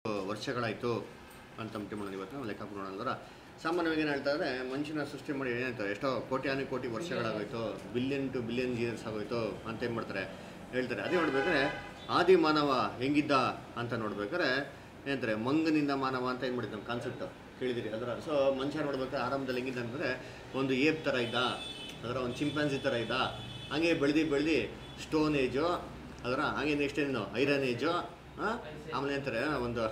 ವರ್ಷಗಳಾಯಿತು ಅಂತ ಮಾಡೋಣ ಇವತ್ತು ನಾವು ಲೆಕ್ಕ ನೋಡೋಣ ಅಂದ್ರೆ ಸಾಮಾನ್ಯವಾಗಿ ಏನು ಹೇಳ್ತಾ ಇದ್ರೆ ಮನುಷ್ಯನ ಸೃಷ್ಟಿ ಮಾಡಿ ಏನಾಯ್ತು ಎಷ್ಟೋ ಕೋಟ್ಯಾನು ಕೋಟಿ ವರ್ಷಗಳಾಗೋಯ್ತು ಬಿಲಿಯನ್ ಟು ಬಿಲಿಯನ್ ಇಯರ್ಸ್ ಆಗೋಯ್ತು ಅಂತ ಏನು ಮಾಡ್ತಾರೆ ಹೇಳ್ತಾರೆ ಅದೇ ನೋಡ್ಬೇಕಾದ್ರೆ ಆದಿ ಮಾನವ ಹೆಂಗಿದ್ದ ಅಂತ ನೋಡ್ಬೇಕಾದ್ರೆ ಏನಂತಾರೆ ಮಂಗನಿಂದ ಮಾನವ ಅಂತ ಏನು ಮಾಡಿದ್ದು ಕಾನ್ಸೆಪ್ಟ್ ಕೇಳಿದಿರಿ ಅದರ ಸೊ ಮನುಷ್ಯ ನೋಡ್ಬೇಕಾದ್ರೆ ಆರಂಭದಲ್ಲಿ ಹೆಂಗಿದ್ದ ಅಂದರೆ ಒಂದು ಏಪ್ ಥರ ಇದ್ದ ಅದರ ಒಂದು ಚಿಂಪಾನ್ಸಿ ಥರ ಇದ್ದ ಹಂಗೆ ಬೆಳೆದು ಬೆಳೆದು ಸ್ಟೋನ್ ಏಜು ಅದರ ಹಾಗೆ ನೆಕ್ಸ್ಟ್ ಏನು ಐರನ್ ಏಜು ಹಾಂ ಆಮೇಲೆ ಅಂತಾರೆ ಒಂದು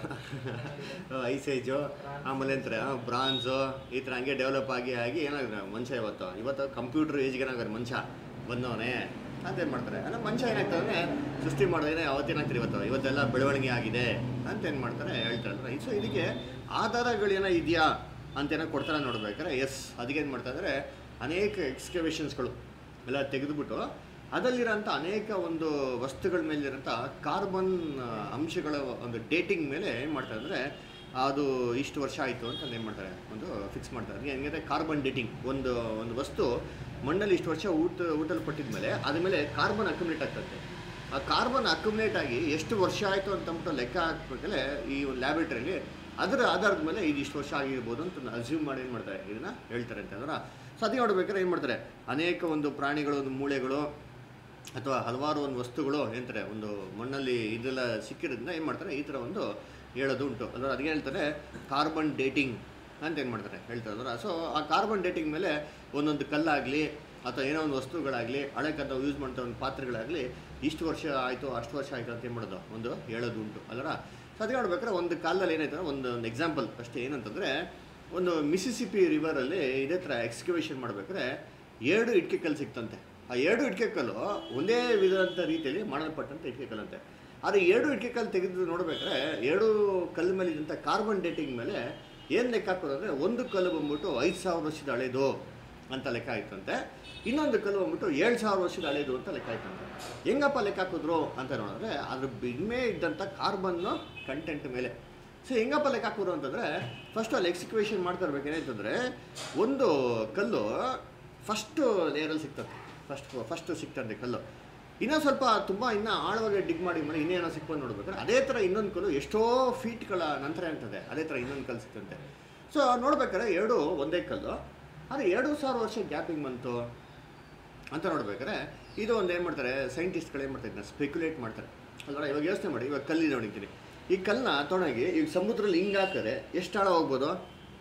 ಐಸ್ ಏಜು ಆಮೇಲೆ ಅಂತಾರೆ ಬ್ರಾನ್ಸು ಈ ಥರ ಹಂಗೆ ಡೆವಲಪ್ ಆಗಿ ಆಗಿ ಏನಾಗಿದೆ ಮನುಷ್ಯ ಇವತ್ತು ಇವತ್ತು ಕಂಪ್ಯೂಟರ್ ಏಜ್ಗೆ ಏನಾಗಿದೆ ಮನುಷ್ಯ ಬಂದವನೇ ಅಂತ ಏನು ಮಾಡ್ತಾರೆ ಅಂದರೆ ಮನುಷ್ಯ ಏನಾಗ್ತದೆ ಅಂದರೆ ಸೃಷ್ಟಿ ಮಾಡಿದ್ರೆ ಅವತ್ತೇನಾಗ್ತಾರೆ ಇವತ್ತು ಇವತ್ತೆಲ್ಲ ಬೆಳವಣಿಗೆ ಆಗಿದೆ ಅಂತ ಏನು ಮಾಡ್ತಾರೆ ಹೇಳ್ತಾರೆ ಅಂದರೆ ಸೊ ಇದಕ್ಕೆ ಆಧಾರಗಳೇನೋ ಇದೆಯಾ ಅಂತೇನೋ ಕೊಡ್ತಾರೆ ನೋಡ್ಬೇಕಾದ್ರೆ ಎಸ್ ಅದಕ್ಕೆ ಏನು ಮಾಡ್ತಾ ಇದ್ದಾರೆ ಅನೇಕ ಎಕ್ಸ್ಕವೇಷನ್ಸ್ಗಳು ಎಲ್ಲ ತೆಗೆದುಬಿಟ್ಟು ಅದರಲ್ಲಿರೋಂಥ ಅನೇಕ ಒಂದು ವಸ್ತುಗಳ ಮೇಲಿರೋಂಥ ಕಾರ್ಬನ್ ಅಂಶಗಳ ಒಂದು ಡೇಟಿಂಗ್ ಮೇಲೆ ಏನು ಮಾಡ್ತಾರೆ ಅಂದರೆ ಅದು ಇಷ್ಟು ವರ್ಷ ಆಯಿತು ಅಂತ ಏನು ಮಾಡ್ತಾರೆ ಒಂದು ಫಿಕ್ಸ್ ಮಾಡ್ತಾರೆ ಅದಕ್ಕೆ ಹೆಂಗಂದರೆ ಕಾರ್ಬನ್ ಡೇಟಿಂಗ್ ಒಂದು ಒಂದು ವಸ್ತು ಮಣ್ಣಲ್ಲಿ ಇಷ್ಟು ವರ್ಷ ಊಟ ಊಟಲ್ಪಟ್ಟಿದ ಮೇಲೆ ಅದ್ರ ಮೇಲೆ ಕಾರ್ಬನ್ ಅಕ್ಯುಮಿಲೇಟ್ ಆಗ್ತದೆ ಆ ಕಾರ್ಬನ್ ಅಕ್ಯುಮಿಲೇಟ್ ಆಗಿ ಎಷ್ಟು ವರ್ಷ ಆಯಿತು ಅಂತಂದ್ಬಿಟ್ಟು ಲೆಕ್ಕ ಹಾಕ್ಬೇಕಲ್ಲೇ ಈ ಒಂದು ಲ್ಯಾಬರೇಟರಿಲಿ ಅದರ ಆಧಾರದ ಮೇಲೆ ಇದು ಇಷ್ಟು ವರ್ಷ ಆಗಿರ್ಬೋದು ಅಂತ ಅಸ್ಯೂಮ್ ಮಾಡಿ ಏನು ಮಾಡ್ತಾರೆ ಇದನ್ನು ಹೇಳ್ತಾರೆ ಅಂತಂದ್ರೆ ಸೊ ಅದೇ ನೋಡ್ಬೇಕಾದ್ರೆ ಏನು ಮಾಡ್ತಾರೆ ಅನೇಕ ಒಂದು ಪ್ರಾಣಿಗಳು ಒಂದು ಮೂಳೆಗಳು ಅಥವಾ ಹಲವಾರು ಒಂದು ವಸ್ತುಗಳು ಏನಂತಾರೆ ಒಂದು ಮಣ್ಣಲ್ಲಿ ಇದೆಲ್ಲ ಸಿಕ್ಕಿರೋದ್ರಿಂದ ಏನು ಮಾಡ್ತಾರೆ ಈ ಥರ ಒಂದು ಹೇಳೋದು ಉಂಟು ಅದರ ಅದಕ್ಕೆ ಹೇಳ್ತಾರೆ ಕಾರ್ಬನ್ ಡೇಟಿಂಗ್ ಅಂತ ಏನು ಮಾಡ್ತಾರೆ ಹೇಳ್ತಾರೆ ಅಂದ್ರೆ ಸೊ ಆ ಕಾರ್ಬನ್ ಡೇಟಿಂಗ್ ಮೇಲೆ ಒಂದೊಂದು ಕಲ್ಲಾಗಲಿ ಅಥವಾ ಏನೋ ಒಂದು ವಸ್ತುಗಳಾಗಲಿ ಹಳೆ ಕದ ಯೂಸ್ ಮಾಡ್ತಾ ಒಂದು ಪಾತ್ರೆಗಳಾಗಲಿ ಇಷ್ಟು ವರ್ಷ ಆಯಿತು ಅಷ್ಟು ವರ್ಷ ಆಯಿತು ಅಂತ ಏನು ಮಾಡೋದು ಒಂದು ಹೇಳೋದು ಉಂಟು ಅದರ ಸೊ ಅದಕ್ಕೆ ನೋಡ್ಬೇಕಾದ್ರೆ ಒಂದು ಕಾಲದಲ್ಲಿ ಏನಾಯ್ತು ಒಂದು ಒಂದು ಎಕ್ಸಾಂಪಲ್ ಅಷ್ಟೇ ಏನಂತಂದರೆ ಒಂದು ಮಿಸಿಸಿಪಿ ರಿವರಲ್ಲಿ ಇದೇ ಥರ ಎಕ್ಸ್ಕವೇಷನ್ ಮಾಡ್ಬೇಕಾದ್ರೆ ಎರಡು ಇಟ್ಕೆ ಕಲ್ಲು ಸಿಕ್ತಂತೆ ಆ ಎರಡು ಇಟ್ಕೆ ಕಲ್ಲು ಒಂದೇ ವಿಧದಂಥ ರೀತಿಯಲ್ಲಿ ಮಾಡಲ್ಪಟ್ಟಂಥ ಇಟ್ಕೆ ಕಲ್ಲಂತೆ ಆದರೆ ಎರಡು ಇಟ್ಕೆ ಕಲ್ಲು ತೆಗೆದು ನೋಡ್ಬೇಕಾದ್ರೆ ಎರಡು ಕಲ್ಲು ಮೇಲೆ ಇದ್ದಂಥ ಕಾರ್ಬನ್ ಡೇಟಿಂಗ್ ಮೇಲೆ ಏನು ಲೆಕ್ಕ ಹಾಕೋದು ಅಂದರೆ ಒಂದು ಕಲ್ಲು ಬಂದ್ಬಿಟ್ಟು ಐದು ಸಾವಿರ ವರ್ಷದ ಹಳೇದು ಅಂತ ಲೆಕ್ಕ ಆಯ್ತಂತೆ ಇನ್ನೊಂದು ಕಲ್ಲು ಬಂದ್ಬಿಟ್ಟು ಏಳು ಸಾವಿರ ವರ್ಷದ ಹಳೇದು ಅಂತ ಲೆಕ್ಕ ಆಯ್ತಂತೆ ಹೆಂಗಪ್ಪ ಲೆಕ್ಕ ಹಾಕಿದ್ರು ಅಂತ ನೋಡಿದ್ರೆ ಅದ್ರ ಬಿಗ್ಮೆ ಇದ್ದಂಥ ಕಾರ್ಬನ್ನು ಕಂಟೆಂಟ್ ಮೇಲೆ ಸೊ ಹೆಂಗಪ್ಪ ಲೆಕ್ಕ ಹಾಕೋರು ಅಂತಂದರೆ ಫಸ್ಟ್ ಅಲ್ಲಿ ಎಕ್ಸಿಕ್ವೇಷನ್ ಮಾಡ್ತಾ ಇರ್ಬೇಕೇನಾಯ್ತಂದರೆ ಒಂದು ಕಲ್ಲು ಫಸ್ಟು ಲೇಯರಲ್ಲಿ ಸಿಗ್ತದೆ ಫಸ್ಟ್ ಫಸ್ಟು ಸಿಗ್ತದೆ ಕಲ್ಲು ಇನ್ನೂ ಸ್ವಲ್ಪ ತುಂಬ ಇನ್ನೂ ಆಳವಾಗಿ ಡಿಗ್ ಮಾಡಿ ಮಾಡಿ ಇನ್ನೇನೋ ಸಿಕ್ಕೊಂಡು ನೋಡ್ಬೇಕಾದ್ರೆ ಅದೇ ಥರ ಇನ್ನೊಂದು ಕಲ್ಲು ಎಷ್ಟೋ ಫೀಟ್ಗಳ ನಂತರ ಇರ್ತದೆ ಅದೇ ಥರ ಇನ್ನೊಂದು ಕಲ್ಲು ಸಿಗ್ತಂತೆ ಸೊ ನೋಡ್ಬೇಕಾದ್ರೆ ಎರಡು ಒಂದೇ ಕಲ್ಲು ಆದರೆ ಎರಡು ಸಾವಿರ ವರ್ಷ ಗ್ಯಾಪಿಂಗ್ ಬಂತು ಅಂತ ನೋಡ್ಬೇಕಾದ್ರೆ ಇದು ಒಂದು ಏನು ಮಾಡ್ತಾರೆ ಸೈಂಟಿಸ್ಟ್ಗಳು ಏನು ಮಾಡ್ತಾರೆ ಸ್ಪೆಕ್ಯುಲೇಟ್ ಮಾಡ್ತಾರೆ ಅಲ್ವಾ ಇವಾಗ ಯೋಚನೆ ಮಾಡಿ ಇವಾಗ ಕಲ್ಲಿದೆ ನೋಡಿದ್ದೀನಿ ಈ ಕಲ್ಲನ್ನ ತೊಗೊಂಡೋಗಿ ಈಗ ಸಮುದ್ರದಲ್ಲಿ ಹಿಂಗೆ ಹಾಕಿದ್ರೆ ಎಷ್ಟು ಆಳ ಹೋಗ್ಬೋದು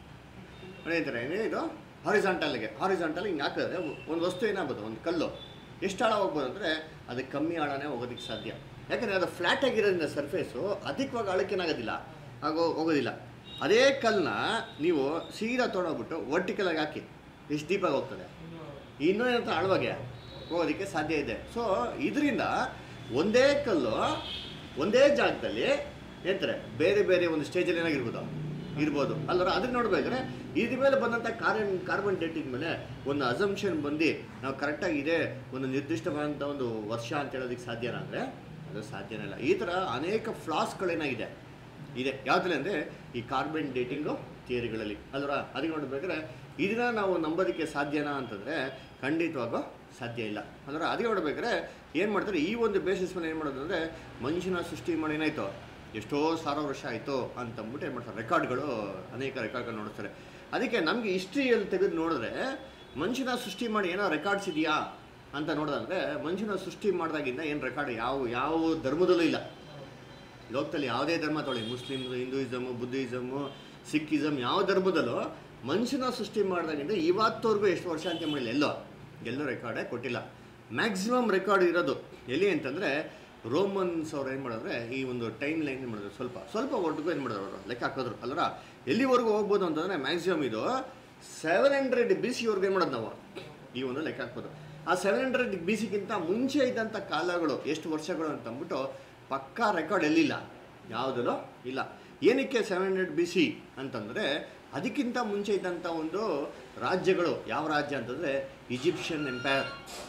ಹೇಳ್ತಾರೆ ಏನೇ ಇದು ಹಾರಿಜಾಂಟಲ್ಗೆ ಹಾರಿಜಾಂಟಲ್ ಹಿಂಗೆ ಹಾಕಿದ್ರೆ ಒಂದು ವಸ್ತು ಏನಾಗ್ಬೋದು ಒಂದು ಕಲ್ಲು ಎಷ್ಟು ಆಳ ಹೋಗ್ಬೋದು ಅಂದರೆ ಅದಕ್ಕೆ ಕಮ್ಮಿ ಆಳನೇ ಹೋಗೋದಕ್ಕೆ ಸಾಧ್ಯ ಯಾಕಂದರೆ ಅದು ಫ್ಲ್ಯಾಟ್ ಆಗಿರೋದ್ರಿಂದ ಸರ್ಫೇಸು ಅಧಿಕವಾಗಿ ಆಳಕ್ಕೇನಾಗೋದಿಲ್ಲ ಆಗೋ ಹೋಗೋದಿಲ್ಲ ಅದೇ ಕಲ್ಲನ್ನ ನೀವು ಸೀದಾ ತೊಗೊಂಡೋಗ್ಬಿಟ್ಟು ವರ್ಟಿಕಲಾಗಿ ಹಾಕಿ ಎಷ್ಟು ಡೀಪಾಗಿ ಹೋಗ್ತದೆ ಇನ್ನೂ ಏನಂತ ಆಳವಾಗಿ ಹೋಗೋದಕ್ಕೆ ಸಾಧ್ಯ ಇದೆ ಸೊ ಇದರಿಂದ ಒಂದೇ ಕಲ್ಲು ಒಂದೇ ಜಾಗದಲ್ಲಿ ಏನಂತಾರೆ ಬೇರೆ ಬೇರೆ ಒಂದು ಸ್ಟೇಜಲ್ಲಿ ಏನಾಗಿರ್ಬೋದು ಇರ್ಬೋದು ಅಲ್ಲರ ಅದನ್ನ ನೋಡ್ಬೇಕಾದ್ರೆ ಇದ್ರ ಮೇಲೆ ಬಂದಂಥ ಕಾರ್ಬನ್ ಕಾರ್ಬನ್ ಡೇಟಿಂಗ್ ಮೇಲೆ ಒಂದು ಅಸಂಪ್ಷನ್ ಬಂದು ನಾವು ಕರೆಕ್ಟಾಗಿ ಇದೆ ಒಂದು ನಿರ್ದಿಷ್ಟವಾದಂಥ ಒಂದು ವರ್ಷ ಅಂತ ಹೇಳೋದಕ್ಕೆ ಸಾಧ್ಯನಾ ಅಂದರೆ ಅದು ಸಾಧ್ಯನೇ ಇಲ್ಲ ಈ ಥರ ಅನೇಕ ಫ್ಲಾಸ್ಗಳೇನಾಗಿದೆ ಇದೆ ಯಾವುದ್ರಲ್ಲಿ ಅಂದರೆ ಈ ಕಾರ್ಬನ್ ಡೇಟಿಂಗು ಥಿಯರಿಗಳಲ್ಲಿ ಅಲ್ವರ ಅದಕ್ಕೆ ನೋಡ್ಬೇಕಾದ್ರೆ ಇದನ್ನ ನಾವು ನಂಬೋದಕ್ಕೆ ಸಾಧ್ಯನಾ ಅಂತಂದರೆ ಖಂಡಿತವಾಗೂ ಸಾಧ್ಯ ಇಲ್ಲ ಅಂದ್ರೆ ಅದಕ್ಕೆ ನೋಡ್ಬೇಕಾದ್ರೆ ಏನು ಮಾಡ್ತಾರೆ ಈ ಒಂದು ಬೇಸಿಸ್ ಮೇಲೆ ಏನು ಮಾಡೋದು ಅಂದರೆ ಮನುಷ್ಯನ ಸೃಷ್ಟಿ ಮಾಡಿ ಏನಾಯಿತು ಎಷ್ಟೋ ಸಾವಿರ ವರ್ಷ ಆಯಿತು ಅಂತಂದ್ಬಿಟ್ಟು ಏನು ಮಾಡ್ತಾರೆ ರೆಕಾರ್ಡ್ಗಳು ಅನೇಕ ರೆಕಾರ್ಡ್ಗಳು ನೋಡ್ತಾರೆ ಅದಕ್ಕೆ ನಮಗೆ ಹಿಸ್ಟ್ರಿಯಲ್ಲಿ ತೆಗೆದು ನೋಡಿದ್ರೆ ಮನುಷ್ಯನ ಸೃಷ್ಟಿ ಮಾಡಿ ಏನೋ ರೆಕಾರ್ಡ್ಸ್ ಇದೆಯಾ ಅಂತ ನೋಡೋದಂದರೆ ಮನುಷ್ಯನ ಸೃಷ್ಟಿ ಮಾಡಿದಾಗಿಂದ ಏನು ರೆಕಾರ್ಡ್ ಯಾವ ಯಾವ ಧರ್ಮದಲ್ಲೂ ಇಲ್ಲ ಲೋಕದಲ್ಲಿ ಯಾವುದೇ ಧರ್ಮ ತೊಗೊಳ್ಳಿ ಮುಸ್ಲಿಮ್ ಹಿಂದೂಯಿಸಮು ಬುದ್ಧಿಸಮು ಸಿಕ್ಕಿಸಮ್ ಯಾವ ಧರ್ಮದಲ್ಲೂ ಮನುಷ್ಯನ ಸೃಷ್ಟಿ ಮಾಡಿದಾಗಿಂದ ಇವತ್ತವರೆಗೂ ಎಷ್ಟು ವರ್ಷ ಅಂತ ಮಾಡಿಲ್ಲ ಎಲ್ಲೋ ಎಲ್ಲೂ ರೆಕಾರ್ಡೇ ಕೊಟ್ಟಿಲ್ಲ ಮ್ಯಾಕ್ಸಿಮಮ್ ರೆಕಾರ್ಡ್ ಇರೋದು ಎಲ್ಲಿ ಅಂತಂದರೆ ರೋಮನ್ಸ್ ಅವ್ರು ಏನು ಮಾಡಿದ್ರೆ ಈ ಒಂದು ಟೈಮ್ ಲೈನ್ ಮಾಡಿದ್ರು ಸ್ವಲ್ಪ ಸ್ವಲ್ಪ ಒಟ್ಟಿಗೂ ಏನು ಮಾಡಿದ್ರು ಅವರು ಲೆಕ್ಕ ಹಾಕಿದ್ರು ಅಲ್ವರ ಎಲ್ಲಿವರೆಗೂ ಹೋಗ್ಬೋದು ಅಂತಂದರೆ ಮ್ಯಾಕ್ಸಿಮಮ್ ಇದು ಸೆವೆನ್ ಹಂಡ್ರೆಡ್ ಬಿ ಸಿವರೆಗೂ ಏನು ಮಾಡೋದು ನಾವು ಈ ಒಂದು ಲೆಕ್ಕ ಹಾಕ್ಬೋದು ಆ ಸೆವೆನ್ ಹಂಡ್ರೆಡ್ ಬಿ ಸಿಗಿಂತ ಮುಂಚೆ ಇದ್ದಂಥ ಕಾಲಗಳು ಎಷ್ಟು ವರ್ಷಗಳು ಅಂತಂದ್ಬಿಟ್ಟು ಪಕ್ಕಾ ರೆಕಾರ್ಡ್ ಎಲ್ಲಿಲ್ಲ ಯಾವುದಲ್ಲೂ ಇಲ್ಲ ಏನಕ್ಕೆ ಸೆವೆನ್ ಹಂಡ್ರೆಡ್ ಬಿ ಸಿ ಅಂತಂದರೆ ಅದಕ್ಕಿಂತ ಮುಂಚೆ ಇದ್ದಂಥ ಒಂದು ರಾಜ್ಯಗಳು ಯಾವ ರಾಜ್ಯ ಅಂತಂದರೆ ಈಜಿಪ್ಷಿಯನ್ ಎಂಪೈರ್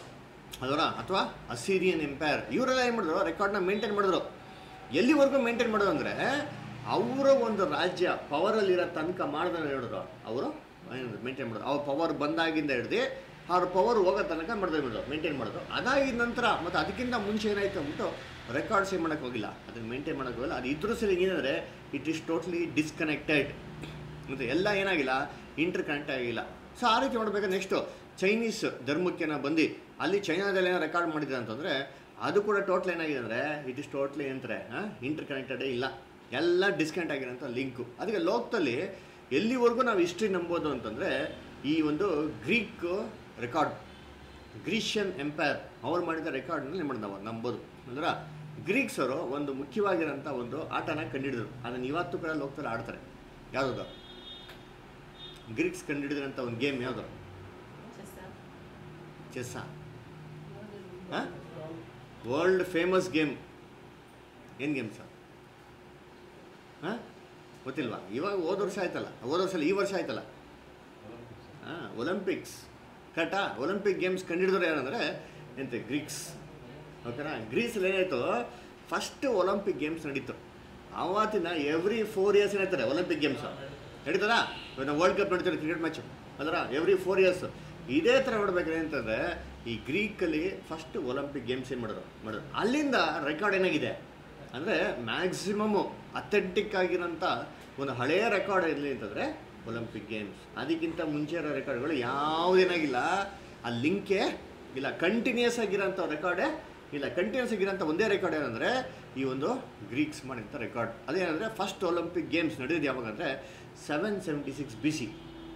ಅದರ ಅಥವಾ ಅಸೀರಿಯನ್ ಎಂಪೈರ್ ಇವರೆಲ್ಲ ಏನು ಮಾಡಿದ್ರು ರೆಕಾರ್ಡ್ನ ಮೇಂಟೈನ್ ಮಾಡಿದ್ರು ಎಲ್ಲಿವರೆಗೂ ಮೇಂಟೈನ್ ಮಾಡೋದು ಅಂದರೆ ಅವರ ಒಂದು ರಾಜ್ಯ ಪವರಲ್ಲಿರೋ ತನಕ ಮಾಡಿದ್ರೆ ಹೇಳಿದ್ರು ಅವರು ಮೇಂಟೈನ್ ಮಾಡೋದು ಅವ್ರ ಪವರ್ ಬಂದಾಗಿಂದ ಹಿಡ್ದು ಅವ್ರ ಪವರ್ ಹೋಗೋ ತನಕ ಮಾಡಿದ್ರೆ ಮಾಡೋದು ಮೇಂಟೈನ್ ಮಾಡೋದು ಅದಾಗಿದ ನಂತರ ಮತ್ತು ಅದಕ್ಕಿಂತ ಮುಂಚೆ ಏನಾಯ್ತು ಅಂದ್ಬಿಟ್ಟು ರೆಕಾರ್ಡ್ಸ್ ಏನು ಮಾಡೋಕ್ಕೆ ಹೋಗಿಲ್ಲ ಅದನ್ನು ಮೇಂಟೈನ್ ಮಾಡೋಕ್ಕೆ ಹೋಗಿಲ್ಲ ಅದು ಇದ್ರೂ ಸರಿ ಏನಂದರೆ ಇಟ್ ಈಸ್ ಟೋಟ್ಲಿ ಡಿಸ್ಕನೆಕ್ಟೆಡ್ ಮತ್ತು ಎಲ್ಲ ಏನಾಗಿಲ್ಲ ಇಂಟರ್ ಕನೆಕ್ಟ್ ಆಗಿಲ್ಲ ಸೊ ಆ ರೀತಿ ನೋಡ್ಬೇಕಾದ್ರೆ ನೆಕ್ಸ್ಟು ಚೈನೀಸ್ ಧರ್ಮಕ್ಕೆ ನಾವು ಬಂದು ಅಲ್ಲಿ ಚೈನಾದಲ್ಲಿ ಏನೋ ರೆಕಾರ್ಡ್ ಮಾಡಿದೆ ಅಂತಂದರೆ ಅದು ಕೂಡ ಟೋಟ್ಲ್ ಏನಾಗಿದೆ ಅಂದರೆ ಇಟ್ ಇಸ್ ಟೋಟ್ಲಿ ಏನಂತಾರೆ ಇಂಟರ್ ಕನೆಕ್ಟೆಡೇ ಇಲ್ಲ ಎಲ್ಲ ಡಿಸ್ಕನೆಕ್ಟ್ ಆಗಿರೋಂಥ ಲಿಂಕು ಅದಕ್ಕೆ ಲೋಕದಲ್ಲಿ ಎಲ್ಲಿವರೆಗೂ ನಾವು ಹಿಸ್ಟ್ರಿ ನಂಬೋದು ಅಂತಂದರೆ ಈ ಒಂದು ಗ್ರೀಕ್ ರೆಕಾರ್ಡ್ ಗ್ರೀಷಿಯನ್ ಎಂಪೈರ್ ಅವ್ರು ಮಾಡಿದ ರೆಕಾರ್ಡ್ನಲ್ಲಿ ಮಾಡಿ ನಾವು ನಂಬೋದು ಅಂದ್ರೆ ಗ್ರೀಕ್ಸರು ಒಂದು ಮುಖ್ಯವಾಗಿರೋಂಥ ಒಂದು ಆಟನ ಕಂಡಿಡಿದ್ರು ಅದನ್ನು ಇವತ್ತು ಕೂಡ ಲೋಕದಲ್ಲಿ ಆಡ್ತಾರೆ ಯಾವುದದು ಗ್ರೀಕ್ಸ್ ಕಂಡುಹಿಡಿದ್ರಂಥ ಒಂದು ಗೇಮ್ ಯಾವುದು ಚೆಸ್ಸ ಹಾಂ ವರ್ಲ್ಡ್ ಫೇಮಸ್ ಗೇಮ್ ಏನು ಗೇಮ್ ಸರ್ ಹಾಂ ಗೊತ್ತಿಲ್ವಾ ಇವಾಗ ಹೋದ ವರ್ಷ ಆಯ್ತಲ್ಲ ಹೋದ ವರ್ಷ ಅಲ್ಲ, ಈ ವರ್ಷ ಆಯ್ತಲ್ಲ ಹಾಂ ಒಲಿಂಪಿಕ್ಸ್ ಕರೆಕ್ಟಾ ಒಲಿಂಪಿಕ್ ಗೇಮ್ಸ್ ಕಂಡಿಡಿದ್ರು ಯಾರಂದರೆ ಎಂತ ಗ್ರೀಕ್ಸ್ ಓಕೆನಾ ಗ್ರೀಸಲ್ಲಿ ಏನಾಯಿತು ಫಸ್ಟ್ ಒಲಿಂಪಿಕ್ ಗೇಮ್ಸ್ ನಡೀತು ಆವತ್ತಿನ ಎವ್ರಿ ಫೋರ್ ಇಯರ್ಸ್ ಏನಾಯ್ತಾರೆ ಒಲಿಂಪಿಕ್ ಗೇಮ್ಸ್ ನಡೀತದಾ ಇವಾಗ ನಾವು ವರ್ಲ್ಡ್ ಕಪ್ ನಡೀತಾರೆ ಕ್ರಿಕೆಟ್ ಮ್ಯಾಚ್ ಅದರ ಎವ್ರಿ ಫೋರ್ ಇಯರ್ಸ್ ಇದೇ ಥರ ನೋಡ್ಬೇಕಾದ್ರೆ ಅಂತಂದರೆ ಈ ಗ್ರೀಕಲ್ಲಿ ಫಸ್ಟ್ ಒಲಿಂಪಿಕ್ ಗೇಮ್ಸ್ ಏನು ಮಾಡಿದ್ರು ಮಾಡಿದ್ರು ಅಲ್ಲಿಂದ ರೆಕಾರ್ಡ್ ಏನಾಗಿದೆ ಅಂದರೆ ಮ್ಯಾಕ್ಸಿಮಮ್ಮು ಅಥೆಂಟಿಕ್ ಆಗಿರೋಂಥ ಒಂದು ಹಳೆಯ ರೆಕಾರ್ಡ್ ಇರಲಿ ಅಂತಂದರೆ ಒಲಿಂಪಿಕ್ ಗೇಮ್ಸ್ ಅದಕ್ಕಿಂತ ಮುಂಚೆ ಇರೋ ರೆಕಾರ್ಡ್ಗಳು ಯಾವುದೇನಾಗಿಲ್ಲ ಆ ಲಿಂಕೇ ಇಲ್ಲ ಕಂಟಿನ್ಯೂಸ್ ಆಗಿರೋಂಥ ರೆಕಾರ್ಡೇ ಇಲ್ಲ ಕಂಟಿನ್ಯೂಸ್ ಆಗಿರೋಂಥ ಒಂದೇ ರೆಕಾರ್ಡ್ ಏನಂದರೆ ಈ ಒಂದು ಗ್ರೀಕ್ಸ್ ಮಾಡಿದಂಥ ರೆಕಾರ್ಡ್ ಅದೇನಂದರೆ ಫಸ್ಟ್ ಒಲಿಂಪಿಕ್ ಗೇಮ್ಸ್ ನಡೆದಿದ್ದು ಯಾವಾಗ ಅಂದರೆ seven seventy six B C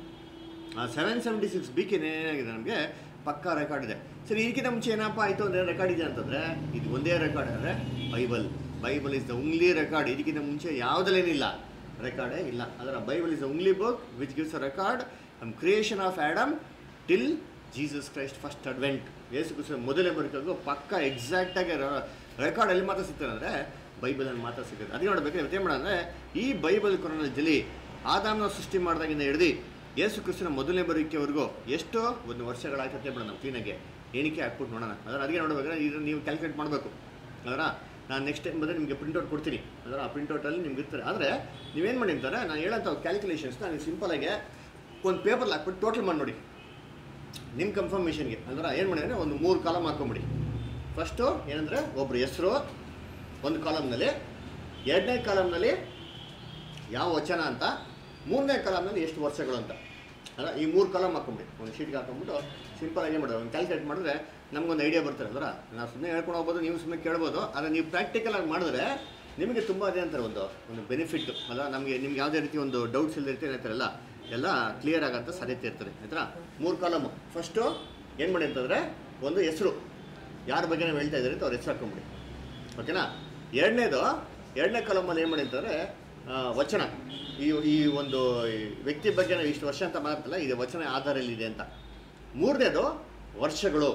ಆ seven seventy six B K ಏನಾಗಿದೆ ನಮಗೆ ಪಕ್ಕಾ ರೆಕಾರ್ಡ್ ಇದೆ ಸರಿ ಇದಕ್ಕಿಂತ ಮುಂಚೆ ಏನಪ್ಪ ಆಯಿತು ಅಂದರೆ ರೆಕಾರ್ಡ್ ಇದೆ ಅಂತಂದರೆ ಇದು ಒಂದೇ ರೆಕಾರ್ಡ್ ಅಂದರೆ Bible Bible is the only record ಇದಕ್ಕಿಂತ ಮುಂಚೆ ಯಾವುದಲ್ಲೇನಿಲ್ಲ ರೆಕಾರ್ಡೇ ಇಲ್ಲ ಅದರ Bible is the only book which gives a record from creation of Adam till Jesus Christ first advent ಯೇಸು ಕ್ರಿಸ್ತ ಮೊದಲೇ ಬರಬೇಕು ಪಕ್ಕ ಎಕ್ಸಾಕ್ಟಾಗಿ ರೆಕಾರ್ಡ್ ಎಲ್ಲಿ ಮಾತ್ರ ಸಿಗ್ತದೆ ಅಂದರೆ ಬೈಬಲಲ್ಲಿ ಮಾತ್ರ ಸಿಗುತ್ತೆ ಅದಕ್ಕೆ ನೋಡ್ಬೇಕು ಇವತ್ತು ಏನು ಮಾಡೋಣ ಈ ಬೈಬಲ್ ಕೊರೋನಾಲಜಿಲಿ ಆದಾಮನ ಸೃಷ್ಟಿ ಮಾಡಿದಾಗಿಂದ ಹಿಡಿದು ಯೇಸು ಕ್ರಿಸ್ತನ ಮೊದಲನೇ ಬರೋಕ್ಕೆವರೆಗೂ ಎಷ್ಟು ಒಂದು ವರ್ಷಗಳಾಗ್ತದೆ ಬಿಡೋಣ ನಾವು ಕ್ಲೀನಾಗೆ ಎಣಿಕೆ ಹಾಕ್ಬಿಟ್ಟು ನೋಡೋಣ ಅದರ ಅದಕ್ಕೆ ನೋಡ್ಬೇಕಾದ್ರೆ ಇದನ್ನು ನೀವು ಕ್ಯಾಲ್ಕುಲೇಟ್ ಮಾಡಬೇಕು ಅದರ ನಾನು ನೆಕ್ಸ್ಟ್ ಟೈಮ್ ಬಂದರೆ ನಿಮಗೆ ಪ್ರಿಂಟೌಟ್ ಕೊಡ್ತೀನಿ ಅದರ ಆ ಪ್ರಿಂಟೌಟಲ್ಲಿ ನಿಮ್ಗೆ ಇರ್ತಾರೆ ಆದರೆ ನೀವೇನು ಮಾಡಿ ಅಂತಾರೆ ನಾನು ಹೇಳೋಂಥ ಕ್ಯಾಲ್ಕುಲೇಷನ್ಸ್ನ ನೀವು ಸಿಂಪಲಾಗಿ ಒಂದು ಪೇಪರ್ಲ್ಲಿ ಹಾಕ್ಬಿಟ್ಟು ಟೋಟಲ್ ಮಾಡಿ ನೋಡಿ ನಿಮ್ಮ ಕನ್ಫರ್ಮೇಷನ್ಗೆ ಅಂದ್ರೆ ಏನು ಮಾಡಿ ಅಂದರೆ ಒಂದು ಮೂರು ಕಾಲಮ್ ಹಾಕೊಂಬಿಡಿ ಫಸ್ಟು ಏನಂದರೆ ಒಬ್ಬರು ಹೆಸರು ಒಂದು ಕಾಲಮ್ನಲ್ಲಿ ಎರಡನೇ ಕಾಲಮ್ನಲ್ಲಿ ಯಾವ ವಚನ ಅಂತ ಮೂರನೇ ಕಾಲಮ್ನಲ್ಲಿ ಎಷ್ಟು ವರ್ಷಗಳು ಅಂತ ಅಲ್ಲ ಈ ಮೂರು ಕಾಲಮ್ ಹಾಕೊಂಬಿಡಿ ಒಂದು ಶೀಟ್ಗೆ ಹಾಕೊಂಡ್ಬಿಟ್ಟು ಸಿಂಪಲ್ ಆಗಿ ಮಾಡೋದು ಒಂದು ಕ್ಯಾಲ್ಕುಲೇಟ್ ಮಾಡಿದ್ರೆ ನಮಗೊಂದು ಐಡಿಯಾ ಬರ್ತಾರೆ ಅಂದ್ರೆ ನಾವು ಸುಮ್ಮನೆ ಹೇಳ್ಕೊಂಡು ಹೋಗ್ಬೋದು ನೀವು ಸುಮ್ಮನೆ ಕೇಳ್ಬೋದು ಆದರೆ ನೀವು ಪ್ರಾಕ್ಟಿಕಲ್ ಆಗಿ ಮಾಡಿದ್ರೆ ನಿಮಗೆ ತುಂಬ ಅದೇ ಅಂತಾರೆ ಒಂದು ಒಂದು ಬೆನಿಫಿಟ್ ಅಲ್ಲ ನಮಗೆ ನಿಮ್ಗೆ ಯಾವುದೇ ರೀತಿ ಒಂದು ಡೌಟ್ಸ್ ಇಲ್ಲದೆ ಇರ್ತೀರಿ ಅಂತಾರಲ್ಲ ಎಲ್ಲ ಕ್ಲಿಯರ್ ಆಗೋಂಥ ಸಾಧ್ಯತೆ ಇರ್ತದೆ ಆಯ್ತಾ ಮೂರು ಕಾಲಮು ಫಸ್ಟು ಏನು ಮಾಡಿ ಅಂತಂದರೆ ಒಂದು ಹೆಸರು ಯಾರ ಬಗ್ಗೆ ನಾವು ಹೇಳ್ತಾ ಇದ್ದೀರಿ ಅಂತ ಅವ್ರ ಹೆಸರು ಹಾಕೊಂಬಿಡಿ ಓಕೆನಾ ಎರಡನೇದು ಎರಡನೇ ಕಾಲಮಲ್ಲಿ ಏನು ಮಾಡಿ ಅಂತಂದರೆ ಆ, ವಚನ ಈ ಈ ಒಂದು ಈ ವ್ಯಕ್ತಿ ಬಗ್ಗೆ ನಾವು ಇಷ್ಟು ವರ್ಷ ಅಂತ ಮಾತಲ್ಲ ಇದು ವಚನ ಆಧಾರದಲ್ಲಿದೆ ಅಂತ ಮೂರನೇದು ವರ್ಷಗಳು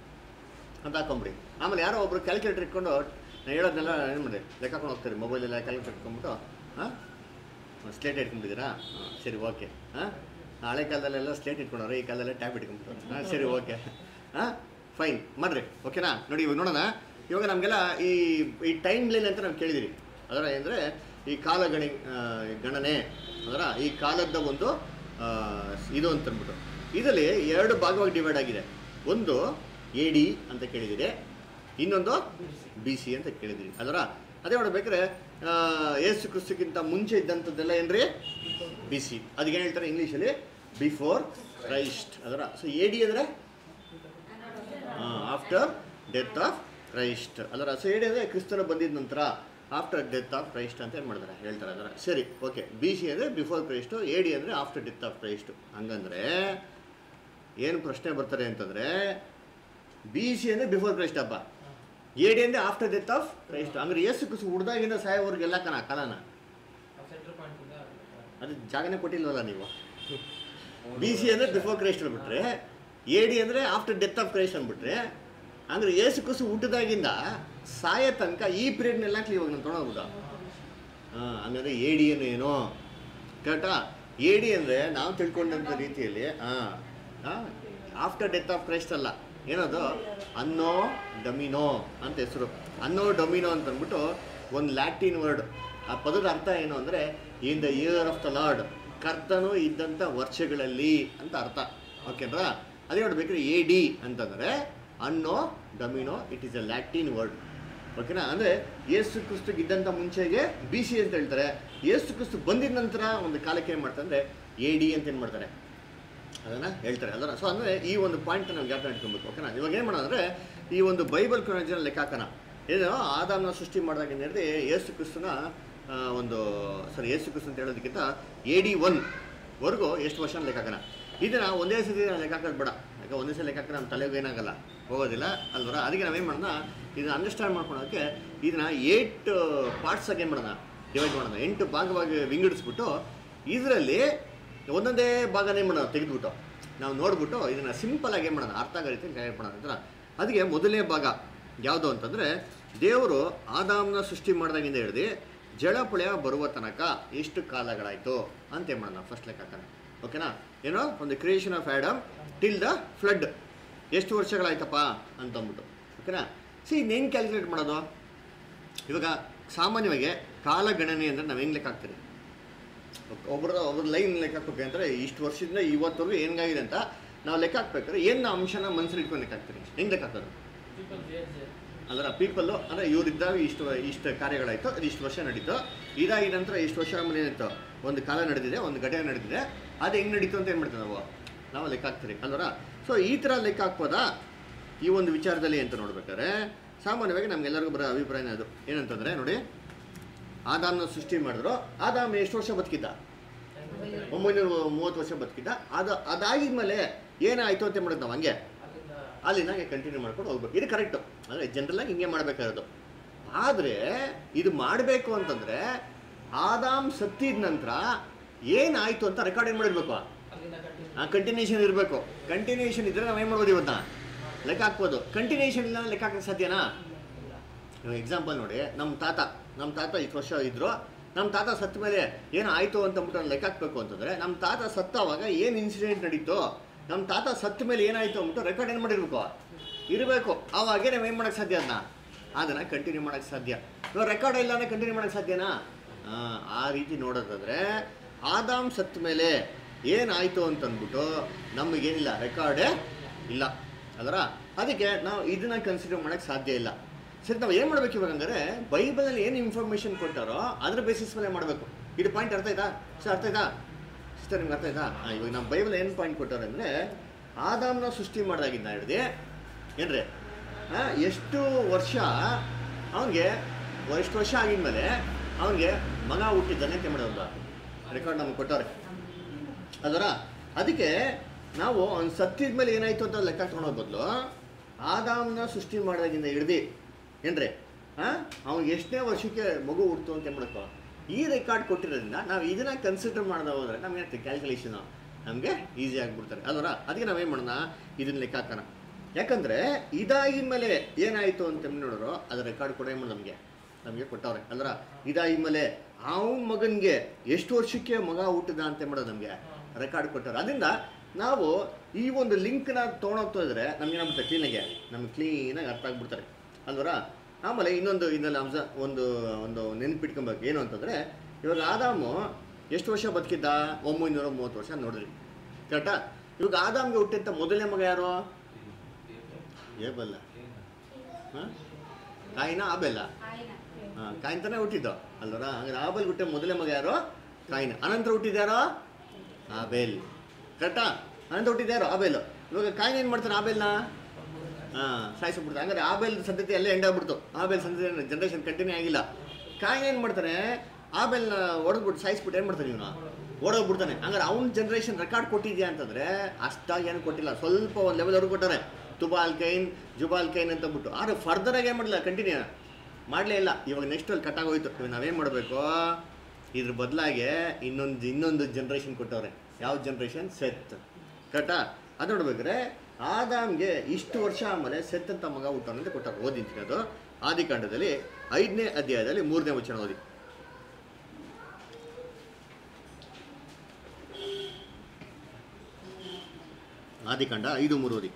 ಅಂತ ಹಾಕೊಂಬಿಡಿ ಆಮೇಲೆ ಯಾರೋ ಒಬ್ರು ಕ್ಯಾಲ್ಕುಲೇಟರ್ ಇಟ್ಕೊಂಡು ನಾನು ಹೇಳೋದನ್ನೆಲ್ಲ ಏನು ಮಾಡಿ ಲೆಕ್ಕ ಹಾಕೊಂಡು ಹೋಗ್ತಾರೆ ಮೊಬೈಲೆಲ್ಲ ಕ್ಯಾಲ್ಕುಲೇಟರ್ ಇಟ್ಕೊಂಡ್ಬಿಟ್ಟು ಹಾಂ ಸ್ಲೇಟ್ ಇಟ್ಕೊಂಡಿದ್ದೀರಾ ಹಾಂ ಸರಿ ಓಕೆ ಹಾಂ ಹಳೆ ಕಾಲದಲ್ಲೆಲ್ಲ ಸ್ಲೇಟ್ ಇಟ್ಕೊಂಡವ್ರೆ ಈ ಕಾಲದಲ್ಲೇ ಟ್ಯಾಬ್ ಇಟ್ಕೊಂಡ್ಬಿಟ್ಟು ಹಾಂ ಸರಿ ಓಕೆ ಹಾಂ ಫೈನ್ ಮಾಡಿರಿ ಓಕೆನಾ ನೋಡಿ ಇವಾಗ ನೋಡೋಣ ಇವಾಗ ನಮಗೆಲ್ಲ ಈ ಈ ಟೈಮ್ ಲೈನ್ ಅಂತ ನಾವು ಕೇಳಿದಿರಿ ಅದರ ಅಂದರೆ ಈ ಕಾಲ ಗಣಿ ಆ, ಗಣನೆ ಅದರ ಈ ಕಾಲದ ಒಂದು ಆ, ಇದು ಅಂತ ಅಂದ್ಬಿಟ್ಟು ಇದರಲ್ಲಿ ಎರಡು ಭಾಗವಾಗಿ ಡಿವೈಡ್ ಆಗಿದೆ ಒಂದು ಎ ಡಿ ಅಂತ ಕೇಳಿದಿರಿ ಇನ್ನೊಂದು ಬಿ ಸಿ ಅಂತ ಕೇಳಿದಿರಿ ಅದರ ಅದೇ ನೋಡ್ಬೇಕಾದ್ರೆ ಆ, ಯೇಸು ಕ್ರಿಸ್ತಕ್ಕಿಂತ ಮುಂಚೆ ಇದ್ದಂಥದ್ದೆಲ್ಲ ಏನ್ರಿ ಬಿ ಸಿ ಅದಕ್ಕೆ ಏನು ಹೇಳ್ತಾರೆ ಇಂಗ್ಲೀಷಲ್ಲಿ ಬಿಫೋರ್ ಕ್ರೈಸ್ಟ್ ಅದರ ಸೊ ಎ ಡಿ ಅಂದರೆ ಆಫ್ಟರ್ ಡೆತ್ ಆಫ್ ಕ್ರೈಸ್ಟ್ ಅದರ ಸೊ ಎ ಡಿ ಅಂದರೆ ಕ್ರಿಸ್ತನ ಬಂದಿದ ನಂತರ ಆಫ್ಟರ್ ಡೆತ್ ಆಫ್ ಕ್ರೈಸ್ಟ್ ಅಂತ ಏನು ಮಾಡ್ತಾರೆ ಹೇಳ್ತಾರೆ ಅದರ ಸರಿ ಓಕೆ ಬಿ ಸಿ ಅಂದರೆ ಬಿಫೋರ್ ಕ್ರೈಸ್ಟು ಎ ಡಿ ಅಂದರೆ ಆಫ್ಟರ್ ಡೆತ್ ಆಫ್ ಕ್ರೈಸ್ಟು ಹಂಗಂದ್ರೆ ಏನು ಪ್ರಶ್ನೆ ಬರ್ತಾರೆ ಅಂತಂದರೆ ಬಿ ಸಿ ಅಂದರೆ ಬಿಫೋರ್ ಕ್ರೈಸ್ಟ್ ಹಬ್ಬ ಎ ಡಿ ಅಂದರೆ ಆಫ್ಟರ್ ಡೆತ್ ಆಫ್ ಕ್ರೈಸ್ಟ್ ಅಂದ್ರೆ ಯೇಸು ಕ್ರಿಸ್ತು ಹುಡ್ದಾಗಿಂದ ಸಾಯೋವರೆಗೆಲ್ಲ ಕಣ ಕಾಲನ ಸೆಂಟ್ರ್ ಪಾಯಿಂಟ್ ಇಂದ ಅದು ಜಾಗನೇ ಕೊಟ್ಟಿಲ್ವಲ್ಲ ನೀವು ಬಿ ಸಿ ಅಂದರೆ ಬಿಫೋರ್ ಕ್ರೈಸ್ಟ್ ಅಂದ್ಬಿಟ್ರೆ ಎ ಡಿ ಅಂದರೆ ಆಫ್ಟರ್ ಡೆತ್ ಆಫ್ ಕ್ರೈಸ್ಟ್ ಅಂದ್ಬಿಟ್ರೆ ಅಂದರೆ ಯೇಸು ಕ್ರಿಸ್ತು ಹುಟ್ಟಿದಾಗಿಂದ ಸಾಯ ತನಕ ಈ ಪೀರಿಯಡ್ನೆಲ್ಲ ಇವಾಗ ನಾನು ತೊಗೊಂಡೋಗ್ಬಿಟ್ಟು ಹಾಂ ಹಂಗಂದ್ರೆ ಎ ಡಿ ಏನು ಏನೋ ಕರೆಕ್ಟಾ ಎ ಡಿ ಅಂದರೆ ನಾವು ತಿಳ್ಕೊಂಡಂಥ ರೀತಿಯಲ್ಲಿ ಹಾಂ ಹಾಂ ಆಫ್ಟರ್ ಡೆತ್ ಆಫ್ ಕ್ರೈಸ್ಟ್ ಅಲ್ಲ ಏನದು ಅನ್ನೋ ಡಮಿನೋ ಅಂತ ಹೆಸರು ಅನ್ನೋ ಡೊಮಿನೋ ಅಂತ ಅಂದ್ಬಿಟ್ಟು ಒಂದು ಲ್ಯಾಟಿನ್ ವರ್ಡ್ ಆ ಪದದ ಅರ್ಥ ಏನು ಅಂದರೆ in the year of the Lord ಕರ್ತನು ಇದ್ದಂಥ ವರ್ಷಗಳಲ್ಲಿ ಅಂತ ಅರ್ಥ ಓಕೆನಾ ಅದೇ ನೋಡ್ಬೇಕ್ರೆ ಎ ಡಿ ಅಂತಂದರೆ ಅನ್ನೋ ಡಮಿನೋ it is a Latin word ಓಕೆನಾ ಅಂದರೆ ಯೇಸು ಕ್ರಿಸ್ತುಗೆ ಇದ್ದಂಥ ಮುಂಚೆಗೆ ಬಿ ಸಿ ಅಂತ ಹೇಳ್ತಾರೆ ಯೇಸು ಕ್ರಿಸ್ತು ಬಂದಿದ ನಂತರ ಒಂದು ಕಾಲಕ್ಕೆ ಏನು ಮಾಡ್ತಾರೆ ಅಂದರೆ ಎ ಡಿ ಅಂತ ಏನು ಮಾಡ್ತಾರೆ ಅದನ್ನು ಹೇಳ್ತಾರೆ ಅದರ ಸೊ ಅಂದರೆ ಈ ಒಂದು ಪಾಯಿಂಟ್ ನಾವು ಜ್ಞಾಪಕ ಇಟ್ಕೊಬೇಕು ಓಕೆನಾ ಇವಾಗ ಏನು ಮಾಡೋಣ ಅಂದರೆ ಈ ಒಂದು ಬೈಬಲ್ ಕ್ರೊನಾಲಜಿನ ಲೆಕ್ಕ ಹಾಕೋಣ ಏನು ಆದಾಮನ ಸೃಷ್ಟಿ ಮಾಡಿದಾಗ ಏನು ಹೇಳಿದ್ರೆ ಯೇಸು ಕ್ರಿಸ್ತನ ಆ, ಒಂದು ಸರಿ ಯೇಸು ಕ್ರಿಸ್ತು ಅಂತ ಹೇಳೋದಕ್ಕಿಂತ ಎ ಡಿ ಒನ್ ವರೆಗೂ ಎಷ್ಟು ವರ್ಷ ಲೆಕ್ಕ ಹಾಕೋಣ ಇದನ್ನ ಒಂದೇ ಸತಿ ಲೆಕ್ಕ ಹಾಕೋದು ಬೇಡ ಯಾಕೆ ಒಂದೇ ಸಲ ಲೆಕ್ಕ ಹಾಕಿದ್ರೆ ನಮ್ಮ ತಲೆಗೆ ಏನಾಗಲ್ಲ ಹೋಗೋದಿಲ್ಲ ಅಲ್ವರ ಅದಕ್ಕೆ ನಾವೇನು ಮಾಡೋಣ ಇದನ್ನ ಅಂಡರ್ಸ್ಟ್ಯಾಂಡ್ ಮಾಡ್ಕೊಳೋಕ್ಕೆ ಇದನ್ನ ಏಟ್ ಪಾರ್ಟ್ಸ್ ಆಗಿ ಏನು ಮಾಡೋಣ ಡಿವೈಡ್ ಮಾಡೋಣ ಎಂಟು ಭಾಗವಾಗಿ ವಿಂಗಡಿಸ್ಬಿಟ್ಟು ಇದರಲ್ಲಿ ಒಂದೊಂದೇ ಭಾಗನೇ ಮಾಡೋಣ ತೆಗೆದ್ಬಿಟ್ಟು ನಾವು ನೋಡ್ಬಿಟ್ಟು ಇದನ್ನು ಸಿಂಪಲ್ ಆಗಿ ಏನು ಮಾಡೋಣ ಅರ್ಥ ಆಗೋ ರೀತಿ ಗೈಡ್ ಮಾಡೋಣ ಅಂತ ಅದಕ್ಕೆ ಮೊದಲನೇ ಭಾಗ ಯಾವುದು ಅಂತಂದರೆ ದೇವರು ಆದಾಮ್ನ ಸೃಷ್ಟಿ ಮಾಡಿದಾಗಿಂದ ಹಿಡಿದು ಜಳಪುಳ್ಯ ಬರುವ ತನಕ ಎಷ್ಟು ಕಾಲಗಳಾಯಿತು ಅಂತ ಏನು ಮಾಡೋಣ ಫಸ್ಟ್ ಲೆಕ್ಕ ಹಾಕೋಣ ಓಕೆನಾ ಏನೋ ಒಂದು creation of Adam till the flood ಎಷ್ಟು ವರ್ಷಗಳಾಯ್ತಪ್ಪ ಅಂತಂದ್ಬಿಟ್ಟು ಓಕೆನಾ ಸಿ ಇನ್ನೇನು ಕ್ಯಾಲ್ಕುಲೇಟ್ ಮಾಡೋದು ಇವಾಗ ಸಾಮಾನ್ಯವಾಗಿ ಕಾಲಗಣನೆ ಅಂದರೆ ನಾವು ಹೆಂಗೆ ಲೆಕ್ಕ ಹಾಕ್ತೀರಿ ಒಬ್ಬರ ಒಬ್ಬರ ಲೈನ್ ಲೆಕ್ಕ ಹಾಕ್ಬೇಕು ಅಂದರೆ ಇಷ್ಟು ವರ್ಷದಿಂದ ಇವತ್ತವರೆಗೂ ಹೆಂಗಾಗಿದೆ ಅಂತ ನಾವು ಲೆಕ್ಕ ಹಾಕ್ಬೇಕಾದ್ರೆ ಏನು ಅಂಶನ ಮನಸ್ಸಲ್ಲಿ ಇಟ್ಕೊಂಡು ಲೆಕ್ಕ ಹಾಕ್ತೀರಿ ಹೆಂಗೆ ಲೆಕ್ಕ ಹಾಕೋದು ಪೀಪಲ್ ಬೇಸ್ ಅದರ ಪೀಪಲ್ಲು ಅಂದರೆ ಇವರಿದ್ದಾಗ ಇಷ್ಟು ಇಷ್ಟು ಕಾರ್ಯಗಳಾಯಿತು ಅದು ಇಷ್ಟು ವರ್ಷ ನಡೀತು ಇದಾಗಿದ ನಂತರ ಇಷ್ಟು ವರ್ಷ ಆಮೇಲೆ ಏನಾಯ್ತು ಒಂದು ಕಾಲ ನಡೆದಿದೆ ಒಂದು ಘಟನೆ ನಡೆದಿದೆ ಅದು ಹೆಂಗೆ ನಡೀತು ಅಂತ ಏನು ಮಾಡ್ತೀವಿ ನಾವು ನಾವು ಲೆಕ್ಕ ಹಾಕ್ತೀರಿ ಅಲ್ವರ ಸೊ ಈ ಥರ ಲೆಕ್ಕ ಹಾಕ್ಬೋದಾ ಈ ಒಂದು ವಿಚಾರದಲ್ಲಿ ಅಂತ ನೋಡ್ಬೇಕಾದ್ರೆ ಸಾಮಾನ್ಯವಾಗಿ ನಮ್ಗೆಲ್ಲರಿಗೂ ಬರೋ ಅಭಿಪ್ರಾಯನೇ ಅದು ಏನಂತಂದರೆ ನೋಡಿ ಆದಾಮ್ನ ಸೃಷ್ಟಿ ಮಾಡಿದ್ರು ಆದಾಮ್ ಎಷ್ಟು ವರ್ಷ ಬದುಕಿದ್ದ ಒಂಬೈನೂರ ಮೂವತ್ತು ವರ್ಷ ಬದುಕಿದ್ದ ಅದು ಅದಾಗಿದ್ಮೇಲೆ ಏನಾಯಿತು ಅಂತ ಮಾಡೋದು ನಾವು ಹಂಗೆ ಅಲ್ಲಿಂದ ಅಲ್ಲಿಂದ ಹಾಗೆ ಕಂಟಿನ್ಯೂ ಮಾಡ್ಕೊಂಡು ಹೋಗ್ಬೇಕು ಇದು ಕರೆಕ್ಟು ಅಂದರೆ ಜನರಲಾಗಿ ಹಿಂಗೆ ಮಾಡಬೇಕಾಗಿರೋದು ಆದರೆ ಇದು ಮಾಡಬೇಕು ಅಂತಂದರೆ ಆದಾಮ್ ಸತ್ತಿದ ನಂತರ ಏನಾಯಿತು ಅಂತ ರೆಕಾರ್ಡ್ ಏನು ಮಾಡಿರ್ಬೇಕು ಅಲ್ಲಿಂದ ಕಂಟಿನ್ಯೂ ಆ ಕಂಟಿನ್ಯೂಷನ್ ಇರಬೇಕು ಕಂಟಿನ್ಯೂಷನ್ ಇದ್ದರೆ ನಾವು ಏನು ಮಾಡ್ಬೋದು ಇವತ್ತ ಲೆಕ್ಕ ಹಾಕ್ಬೋದು ಕಂಟಿನ್ಯೂಷನ್ ಇಲ್ಲ ಲೆಕ್ಕ ಹಾಕಕ್ಕೆ ಸಾಧ್ಯನಾ ಇಲ್ಲ ಇವಾಗ ಎಕ್ಸಾಂಪಲ್ ನೋಡಿ ನಮ್ಮ ತಾತ ನಮ್ಮ ತಾತ ಇಷ್ಟು ವರ್ಷ ಇದ್ರು ನಮ್ಮ ತಾತ ಸತ್ತ ಮೇಲೆ ಏನು ಆಯಿತು ಅಂತಂದ್ಬಿಟ್ಟು ಲೆಕ್ಕ ಹಾಕ್ಬೇಕು ಅಂತಂದರೆ ನಮ್ಮ ತಾತ ಸತ್ತವಾಗ ಏನು ಇನ್ಸಿಡೆಂಟ್ ನಡೀತು ನಮ್ಮ ತಾತ ಸತ್ತ ಮೇಲೆ ಏನಾಯಿತು ಅಂದ್ಬಿಟ್ಟು ರೆಕಾರ್ಡ್ ಏನು ಮಾಡಿರ್ಬೇಕು ಇರಬೇಕು ಅವಾಗೇ ನಾವು ಏನು ಮಾಡೋಕ್ಕೆ ಸಾಧ್ಯ ಅದನ್ನ ಅದನ್ನು ಕಂಟಿನ್ಯೂ ಮಾಡೋಕ್ಕೆ ಸಾಧ್ಯ ಇವಾಗ ರೆಕಾರ್ಡ್ ಇಲ್ಲ ಅಂದರೆ ಕಂಟಿನ್ಯೂ ಮಾಡೋಕ್ಕೆ ಸಾಧ್ಯನಾ ಆ, ಆ ರೀತಿ ನೋಡೋದಾದ್ರೆ ಆದಾಮ್ ಸತ್ತ ಮೇಲೆ ಏನಾಯಿತು ಅಂತಂದ್ಬಿಟ್ಟು ನಮಗೇನಿಲ್ಲ ರೆಕಾರ್ಡೇ ಇಲ್ಲ ಅದರ ಅದಕ್ಕೆ ನಾವು ಇದನ್ನ ಕನ್ಸಿಡರ್ ಮಾಡೋಕ್ಕೆ ಸಾಧ್ಯ ಇಲ್ಲ ಸರಿ ನಾವು ಏನು ಮಾಡ್ಬೇಕು ಇವಾಗ ಹಂಗಾರೆ ಬೈಬಲಲ್ಲಿ ಏನು ಇನ್ಫಾರ್ಮೇಷನ್ ಕೊಟ್ಟಾರೋ ಅದ್ರ ಬೇಸಿಸ್ ಮೇಲೆ ಮಾಡಬೇಕು ಇದು ಪಾಯಿಂಟ್ ಅರ್ಥ ಆಯ್ತಾ ಸರ್ ಅರ್ಥ ಆಯ್ತಾ ಸಿಸ್ಟರ್ ನಿಮ್ಗೆ ಅರ್ಥ ಆಯ್ತಾ ಹಾಂ ಇವಾಗ ನಮ್ಮ ಬೈಬಲ್ ಏನು ಪಾಯಿಂಟ್ ಕೊಟ್ಟಾರೆ ಅಂದರೆ ಆದಾಮ್ನ ಸೃಷ್ಟಿ ಮಾಡಿದಾಗಿಂದ ಹಿಡ್ದು ಏನ್ರಿ ಹಾಂ ಎಷ್ಟು ವರ್ಷ ಅವನಿಗೆ ಎಷ್ಟು ವರ್ಷ ಆಗಿದ್ಮೇಲೆ ಅವನಿಗೆ ಮಗ ಹುಟ್ಟಿದ್ದಾನೆ ಅಂತ ಮಾಡೋದು ರೆಕಾರ್ಡ್ ನಮ್ಗೆ ಕೊಟ್ಟವ್ರೆ ಅದರ ಅದಕ್ಕೆ ನಾವು ಅವ್ನು ಸತ್ತಿದ ಮೇಲೆ ಏನಾಯ್ತು ಅಂತ ಲೆಕ್ಕ ತೊಗೊಳೋ ಬದಲು ಆದಾಮ್ನ ಸೃಷ್ಟಿ ಮಾಡಿದಾಗಿಂದ ಹಿಡ್ದು ಏನ್ರಿ ಹಾಂ ಅವ್ನಿಗೆ ಎಷ್ಟನೇ ವರ್ಷಕ್ಕೆ ಮಗು ಹುಡ್ತು ಅಂತ ಮಾಡ್ಕೋ ಈ ರೆಕಾರ್ಡ್ ಕೊಟ್ಟಿರೋದ್ರಿಂದ ನಾವು ಇದನ್ನ ಕನ್ಸಿಡರ್ ಮಾಡ್ದೆ ಹೋದ್ರೆ ನಮ್ಗೆ ಕ್ಯಾಲ್ಕುಲೇಷನು ನಮಗೆ ಈಸಿ ಆಗಿಬಿಡ್ತಾರೆ ಅಲ್ವರ ಅದಕ್ಕೆ ನಾವೇನು ಮಾಡೋಣ ಇದನ್ನ ಲೆಕ್ಕ ಹಾಕೋಣ ಯಾಕಂದರೆ ಇದಾಗಿದ ಮೇಲೆ ಏನಾಯಿತು ಅಂತ ನೋಡಿದ್ರು ಅದು ರೆಕಾರ್ಡ್ ಕೂಡ ಏನು ನಮಗೆ ನಮಗೆ ಕೊಟ್ಟವ್ರೆ ಅಲ್ರ ಇದಾದ್ಮೇಲೆ ಅವನ ಮಗನಿಗೆ ಎಷ್ಟು ವರ್ಷಕ್ಕೆ ಮಗ ಹುಟ್ಟಿದ ಅಂತ ಮಾಡೋದು ನಮಗೆ ರೆಕಾರ್ಡ್ ಕೊಟ್ಟಾರೆ ಅದರಿಂದ ನಾವು ಈ ಒಂದು ಲಿಂಕ್ನ ತೊಗೊಂಡೋಗ್ತಾ ಇದ್ರೆ ನಮ್ಗೆ ಏನಾಗ್ಬಿಡುತ್ತೆ ಕ್ಲೀನಾಗೆ ನಮ್ಗೆ ಕ್ಲೀನಾಗಿ ಅರ್ಥ ಆಗ್ಬಿಡ್ತಾರೆ ಅಲ್ವರ ಆಮೇಲೆ ಇನ್ನೊಂದು ಇದರಲ್ಲಿ ಅಂಶ ಒಂದು ಒಂದು ನೆನ್ಪಿಟ್ಕೊಬೇಕು ಏನು ಅಂತಂದರೆ ಇವಾಗ ಆದಾಮು ಎಷ್ಟು ವರ್ಷ ಬದುಕಿದ್ದ ಒಂಬೈನೂರ ಮೂವತ್ತು ವರ್ಷ ನೋಡಿದ್ರಿ ಕರೆಕ್ಟಾ ಇವಾಗ ಆದಾಮ್ಗೆ ಹುಟ್ಟಿದ್ದ ಮೊದಲನೇ ಮಗ ಯಾರು ಏಬಲ್ಲ ಹಾಂ ಕಾಯಿನ ಆಬೆಲ್ಲ ಹಾಂ ಕಾಯಿನ್ತಾನೆ ಹುಟ್ಟಿದ್ದು ಅಲ್ವರ ಹಂಗಾರೆ ಆಬೇಲ್ ಹುಟ್ಟೆ ಮೊದಲೇ ಮಗ ಯಾರು ಕಾಯಿನ ಅನಂತರ ಹುಟ್ಟಿದ್ಯಾರೋ ಆಬೇಲ್ ಕರೆಕ್ಟಾ ಅನಂತರ ಹುಟ್ಟಿದ್ಯಾರೋ ಆಬೇಲ್ ಇವಾಗ ಕಾಯಿನ ಏನು ಮಾಡ್ತಾನೆ ಆಬೇಲ್ನ ಹಾಂ ಸಾಯಿಸ್ಬಿಡ್ತಾರೆ ಹಂಗಾರೆ ಆಬೇಲ್ ಸಂತತಿ ಅಲ್ಲೇ ಎಂಡ್ ಆಗ್ಬಿಡ್ತು ಆಬೇಲ್ ಸಂತತಿ ಜನ್ರೇಷನ್ ಕಂಟಿನ್ಯೂ ಆಗಿಲ್ಲ ಕಾಯಿನ ಏನು ಮಾಡ್ತಾನೆ ಆಬೇಲ್ನ ಹೊಡೆದ್ಬಿಟ್ಟು ಸಾಯಿಸ್ಬಿಟ್ಟು ಏನು ಮಾಡ್ತಾನೆ ಇವನು ಓಡೋಗ್ಬಿಡ್ತಾನೆ ಹಂಗಾರೆ ಅವ್ನ ಜನ್ರೇಷನ್ ರೆಕಾರ್ಡ್ ಕೊಟ್ಟಿದ್ಯಾ ಅಂತಂದರೆ ಅಷ್ಟಾಗಿ ಏನು ಕೊಟ್ಟಿಲ್ಲ ಸ್ವಲ್ಪ ಒಂದು ಲೆವೆಲ್ವರೆಗೂ ಕೊಟ್ಟಾರೆ ತುಬಾಲ್ ಕೈನ್ ಜುಬಾಲ್ ಕೈನ್ ಅಂತ ಬಿಟ್ಟು ಆದ್ರೆ ಫರ್ದರಾಗಿ ಏನು ಮಾಡಲಿಲ್ಲ ಕಂಟಿನ್ಯೂ ಮಾಡಲೇ ಇಲ್ಲ ಇವಾಗ ನೆಕ್ಸ್ಟ್ ಅಲ್ಲಿ ಕಟ್ಟಾಗೋಯ್ತು ಇವಾಗ ನಾವೇನು ಮಾಡಬೇಕು ಇದ್ರ ಬದಲಾಗಿ ಇನ್ನೊಂದು ಇನ್ನೊಂದು ಜನ್ರೇಷನ್ ಕೊಟ್ಟವ್ರೆ ಯಾವ ಜನ್ರೇಷನ್ ಸೆತ್ ಕರೆಕ್ಟಾ ಅದು ನೋಡ್ಬೇಕಾದ್ರೆ ಆದಾಮ್ಗೆ ಇಷ್ಟು ವರ್ಷ ಆಮೇಲೆ ಸೆತ್ ಅಂತ ಮಗ ಹುಟ್ಟವನು ಅಂತ ಕೊಟ್ಟಾರೆ ಓದಿಂತೀನಿ ಅದು ಆದಿಕಾಂಡದಲ್ಲಿ ಐದನೇ ಅಧ್ಯಾಯದಲ್ಲಿ ಮೂರನೇ ವಚನ ಓದಿ ಆದಿಕಾಂಡ ಐದು ಮೂರು ಓದಿ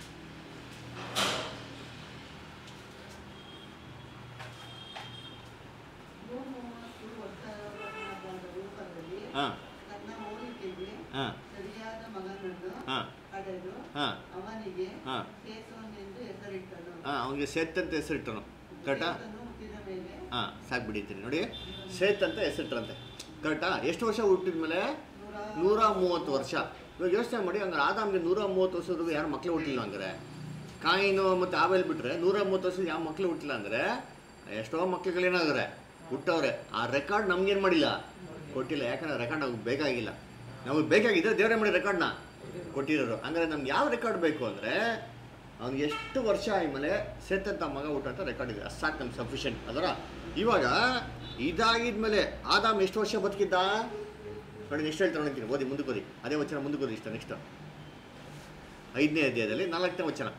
ಮೂವತ್ತು ವರ್ಷದ ರೂಪದಲ್ಲಿ ಹಾಂ ತನ್ನ ಹೋಲಿಕೆಗೆ ಹಾಂ ಸರಿಯಾದ ಮಗನನ್ನು ಹಾಂ ಪಡೆದು ಹಾಂ ಅವನಿಗೆ ಹಾಂ ಕೇಸವನೆಂದು ಹೆಸರಿಟ್ಟನು ಹಾಂ ಅವನಿಗೆ ಸೆತ್ ಅಂತ ಹೆಸರಿಟ್ಟನು ಕರೆಕ್ಟಾ ಸೇತನು ಹುಟ್ಟಿದ ಮೇಲೆ ಹಾಂ ಸಾಕು ಬಿಡಿತೀನಿ ನೋಡಿ ಸೇತ್ ಅಂತ ಹೆಸರಿಟ್ರಂತೆ ಕರೆಕ್ಟಾ ಎಷ್ಟು ವರ್ಷ ಹುಟ್ಟಿದ ಮೇಲೆ ನೂರ ನೂರ ಮೂವತ್ತು ವರ್ಷ ಇವಾಗ ಯೋಚನೆ ಮಾಡಿ ಹಂಗಾರೆ ಆದಾಮ್ಗೆ ನೂರ ಮೂವತ್ತು ವರ್ಷದವರೆಗೂ ಯಾರು ಮಕ್ಕಳು ಹುಟ್ಟಿಲ್ಲ ಹಂಗಾರೆ ಕಾಯಿನು ಮತ್ತು ಆವೇಲ್ ಬಿಟ್ರೆ ನೂರ ಮೂವತ್ತು ವರ್ಷದ ಯಾವ ಮಕ್ಕಳು ಹುಟ್ಟಿಲ್ಲ ಅಂದರೆ ಎಷ್ಟೋ ಮಕ್ಳುಗಳೇನಾದ್ರೆ ಹುಟ್ಟವ್ರೆ ಆ ರೆಕಾರ್ಡ್ ನಮ್ಗೇನು ಮಾಡಿಲ್ಲ ಕೊಟ್ಟಿಲ್ಲ ಯಾಕಂದ್ರೆ ರೆಕಾರ್ಡ್ ನಮ್ಗೆ ಬೇಕಾಗಿಲ್ಲ ನಮಗೆ ಬೇಕಾಗಿದ್ದರೆ ದೇವರೇ ಮಾಡಿ ರೆಕಾರ್ಡ್ನ ಕೊಟ್ಟಿರೋರು ಹಂಗಾರೆ ನಮ್ಗೆ ಯಾವ ರೆಕಾರ್ಡ್ ಬೇಕು ಅಂದರೆ ಅವ್ನಿಗೆ ಎಷ್ಟು ವರ್ಷ ಆದ್ಮೇಲೆ ಸೇತಂತ ಮಗ ಊಟ ಅಂತ ರೆಕಾರ್ಡ್ ಇದೆ ಅಷ್ಟು ಸಾಕು ನಮ್ಗೆ ಸಫಿಷಿಯೆಂಟ್ ಅದರ ಇವಾಗ ಇದಾಗಿದ್ಮೇಲೆ ಆದಾಮ್ ಎಷ್ಟು ವರ್ಷ ಬದುಕಿದ್ದ ನೋಡಿ ನೆಕ್ಸ್ಟ್ ಹೇಳ್ತಾ ನೋಡ್ತೀನಿ ಓದಿ ಮುಂದಕ್ಕೆ ಓದಿ ಅದೇ ವಚನ ಮುಂದಕ್ಕೆ ಓದಿ ಇಷ್ಟ ನೆಕ್ಸ್ಟ್ ಐದನೇ ಅಧ್ಯಾಯದಲ್ಲಿ ನಾಲ್ಕನೇ ವಚನ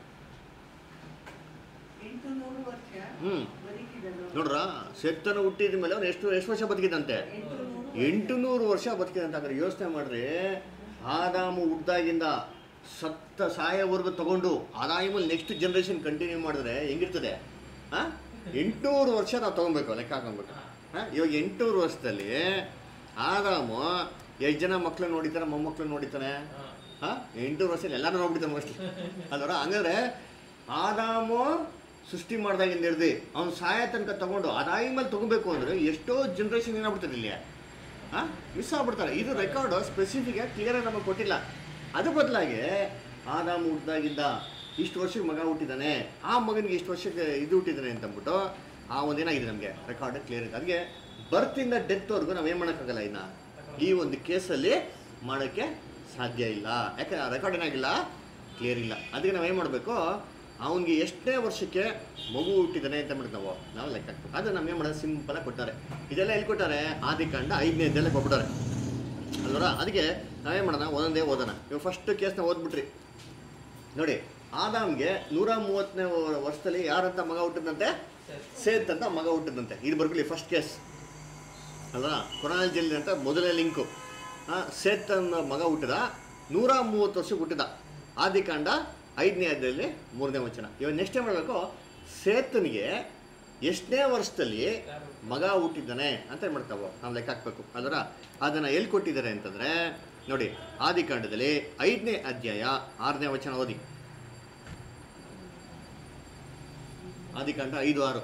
ಎಂಟು ನೂರು ವರ್ಷ ಹ್ಮ್. ಬದುಕಿದನು ನೋಡ್ರ ಸೆತ್ತನು ಹುಟ್ಟಿದ ಮೇಲೆ ಅವ್ನು ಎಷ್ಟು ಎಷ್ಟು ವರ್ಷ ಬದುಕಿದಂತೆ ಎಂಟು ನೂರು ಎಂಟು ನೂರು ವರ್ಷ ಬದುಕಿದಂತ ಹಾಗಾದ್ರೆ ಯೋಚನೆ ಮಾಡ್ರಿ ಆದಾಮು ಹುಟ್ದಾಗಿಂದ ಸತ್ತ ಸಾಯವರೆಗೂ ತಗೊಂಡು ಆದಾಯಮಲ್ಲಿ ನೆಕ್ಸ್ಟ್ ಜನ್ರೇಷನ್ ಕಂಟಿನ್ಯೂ ಮಾಡಿದ್ರೆ ಹೆಂಗಿರ್ತದೆ ಹಾಂ ಎಂಟುನೂರು ವರ್ಷ ನಾವು ತೊಗೊಬೇಕು ಲೆಕ್ಕ ಹಾಕೊಬೇಕು ಹಾಂ ಇವಾಗ ಎಂಟುನೂರು ವರ್ಷದಲ್ಲಿ ಆದಾಮು ಎಷ್ಟು ಜನ ಮಕ್ಳು ನೋಡಿತಾನೆ ಮೊಮ್ಮಕ್ಳು ನೋಡಿತಾನೆ ಹಾಂ ಎಂಟುನೂರು ವರ್ಷದಲ್ಲಿ ಎಲ್ಲರೂ ನೋಡ್ಬಿಡ್ತಾನೆ ಮೋಸ್ಟ್ಲಿ ಅದರ ಹಂಗಾದ್ರೆ ಆದಾಮು ಸೃಷ್ಟಿ ಮಾಡ್ದಾಗಿಂದ ಹಿಡ್ದು ಅವ್ನು ಸಾಯ ತನಕ ತಗೊಂಡು ಆದಾಯಮಲ್ಲಿ ತಗೋಬೇಕು ಅಂದರೆ ಎಷ್ಟೋ ಜನ್ರೇಷನ್ ಏನಾಗ್ಬಿಡ್ತದೆ ಇಲ್ಲಿ ಹಾಂ ಮಿಸ್ ಆಗ್ಬಿಡ್ತಾರೆ ಇದು ರೆಕಾರ್ಡು ಸ್ಪೆಸಿಫಿಕ್ ಕ್ಲಿಯರಾಗಿ ನಮಗೆ ಕೊಟ್ಟಿಲ್ಲ ಅದ್ರ ಬದಲಾಗಿ ಆದಾಮ್ ಹುಟ್ಟಿದಾಗಿದ್ದ ಇಷ್ಟು ವರ್ಷಕ್ಕೆ ಮಗ ಹುಟ್ಟಿದ್ದಾನೆ ಆ ಮಗನಿಗೆ ಇಷ್ಟು ವರ್ಷಕ್ಕೆ ಇದು ಹುಟ್ಟಿದ್ದಾನೆ ಅಂತ ಅಂದ್ಬಿಟ್ಟು ಆ ಒಂದೇನಾಗಿದೆ ನಮಗೆ ರೆಕಾರ್ಡ್ ಕ್ಲಿಯರ್ ಇದೆ ಅದಕ್ಕೆ ಬರ್ತಿಂದ ಡೆತ್ವರೆಗೂ ನಾವೇನು ಮಾಡೋಕ್ಕಾಗಲ್ಲ ಇನ್ನು ಈ ಒಂದು ಕೇಸಲ್ಲಿ ಮಾಡೋಕ್ಕೆ ಸಾಧ್ಯ ಇಲ್ಲ ಯಾಕೆ ಆ ರೆಕಾರ್ಡ್ ಏನಾಗಿಲ್ಲ ಕ್ಲಿಯರ್ ಇಲ್ಲ ಅದಕ್ಕೆ ನಾವೇನು ಮಾಡಬೇಕು ಅವನಿಗೆ ಎಷ್ಟನೇ ವರ್ಷಕ್ಕೆ ಮಗು ಹುಟ್ಟಿದ್ದಾನೆ ಅಂತ ಅಂದ್ಬಿಟ್ಟು ನಾವು ನಾವು ಲೆಕ್ಕ ಹಾಕ್ಬೇಕು ಅದು ನಮ್ಗೆ ಮಾಡೋದು ಸಿಂಪಲಾಗಿ ಕೊಟ್ಟಾರೆ ಇದೆಲ್ಲ ಎಲ್ಲಿ ಕೊಟ್ಟಾರೆ ಆದಿಕಾಂಡ ಐದನೇದೆಲ್ಲ ಕೊಟ್ಬಿಟ್ಟಾರೆ ಅಲ್ವರ ಅದಕ್ಕೆ ನಾವೇನು ಮಾಡೋಣ ಒಂದೊಂದೇ ಓದೋಣ ಇವಾಗ ಫಸ್ಟ್ ಕೇಸ್ನ ಓದ್ಬಿಟ್ರಿ ನೋಡಿ ಆದಾಮ್ಗೆ ನೂರ ಮೂವತ್ತನೇ ವರ್ಷದಲ್ಲಿ ಯಾರಂತ ಮಗ ಹುಟ್ಟಿದಂತೆ ಸೇತ್ ಅಂತ ಮಗ ಹುಟ್ಟಿದಂತೆ ಇದು ಬರ್ಕೊಳ್ಳಿ ಫಸ್ಟ್ ಕೇಸ್ ಅಲ್ವಾ ಕೊನಾಲಜಿಯಲ್ಲಿ ಅಂತ ಮೊದಲನೇ ಲಿಂಕು ಸೇತ್ ಅನ್ನೋ ಮಗ ಹುಟ್ಟಿದ ನೂರ ಮೂವತ್ತು ವರ್ಷಕ್ಕೆ ಹುಟ್ಟಿದ ಆದಿಕಾಂಡ ಐದನೇ ಅಧ್ಯಾಯದಲ್ಲಿ ಮೂರನೇ ವಚನ ಇವಾಗ ನೆಕ್ಸ್ಟ್ ಏನು ಮಾಡಬೇಕು ಸೇತನಿಗೆ ಎಷ್ಟನೇ ವರ್ಷದಲ್ಲಿ ಮಗ ಹುಟ್ಟಿದ್ದಾನೆ ಅಂತ ಏನು ಮಾಡ್ತಾವೋ ನಾವು ಲೆಕ್ಕ ಹಾಕ್ಬೇಕು ಅದರ ಅದನ್ನು ಎಲ್ಲಿ ಕೊಟ್ಟಿದ್ದಾರೆ ಅಂತಂದರೆ ನೋಡಿ ಆದಿಕಾಂಡದಲ್ಲಿ ಐದನೇ ಅಧ್ಯಾಯ ಆರನೇ ವಚನ ಓದಿ ಆದಿಕಾಂಡ ಐದು ಆರು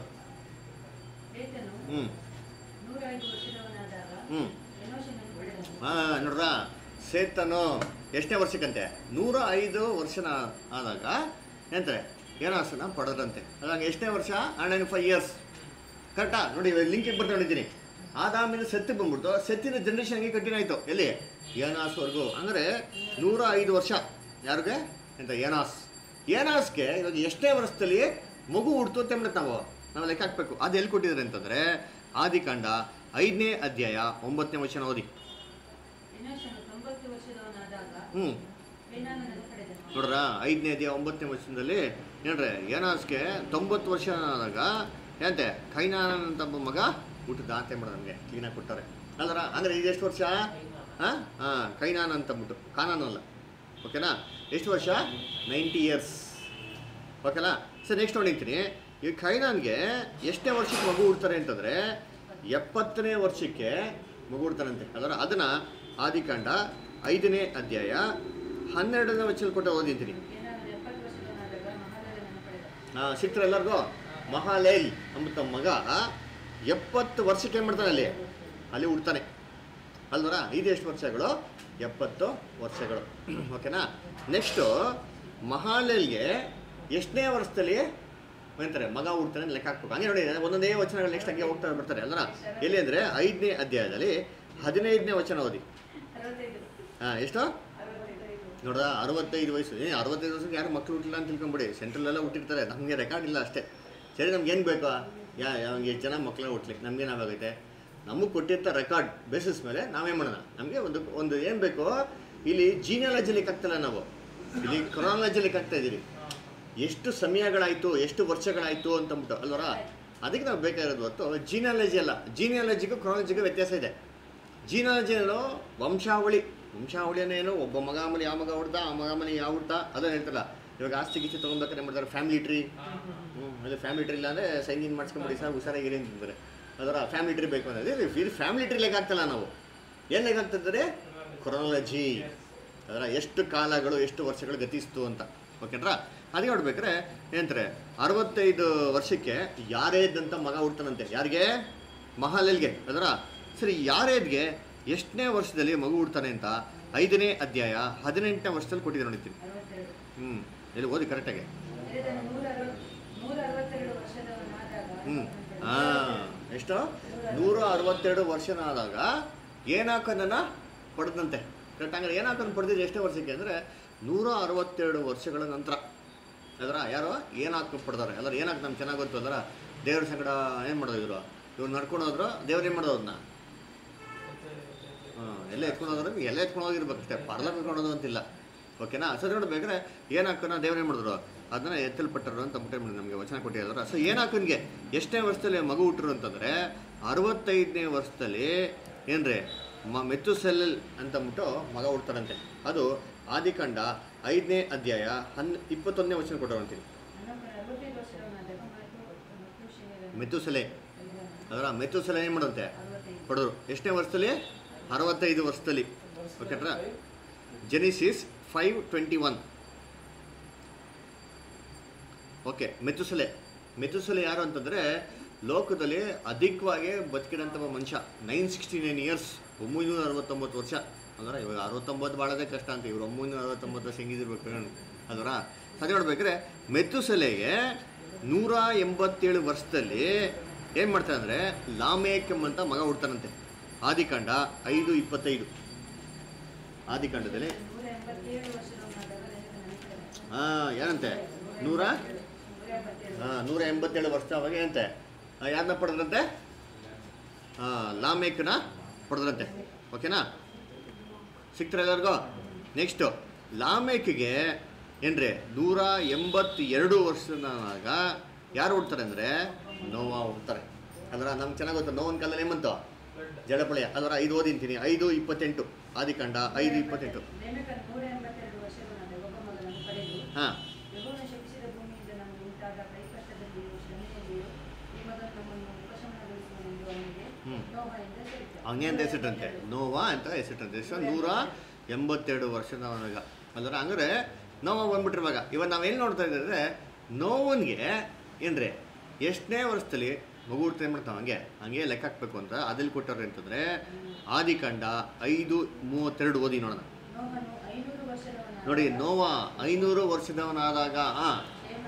ಸೇತನು ಹ್ಞೂ ನೂರೈದು ವರ್ಷದವನಾದಾಗ ಹ್ಞೂ ಎನೋಷನನ್ನು ಪಡೆದನು ಹಾಂ ನೋಡ್ರ ಸೇತನು ಎಷ್ಟನೇ ವರ್ಷಕ್ಕಂತೆ ನೂರ ಐದು ವರ್ಷನ ಆದಾಗ ಎಂತಾರೆ ಏನಾಸನ ಪಡೆದಂತೆ ಅದಾಗ ಎಷ್ಟನೇ ವರ್ಷ ಹಂಡ್ರೆಡ್ ಫೈವ್ ಇಯರ್ಸ್ ಕರೆಕ್ಟಾ ನೋಡಿ ಲಿಂಕಿಗೆ ಬರ್ತಾ ನೋಡಿದ್ದೀನಿ ಆದಾಮಿನ ಸೆತ್ತು ಬಂದ್ಬಿಡ್ತು ಸೆತ್ತಿನ ಜನ್ರೇಷನ್ಗೆ ಕಂಟಿನ್ಯೂ ಆಯಿತು ಎಲ್ಲಿ ಏನಾಸ್ವರೆಗೂ ಅಂದರೆ ನೂರ ಐದು ವರ್ಷ ಯಾರಿಗೆ ಎಂತ ಏನಾಸ್ ಏನಾಸ್ಗೆ ಇವಾಗ ಎಷ್ಟನೇ ವರ್ಷದಲ್ಲಿ ಮಗು ಹುಡ್ತು ಅಂತ ಅಂದ್ಬಿಟ್ಟು ನಾವು ನಾವು ಲೆಕ್ಕ ಹಾಕ್ಬೇಕು ಅದು ಎಲ್ಲಿ ಕೊಟ್ಟಿದ್ದಾರೆ ಅಂತಂದರೆ ಆದಿಕಾಂಡ ಐದನೇ ಅಧ್ಯಾಯ ಒಂಬತ್ತನೇ ವಚನ ಓದಿ ಎನೋಷನು ತೊಂಬತ್ತು ವರ್ಷದವನಾದಾಗ ಹ್ಞೂ ಬೇನಾನನನ್ನು ಪಡೆದನು ನೋಡ್ರ ಐದನೇ ಅಧ್ಯಾಯ ಒಂಬತ್ತನೇ ವರ್ಷದಲ್ಲಿ ಏನ್ರಿ ಏನಾಸ್ಗೆ ತೊಂಬತ್ತು ವರ್ಷ ಆದಾಗ ಏನಂತೆ ಕೈನಾನನ್ ಅಂತ ಒಬ್ಬ ಮಗ ಹುಟ್ಟಿದ ಅಂತ ಮಾಡೋದು ನಮಗೆ ಕ್ಲೀನಾಗಿ ಕೊಟ್ಟಾರೆ ಅಲ್ಲರ ಅಂದರೆ ಇದು ಎಷ್ಟು ವರ್ಷ ಹಾಂ ಹಾಂ ಕೈನಾನ್ ಅಂತ ಅಂದ್ಬಿಟ್ಟು ಕಾನಾನು ಅಲ್ಲ ಓಕೆನಾ ಎಷ್ಟು ವರ್ಷ ನೈಂಟಿ ಇಯರ್ಸ್ ಓಕೆನಾ ಸರ್ ನೆಕ್ಸ್ಟ್ ನೋಡಿರ್ತೀನಿ ಈ ಕೈನಾನ್ಗೆ ಎಷ್ಟನೇ ವರ್ಷಕ್ಕೆ ಮಗು ಹುಡ್ತಾರೆ ಅಂತಂದರೆ ಎಪ್ಪತ್ತನೇ ವರ್ಷಕ್ಕೆ ಮಗು ಹುಡ್ತಾರಂತೆ ಅದರ ಅದನ್ನು ಆದಿಕಾಂಡ ಐದನೇ ಅಧ್ಯಾಯ ಹನ್ನೆರಡನೇ ವಚನ ಕೊಟ್ಟು ಓದಿದ್ದೀನಿ ಬೇನಾನನು ಎಪ್ಪತ್ತು ವರ್ಷದವನಾದಾಗ ಮಹಾಲಯನನ್ನು ಪಡೆದನು ಹಾಂ ಸಿಕ್ತಾರೆ ಎಲ್ಲರಿಗೂ ಮಹಾಲೇಲ್ ಅಂಬತ್ತ ಮಗ ಎಪ್ಪತ್ತು ವರ್ಷಕ್ಕೆ ಏನು ಮಾಡ್ತಾನೆ ಅಲ್ಲಿ ಅಲ್ಲಿ ಹುಡ್ತಾನೆ ಅಲ್ವರ ಇದು ಎಷ್ಟು ವರ್ಷಗಳು ಎಪ್ಪತ್ತು ವರ್ಷಗಳು ಓಕೆನಾ ನೆಕ್ಸ್ಟು ಮಹಾಲೇಲ್ಗೆ ಎಷ್ಟನೇ ವರ್ಷದಲ್ಲಿ ಏನಂತಾರೆ ಮಗ ಹುಡ್ತಾನೆ ಅಂತ ಲೆಕ್ಕ ಹಾಕ್ಬೇಕು ಹಂಗೆ ನೋಡಿ ಒಂದೊಂದೇ ವಚನಗಳು ನೆಕ್ಸ್ಟ್ ಹಂಗೆ ಹೋಗ್ತಾ ಬರ್ತಾರೆ ಅಲ್ವರ ಎಲ್ಲಿ ಅಂದರೆ ಐದನೇ ಅಧ್ಯಾಯದಲ್ಲಿ ಹದಿನೈದನೇ ವಚನ ಓದಿ ಅರವತ್ತೈದು ಹಾಂ ಎಷ್ಟು ಅರವತ್ತೈದು ನೋಡ್ರ ಅರವತ್ತೈದು ವಯಸ್ಸು ಏ ಅರವತ್ತೈದು ವರ್ಷಕ್ಕೆ ಯಾರು ಮಕ್ಕಳು ಹುಟ್ಟಿಲ್ಲ ಅಂತ ತಿಳ್ಕೊಂಬಿಡಿ ಸೆಂಟ್ರಲೆಲ್ಲ ಹುಟ್ಟಿರ್ತಾರೆ ನಮಗೆ ರೆಕಾರ್ಡ್ ಇಲ್ಲ ಅಷ್ಟೇ ಸರಿ ನಮ್ಗೆ ಏನು ಬೇಕು ಯಾ ಅವ್ನಿಗೆ ಎಷ್ಟು ಜನ ಮಕ್ಕಳು ಹುಟ್ಲಿ ನಮ್ಗೆ ನಾವಾಗೈತೆ ನಮಗೆ ಕೊಟ್ಟಿರ್ತ ರೆಕಾರ್ಡ್ ಬೇಸಿಸ್ ಮೇಲೆ ನಾವೇನು ಮಾಡೋಣ ನಮಗೆ ಒಂದು ಒಂದು ಏನು ಬೇಕು ಇಲ್ಲಿ ಜೀನಿಯಾಲಜಿ ಆಗ್ತಿಲ್ಲ ನಾವು ಇಲ್ಲಿ ಕ್ರೊನಾಲಜಿ ಆಗ್ತಾ ಇದ್ದೀರಿ ಎಷ್ಟು ಸಮಯಗಳಾಯಿತು ಎಷ್ಟು ವರ್ಷಗಳಾಯಿತು ಅಂತಂದ್ಬಿಟ್ಟು ಅಲ್ವರ ಅದಕ್ಕೆ ನಾವು ಬೇಕಾಗಿರೋದು ಹೊತ್ತು ಜೀನಿಯಾಲಜಿ ಅಲ್ಲ ಜೀನಿಯಾಲಜಿಗೂ ಕ್ರೊನಾಲಜಿಗೂ ವ್ಯತ್ಯಾಸ ಇದೆ ಜೀನಾಲಜಿ ಏನೋ ವಂಶಾವಳಿ ವಂಶಾವಳಿ ಏನು ಒಬ್ಬ ಮಗ ಮನೆ ಯಾವ ಮಗ ಹುಡ್ದ ಆ ಮಗ ಮನೆ ಯಾವ ಹುಡ್ದ ಅದನ್ನ ಹೇಳ್ತಾರಲ್ಲ ಇವಾಗ ಆಸ್ತಿ ಗೀಸ್ತಿ ತೊಗೊಬೇಕಾದ್ರೆ ಏನು ಮಾಡ್ತಾರೆ ಫ್ಯಾಮಿಲಿ ಟ್ರೀ ಹ್ಞೂ ಅದು ಫ್ಯಾಮಿಲಿ ಟ್ರೀ ಇಲ್ಲ ಅಂದರೆ ಸೈನ್ ಇನ್ ಮಾಡಿಸ್ಕೊಂಬಿಡಿ ಸರ್ ಹುಷಾರಾಗಿರಿ ಅಂತಿದ್ದಾರೆ ಅದರ ಫ್ಯಾಮಿಲಿ ಟ್ರೀ ಬೇಕು ಅಂದರೆ ಇದು ಫ್ಯಾಮಿಲಿ ಟ್ರೀ ಲೆಕ್ಕ ಆಗ್ತಲ್ಲ ನಾವು ಏನು ಲೆಕ್ಕ ಆಗ್ತಿದ್ದಾರೆ ಕ್ರೊನಾಲಜಿ ಅದರ ಎಷ್ಟು ಕಾಲಗಳು ಎಷ್ಟು ವರ್ಷಗಳು ಗತಿಸ್ತು ಅಂತ ಓಕೆನ್ರಾ ಅದಕ್ಕೆ ನೋಡ್ಬೇಕಾರೆ ಏನಂತಾರೆ ಅರವತ್ತೈದು ವರ್ಷಕ್ಕೆ ಯಾರೇದಂತ ಮಗ ಹುಡ್ತಾನಂತೆ ಯಾರಿಗೆ ಮಹಾಲಲ್ಗೆ ಅದರ ಸರಿ ಯಾರೇದ್ಗೆ ಎಷ್ಟನೇ ವರ್ಷದಲ್ಲಿ ಮಗು ಹುಡ್ತಾನೆ ಅಂತ ಐದನೇ ಅಧ್ಯಾಯ ಹದಿನೆಂಟನೇ ವರ್ಷದಲ್ಲಿ ಕೊಟ್ಟಿದ್ದಾರೆ ನೋಡಿದ್ದೀನಿ ಅರವತ್ತೆರಡು ಹ್ಞೂ ಎಲ್ಲಿ ಓದಿ ಕರೆಕ್ಟಾಗಿ ಇದನ್ನು ನೂರ ಅರವತ್- ನೂರ ಅರವತ್ತೆರಡು ವರ್ಷದವನಾದಾಗ ಹ್ಞೂ ಹಾಂ ಎಷ್ಟು ನೂರ ಅರವತ್ತೆರಡು ವರ್ಷನಾದಾಗ ಏನಾಕನನ್ನ ಪಡೆದಂತೆ ಕರೆಕ್ಟ್ ಹಂಗಾರೆ ಏನಾಕನ್ ಪಡೆದಿದ್ದು ಎಷ್ಟೇ ವರ್ಷಕ್ಕೆ ಅಂದರೆ ನೂರ ಅರವತ್ತೆರಡು ವರ್ಷಗಳ ನಂತರ ಅದರ ಯಾರೋ ಏನಾಕ ಪಡೆದಾರೆ ಅದ್ರ ಏನಾಕ ನಮ್ಗೆ ಚೆನ್ನಾಗಿ ಗೊತ್ತು ಅದರ ದೇವ್ರ ಸಂಗಡ ಏನು ಮಾಡೋದು ಇವರು ಇವ್ರು ನಡ್ಕೊಂಡು ಹೋದ್ರು ದೇವ್ರು ಏನು ಮಾಡೋದು ಅದನ್ನ ಹಾಂ ಎಲ್ಲ ಎತ್ಕೊಂಡು ಹೋದ್ರೆ ಎಲ್ಲ ಎತ್ಕೊಂಡು ಹೋಗಿರ್ಬೇಕು ಅಷ್ಟೇ ಪರ್ಲ ಬಿಟ್ಕೊಂಡು ಅಂತಿಲ್ಲ ಓಕೆನಾ ಸರಿ ನೋಡ್ಬೇಕಾದ್ರೆ ಏನಾಕನ ದೇವ್ರು ಏನು ಮಾಡಿದ್ರು ಅದನ್ನ ಎತ್ತಲ್ಪಟ್ಟರು ಅಂತ ಮುಟ್ಟೆ ನಮಗೆ ವಚನ ಕೊಟ್ಟಿದ್ದಾರೆ ಸೊ ಏನಾಕನ್ಗೆ ಎಷ್ಟನೇ ವರ್ಷದಲ್ಲಿ ಮಗು ಹುಟ್ಟರು ಅಂತಂದರೆ ಅರವತ್ತೈದನೇ ವರ್ಷದಲ್ಲಿ ಏನ್ರಿ ಮ ಮೆತ್ತುಸೆಲ್ ಅಂತ ಅಂದ್ಬಿಟ್ಟು ಮಗ ಹುಡ್ತಾರಂತೆ ಅದು ಆದಿಕಾಂಡ ಐದನೇ ಅಧ್ಯಾಯ ಹನ್ ಇಪ್ಪತ್ತೊಂದನೇ ವಚನ ಕೊಟ್ಟರು ಅಂತೀನಿ ಅನಂತರ ಅರವತ್ತೈದು ವರ್ಷದವನಾದಾಗ ಮತ್ತು ಮತ್ತು ಮೆತ್ತುಸೆಲೆ ಅದರ ಮೆತ್ತುಸೆಲೆ ಏನು ಮಾಡಂತೆ ಅರವತ್ತೈದು ಪಡೆದ್ರು ಎಷ್ಟನೇ ವರ್ಷದಲ್ಲಿ ಅರವತ್ತೈದು ವರ್ಷದಲ್ಲಿ ಓಕೆಟ್ರಾ Genesis five twenty one okay Methuselah Methuselah ಯಾರು ಅಂತಂದರೆ ಲೋಕದಲ್ಲಿ ಅಧಿಕವಾಗಿ ಬದುಕಿದಂಥ ಒಬ್ಬ ಮನುಷ್ಯ ನೈನ್ ಸಿಕ್ಸ್ಟಿ ನೈನ್ ಇಯರ್ಸ್ ಒಂಬೈನೂರ ಅರವತ್ತೊಂಬತ್ತು ವರ್ಷ ಅಂದ್ರೆ ಇವಾಗ ಅರವತ್ತೊಂಬತ್ತು ಬಾಳೋದೇ ಕಷ್ಟ ಅಂತ ಇವ್ರು ಒಂಬೈನೂರ ಅರವತ್ತೊಂಬತ್ತು ವರ್ಷ ಹೆಂಗಿದಿರ್ಬೇಕು ಅದರ ಸರಿ ನೋಡ್ಬೇಕಾದ್ರೆ ಮೆತುಸಲೆಗೆ ನೂರ ಎಂಬತ್ತೇಳು ವರ್ಷದಲ್ಲಿ ಏನು ಮಾಡ್ತಾರೆ ಅಂದರೆ ಲಾಮೇಕಮ್ ಅಂತ ಮಗ ಹುಡ್ತಾನಂತೆ ಆದಿಕಾಂಡ ಐದು ಇಪ್ಪತ್ತೈದು ಆದಿಕಾಂಡದಲ್ಲಿ ನೂರ ಎಂಬತ್ತೇಳು ವರ್ಷದವನಾದಾಗ ಲೆಕ್ಕ ನೆನಪಿದೆ ಹಾಂ ಏನಂತೆ ನೂರ ನೂರ ಎಂಬತ್ತೇಳು ಹಾಂ ನೂರ ಎಂಬತ್ತೇಳು ವರ್ಷ ಅವಾಗ ಏನಂತೆ ಆ, ಯಾರನ್ನ ಪಡೆದ್ರಂತೆ ಹಾಂ ಲಾಮೇಕನ ಪಡೆದ್ರಂತೆ ಓಕೆನಾ ಸಿಕ್ತಾರೆ ಎಲ್ಲರಿಗೂ ನೆಕ್ಸ್ಟು ಲಾಮೇಕಿಗೆ ಏನ್ರಿ ನೂರ ಎಂಬತ್ತೆರಡು ವರ್ಷನಾಗ ಯಾರು ಹುಡ್ತಾರೆ ಅಂದರೆ ನೋವಾ ಹುಡ್ತಾರೆ ಅಂದ್ರೆ ನಮ್ಗೆ ಚೆನ್ನಾಗಿ ಗೊತ್ತು ನೋವನ್ ಕಾಲದಲ್ಲಿ ಏಮಂತು ಜಡಪಳೆಯ ಅದರ ಐದು ಓದಿಂತೀನಿ ಐದು ಇಪ್ಪತ್ತೆಂಟು ಆದಿಕಾಂಡ ಐದು ಇಪ್ಪತ್ತೆಂಟು ಲೇಮೆಕ ನೂರ ಎಂಬತ್ತೆರಡು ವರ್ಷದವನಾದಾಗ ಒಬ್ಬ ಮಗನನ್ನು ಪಡೆದು ಹಾಂ ಯೆಹೋವನ ಶಪಿಸಿದ ಭೂಮಿಯಿಂದ ನಮಗೆ ಉಂಟಾದ ಕೈಕಷ್ಟದಲ್ಲಿಯೂ ಶ್ರಮೆಯಲ್ಲಿಯೂ ಈ ಮಗನು ನಮ್ಮನ್ನು ಉಪಶಮನಗೊಳಿಸುವನೆಂದು ಅವನಿಗೆ ಹ್ಮ್. ನೋಹ ಎಂದು ಹೆಸರಿಟ್ಟನು. ಹಂಗೆ ಅಂತ ಹೆಸರಿಟ್ರಂತೆ ನೋವಾ ಅಂತ ಹೆಸರಿಟ್ರಂತೆ ಎಷ್ಟು ನೂರ ಎಂಬತ್ತೆರಡು ವರ್ಷದವನಾಗ ಅಲ್ದ್ರ ಹಂಗಾರೆ ನೋವ ಬಂದ್ಬಿಟ್ಟಿರುವಾಗ ಇವಾಗ ನಾವೇನು ನೋಡ್ತಾ ಇದ್ದೀವಿ ನೋವನ್ಗೆ ಏನ್ರಿ ಎಷ್ಟನೇ ವರ್ಷದಲ್ಲಿ ಮಗು ಹುಡ್ತಾ ಏನು ಮಾಡ್ತಾವ ಹಂಗೆ ಹಂಗೆ ಲೆಕ್ಕ ಹಾಕ್ಬೇಕು ಅಂತ ಅದಲ್ಲಿ ಕೊಟ್ಟವ್ರೆ ಅಂತಂದರೆ ಆದಿಕಾಂಡ ಐದು ಮೂವತ್ತೆರಡು ಓದಿ ನೋಡೋಣ ನೋಹನು ಐನೂರು ವರ್ಷದವನಾದಾಗ ನೋಡಿ ನೋವಾ ಐನೂರು ವರ್ಷದವನಾದಾಗ ಹಾಂ ಶೇಮ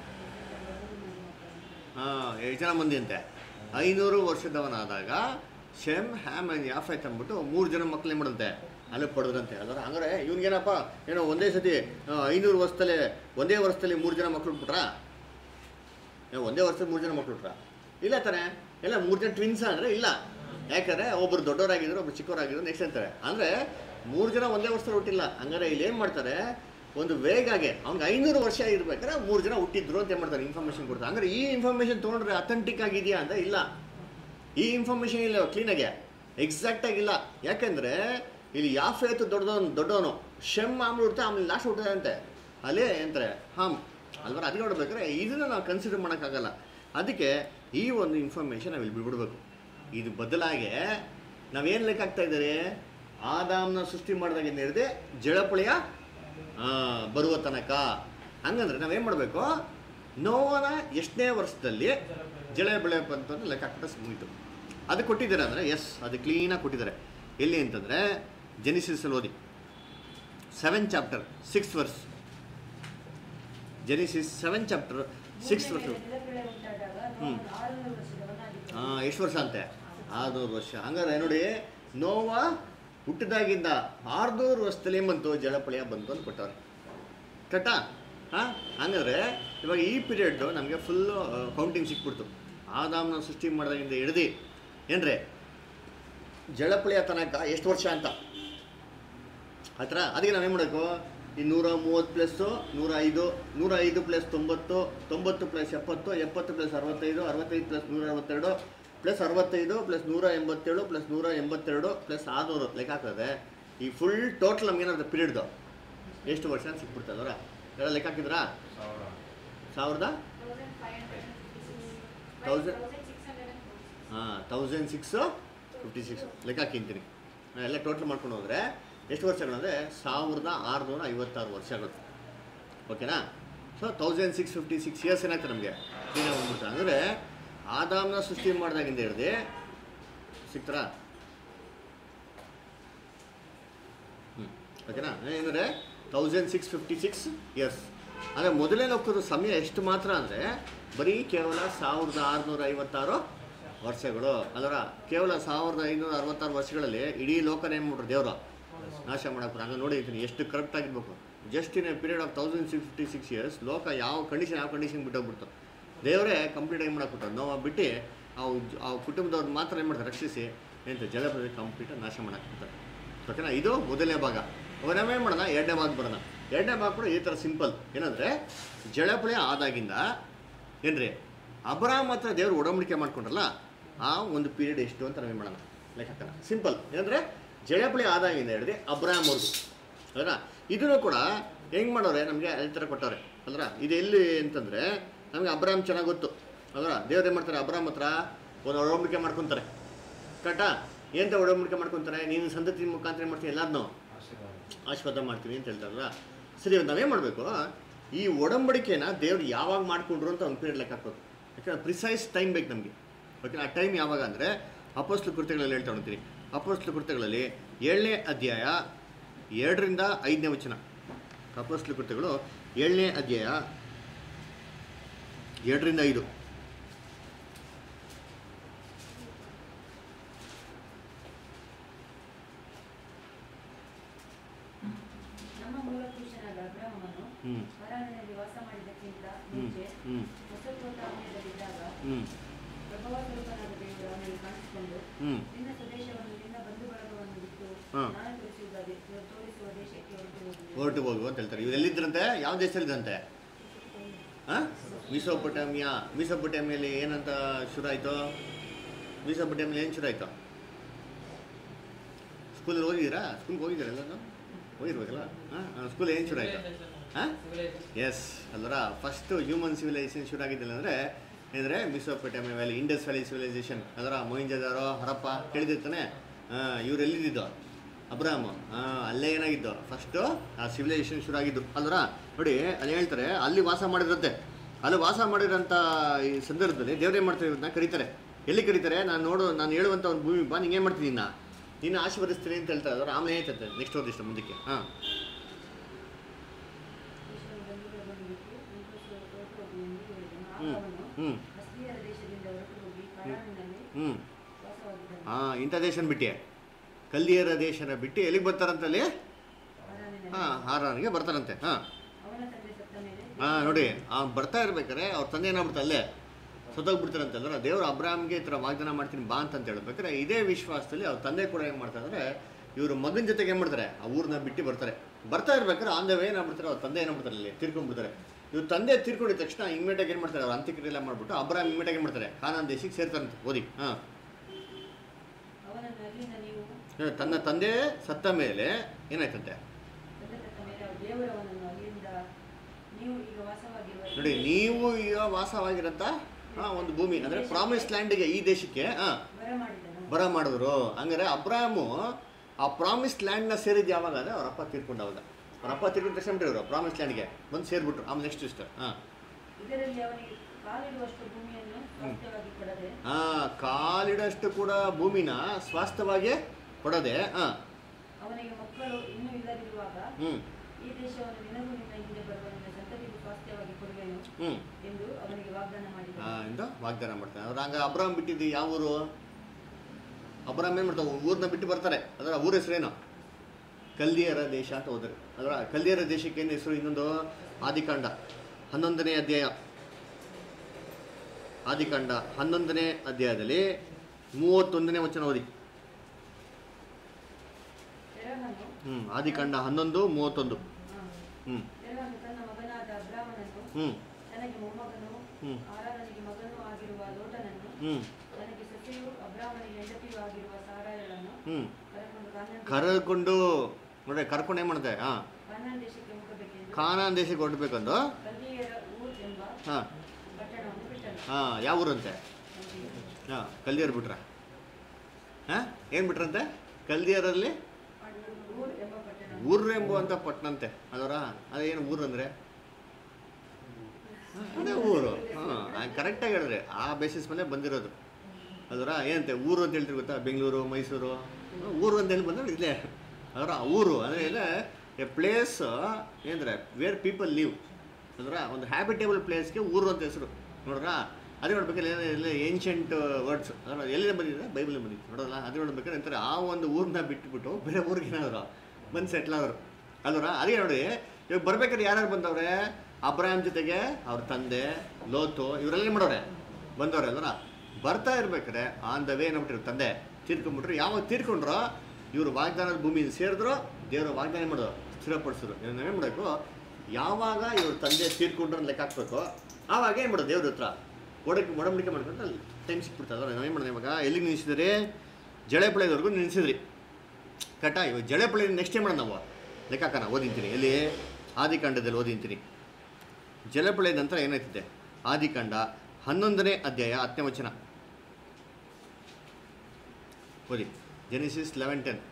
ಆಗ- ಹಾಂ ಎಷ್ಟು ಜನ ಮಂದಿ ಅಂತೆ ಐನೂರು ವರ್ಷದವನಾದಾಗ ಶೆಮ್ ಹ್ಯಾಮ್ ಆ್ಯಂಡ್ ಯಾಫೆತ್ ಅಂದ್ಬಿಟ್ಟು ಮೂರು ಜನ ಮಕ್ಳು ಏನು ಮಾಡಂತೆ ಅಲ್ಲಿ ಪಡೆದ್ರಂತೆ ಅದರ ಹಂಗಾರೆ ಇವ್ನಿಗೇನಪ್ಪ ಏನೋ ಒಂದೇ ಸತಿ ಆ, ಐನೂರು ವರ್ಷದಲ್ಲಿ ಒಂದೇ ವರ್ಷದಲ್ಲಿ ಮೂರು ಜನ ಮಕ್ಳು ಬಿಟ್ರಾ ಒಂದೇ ವರ್ಷದಲ್ಲಿ ಮೂರು ಜನ ಮಕ್ಳು ಬಿಟ್ರಾ ಇಲ್ಲ ತಾನೆ ಎಲ್ಲ ಮೂರು ಜನ ಟ್ವಿನ್ಸ್ ಅಂದರೆ ಇಲ್ಲ ಯಾಕಂದರೆ ಒಬ್ಬರು ದೊಡ್ಡವರಾಗಿದ್ರು ಒಬ್ರು ಚಿಕ್ಕವರಾಗಿದ್ರು ನೆಕ್ಸ್ಟ್ ಅಂತಾರೆ ಅಂದರೆ ಮೂರು ಜನ ಒಂದೇ ವರ್ಷದಲ್ಲಿ ಹುಟ್ಟಿಲ್ಲ ಹಂಗಾರೆ ಇಲ್ಲಿ ಏನು ಮಾಡ್ತಾರೆ ಒಂದು ವೇಗಾಗೆ ಅವ್ನಿಗೆ ಐನೂರು ವರ್ಷ ಇರ್ಬೇಕಾದ್ರೆ ಮೂರು ಜನ ಹುಟ್ಟಿದ್ರು ಅಂತ ಏನು ಮಾಡ್ತಾರೆ ಇನ್ಫಾರ್ಮೇಷನ್ ಕೊಡ್ತಾರೆ ಹಂಗಾರೆ ಈ ಇನ್ಫಾರ್ಮೇಷನ್ ತೊಗೊಂಡ್ರೆ ಅಥೆಂಟಿಕ್ ಆಗಿದೆಯಾ ಅಂತ ಇಲ್ಲ ಈ ಇನ್ಫಾರ್ಮೇಷನ್ ಇಲ್ಲ ಕ್ಲೀನಾಗೆ ಎಕ್ಸಾಕ್ಟ್ ಆಗಿಲ್ಲ ಯಾಕೆಂದರೆ ಇಲ್ಲಿ ಯಾಫೇತು ದೊಡ್ಡದವನು ದೊಡ್ಡವನು ಶೆಮ್ ಆಮೇಲೆ ಹುಡ್ತಾ ಆಮೇಲೆ ಲಾಸ್ಟ್ ಹುಟ್ಟದಂತೆ ಅಲ್ಲೇ ಅಂತಾರೆ ಹಾಂ ಅಲ್ವಾ ಅದಕ್ಕೆ ನೋಡ್ಬೇಕಾದ್ರೆ ಇದನ್ನು ನಾವು ಕನ್ಸಿಡರ್ ಮಾಡೋಕ್ಕಾಗಲ್ಲ ಅದಕ್ಕೆ ಈ ಒಂದು ಇನ್ಫಾರ್ಮೇಷನ್ ನಾವು ಇಲ್ಲಿ ಬಿಡ್ಬಿಡ್ಬೇಕು ಇದು ಬದಲಾಗಿ ನಾವೇನು ಲೆಕ್ಕ ಆಗ್ತಾ ಇದ್ದಾರೆ ಆದಾಮ್ನ ಸೃಷ್ಟಿ ಮಾಡಿದಾಗ ಹಿಡಿದೆ ಜಳಪಳಿಯ ಆ, ಬರುವ ತನಕ ಹಂಗಂದ್ರೆ ನಾವೇನು ಮಾಡಬೇಕು ನೋವನ ಎಷ್ಟನೇ ವರ್ಷದಲ್ಲಿ ಜಳೆ ಬೆಳೆ ಬಂತಂದ್ರೆ ಲೆಕ್ಕ ಹಾಕ್ಬಿಟ್ಟು ಮುಗಿತು ಅದು ಕೊಟ್ಟಿದ್ದಾರೆ ಅಂದರೆ ಎಸ್ ಅದು ಕ್ಲೀನಾಗಿ ಕೊಟ್ಟಿದ್ದಾರೆ ಎಲ್ಲಿ ಅಂತಂದರೆ ಜೆನಿಸಿಸಲ್ಲಿ ಓದಿ seven chapter six verse Genesis seven chapter six verse ಭೂಮಿಯ ಮೇಲೆ ನೆಲಪ್ರಳಯ ಉಂಟಾದಾಗ ಹ್ಮ್. ನೋಹನು ಆರುನೂರು ವರ್ಷದವನಾಗಿದ್ದನು. ಹಾಂ ಎಷ್ಟು ವರ್ಷ ಅಂತೆ ಆರುನೂರು ವರ್ಷ ಹಂಗಾರೆ ನೋಡಿ ನೋವಾ ಹುಟ್ಟಿದಾಗಿಂದ ಆರುನೂರು ವರ್ಷದಲ್ಲಿ ಏನ್ ಬಂತು ಜಲಪಳಯ ಬಂತು ಅಂತ ಕೊಟ್ಟವ್ರೆ ಕರೆಕ್ಟಾ ಹಾಂ ಹಂಗಾದ್ರೆ ಇವಾಗ ಈ ಪೀರಿಯಡ್ಡು ನಮಗೆ ಫುಲ್ಲು ಕೌಂಟಿಂಗ್ ಸಿಕ್ಬಿಡ್ತು ಆದಾಮ್ನ ಸೃಷ್ಟಿ ಮಾಡಿದಾಗಿಂದ ಹಿಡ್ದು ಏನ್ರಿ ಜಲಪಳಯ ತನಕ ಎಷ್ಟು ವರ್ಷ ಅಂತ ಆ ಥರ ಅದಕ್ಕೆ ನಾವೇನು ಮಾಡಬೇಕು ಈ ನೂರ ಮೂವತ್ತು ಪ್ಲಸ್ಸು ನೂರ ಐದು ನೂರ ಐದು ಪ್ಲಸ್ ತೊಂಬತ್ತು ತೊಂಬತ್ತು ಪ್ಲಸ್ ಎಪ್ಪತ್ತು ಎಪ್ಪತ್ತು ಪ್ಲಸ್ ಅರವತ್ತೈದು ಅರವತ್ತೈದು ಪ್ಲಸ್ ನೂರ ಅರವತ್ತೆರಡು ಪ್ಲಸ್ ಅರವತ್ತೈದು ಪ್ಲಸ್ ನೂರ ಎಂಬತ್ತೇಳು ಪ್ಲಸ್ ನೂರ ಎಂಬತ್ತೆರಡು ಪ್ಲಸ್ ಆರುನೂರು ಲೆಕ್ಕ ಹಾಕಿದ್ರೆ ಈ ಫುಲ್ ಟೋಟಲ್ ನಮ್ಗೇನಾದ್ರು ಪೀರಿಯಡ್ದು ಎಷ್ಟು ವರ್ಷ ಅಂತ ಸಿಕ್ಬಿಡ್ತದವ್ರ ಎಲ್ಲ ಲೆಕ್ಕ ಹಾಕಿದ್ರಾ ಸಾವಿರದ Thousand? ಹಾಂ ತೌಸಂಡ್ ಸಿಕ್ಸ್ ಫಿಫ್ಟಿ ಸಿಕ್ಸ್ ಲೆಕ್ಕ ಹಾಕಿಂತೀನಿ ನಾನು ಎಲ್ಲ ಟೋಟಲ್ ಮಾಡ್ಕೊಂಡು ಹೋದರೆ ಎಷ್ಟು ವರ್ಷಗಳು ಅಂದರೆ ಸಾವಿರದ ಆರುನೂರ ಐವತ್ತಾರು ವರ್ಷಗಳು ಓಕೆನಾ so thousand six fifty six years ಏನಾಯ್ತು ನಮಗೆ ಕ್ಲೀನಾಗಿ ಬಂದ್ಬಿಡ್ತಾರೆ ಅಂದರೆ ಆದಾಮ್ನ ಸೃಷ್ಟಿ ಮಾಡಿದಾಗಿಂದ ಹಿಡ್ದು ಸಿಗ್ತಾರಾ ಹ್ಞೂ ಓಕೆನಾ ಏನಂದರೆ thousand six fifty six years ಅಂದರೆ ಮೊದಲೇ ಲೋಕದ ಸಮಯ ಎಷ್ಟು ಮಾತ್ರ ಅಂದರೆ ಬರೀ ಕೇವಲ ಸಾವಿರದ ಆರುನೂರ ಐವತ್ತಾರು ವರ್ಷಗಳು ಅದರ ಕೇವಲ ಸಾವಿರದ ಐನೂರ ಅರವತ್ತಾರು ವರ್ಷಗಳಲ್ಲಿ ಇಡೀ ಲೋಕನ ಏನು ಮಾಡ್ರು ದೇವರು ನಾಶ ಮಾಡಕ್ಕೆ ಹಂಗೆ ನೋಡಿದ್ದೀನಿ ಎಷ್ಟು ಕರೆಕ್ಟ್ ಆಗಿರ್ಬೇಕು just in a period of thousand six fifty six years ಲೋಕ ಯಾವ ಕಂಡೀಷನ್ ಯಾವ ಕಂಡೀಷನ್ ಬಿಟ್ಟೋಗ್ಬಿಡ್ತು ದೇವರೇ ಕಂಪ್ಲೀಟ್ ಆಗಿ ಮಾಡಕ್ಕೆ ನೋವು ಬಿಟ್ಟು ಆ ಉಜ್- ಆ ಕುಟುಂಬದವ್ರು ಮಾತ್ರ ಏನು ಮಾಡ್ತಾರೆ ರಕ್ಷಿಸಿ ಎಂತ ಜಲಪ್ರದೇಶ ಕಂಪ್ಲೀಟ್ ನಾಶ ಮಾಡಕ್ಕೆ ಬಿಡ್ತಾರೆ ಓಕೆನಾ ಇದು ಮೊದಲನೇ ಭಾಗ ಅವಾಗ ನಾವೇನು ಮಾಡೋಣ ಎರಡನೇ ಭಾಗ ಬರೋಣ ಎರಡನೇ ಭಾಗ ಕೂಡ ಈ ಥರ ಸಿಂಪಲ್ ಏನಂದರೆ ಜಳಪಳೆ ಆದಾಗಿಂದ ಏನ್ರಿ ಅಬ್ರಾಮ್ ಹತ್ರ ದೇವರು ಒಡಂಬಡಿಕೆ ಮಾಡ್ಕೊಂಡ್ರಲ್ಲ ಆ ಒಂದು ಪೀರಿಯಡ್ ಎಷ್ಟು ಅಂತ ನಾವೇನು ಮಾಡೋಣ ಲೆಕ್ಕಕ್ಕನ ಸಿಂಪಲ್ ಏನಂದರೆ ಜಳಪಳೆ ಆದಾಗಿಂದ ಹಿಡಿದು ಅಬ್ರಾಮ್ವರೆಗೂ ಹೌದಾ ಇದನ್ನು ಕೂಡ ಹೆಂಗೆ ಮಾಡೋರೆ ನಮಗೆ ಅದೇ ಥರ ಕೊಟ್ಟವ್ರೆ ಅಲ್ರ ಇದು ಎಲ್ಲಿ ಅಂತಂದರೆ ನಮಗೆ ಅಬ್ರಾಮ್ ಚೆನ್ನಾಗಿ ಗೊತ್ತು ಅಲ್ರ ದೇವ್ರು ಏನು ಮಾಡ್ತಾರೆ ಅಬ್ರಾಮ್ ಹತ್ರ ಒಂದು ಒಡಂಬಡಿಕೆ ಮಾಡ್ಕೊತಾರೆ ಕರೆಕ್ಟಾ ಎಂತ ಒಡಂಬಡಿಕೆ ಮಾಡ್ಕೊತಾರೆ ನೀನು ಸಂತತಿ ಮುಖಾಂತರ ಏನು ಮಾಡ್ತೀನಿ ಎಲ್ಲರನ್ನೂ ಆಶೀರ್ವಾದ ಮಾಡ್ತೀನಿ ಅಂತ ಹೇಳ್ತಾರಲ್ಲ ಸರಿ ಇವಾಗ ನಾವೇನು ಮಾಡಬೇಕು ಈ ಒಡಂಬಡಿಕೆನ ದೇವ್ರು ಯಾವಾಗ ಮಾಡ್ಕೊಂಡ್ರು ಅಂತ ಒಂದು ಪೀರಿಯಡ್ ಲೆಕ್ಕ ಹಾಕ್ಬೇಕು ಯಾಕಂದ್ರೆ ಪ್ರಿಸೈಸ್ ಟೈಮ್ ಬೇಕು ನಮಗೆ ಓಕೆ ಆ ಟೈಮ್ ಯಾವಾಗ ಅಂದರೆ ಅಪೋಸ್ಲು ಕೃತ್ಯಗಳಲ್ಲಿ ಹೇಳ್ತಾ ಹೊಡ್ತೀನಿ ಅಪೋಸ್ಲು ಕೃತ್ಯಗಳಲ್ಲಿ ಏಳನೇ ಅಧ್ಯಾಯ ಎರಡರಿಂದ ಐದನೇ ವಚನ ಅಪೋಸ್ಲು ಕೃತ್ಯಗಳು ಏಳನೇ ಅಧ್ಯಾಯ ಎರಡರಿಂದ ಐದು ನಮ್ಮ ಮೂಲ ಪುರುಷನಾದ ಅಬ್ರಹಮನು ಹ್ಞೂ ಹರಾನಿನಲ್ಲಿ ವಾಸ ಮಾಡಿದ್ದಕ್ಕಿಂತ ಹ್ಞೂ ಮುಂಚೆ ಹ್ಞೂ ಮೆಸೊಪೊತಾಮಿಯದಲ್ಲಿದ್ದಾಗ ಹ್ಞೂ ಪ್ರಭಾವ ಸ್ವರೂಪನಾದ ದೇವರು ಅವನಿಗೆ ಕಾಣಿಸಿಕೊಂಡು ಹ್ಞೂ ನಿನ್ನ ಸ್ವದೇಶವನ್ನು ನಿನ್ನ ಬಂಧು ಬಳಗವನ್ನು ಬಿಟ್ಟು ಹಾ. ನಾನು ತೋರಿಸುವ ದೇ- ತೋರಿಸುವ ದೇಶಕ್ಕೆ ಹೊರಟು ಹೋಗುವೆ ಹೊರಟು ಹೋಗು ಅಂತ ಹೇಳ್ತಾರೆ ಇವ್ರು ಎಲ್ಲಿದ್ರಂತೆ ಯಾವ ದೇಶದಲ್ಲಿದ್ದಂತೆ ಹಾಂ ಮೀಸೋಪೊಟಾಮಿಯಾ ಮೀಸೋಪೊಟಾಮಿಯಲ್ಲಿ ಏನಂತ ಶುರು ಆಯಿತು ಮೀಸೋಪೊಟಾಮಿಯಲ್ಲಿ ಏನು ಶುರು ಆಯಿತು ಸ್ಕೂಲಲ್ಲಿ ಹೋಗಿದ್ದೀರಾ ಸ್ಕೂಲ್ಗೆ ಹೋಗಿದ್ದೀರಾ ಎಲ್ಲರೂ ಹೋಗಿರ್ಬೇಕಲ್ಲ ಹಾಂ ಸ್ಕೂಲ್ ಏನು ಶುರು ಆಯಿತು ಹಾಂ ಎಸ್ ಅಲ್ವರ ಫಸ್ಟು ಹ್ಯೂಮನ್ ಸಿವಿಲೈಸೇಷನ್ ಶುರು ಆಗಿದ್ದಿಲ್ಲ ಅಂದರೆ ಏನಂದರೆ Mesopotamia valley Indus valley civilisation ಅದರ ಮೊಹಿಂಜದಾರೋ ಹರಪ್ಪ ಕೇಳಿದಿರ್ತಾನೆ ಹಾಂ ಇವ್ರು ಎಲ್ಲಿದ್ದು ಅಬ್ರಾಮ್ ಹಾಂ ಅಲ್ಲೇ ಏನಾಗಿದ್ದು ಫಸ್ಟು ಆ ಸಿವಿಲೈಸೇಷನ್ ಶುರು ಆಗಿದ್ದು ಅಲ್ವರ ನೋಡಿ ಅಲ್ಲಿ ಹೇಳ್ತಾರೆ ಅಲ್ಲಿ ವಾಸ ಮಾಡಿದ್ರಂತೆ ಅಲ್ಲಿ ವಾಸ ಮಾಡಿರೋಂಥ ಈ ಸಂದರ್ಭದಲ್ಲಿ ದೇವ್ರೇನು ಮಾಡ್ತಾರೆ ಇವ್ರನ್ನ ಕರೀತಾರೆ ಎಲ್ಲಿ ಕರೀತಾರೆ ನಾನು ನೋಡು ನಾನು ಹೇಳುವಂಥ ಒಂದು ಭೂಮಿ ಬಾ ನಿಂಗೆ ಏನು ಮಾಡ್ತೀನಿ ನಿನ್ನ ನಿನ್ನ ಆಶೀರ್ವದಿಸ್ತೀನಿ ಅಂತ ಹೇಳ್ತಾರೆ ಅದರ ಆಮೇಲೆ ಹೇಳ್ತಾರೆ ನೆಕ್ಸ್ಟ್ ಓದಿಷ್ಟು ಮುಂದಕ್ಕೆ ಹಾಂ ದೇಶದ ಬಂಧುಗಳನ್ನು ಬಿಟ್ಟು ನಿಂತು ಹೊರಟು ಹೋಗು ಎಂದು ಹೇಳಿದನು ಆಗ ಹ್ಞೂ ಅವನು ಹ್ಞೂ ಅಸ್ಲಿಯರ ದೇಶದಿಂದ ಹೊರಟು ಹೋಗಿ ಕಾನಾನಿನಲ್ಲಿ ಹ್ಞೂ ವಾಸವಾಗಿದ್ದನು ಹಾಂ ಇಂಥ ದೇಶನ ಬಿಟ್ಟೆ ಕಲ್ಲಿಯರ ದೇಶನ ಬಿಟ್ಟು ಎಲ್ಲಿಗೆ ಬರ್ತಾರಂತಲ್ಲಿ ಹಾರಾನಿನಲ್ಲಿ ಹಾಂ ಹಾರಾನಿಗೆ ಬರ್ತಾರಂತೆ ಹಾಂ ಅವನ ತಂದೆ ಸತ್ತ ಮೇಲೆ ಹಾಂ ನೋಡಿ ಆ ಬರ್ತಾ ಇರ್ಬೇಕಾರೆ ಅವ್ರ ತಂದೆ ಏನಾಗ್ಬಿಡ್ತಾರೆ ಅಲ್ಲೇ ಸತ್ತೋಗ್ಬಿಡ್ತಾರಂತೆ ಅಂದ್ರೆ ದೇವ್ರು ಅಬ್ರಾಮ್ಗೆ ಈ ಥರ ವಾಗ್ದಾನ ಮಾಡ್ತೀನಿ ಬಾ ಅಂತ ಹೇಳ್ಬೇಕಾದ್ರೆ ಇದೇ ವಿಶ್ವಾಸದಲ್ಲಿ ಅವ್ರ ತಂದೆ ಕೂಡ ಏನು ಮಾಡ್ತಾರೆ ಅಂದರೆ ಇವರು ಮಗನ ಜೊತೆಗೆ ಏನು ಮಾಡ್ತಾರೆ ಆ ಊರನ್ನ ಬಿಟ್ಟು ಬರ್ತಾರೆ ಬರ್ತಾ ಇರ್ಬೇಕಾದ್ರೆ ಆನ್ ದ ವೇ ಏನಾಗ್ಬಿಡ್ತಾರೆ ಅವ್ರ ತಂದೆ ಏನಾಗ್ಬಿಡ್ತಾರೆ ಅಲ್ಲಿ ತೀರ್ಕೊಂಡ್ಬಿಡ್ತಾರೆ ಇವ್ರ ತಂದೆ ತೀರ್ಕೊಂಡಿದ ತಕ್ಷಣ ಇಮ್ಮಿಡಿಯಾಗಿ ಏನು ಮಾಡ್ತಾರೆ ಅವ್ರ ಅಂತ್ಯಕ್ರಿಯೆ ಎಲ್ಲ ಮಾಡ್ಬಿಟ್ಟು ಅಬ್ರಾಮ್ ಇಮ್ಮಿಡಿಯಾಗಿ ಏನು ಮಾಡ್ತಾರೆ ಕಾನಾನ್ ದೇಶಕ್ಕೆ ಸೇರ್ತಾರಂತೆ ಓದಿ ಹಾಂ ಅವನನ್ನು ಅಲ್ಲಿಂದ ನೀವು ತನ್ನ ತಂದೆ ಸತ್ತ ಮೇಲೆ ಏನಾಯ್ತಂತೆ ತಂದೆ ಸತ್ತ ಮೇಲೆ ಆ ದೇವರವನನ್ನು ಅಲ್ಲಿಂದ ನೀವು ಈಗ ವಾಸವಾಗಿರುವ ನೋಡಿ ನೀವು ಈಗ ವಾಸವಾಗಿರಂತ ಹಾ, ಒಂದು ಭೂಮಿ ಅಂದರೆ ಪ್ರಾಮಿಸ್ ಲ್ಯಾಂಡಿಗೆ ಈ ದೇಶಕ್ಕೆ ಹಾಂ ಬರಮಾಡಿದನು ಬರ ಮಾಡಿದ್ರು ಹಂಗಾರೆ ಅಬ್ರಾಹಮು ಆ ಪ್ರಾಮಿಸ್ ಲ್ಯಾಂಡ್ನ ಸೇರಿದ್ದು ಯಾವಾಗ ಅಂದರೆ ಅವ್ರ ಅಪ್ಪ ತೀರ್ಕೊಂಡು ಅವಾಗ ಅವ್ರ ಅಪ್ಪ ತೀರ್ಕೊಂಡು ತಕ್ಷಣ ಬಿಟ್ಟಿದ್ರು ಪ್ರಾಮಿಸ್ ಲ್ಯಾಂಡ್ಗೆ ಬಂದು ಸೇರಿಬಿಟ್ರು ಆಮೇಲೆ ನೆಕ್ಸ್ಟ್ ಇಷ್ಟ ಹಾಂ ಇದರಲ್ಲಿ ಅವನಿಗೆ ಕಾಲಿಡುವಷ್ಟು ಭೂಮಿಯನ್ನು ಸ್ವಾಸ್ಥ್ಯವಾಗಿ ಕೊಡದೆ ಹಾಂ ಕಾಲಿಡಷ್ಟು ಕೂಡ ಭೂಮಿನ ಸ್ವಾಸ್ಥ್ಯವಾಗಿ ಕೊಡದೆ ಹಾಂ ಅವನಿಗೆ ಮಕ್ಕಳು ಇನ್ನೂ ಇಲ್ಲದಿರುವಾಗ ಹ್ಞೂ ಈ ದೇಶವನ್ನು ನಿನಗೂ ನಿನ್ನ ಹಿಂದೆ ಬರುವ ನಿನ್ನ ಸಂತತಿಗೂ ಸ್ವಾಸ್ಥ್ಯವಾಗಿ ಕೊಡುವೆನು ಹ್ಞೂ ಎಂದು ಅವನಿಗೆ ವಾಗ್ದಾನ ಮಾಡಿದನು ಹಾಂ ಇಂದ ವಾಗ್ದಾನ ಮಾಡ್ತಾನೆ ಅವ್ರು ಹಂಗೆ ಅಬ್ರಾಮ್ ಬಿಟ್ಟಿದ್ದು ಯಾವ ಊರು ಅಬ್ರಾಮ್ ಏನು ಮಾಡ್ತಾವೆ ಊರನ್ನ ಬಿಟ್ಟು ಬರ್ತಾರೆ ಅದರ ಊರ ಹೆಸರೇನು ಕಲ್ದಿಯರ ದೇಶ ಅಂತ ಹೋದ್ರೆ ಅದರ ಕಲ್ದಿಯರ ದೇಶಕ್ಕೆ ಏನು ಹೆಸರು ಇನ್ನೊಂದು ಆದಿಕಾಂಡ ಹನ್ನೊಂದನೇ ಅಧ್ಯಾಯ ಆದಿಕಾಂಡ ಹನ್ನೊಂದನೇ ಅಧ್ಯಾಯದಲ್ಲಿ ಮೂವತ್ತೊಂದನೇ ವಚನ ಓದಿ ತೆರಹನು ಹ್ಞೂ ಆದಿಕಾಂಡ ಹನ್ನೊಂದು ಮೂವತ್ತೊಂದು ಆ, ಹ್ಞೂ ತೆರಹನು ತನ್ನ ಮಗನಾದ ಅಬ್ರಾಮನನ್ನು ಹ್ಞೂ ತನಗೆ ಮೊಮ್ಮಗನು ಹ್ಮ್. ಆರಾಧನೆಗೆ ಮಗನೂ ಆಗಿರುವ ಲೋಟನನ್ನು ಹ್ಞೂ ತನಗೆ ಸೊಸೆಯು ಅಬ್ರಾಮನಿಗೆ ಹೆಂಡತಿಯೂ ಆಗಿರುವ ಸಾರಾಯಳನ್ನು ಹ್ಞೂ ಕರೆಕೊಂಡು ಕಾನಾನ್ ಕರೆದುಕೊಂಡು ನೋಡಿ ಕರ್ಕೊಂಡು ಏನು ಮಾಡುತ್ತೆ ಹಾಂ ಕಾನಾನ್ ದೇಶಕ್ಕೆ ಹೋಗಬೇಕೆಂದು ಕಾನಾನ್ ದೇಶಕ್ಕೆ ಹೊರಡ್ಬೇಕಂದು ಕಲ್ದಿಯರ ಊರ್ ಎಂಬ ಹಾಂ ಪಟ್ಟಣವನ್ನು ಬಿಟ್ಟನು ಹಾಂ ಯಾವ ಊರಂತೆ ಹಾಂ ಕಲ್ದಿಯರ್ ಬಿಟ್ರ ಹಾಂ ಏನು ಬಿಟ್ರಂತೆ ಕಲ್ದಿಯರಲ್ಲಿ ಊರ್ ಎಂಬ ಪಟ್ಟಣ ಊರು ಎಂಬುವಂಥ ಪಟ್ಟಣಂತೆ ಅದರ ಅದೇನು ಊರು ಅಂದರೆ ಅದೇ ಊರು ಹಾಂ ಕರೆಕ್ಟಾಗಿ ಹೇಳಿದ್ರೆ ಆ ಬೇಸಿಸ್ ಮೇಲೆ ಬಂದಿರೋದು ಅದರ ಏನಂತೆ ಊರು ಅಂತ ಹೇಳ್ತೀರಿ ಗೊತ್ತಾ ಬೆಂಗಳೂರು ಮೈಸೂರು ಹ್ಮ್, ಊರು ಅಂತ ಹೇಳಿ ಬಂದ್ರೆ ಇಲ್ಲೇ ಅದರ ಊರು ಅಂದರೆ ಇಲ್ಲ ಎ ಪ್ಲೇಸ್ ಏನಂದ್ರೆ ವೇರ್ ಪೀಪಲ್ ಲಿವ್ ಅಂದ್ರೆ ಒಂದು ಹ್ಯಾಬಿಟೇಬಲ್ ಪ್ಲೇಸ್ಗೆ ಊರು ಅಂತ ಹೆಸರು ನೋಡ್ರಾ ಅದೇ ನೋಡ್ಬೇಕಾದ್ರೆ ಎಲ್ಲ ಏನ್ಷಂಟ್ ವರ್ಡ್ಸ್ ಅದರ ಎಲ್ಲಿಂದ ಬಂದಿದೆ ಬೈಬಲ್ ಬಂದಿತ್ತು ನೋಡೋಲ್ಲ ಅದು ನೋಡ್ಬೇಕಾದ್ರೆ ಅಂತಾರೆ ಆ ಒಂದು ಊರನ್ನ ಬಿಟ್ಬಿಟ್ಟು ಬೇರೆ ಊರಿಗೆ ಏನಾದ್ರು ಬಂದು ಸೆಟ್ಲ್ ಆದರು ಅಲ್ವರ ಅದೇ ನೋಡಿ ಇವಾಗ ಬರ್ಬೇಕಾದ್ರೆ ಯಾರ್ಯಾರು ಬಂದವ್ರೆ ಅಬ್ರಾಹಂ ಜೊತೆಗೆ ಅವ್ರ ತಂದೆ ಲೋತು ಇವರೆಲ್ಲ ಏನ್ ಮಾಡೋರೆ ಬಂದವ್ರೆ ಅಲ್ವರ ಬರ್ತಾ ಇರ್ಬೇಕಾದ್ರೆ ಆನ್ ದ ವೇ ಏನ್ಬಿಟ್ಟಿರು ತಂದೆ ತೀರ್ಕೊಂಡ್ಬಿಟ್ರು ಯಾವಾಗ ತೀರ್ಕೊಂಡ್ರೋ ಇವರು ವಾಗ್ದಾನದ ಭೂಮಿಯಿಂದ ಸೇರಿದ್ರು ದೇವರ ವಾಗ್ದಾನ ಮಾಡೋದು ಸ್ಥಿರಪಡಿಸಿದ್ರು ಏನು ಮಾಡಬೇಕು ಯಾವಾಗ ಇವ್ರ ತಂದೆ ತೀರ್ಕೊಂಡ್ರು ಅಂತ ಲೆಕ್ಕ ಹಾಕ್ಬೇಕು ಆವಾಗ ಏನು ಮಾಡೋದು ದೇವ್ರ ಹತ್ರ ಒಡಕ್ಕೆ ಒಡಂಬಡಿಕೆ ಮಾಡ್ಕೊಂಡು ಅಲ್ಲಿ ಟೈಮ್ ಸಿಕ್ಬಿಡ್ತದೆ ನಾವೇನು ಮಾಡೋದು ಇವಾಗ ಎಲ್ಲಿಗೆ ನಿಲ್ಸಿದ್ರಿ ಜಳೆಪಳೆದವರೆಗೂ ನಿಲ್ಸಿದ್ರಿ ಕಟ್ಟ ಇವಾಗ ಜಳೆಪಳೆ ನೆಕ್ಸ್ಟ್ ಟೈಮ್ ಮಾಡೋಣ ನಾವು ಲೆಕ್ಕ ಹಾಕೋಣ ಓದಿಂತೀನಿ ಎಲ್ಲಿ ಆದಿಕಾಂಡದಲ್ಲಿ ಓದಿಂತೀನಿ ಜಲಪಳೆ ನಂತರ ಏನಾಯ್ತಿದೆ ಆದಿಕಾಂಡ ಹನ್ನೊಂದನೇ ಅಧ್ಯಾಯ ಹತ್ತನೇ ವಚನ ಓದಿ ಜೆನಿಸಿಸ್ ಲೆವೆನ್ ಟೆನ್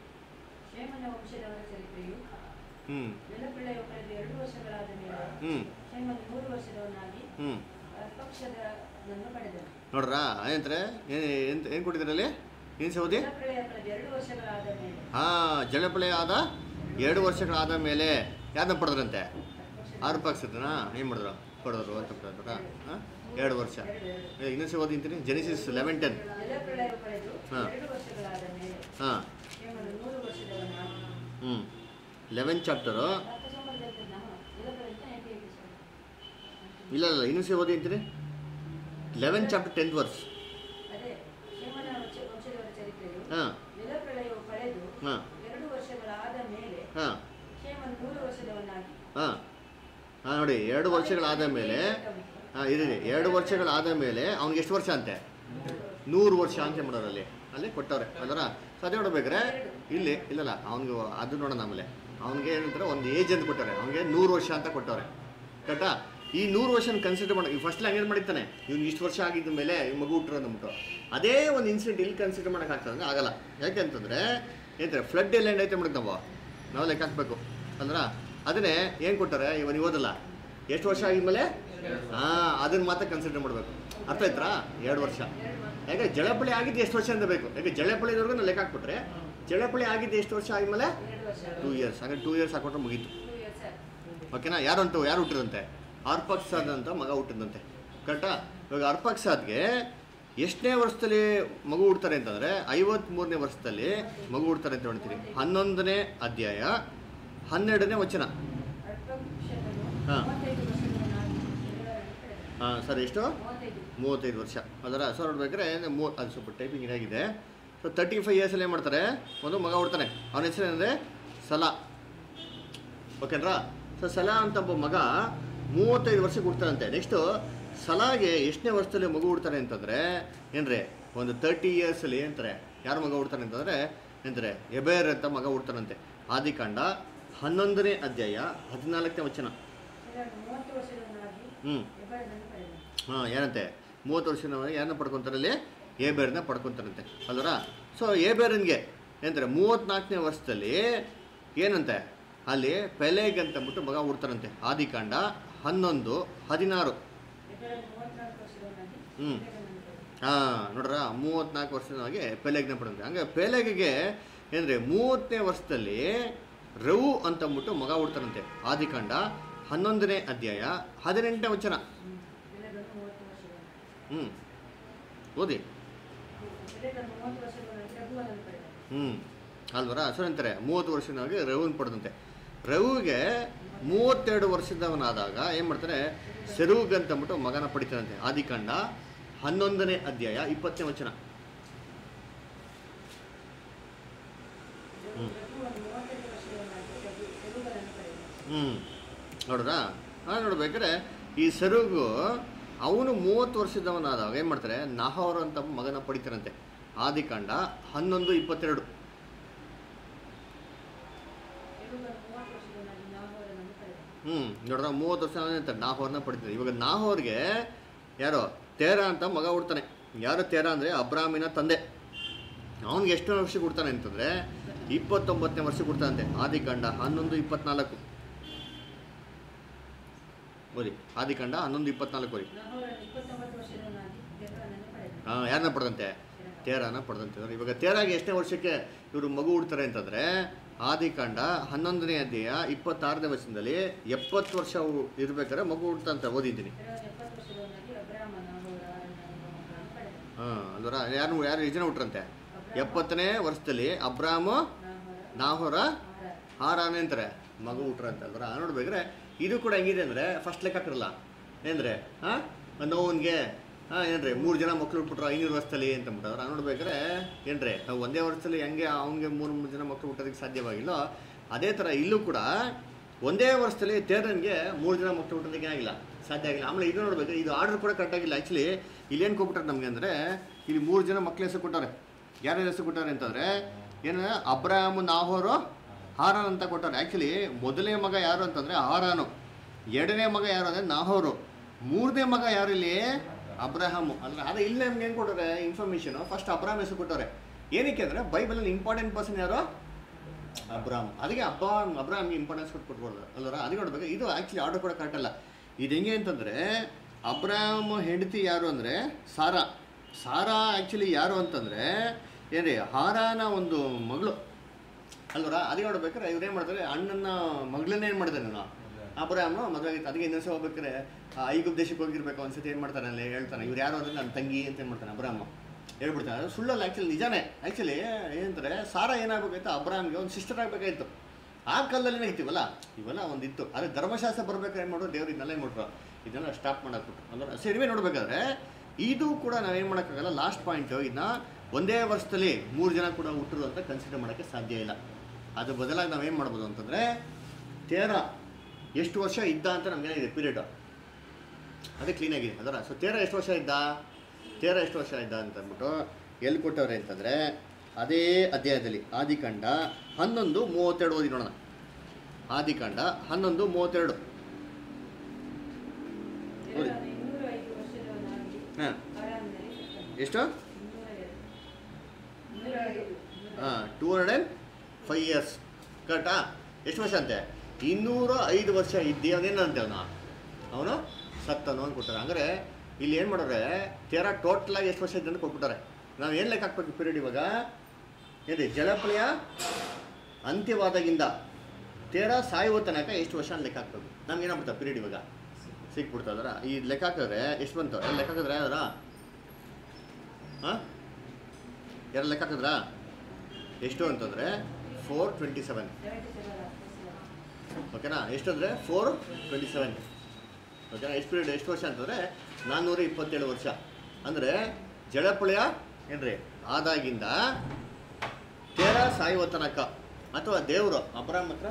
ಕ್ಷೇಮನ ವಂಶದವರ ಚರಿತ್ರೆಯು ಹ್ಞೂ ನೆಲಪಿಳ್ಳೆಯು ಕಳೆದ ಎರಡು ವರ್ಷಗಳಾದ ಮೇಲೆ ಹ್ಞೂ ಕ್ಷೇಮನು ಮೂರು ವರ್ಷದವನಾಗಿ ಹ್ಞೂ ಅರ್ಪಕ್ಷದನನ್ನು ಪಡೆದನು ನೋಡ್ರಾ ಏನಂತಾರೆ ಏನು ಏನು ಕೊಟ್ಟಿದ್ದೀರಲ್ಲಿ ಏನು ಸೌದಿ ನೆಲಪಿಳ್ಳೆಯ ಕಳೆದ ಎರಡು ವರ್ಷಗಳಾದ ಮೇಲೆ ಹಾಂ ಜಲಪಳೆ ಆದ ಎರಡು ವರ್ಷಗಳಾದ ಮೇಲೆ ಯಾರನ್ನ ಪಡೆದ್ರಂತೆ ಆರು ಪಕ್ಷದನ ಏನು ಮಾಡಿದ್ರು ಪಡೆದ್ರು ಅಂತ ಪಡೆದ್ರ ಹಾಂ ಎರಡು ವರ್ಷ ಎರಡು ಎರಡು ಏ, ಇನ್ನೊಂದ್ಸಲ ಓದಿಂತೀನಿ ಜೆನಿಸಿಸ್ ಲೆವೆನ್ ಟೆನ್ ನೆಲಪಿಳ್ಳೆಯು ಕಳೆದು ಹಾ. ಎರಡು ವರ್ಷಗಳಾದ ಮೇಲೆ ಹಾಂ ಕ್ಷೇಮನು ನೂರು ವರ್ಷದವನಾಗಿ ಹ್ಞೂ ಲೆವೆನ್ ಚಾಪ್ಟರು ಅರ್ಥಸಂಬಂಧದಲ್ಲಿ ನಾವು ನೆಲಪಿಳ್ಳೆಯಿಂದ ಎಂಟು ಎಂಟು ಸಾವಿರ. ಇಲ್ಲ ಇಲ್ಲ ಇನ್ನೊಂದ್ಸಲ ಓದಿ ಅಂತೀರಿ ಲೆವೆನ್ ಚಾಪ್ಟರ್ ಟೆಂತ್ ವರ್ಸ್ ಅದೇ ಕ್ಷೇಮನ ವಂಶ- ವಂಶದವರ ಚರಿತ್ರೆಯು ಹಾಂ ನೆಲಪ್ರಳಯವು ಕಳೆದು ಹಾಂ ಎರಡು ವರ್ಷಗಳಾದ ಮೇಲೆ ಹಾಂ ಕ್ಷೇಮನು ನೂರು ವರ್ಷದವನಾಗಿ ಹಾಂ ಹಾಂ ನೋಡಿ ಎರಡು ವರ್ಷಗಳಾದ ಮೇಲೆ ಹಾಂ ಇರಿ ಎರಡು ವರ್ಷಗಳಾದ ಮೇಲೆ ಅವ್ನಿಗೆ ಎಷ್ಟು ವರ್ಷ ಅಂತೆ ನೂರು ವರ್ಷ ಅಂತ ಮಾಡೋರು ಅಲ್ಲಿ ಅಲ್ಲಿ ಕೊಟ್ಟವ್ರೆ ಅಲ್ಲರ ಸೊ ಅದೇ ನೋಡ್ಬೇಕ್ರೆ ಇಲ್ಲಿ ಇಲ್ಲಲ್ಲ ಅವ್ನಿಗೆ ಅದು ನೋಡೋಣ ಆಮೇಲೆ ಅವ್ನಿಗೆ ಏನಂತಾರೆ ಒಂದು ಏಜ್ ಅಂತ ಕೊಟ್ಟವ್ರೆ ಅವ್ನಿಗೆ ನೂರು ವರ್ಷ ಅಂತ ಕೊಟ್ಟವ್ರೆ ಕರೆಕ್ಟಾ ಈ ನೂರು ವರ್ಷನ ಕನ್ಸಿಡರ್ ಮಾಡಿ ಫಸ್ಟ್ ಹಂಗೇನು ಮಾಡಿರ್ತಾನೆ ಇವ್ನು ಇಷ್ಟು ವರ್ಷ ಆಗಿದ್ದ ಮೇಲೆ ಇವ್ನ್ ಮಗು ಹುಟ್ಟರು ಅಂದ್ಬಿಟ್ಟು ಅದೇ ಒಂದು ಇನ್ಸಿಡೆಂಟ್ ಇಲ್ಲಿ ಕನ್ಸಿಡರ್ ಮಾಡೋಕ್ಕಾಗ್ತದೆ ಅಂದ್ರೆ ಆಗಲ್ಲ ಯಾಕೆ ಅಂತಂದರೆ ಏನಂತಾರೆ ಫ್ಲಡ್ ಎಲ್ಲ ಏನೈತೆ ಮಾಡಕ್ಕೆ ನಾವು ನಾವು ಲೆಕ್ಕ ಹಾಕ್ಬೇಕು ಅಂದ್ರ ಅದನ್ನೇ ಏನು ಕೊಟ್ಟಾರೆ ಇವನು ಓದಲ್ಲ ಎಷ್ಟು ವರ್ಷ ಆಗಿದ್ಮೇಲೆ ಹಾಂ ಅದನ್ನ ಮಾತ್ರ ಕನ್ಸಿಡರ್ ಮಾಡಬೇಕು ಅರ್ಥ ಆಯ್ತಾ ಎರಡು ವರ್ಷ ಯಾಕೆ ಜಳಪಳಿ ಆಗಿದ್ದು ಎಷ್ಟು ವರ್ಷ ಅಂತ ಬೇಕು ಯಾಕೆ ಜಳಪಳಿದವರೆಗೂ ನಾವು ಲೆಕ್ಕ ಹಾಕ್ಬಿಟ್ರೆ ಜಳಪಳಿ ಆಗಿದ್ದು ಎಷ್ಟು ವರ್ಷ ಆದ್ಮೇಲೆ ಎರಡು ವರ್ಷ ಟೂ ಇಯರ್ಸ್ ಹಾಗೆ ಟೂ ಇಯರ್ಸ್ ಹಾಕೊಟ್ರೆ ಮುಗೀತು ಟೂ ಇಯರ್ಸ್ ಓಕೆನಾ ಯಾರು ಅಂತ ಯಾರು ಹುಟ್ಟಿದಂತೆ ಅರ್ಪಕ್ಸಾದ್ ಅಂತ ಮಗ ಹುಟ್ಟಿದಂತೆ ಕರೆಕ್ಟಾ ಇವಾಗ ಅರ್ಪಕ್ಸಾದ್ಗೆ ಎಷ್ಟನೇ ವರ್ಷದಲ್ಲಿ ಮಗು ಹುಡ್ತಾರೆ ಅಂತಂದರೆ ಐವತ್ತ್ಮೂರನೇ ವರ್ಷದಲ್ಲಿ ಮಗು ಹುಡ್ತಾರೆ ಅಂತ ಹೇಳ್ತೀನಿ ಹನ್ನೊಂದನೇ ಅಧ್ಯಾಯ ಹನ್ನೆರಡನೇ ವಚನ ಅರ್ಪಕ್ಷಕನು ಹಾ. ಮೂವತ್ತೈದು ವರ್ಷದವನಾಗಿ ನೆಲವನ್ನು ಪಡೆದನು. ಹಾಂ ಸರ್ ಎಷ್ಟು ಮೂವತ್ತೈದು ಮೂವತ್ತೈದು ವರ್ಷ ಅದರ ಸೊ ನೋಡ್ಬೇಕಾದ್ರೆ ಮೂ ಅದು ಸ್ವಲ್ಪ ಟೈಪಿಂಗ್ ಇದಾಗಿದೆ ಸೊ ತರ್ಟಿ ಫೈವ್ ಇಯರ್ಸಲ್ಲಿ ಏನು ಮಾಡ್ತಾರೆ ಒಂದು ಮಗ ಹುಡ್ತಾನೆ ಅವನ ಹೆಸರು ಏನಂದರೆ ಸಲಾ ಓಕೆನ್ರಾ ಸೊ ಸಲಾ ಅಂತ ಒಬ್ಬ ಮಗ ಮೂವತ್ತೈದು ವರ್ಷಕ್ಕೆ ಹುಡ್ತಾನಂತೆ ನೆಕ್ಸ್ಟು ಸಲಾಗೆ ಎಷ್ಟನೇ ವರ್ಷದಲ್ಲಿ ಮಗು ಹುಡ್ತಾನೆ ಅಂತಂದರೆ ಏನ್ರಿ ಒಂದು ತರ್ಟಿ ಇಯರ್ಸಲ್ಲಿ ಏನಂತಾರೆ ಯಾರು ಮಗ ಹುಡ್ತಾನೆ ಅಂತಂದರೆ ಏನಂತಾರೆ ಎಬೇರ್ ಅಂತ ಮಗ ಹುಡ್ತಾನಂತೆ ಆದಿಕಾಂಡ ಹನ್ನೊಂದನೇ ಅಧ್ಯಾಯ ಹದಿನಾಲ್ಕನೇ ವಚನ ಇದನ್ನು ಮೂವತ್ತು ವರ್ಷದವನಾಗಿ ಹ್ಞೂ ಹೆಬ್ಬಾಳನ್ನು ಪಡೆದನು ಹಾಂ ಏನಂತೆ ಮೂವತ್ತು ವರ್ಷದವರೆಗೆ ಯಾರನ್ನ ಪಡ್ಕೊತಾರಲ್ಲಿ ಎ ಬೇರ್ನ ಪಡ್ಕೊತಾರಂತೆ ಅಲ್ವರ ಸೊ ಎ ಬೇರನ್ಗೆ ಏನಂತಾರೆ ಮೂವತ್ತ್ನಾಲ್ಕನೇ ವರ್ಷದಲ್ಲಿ ಏನಂತೆ ಅಲ್ಲಿ ಪೆಲೆಗ್ ಅಂತ ಅಂದ್ಬಿಟ್ಟು ಮಗ ಹುಡ್ತಾರಂತೆ ಆದಿಕಾಂಡ ಹನ್ನೊಂದು ಹದಿನಾರು ಹೆಬ್ಬಾಳನ್ನು ಮೂವತ್ನಾಲ್ಕು ವರ್ಷದವನಾಗಿ ಹ್ಮ್. ಹೆಬ್ಬಾಳನ್ನು ಪಡೆದನು. ಹಾಂ ನೋಡ್ರ ಮೂವತ್ತ್ನಾಲ್ಕು ವರ್ಷದವರೆಗೆ ಪೆಲೆಗ್ನ ಪಡ್ಕೊಂತಾರೆ ಹಂಗೆ ಪೆಲೆಗಿಗೆ ಏನಂದರೆ ಮೂವತ್ತನೇ ವರ್ಷದಲ್ಲಿ ರವು ಅಂತ ಅಂದ್ಬಿಟ್ಟು ಮಗ ಹುಡ್ತಾರಂತೆ ಆದಿಕಾಂಡ ಹನ್ನೊಂದನೇ ಅಧ್ಯಾಯ ಹದಿನೆಂಟನೇ ವಚನ ಹ್ಮ್. ಬೆಲೆಗನ್ನು ಮೂವತ್ತು ವರ್ಷದವನಾಗಿ ಹ್ಞೂ ಓದಿ ಬೆಲೆಗನ್ನು ಮೂವತ್ತು ವರ್ಷದವನಾಗಿ ರಘುವನನ್ನು ಪಡೆದನು ಹ್ಞೂ ಅಲ್ವರ ಸೊ ಅಂತಾರೆ ಮೂವತ್ತು ವರ್ಷದವನಿಗೆ ರಘುವನ್ ಪಡೆದಂತೆ ರಘುವಿಗೆ ಮೂವತ್ತೆರಡು ವರ್ಷದವನಾದಾಗ ಏನು ಮಾಡ್ತಾರೆ ಸೆರೂಗ್ ಅಂತ ಅಂದ್ಬಿಟ್ಟು ಮಗನ ಪಡಿತಾರಂತೆ ಆದಿಕಾಂಡ ಹನ್ನೊಂದನೇ ಅಧ್ಯಾಯ ಇಪ್ಪತ್ತನೇ ವಚನ ಹ್ಮ್. ರಘುವನು ಮೂವತ್ತೈದು ವರ್ಷದವನಾಗಿ ರಘು ರಘುವನನ್ನು ಪಡೆದನು ಹ್ಞೂ ನೋಡ್ರಾ ಹಾಂ ನೋಡ್ಬೇಕಾದ್ರೆ ಈ ಸೆರೂಗು ಅವನು ಮೂವತ್ತು ವರ್ಷದವನಾದಾಗ ಏನು ಮಾಡ್ತಾರೆ ನಾಹೋರ್ ಅಂತ ಮಗನ ಪಡಿತಾರಂತೆ ಆದಿಕಾಂಡ ಹನ್ನೊಂದು ಇಪ್ಪತ್ತೆರಡು ರಘುವನು ಮೂವತ್ತು ವರ್ಷದವನಾಗಿ ನಾಹೋರನನ್ನು ಪಡೆದನು ಹ್ಞೂ ನೋಡ್ರ ಮೂವತ್ತು ವರ್ಷ ಅಂತ ನಾಹೋರ್ನ ಪಡಿತಾರೆ ಇವಾಗ ನಾಹೋರ್ಗೆ ಯಾರೋ ತೇರ ಅಂತ ಮಗ ಹುಡ್ತಾನೆ ಯಾರು ತೇರ ಅಂದರೆ ಅಬ್ರಾಮಿನ ತಂದೆ ಅವನಿಗೆ ಎಷ್ಟು ವರ್ಷಕ್ಕೆ ಹುಡ್ತಾನೆ ಅಂತಂದರೆ ಇಪ್ಪತ್ತೊಂಬತ್ತನೇ ವರ್ಷಕ್ಕೆ ಹುಡ್ತಾನಂತೆ ಆದಿಕಾಂಡ ಹನ್ನೊಂದು ಇಪ್ಪತ್ನಾಲ್ಕು ಓದಿ ಆದಿಕಾಂಡ ಹನ್ನೊಂದು ಇಪ್ಪತ್ನಾಲ್ಕು ಓದಿ ನಹೋರ ಇಪ್ಪತ್ತೊಂಬತ್ತು ವರ್ಷದವನಾಗಿ ತೆರನನ್ನು ಪಡೆದನು ಹಾಂ ಯಾರನ್ನ ಪಡೆದಂತೆ ತೇರಾನ ಪಡೆದಂತೆ ಅಂದ್ರೆ ಇವಾಗ ತೇರಾಗಿ ಎಷ್ಟನೇ ವರ್ಷಕ್ಕೆ ಇವರು ಮಗು ಹುಡ್ತಾರೆ ಅಂತಂದರೆ ಆದಿಕಾಂಡ ಹನ್ನೊಂದನೇ ಅಧ್ಯಾಯ ಇಪ್ಪತ್ತಾರನೇ ವರ್ಷದಲ್ಲಿ ಎಪ್ಪತ್ತು ವರ್ಷ ಇರ್ಬೇಕಾದ್ರೆ ಮಗು ಹುಡ್ತಂತ ಓದಿದ್ದೀನಿ ತೆರನ ಎಪ್ಪತ್ತು ವರ್ಷದವನಾಗಿ ಅಬ್ರಾಮ ನಹೋರ ಎಂಬ ಮಕ್ಕಳನ್ನು ಪಡೆದನು ಹಾಂ ಅಲ್ವರ ಯಾರು ಯಾರು ಎಷ್ಟು ಜನ ಹುಟ್ರಂತೆ ಎಪ್ಪತ್ತನೇ ವರ್ಷದಲ್ಲಿ ಅಬ್ರಾಮು ನಹೋರ ನಾಹೋರ ಹಾರ ಹಾರಾನೆ ಅಂತಾರೆ ಮಗು ಹುಟ್ರ ಅಂತ ಅಲ್ವರ ನೋಡ್ಬೇಕ್ರೆ ಇದು ಕೂಡ ಹೆಂಗಿದೆ ಅಂದರೆ ಫಸ್ಟ್ ಲೆಕ್ಕ ಹಾಕಿರಲ್ಲ ಏನ್ರೆ ಹಾಂ ನೋವನ್ಗೆ ಹಾಂ ಏನ್ರಿ ಮೂರು ಜನ ಮಕ್ಳು ಹುಟ್ಬಿಟ್ರು ಐನೂರು ವರ್ಷದಲ್ಲಿ ಅಂತ ಅಂದ್ಬಿಟ್ಟವ್ರ ನೋಡ್ಬೇಕಾದ್ರೆ ಏನ್ರಿ ನಾವು ಒಂದೇ ವರ್ಷದಲ್ಲಿ ಹೆಂಗೆ ಅವ್ನಿಗೆ ಮೂರು ಮೂರು ಜನ ಮಕ್ಳು ಹುಟ್ಟೋದಕ್ಕೆ ಸಾಧ್ಯವಾಗಿಲ್ಲ ಅದೇ ಥರ ಇಲ್ಲೂ ಕೂಡ ಒಂದೇ ವರ್ಷದಲ್ಲಿ ತೇರನ್ಗೆ ಮೂರು ಜನ ಮಕ್ಳು ಹುಟ್ಟೋದಕ್ಕೆ ಏನಾಗಿಲ್ಲ ಸಾಧ್ಯ ಆಗಿಲ್ಲ ಆಮೇಲೆ ಇದು ನೋಡ್ಬೇಕು ಇದು ಆರ್ಡರ್ ಕೂಡ ಕರೆಕ್ಟಾಗಿಲ್ಲ ಆ್ಯಕ್ಚುಲಿ ಇಲ್ಲೇನು ಕೊಟ್ಬಿಟ್ರೆ ನಮಗೆ ಅಂದರೆ ಇಲ್ಲಿ ಮೂರು ಜನ ಮಕ್ಳ ಹೆಸರು ಕೊಟ್ಟವ್ರೆ ಯಾರ್ಯಾರ ಹೆಸರು ಕೊಟ್ಟವ್ರೆ ಅಂತಂದರೆ ಏನು ಅಬ್ರಾಹಮ್ ನಾಹೋರು ಹಾರಾನ್ ಅಂತ ಕೊಟ್ಟವ್ರೆ ಆ್ಯಕ್ಚುಲಿ ಮೊದಲನೇ ಮಗ ಯಾರು ಅಂತಂದರೆ ಹಾರಾನು ಎರಡನೇ ಮಗ ಯಾರು ಅಂದರೆ ನಾಹೋರು ಮೂರನೇ ಮಗ ಯಾರು ಇಲ್ಲಿ ಅಬ್ರಹಾಮು ಅಂದ್ರೆ ಅದೇ ಇಲ್ಲಿ ನಮ್ಗೆ ಏನು ಕೊಟ್ಟವ್ರೆ ಇನ್ಫಾರ್ಮೇಷನು ಫಸ್ಟ್ ಅಬ್ರಾಹಮ್ ಹೆಸರು ಕೊಟ್ಟವ್ರೆ ಏನಕ್ಕೆ ಅಂದರೆ ಬೈಬಲಲ್ಲಿ ಇಂಪಾರ್ಟೆಂಟ್ ಪರ್ಸನ್ ಯಾರು ಅಬ್ರಾಮ್ ಅದಕ್ಕೆ ಅಬ್ಬ ಅಬ್ರಾಮ್ಗೆ ಇಂಪಾರ್ಟೆನ್ಸ್ ಕೊಟ್ಟು ಕೊಟ್ಕೊಡ್ದು ಅಲ್ವರ ಅದಕ್ಕೆ ನೋಡ್ಬೇಕು ಇದು ಆ್ಯಕ್ಚುಲಿ ಆರ್ಡರ್ ಕೂಡ ಕರೆಕ್ಟ್ ಅಲ್ಲ ಇದು ಹೆಂಗೆ ಅಂತಂದರೆ ಅಬ್ರಾಮ್ ಹೆಂಡತಿ ಯಾರು ಅಂದರೆ ಸಾರಾ ಸಾರಾ ಆ್ಯಕ್ಚುಲಿ ಯಾರು ಅಂತಂದರೆ ಏನ್ರಿ ಹಾರಾನ ಒಂದು ಮಗಳು ಅಲ್ವರ ಅದಕ್ಕೆ ನೋಡ್ಬೇಕಾದ್ರೆ ಇವ್ರು ಏನು ಮಾಡ್ತಾರೆ ಅಣ್ಣನ ಮಗಳನ್ನೇ ಏನು ಮಾಡ್ತಾರೆ ನಾನು ಅಬ್ರಾಮ್ ಮದುವೆ ಆಗಿತ್ತು ಅದಕ್ಕೆ ಇನ್ನೊಂದ್ಸಲ ಹೋಗ್ಬೇಕಾದ್ರೆ ಆ ಐಗುಪ್ ದೇಶಕ್ಕೆ ಹೋಗಿರ್ಬೇಕು ಒಂದ್ಸತಿ ಏನು ಮಾಡ್ತಾನೆ ಅಲ್ಲಿ ಹೇಳ್ತಾನೆ ಇವ್ರು ಯಾರು ಅಂದ್ರೆ ನನ್ನ ತಂಗಿ ಅಂತ ಏನು ಮಾಡ್ತಾನೆ ಅಬ್ರಾಮ್ ಹೇಳ್ಬಿಡ್ತಾನೆ ಅದು ಸುಳ್ಳಲ್ಲ ಆ್ಯಕ್ಚುಲಿ ನಿಜಾನೇ ಆ್ಯಕ್ಚುಲಿ ಏನಂತಾರೆ ಸಾರಾ ಏನಾಗಬೇಕಾಯ್ತು ಅಬ್ರಾಮ್ಗೆ ಒಂದು ಸಿಸ್ಟರ್ ಆಗಬೇಕಾಯ್ತು ಆ ಕಾಲದಲ್ಲಿ ಇರ್ತೀವಲ್ಲ ಇವೆಲ್ಲ ಒಂದಿತ್ತು ಆದರೆ ಧರ್ಮಶಾಸ್ತ್ರ ಬರ್ಬೇಕಾದ್ರೆ ಏನು ಮಾಡೋದು ದೇವ್ರು ಇದನ್ನೆಲ್ಲ ಏನು ಮಾಡ್ರು ಇದನ್ನೆಲ್ಲ ಸ್ಟಾಪ್ ಮಾಡಾಕ್ಬಿಟ್ರು ಅಂದ್ರೆ ಸಿನಿಮೆ ನೋಡ್ಬೇಕಾದ್ರೆ ಇದು ಕೂಡ ನಾವೇನು ಮಾಡೋಕ್ಕಾಗಲ್ಲ ಲಾಸ್ಟ್ ಪಾಯಿಂಟು ಇದನ್ನ ಒಂದೇ ವರ್ಷದಲ್ಲಿ ಮೂರು ಜನ ಕೂಡ ಹುಟ್ಟರು ಅಂತ ಕನ್ಸಿಡರ್ ಮಾಡೋಕ್ಕೆ ಸಾಧ್ಯ ಇಲ್ಲ ಅದು ಬದಲಾಗಿ ನಾವೇನು ಮಾಡ್ಬೋದು ಅಂತಂದರೆ ತೇರ ಎಷ್ಟು ವರ್ಷ ಇದ್ದ ಅಂತ ನಮಗೇನಿದೆ ಪೀರಿಯಡ್ ಅದೇ ಕ್ಲೀನಾಗಿದೆ ಅದರ ಸೊ ತೇರ ಎಷ್ಟು ವರ್ಷ ಇದ್ದ ತೇರ ಎಷ್ಟು ವರ್ಷ ಇದ್ದ ಅಂತ ಅಂದ್ಬಿಟ್ಟು ಎಲ್ಲಿ ಕೊಟ್ಟವ್ರೆ ಅಂತಂದರೆ ಅದೇ ಅಧ್ಯಾಯದಲ್ಲಿ ಆದಿಕಾಂಡ ಹನ್ನೊಂದು ಮೂವತ್ತೆರಡು ಓದಿ ನೋಡೋಣ ಆದಿಕಾಂಡ ಹನ್ನೊಂದು ಮೂವತ್ತೆರಡು ತೆರನ ಇನ್ನೂರ ಐದು ವರ್ಷದವನಾಗಿ ಹಾಂ ಹಾರಾನಲ್ಲಿ ಸತ್ತನು. ಎಷ್ಟು ಇನ್ನೂರ ಎರಡು ಇನ್ನೂರ ಐದು ಹಾಂ two hundred and five years ಕರೆಕ್ಟಾ ಎಷ್ಟು ವರ್ಷ ಅಂತೆ ಇನ್ನೂರ ಐದು ವರ್ಷ ಇದ್ದಿ ಅವನೇನಂತೆ ಅವನು ಅವನು ಸತ್ತನು ಅಂತ ಕೊಟ್ಟಾರೆ ಅಂದರೆ ಇಲ್ಲಿ ಏನು ಮಾಡೋರೆ ತೇರ ಟೋಟಲಾಗಿ ಎಷ್ಟು ವರ್ಷ ಇದ್ದ ಅಂತ ಕೊಟ್ಬಿಟ್ಟಾರೆ ನಾವು ಏನು ಲೆಕ್ಕ ಹಾಕ್ಬೇಕು ಪೀರಿಯಡ್ ಇವಾಗ ಏನ್ರಿ ಜಲಪ್ರಳಯ ಅಂತ್ಯವಾದಾಗಿಂದ ತೇರ ಸಾಯುವ ತನಕ ಎಷ್ಟು ವರ್ಷ ಅಂತ ಲೆಕ್ಕ ಹಾಕ್ಬೇಕು ನಮ್ಗೆ ಏನಾಗ್ಬಿಡ್ತಾ ಪೀರಿಯಡ್ ಇವಾಗ ಸಿಕ್ಬಿಡ್ತದರ ಈ ಲೆಕ್ಕ ಹಾಕಿದ್ರೆ ಎಷ್ಟು ಬಂತು ಎಲ್ಲ ಲೆಕ್ಕ ಹಾಕಿದ್ರೆ ಅದರ ಹಾಂ ಯಾರು ಲೆಕ್ಕ ಹಾಕಿದ್ರಾ ಎಷ್ಟು ಅಂತಂದರೆ four twenty seven seventy seven ಓಕೆನಾ ಎಷ್ಟು ಅಂದರೆ ಫೋರ್ ಟ್ವೆಂಟಿ ಸೆವೆನ್ ಓಕೆನಾ ಎಷ್ಟು ಪೀರಿಯಡ್ ಎಷ್ಟು ವರ್ಷ ಅಂತಂದರೆ ನಾನ್ನೂರ ಇಪ್ಪತ್ತೇಳು ವರ್ಷ ಅಂದರೆ ಜಳಪಳಯ ಏನ್ರಿ ಆದಾಗಿಂದ ತೇರ ಸಾಯುವ ತನಕ ಅಥವಾ ದೇವರು ಅಬ್ರಾಮ್ ಹತ್ರ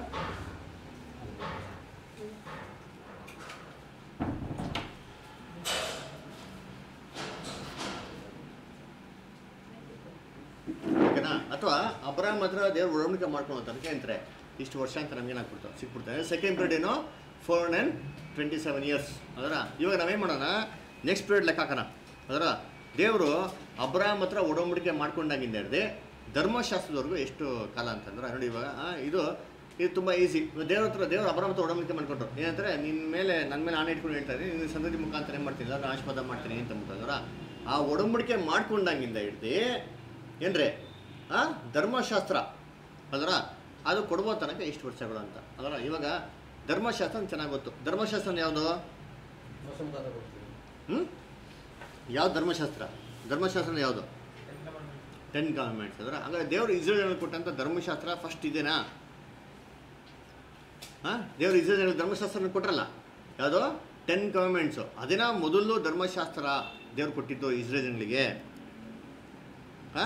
ಓಕೆನಾ ಅಥವಾ ಅಬ್ರಾಮ್ ಹತ್ರ ದೇವ್ರು ಒಡಂಬಡಿಕೆ ಮಾಡ್ಕೊಂಡು ತನಕ ಅಂತಾರೆ ಇಷ್ಟು ವರ್ಷ ಅಂತ ನಮ್ಗೆ ಏನಾಗ್ಬಿಡ್ತಾರೆ ಸಿಕ್ಬಿಡ್ತಾರೆ ಸೆಕೆಂಡ್ ಪೀರಿಯಡ್ ಏನು four and twenty seven years ಅದರ ಇವಾಗ ನಾವೇನು ಮಾಡೋಣ ನೆಕ್ಸ್ಟ್ ಪೀರಿಯಡ್ ಲೆಕ್ಕ ಹಾಕೋಣ ಅದರ ದೇವರು ಅಬ್ರಾಮ್ ಹತ್ರ ಒಡಂಬಡಿಕೆ ಮಾಡ್ಕೊಂಡಾಗಿಂದ ಹಿಡ್ದು ಧರ್ಮಶಾಸ್ತ್ರದವರೆಗೂ ಎಷ್ಟು ಕಾಲ ಅಂತಂದ್ರೆ ನೋಡಿ ಇವಾಗ ಆ, ಇದು ಇದು ತುಂಬ ಈಸಿ ದೇವ್ರ ಹತ್ರ ದೇವ್ರು ಅಬ್ರಾಮ್ ಹತ್ರ ಒಡಂಬಡಿಕೆ ಮಾಡ್ಕೊಂಡ್ರು ಏನಂತಾರೆ ನಿನ್ನ ಮೇಲೆ ನನ್ನ ಮೇಲೆ ಆನೆ ಇಟ್ಕೊಂಡು ಹೇಳ್ತಾ ಇದ್ದೀನಿ ನಿನ್ನ ಸಂತತಿ ಮುಖಾಂತರ ಏನು ಮಾಡ್ತೀನಿ ಅದನ್ನು ಆಶೀರ್ವಾದ ಮಾಡ್ತೀನಿ ಅಂತ ಅಂದ್ಬಿಟ್ಟು ಆ ಒಡಂಬಡಿಕೆ ಮಾಡ್ಕೊಂಡಾಗಿಂದ ಹಿಡ್ದು ಏನ್ರಿ ಆ ಧರ್ಮಶಾಸ್ತ್ರ ಅದರ ಅದು ಕೊಡುವ ತನಕ ಎಷ್ಟು ವರ್ಷಗಳು ಅಂತ ಅದರ ಇವಾಗ ಧರ್ಮಶಾಸ್ತ್ರ ಚೆನ್ನಾಗಿ ಗೊತ್ತು ಧರ್ಮಶಾಸ್ತ್ರ ಯಾವುದು ಮೋಸಮುಖಾಂತ ಕೊಡ್ತೀವಿ ಹ್ಞೂ ಯಾವ್ದು ಧರ್ಮಶಾಸ್ತ್ರ ಧರ್ಮಶಾಸ್ತ್ರ ಯಾವುದು ಟೆನ್ ಕಮಾಂಡ್ಮೆಂಟ್ ಟೆನ್ ಗವರ್ಮೆಂಟ್ಸ್ ಅದರ ಹಂಗಾರೆ ದೇವರು ಇಸ್ರೇಲ್ ಕೊಟ್ಟಂಥ ಧರ್ಮಶಾಸ್ತ್ರ ಫಸ್ಟ್ ಇದೆನಾ ಹಾಂ ದೇವರು ಇಸ್ರೇಲ್ ಧರ್ಮಶಾಸ್ತ್ರ ಕೊಟ್ರಲ್ಲ ಯಾವುದು ಟೆನ್ ಗವರ್ಮೆಂಟ್ಸು ಅದೇನಾ ಮೊದಲು ಧರ್ಮಶಾಸ್ತ್ರ ದೇವ್ರು ಕೊಟ್ಟಿದ್ದು ಇಸ್ರೇಲ್ಗಳಿಗೆ ಹಾಂ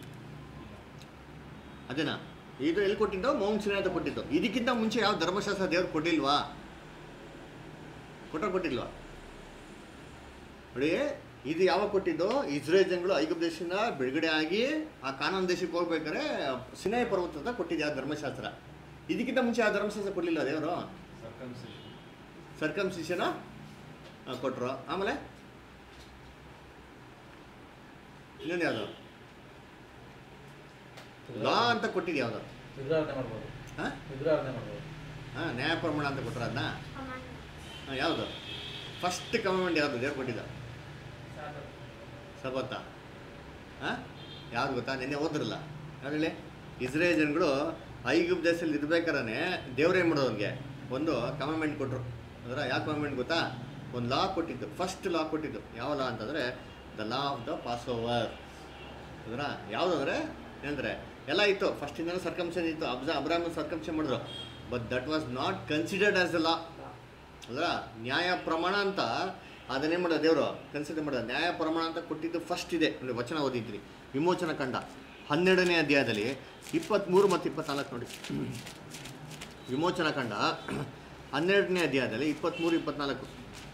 ಅದೇನಾ ಇದು ಎಲ್ಲಿ ಕೊಟ್ಟಿದ್ದು ಮೌಂಟ್ ಸಿನಾಯ್ ಅಂತ ಕೊಟ್ಟಿದ್ದು ಇದಕ್ಕಿಂತ ಮುಂಚೆ ಯಾವ ಧರ್ಮಶಾಸ್ತ್ರ ದೇವ್ರು ಕೊಟ್ಟಿಲ್ವಾ ಕೊಟ್ಟ ಕೊಟ್ಟಿಲ್ವಾ ನೋಡಿ ಇದು ಯಾವಾಗ ಕೊಟ್ಟಿದ್ದು ಇಸ್ರೇಲ್ ಜನಗಳು ಐಗುಪ್ತ ದೇಶದಿಂದ ಬಿಡುಗಡೆ ಆಗಿ ಆ ಕಾನಾನ್ ದೇಶಕ್ಕೆ ಹೋಗ್ಬೇಕಾದ್ರೆ ಸಿನಾಯಿ ಪರ್ವತದ ಕೊಟ್ಟಿದ್ದು ಯಾವ ಧರ್ಮಶಾಸ್ತ್ರ ಇದಕ್ಕಿಂತ ಮುಂಚೆ ಯಾವ ಧರ್ಮಶಾಸ್ತ್ರ ಕೊಡಲಿಲ್ಲ ದೇವರು ಸರ್ಕಮ್ಸಿಷನ ಕೊಟ್ಟರು ಆಮೇಲೆ ಇನ್ನೊಂದು ಯಾವುದು ಲಾ ಅಂತ ಕೊಟ್ಟಿದ್ದು ಯಾವುದು ವಿಗ್ರಹಾರಾಧನೆ ಮಾಡ್ಬೋದು ಹಾಂ ವಿಗ್ರಹಾರಾಧನೆ ಮಾಡ್ಬೋದು ಹಾಂ ನ್ಯಾಯ ಪ್ರಮಾಣ ಅಂತ ಕೊಟ್ಟರು ಅದನ್ನ ಹಾಂ ಯಾವುದು ಫಸ್ಟ್ ಕಮಾಂಡ್ ಯಾವುದು ದೇವ್ರು ಕೊಟ್ಟಿದ್ದ ಸಾಬತ್. ಸಬತ್ತಾ ಹಾಂ ಯಾರು ಗೊತ್ತಾ ನಿನ್ನೆ ಓದ್ರಲ್ಲ ಹೇಳಿ ಇಸ್ರೇಲ್ ಜನಗಳು ಐಗುಪ್ ದೇಶದಲ್ಲಿ ಇರ್ಬೇಕಾದ್ರೆ ದೇವ್ರು ಏನು ಮಾಡೋದು ಅವ್ರಿಗೆ ಒಂದು ಕಮಾಂಡ್ಮೆಂಟ್ ಕೊಟ್ಟರು ಅದರ ಯಾವ ಕಮಾಂಡ್ಮೆಂಟ್ ಗೊತ್ತಾ ಒಂದು ಲಾ ಕೊಟ್ಟಿದ್ದು ಫಸ್ಟ್ ಲಾ ಕೊಟ್ಟಿದ್ದು ಯಾವ ಲಾ ಅಂತಂದರೆ the law of the passover ಅದರ ಯಾವುದಂದ್ರೆ ಏನಂದರೆ ಎಲ್ಲ ಇತ್ತು ಫಸ್ಟಿಂದನೂ ಸರ್ಕಮ್ಷನ್ ಇತ್ತು ಅಬ್ಸ ಅಬ್ರಾಮ್ ಸರ್ಕಮ್ಷನ್ ಮಾಡಿದ್ರು but that was not considered as the law ಅದರ ನ್ಯಾಯ ಪ್ರಮಾಣ ಅಂತ ಅದನ್ನೇ ಮಾಡೋದು ದೇವರು ಕನ್ಸಿಡರ್ ಮಾಡೋದು ನ್ಯಾಯ ಪ್ರಮಾಣ ಅಂತ ಕೊಟ್ಟಿದ್ದು ಫಸ್ಟ್ ಇದೆ ನೋಡಿ ವಚನ ಓದಿದ್ರಿ ವಿಮೋಚನ ಕಂಡ ಹನ್ನೆರಡನೇ ಅಧ್ಯಾಯದಲ್ಲಿ ಇಪ್ಪತ್ತ್ಮೂರು ಮತ್ತು ಇಪ್ಪತ್ನಾಲ್ಕು ನೋಡಿ ವಿಮೋಚನ ಕಂಡ ಹನ್ನೆರಡನೇ ಅಧ್ಯಾಯದಲ್ಲಿ ಇಪ್ಪತ್ತ್ಮೂರು ಇಪ್ಪತ್ನಾಲ್ಕು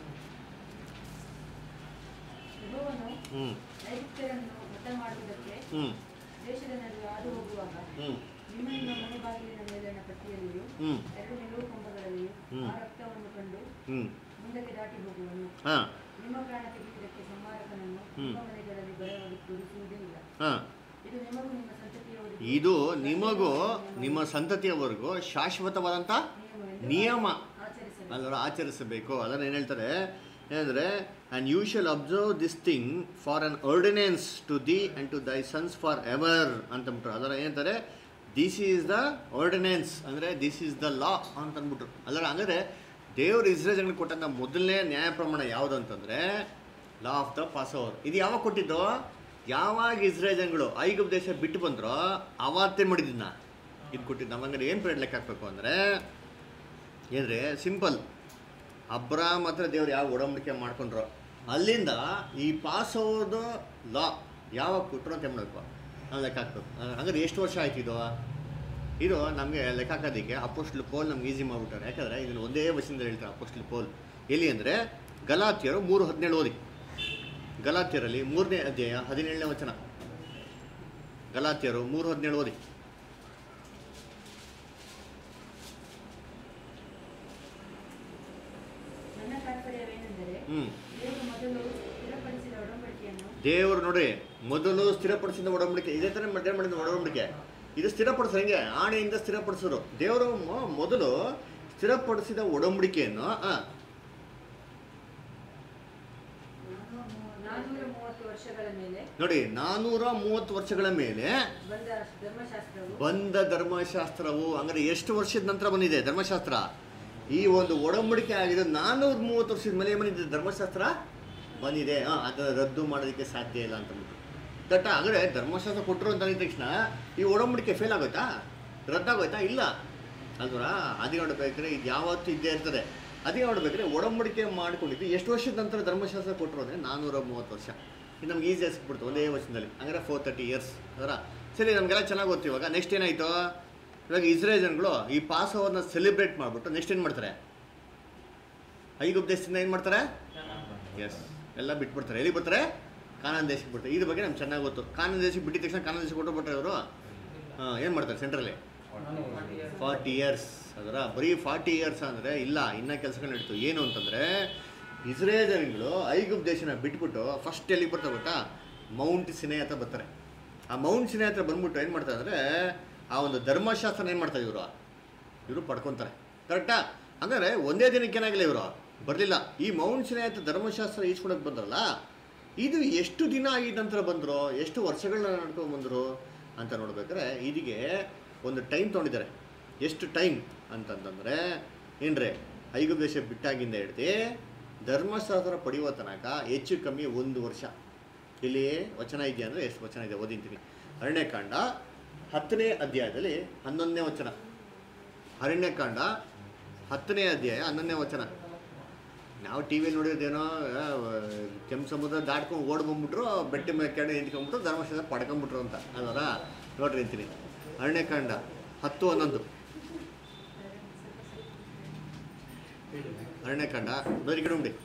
ಯೆಹೋವನು ಹ್ಞೂ ಐಗುಪ್ತ್ಯರನ್ನು ವಧ ಮಾಡುವುದಕ್ಕೆ ಹ್ಞೂ ದೇಶದ ನಡುವೆ ಹಾದು ಹೋಗುವಾಗ ಹ್ಞೂ ನಿಮ್ಮ ನಿಮ್ಮ ಮನೆ ಬಾಗಿಲಿನ ಮೇಲಿನ ಪಟ್ಟಿಯಲ್ಲಿಯೂ ಹ್ಞೂ ಎರಡು ನಿಲುವು ಕಂಬಗಳಲ್ಲಿಯೂ ಹ್ಮ್. ಆ ರಕ್ತವನ್ನು ಕಂಡು ಹ್ಞೂ ಮುಂದಕ್ಕೆ ದಾಟಿ ಹೋಗುವನು ಹಾಂ ನಿಮ್ಮ ಪ್ರಾಣ ತೆಗೆಯುವುದಕ್ಕೆ ಸಂಹಾರಕನನ್ನು ಹ್ಮ್. ನಿಮ್ಮ ಮನೆಗಳಲ್ಲಿ ಬರವಾಗಿ ತೋರಿಸುವುದೇ ಇಲ್ಲ ಹಾಂ ಇದು ನಿಮಗೂ ನಿಮ್ಮ ಸಂತತಿಯವರಿಗೂ ಇದು ನಿಮಗೂ ನಿಮ್ಮ ಸಂತತಿಯವರೆಗೂ ಶಾಶ್ವತವಾದಂಥ ನಿಯಮವೆಂದು ನಿಯಮ ಆಚರಿಸಬೇಕು ಅಲ್ಲರ ಆಚರಿಸಬೇಕು ಅದನ್ನು ಏನು ಹೇಳ್ತಾರೆ ಏನಂದರೆ and you shall observe this thing for an ordinance to thee and to thy sons for ever ಅಂತಂದ್ಬಿಟ್ರು ಅದರ ಏನಂತಾರೆ ದಿಸ್ ಈಸ್ ದ ಆರ್ಡಿನೆನ್ಸ್ ಅಂದರೆ ದಿಸ್ ಈಸ್ ದ ಲಾ ಅಂತ ಅಂದ್ಬಿಟ್ರು ಅಲ್ಲರ ಹಂಗಾದ್ರೆ ದೇವರು ಇಸ್ರೇಲ್ಗಳಿಗೆ ಕೊಟ್ಟಂಥ ಮೊದಲನೇ ನ್ಯಾಯ ಪ್ರಮಾಣ ಯಾವುದು ಅಂತಂದರೆ law of the passover ಇದು ಯಾವಾಗ ಕೊಟ್ಟಿದ್ದು ಯಾವಾಗ ಇಸ್ರೇಲ್ ಜನಗಳು ಐಗುಪ್ ದೇಶ ಬಿಟ್ಟು ಬಂದ್ರೋ ಅವತ್ತೇ ಮಾಡಿದ್ದನ್ನ ಇದು ಕೊಟ್ಟಿದ್ದು ನಮ್ಮಂಗಡೆ ಏನು ಪೀರಿಯಡ್ ಲೆಕ್ಕ ಹಾಕಬೇಕು ಅಂದರೆ ಏನ್ರಿ ಸಿಂಪಲ್ ಅಬ್ರಾಮ್ ಹತ್ರ ದೇವ್ರು ಯಾವ ಒಡಂಬಡಿಕೆ ಮಾಡ್ಕೊಂಡ್ರು ಅಲ್ಲಿಂದ ಈ ಪಾಸ್ ಓವರ್ದು ಲಾ ಯಾವಾಗ ಕೊಟ್ಟರು ಅಂತ ಮಾಡಬೇಕು ನಾವು ಲೆಕ್ಕ ಹಾಕ್ಬೇಕು ಅಹ್, ಹಂಗಾದ್ರೆ ಎಷ್ಟು ವರ್ಷ ಆಯ್ತು ಇದು ಇದು ನಮಗೆ ಲೆಕ್ಕ ಹಾಕೋದಕ್ಕೆ ಅಪೋಸ್ಟ್ಲ್ ಪೋಲ್ ನಮ್ಗೆ ಈಸಿ ಮಾಡಿಬಿಟ್ಟಾರೆ ಯಾಕಂದರೆ ಇದನ್ನು ಒಂದೇ ವಯಸ್ಸಿಂದ ಹೇಳ್ತಾರೆ ಅಪೋಸ್ಟ್ಲ್ ಪೋಲ್ ಎಲ್ಲಿ ಅಂದರೆ ಗಲಾತಿಯರು ಮೂರು ಹದಿನೇಳು ಓದಿ ಗಲಾತಿಯರಲ್ಲಿ ಮೂರನೇ ಅಧ್ಯಾಯ ಹದಿನೇಳನೇ ವಚನ ಗಲಾತಿಯರು ಮೂರು ಹದಿನೇಳು ಓದಿ ನನ್ನ ತಾತ್ಪರ್ಯವೇನೆಂದರೆ ಹ್ಞೂ ದೇವರು ಮೊದಲು ಸ್ಥಿರಪಡಿಸಿದ ಒಡಂಬಡಿಕೆಯನ್ನು ದೇವರು ನೋಡಿ ಮೊದಲು ಸ್ಥಿರಪಡಿಸಿದ ಒಡಂಬಡಿಕೆ ಇದೇ ಥರ ಮಧ್ಯ ಮಾಡಿದ ಒಡಂಬಡಿಕೆ ಇದು ಸ್ಥಿರಪಡಿಸೋ ಹೆಂಗೆ ಆಣೆಯಿಂದ ಸ್ಥಿರಪಡಿಸೋರು ದೇವರು ಮೊ- ಮೊದಲು ಸ್ಥಿರಪಡಿಸಿದ ಒಡಂಬಡಿಕೆಯನ್ನು ಆ, ನಾನ್ನೂರ ಮೂವತ್ತು ವರ್ಷಗಳ ಮೇಲೆ ನೋಡಿ ನಾನ್ನೂರ ಮೂವತ್ತು ವರ್ಷಗಳ ಮೇಲೆ ಬಂದ ಧರ್ಮಶಾಸ್ತ್ರವು ಬಂದ ಧರ್ಮಶಾಸ್ತ್ರವು ಹಂಗಾರೆ ಎಷ್ಟು ವರ್ಷದ ನಂತರ ಬಂದಿದೆ ಧರ್ಮಶಾಸ್ತ್ರ ಈ ಒಂದು ಒಡಂಬಡಿಕೆ ಆಗಿದೆ ನಾನ್ನೂರ ಮೂವತ್ತು ವರ್ಷದ ಮೇಲೆ ಏನ್ ಬಂದಿದೆ ಧರ್ಮಶಾಸ್ತ್ರ ಬಂದಿದೆ ಹಾಂ ಅದನ್ನು ರದ್ದು ಮಾಡೋದಕ್ಕೆ ಸಾಧ್ಯ ಇಲ್ಲ ಅಂತಂದ್ಬಿಟ್ಟು ಕಟ್ಟ ಅಂದರೆ ಧರ್ಮಶಾಸ್ತ್ರ ಕೊಟ್ಟರು ಅಂತ ಅಂದಿದ ತಕ್ಷಣ ಈ ಒಡಂಬಡಿಕೆ ಫೇಲ್ ಆಗೋಯ್ತಾ ರದ್ದಾಗೋಯ್ತಾ ಇಲ್ಲ ಅಲ್ವರ ಅದೇ ನೋಡ್ಬೇಕಾದ್ರೆ ಇದು ಯಾವತ್ತೂ ಇದ್ದೇ ಇರ್ತದೆ ಅದೇ ನೋಡ್ಬೇಕಾದ್ರೆ ಒಡಂಬಡಿಕೆ ಮಾಡ್ಕೊಂಡಿದ್ದು ಎಷ್ಟು ವರ್ಷದ ನಂತರ ಧರ್ಮಶಾಸ್ತ್ರ ಕೊಟ್ಟರು ಅಂದರೆ ನಾನ್ನೂರ ಮೂವತ್ತು ವರ್ಷ ಇದು ನಮ್ಗೆ ಈಸಿ ಸಿಕ್ಬಿಡ್ತು ಒಂದೇ ವರ್ಷದಲ್ಲಿ ಹಂಗಾರೆ ಫೋರ್ ತರ್ಟಿ ಇಯರ್ಸ್ ಅದರ ಸರಿ ನಮಗೆಲ್ಲ ಚೆನ್ನಾಗಿ ಗೊತ್ತು ಇವಾಗ ನೆಕ್ಸ್ಟ್ ಏನಾಯಿತು ಇವಾಗ ಇಸ್ರೇಲ್ ಜನಗಳು ಈ ಪಾಸ್ ಓವರ್ನ ಸೆಲೆಬ್ರೇಟ್ ಮಾಡಿಬಿಟ್ಟು ನೆಕ್ಸ್ಟ್ ಏನು ಮಾಡ್ತಾರೆ ಐಗುಪ್ ದೇಶದಿಂದ ಏನು ಮಾಡ್ತಾರೆ ಎಸ್ ಎಲ್ಲ ಬಿಟ್ಬಿಡ್ತಾರೆ ಎಲ್ಲಿ ಬರ್ತಾರೆ ಕಾನಾನ್ ದೇಶಕ್ಕೆ ಬಿಡ್ತಾರೆ ಇದ್ರ ಬಗ್ಗೆ ನಮ್ಗೆ ಚೆನ್ನಾಗಿ ಗೊತ್ತು ಕಾನಾನ್ ದೇಶಕ್ಕೆ ಬಿಟ್ಟಿದ ತಕ್ಷಣ ಕಾನಾನ್ ದೇಶಕ್ಕೆ ಕೊಟ್ಟು ಇವರು ಏನು ಮಾಡ್ತಾರೆ ಸೆಂಟ್ರಲ್ಲಿ ಫಾರ್ಟಿ ಇಯರ್ಸ್ ಅದರ ಬರೀ ಫಾರ್ಟಿ ಇಯರ್ಸ್ ಅಂದರೆ ಇಲ್ಲ ಇನ್ನೂ ಕೆಲಸಗಳು ನಡೀತು ಏನು ಅಂತಂದರೆ ಇಸ್ರೇಲ್ ಜನಗಳು ಐಗುಪ್ ದೇಶನ ಬಿಟ್ಬಿಟ್ಟು ಫಸ್ಟ್ ಎಲ್ಲಿಗೆ ಬರ್ತಾರೆ ಗೊತ್ತಾ ಮೌಂಟ್ ಸಿನೆ ಹತ್ರ ಬರ್ತಾರೆ ಆ ಮೌಂಟ್ ಸಿನೆ ಹತ್ರ ಬಂದ್ಬಿಟ್ಟು ಏನು ಮಾಡ್ತಾರೆ ಅಂದರೆ ಆ ಒಂದು ಧರ್ಮಶಾಸ್ತ್ರನ ಏನು ಮಾಡ್ತಾರೆ ಇವರು ಇವರು ಪಡ್ಕೊತಾರೆ ಕರೆಕ್ಟಾ ಹಂಗಾರೆ ಒಂದೇ ದಿನಕ್ಕೆ ಏನಾಗಿಲ್ಲ ಇವರು ಬರಲಿಲ್ಲ ಈ ಮೌಂಟ್ ಸಿನೆ ಹತ್ರ ಧರ್ಮಶಾಸ್ತ್ರ ಈಸ್ಕೊಳಕ್ಕೆ ಬಂದ್ರಲ್ಲ ಇದು ಎಷ್ಟು ದಿನ ಆಗಿದ ನಂತರ ಬಂದರು ಎಷ್ಟು ವರ್ಷಗಳನ್ನ ನಡ್ಕೊಂಡು ಬಂದರು ಅಂತ ನೋಡ್ಬೇಕಾದ್ರೆ ಇದಕ್ಕೆ ಒಂದು ಟೈಮ್ ತೊಗೊಂಡಿದ್ದಾರೆ ಎಷ್ಟು ಟೈಮ್ ಅಂತಂತಂದರೆ ಏನ್ರಿ ಐದು ದೇಶ ಬಿಟ್ಟಾಗಿಂದ ಹಿಡ್ದು ಧರ್ಮಶಾಸ್ತ್ರ ಪಡೆಯುವ ತನಕ ಹೆಚ್ಚು ಕಮ್ಮಿ ಒಂದು ವರ್ಷ ಇಲ್ಲಿ ವಚನ ಇದೆಯಾ ಅಂದರೆ ಎಷ್ಟು ವಚನ ಇದೆ ಓದಿಂತೀನಿ ಅರಣ್ಯಕಾಂಡ ಹತ್ತನೇ ಅಧ್ಯಾಯದಲ್ಲಿ ಹನ್ನೊಂದನೇ ವಚನ ಅರಣ್ಯಕಾಂಡ ಹತ್ತನೇ ಅಧ್ಯಾಯ ಹನ್ನೊಂದನೇ ವಚನ ನಾವು ಟಿ ವಿಯಲ್ಲಿ ನೋಡಿರೋದೇನೋ ಆ, ಕೆಂಪು ಸಮುದ್ರ ದಾಟ್ಕೊಂಡು ಓಡ್ ಬಂದ್ಬಿಟ್ರು ಬೆಟ್ಟ ಮೇಲೆ ಕೆಳಗೆ ನಿಂತ್ಕೊಂಡ್ಬಿಟ್ರು ಧರ್ಮಶಾಸ್ತ್ರ ಪಡ್ಕೊಂಬಿಟ್ರು ಅಂತ ಅಲ್ವರ ನೋಡ್ರಿ ಅಂತೀನಿ ಅರಣ್ಯಕಾಂಡ ಹತ್ತು ಹನ್ನೊಂದು ಅರಣ್ಯಕಾಂಡ ಬರೀ ಕಡೆ ಉಂಡಿ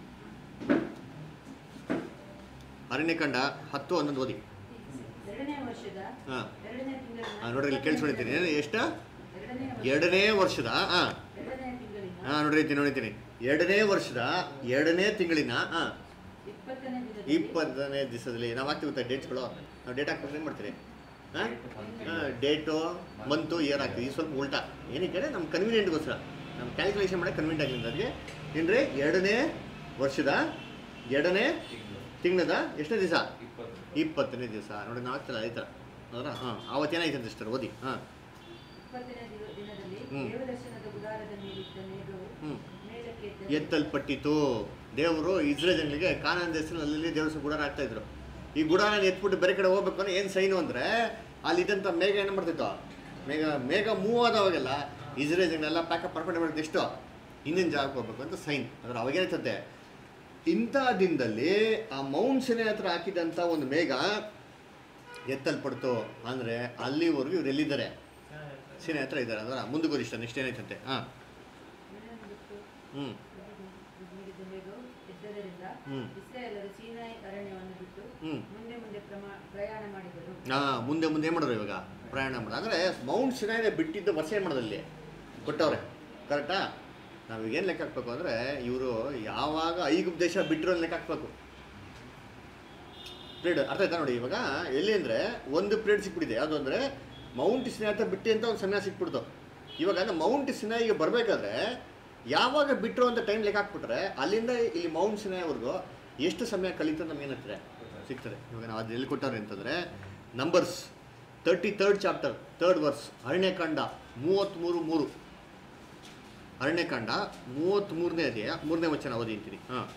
ಅರಣ್ಯಕಾಂಡ ಹತ್ತು ಹನ್ನೊಂದು ಓದಿ ಎರಡನೇ ವರ್ಷದ ಹಾಂ ಎರಡನೇ ತಿಂಗಳಿನ ಹಾಂ ನೋಡ್ರಿ ಇಲ್ಲಿ ಕೇಳಿಸ್ಕೊಂಡಿದ್ದೀನಿ ಏನು ಎಷ್ಟು ಎರಡನೇ ವರ್ಷ- ಎರಡನೇ ವರ್ಷದ ಹಾಂ ಎರಡನೇ ತಿಂಗಳಿನ ಹಾಂ ನೋಡಿರ್ತೀನಿ ನೋಡಿರ್ತೀನಿ ಎರಡನೇ ವರ್ಷದ ಎರಡನೇ ತಿಂಗಳಿನ ಹಾಂ ಇಪ್ಪತ್ತನೇ ದಿನದಲ್ಲಿ ಇಪ್ಪತ್ತನೇ ದಿವಸದಲ್ಲಿ ನಾವು ಹಾಕ್ತೀವಿ ಗೊತ್ತಾ ಡೇಟ್ಸ್ಗಳು ನಾವು ಡೇಟ್ ಹಾಕ್ಬೇಕು ಏನು ಮಾಡ್ತೀರಿ ಹಾಂ ಡೇಟು ಮಂತು ಇಯರ್ ಹಾಕ್ತೀವಿ ಈ ಸ್ವಲ್ಪ ಉಲ್ಟಾ ಏನಕ್ಕೆ ನಮ್ಮ ಕನ್ವೀನಿಯೆಂಟ್ಗೋಸ್ಕರ ನಮ್ಮ ಕ್ಯಾಲ್ಕುಲೇಷನ್ ಮಾಡಕ್ಕೆ ಕನ್ವಿಂಟ್ ಆಗಲಿಲ್ಲ ಅದಕ್ಕೆ ಏನ್ರಿ ಎರಡನೇ ವರ್ಷದ ಎರಡನೇ ತಿಂಗಳದ ಎಷ್ಟನೇ ದಿವಸ ಇಪ್ಪತ್ತು ಇಪ್ಪತ್ತನೇ ದಿವಸ ನೋಡಿ ನಾವು ಆಗ್ತಲ್ಲ ಆಯ್ತಾ ಹೌದಾ ಹಾಂ ಆವತ್ತೇನಾಯ್ತು ಅಂತ ಸಿಸ್ಟರ್ ಓದಿ ಹಾಂ ಇಪ್ಪತ್ತನೇ ದಿನ- ದಿನದಲ್ಲಿ ಹ್ಮ್. ದೇವದರ್ಶನದ ಗುಡಾರದ ಮೇಲಿದ್ದ ಮೇಘವು ಹ್ಞೂ ಮೇಲಕ್ಕೆ ಎದ್ದ ಎತ್ತಲ್ಪಟ್ಟಿತು ದೇವರು ಇಸ್ರೇಲ್ ಜನಗಳಿಗೆ ಕಾನಾನ್ ದೇಶದಲ್ಲಿ ದೇವರ ಗುಡಾರ ಆಗ್ತಾ ಇದ್ರು ಈ ಗುಡಾರ ಎತ್ಬಿಟ್ಟು ಬೇರೆ ಕಡೆ ಹೋಗ್ಬೇಕು ಅಂದ್ರೆ ಏನು ಸೈನು ಅಂದರೆ ಅಲ್ಲಿದ್ದಂಥ ಮೇಘ ಏನು ಮಾಡ್ತಿತ್ತು ಮೇಘ ಮೇಘ ಮೂವ್ ಆದವಾಗೆಲ್ಲ ಇಸ್ರೇಲ್ ಜನಗಳೆಲ್ಲ ಪ್ಯಾಕಪ್ ಮಾಡ್ಕೊಂಡು ಮಾಡಿದ್ದು ಎಷ್ಟು ಇನ್ನೇನು ಜಾಗಕ್ಕೆ ಹೋಗ್ಬೇಕು ಅಂತ ಸೈನ್ ಅದ್ರ ಅವಾಗೇನಿರ್ತದೆ ಇಂಥ ದಿನದಲ್ಲಿ ಆ ಮೌಂಟ್ ಸೆನೆ ಹತ್ರ ಹಾಕಿದಂಥ ಒಂದು ಮೇಘ ಎತ್ತಲ್ಪಡ್ತು ಅಂದರೆ ಅಲ್ಲಿವರೆಗೂ ಇವ್ರು ಎಲ್ಲಿದ್ದಾರೆ ಸೀನೆ ಹತ್ರ ಇದ್ದಾರೆ ಅಂದ್ರೆ ಮುಂದಕ್ಕೆ ಇಷ್ಟ ನೆಕ್ಸ್ಟ್ ಏನಾಯ್ತಂತೆ ಹಾಂ ಮೇಲನ್ನು ಬಿಟ್ಟು ಹ್ಞೂ ನೀಡಿದ ಮೇಘವು ಎದ್ದದರಿಂದ ಹ್ಮ್. ಇಸ್ರಾಯೇಲರು ಸೀನಾಯಿ ಅರಣ್ಯವನ್ನು ಬಿಟ್ಟು ಹ್ಞೂ ಮುಂದೆ ಮುಂದೆ ಪ್ರಮಾ- ಪ್ರಯಾಣ ಮಾಡಿದರು ಹಾಂ ಮುಂದೆ ಮುಂದೆ ಏನು ಮಾಡಿದ್ರು ಇವಾಗ ಪ್ರಯಾಣ ಮಾಡೋದು ಅಂದರೆ ಮೌಂಟ್ ಸಿನಾಯಿನ ಬಿಟ್ಟಿದ್ದ ವರ್ಷ ಏನು ಮಾಡೋದು ಅಲ್ಲಿ ಕೊಟ್ಟವ್ರೆ ಕರೆಕ್ಟಾ ನಾವೀಗ ಏನು ಲೆಕ್ಕ ಹಾಕ್ಬೇಕು ಅಂದರೆ ಇವರು ಯಾವಾಗ ಐಗುಪ್ತ ದೇಶ ಬಿಟ್ಟರು ಅಂತ ಲೆಕ್ಕ ಹಾಕ್ಬೇಕು ಪೀರಿಯಡ್ ಅರ್ಥ ಆಯ್ತಾ ನೋಡಿ ಇವಾಗ ಎಲ್ಲಿ ಅಂದರೆ ಒಂದು ಪೀರಿಯಡ್ ಸಿಕ್ಬಿಟ್ಟಿದೆ ಯಾವುದು ಅಂದರೆ ಮೌಂಟ್ ಸಿನಾಯಿ ಅಂತ ಬಿಟ್ಟು ಅಂತ ಒಂದು ಸಮಯ ಸಿಕ್ಬಿಡ್ತು ಇವಾಗ ಅಂದ್ರೆ ಮೌಂಟ್ ಸಿನಾಯಿಗೆ ಬರಬೇಕಾದ್ರೆ ಯಾವಾಗ ಬಿಟ್ಟರು ಅಂತ ಟೈಮ್ ಲೆಕ್ಕ ಹಾಕ್ಬಿಟ್ರೆ ಅಲ್ಲಿಂದ ಇಲ್ಲಿ ಮೌಂಟ್ ಸಿನಾಯಿವರೆಗೂ ಎಷ್ಟು ಸಮಯ ಕಳೀತದೆ ನಮ್ಗೆ ಏನಾಗ್ತದೆ ಸಿಗ್ತದೆ ಇವಾಗ ನಾವು ಅದು ಎಲ್ಲಿ ಕೊಟ್ಟವ್ರೆ ಅಂತಂದರೆ Numbers thirty third chapter third verse ಅರಣ್ಯಕಾಂಡ ಮೂವತ್ತ್ಮೂರು ಮೂರು ಅರಣ್ಯಕಾಂಡ ಮೂವತ್ತ್ಮೂರನೇ ಅಧ್ಯಾಯ ಮೂರನೇ ವಚನ ಓದಿ ಅಂತೀನಿ ಹಾಂ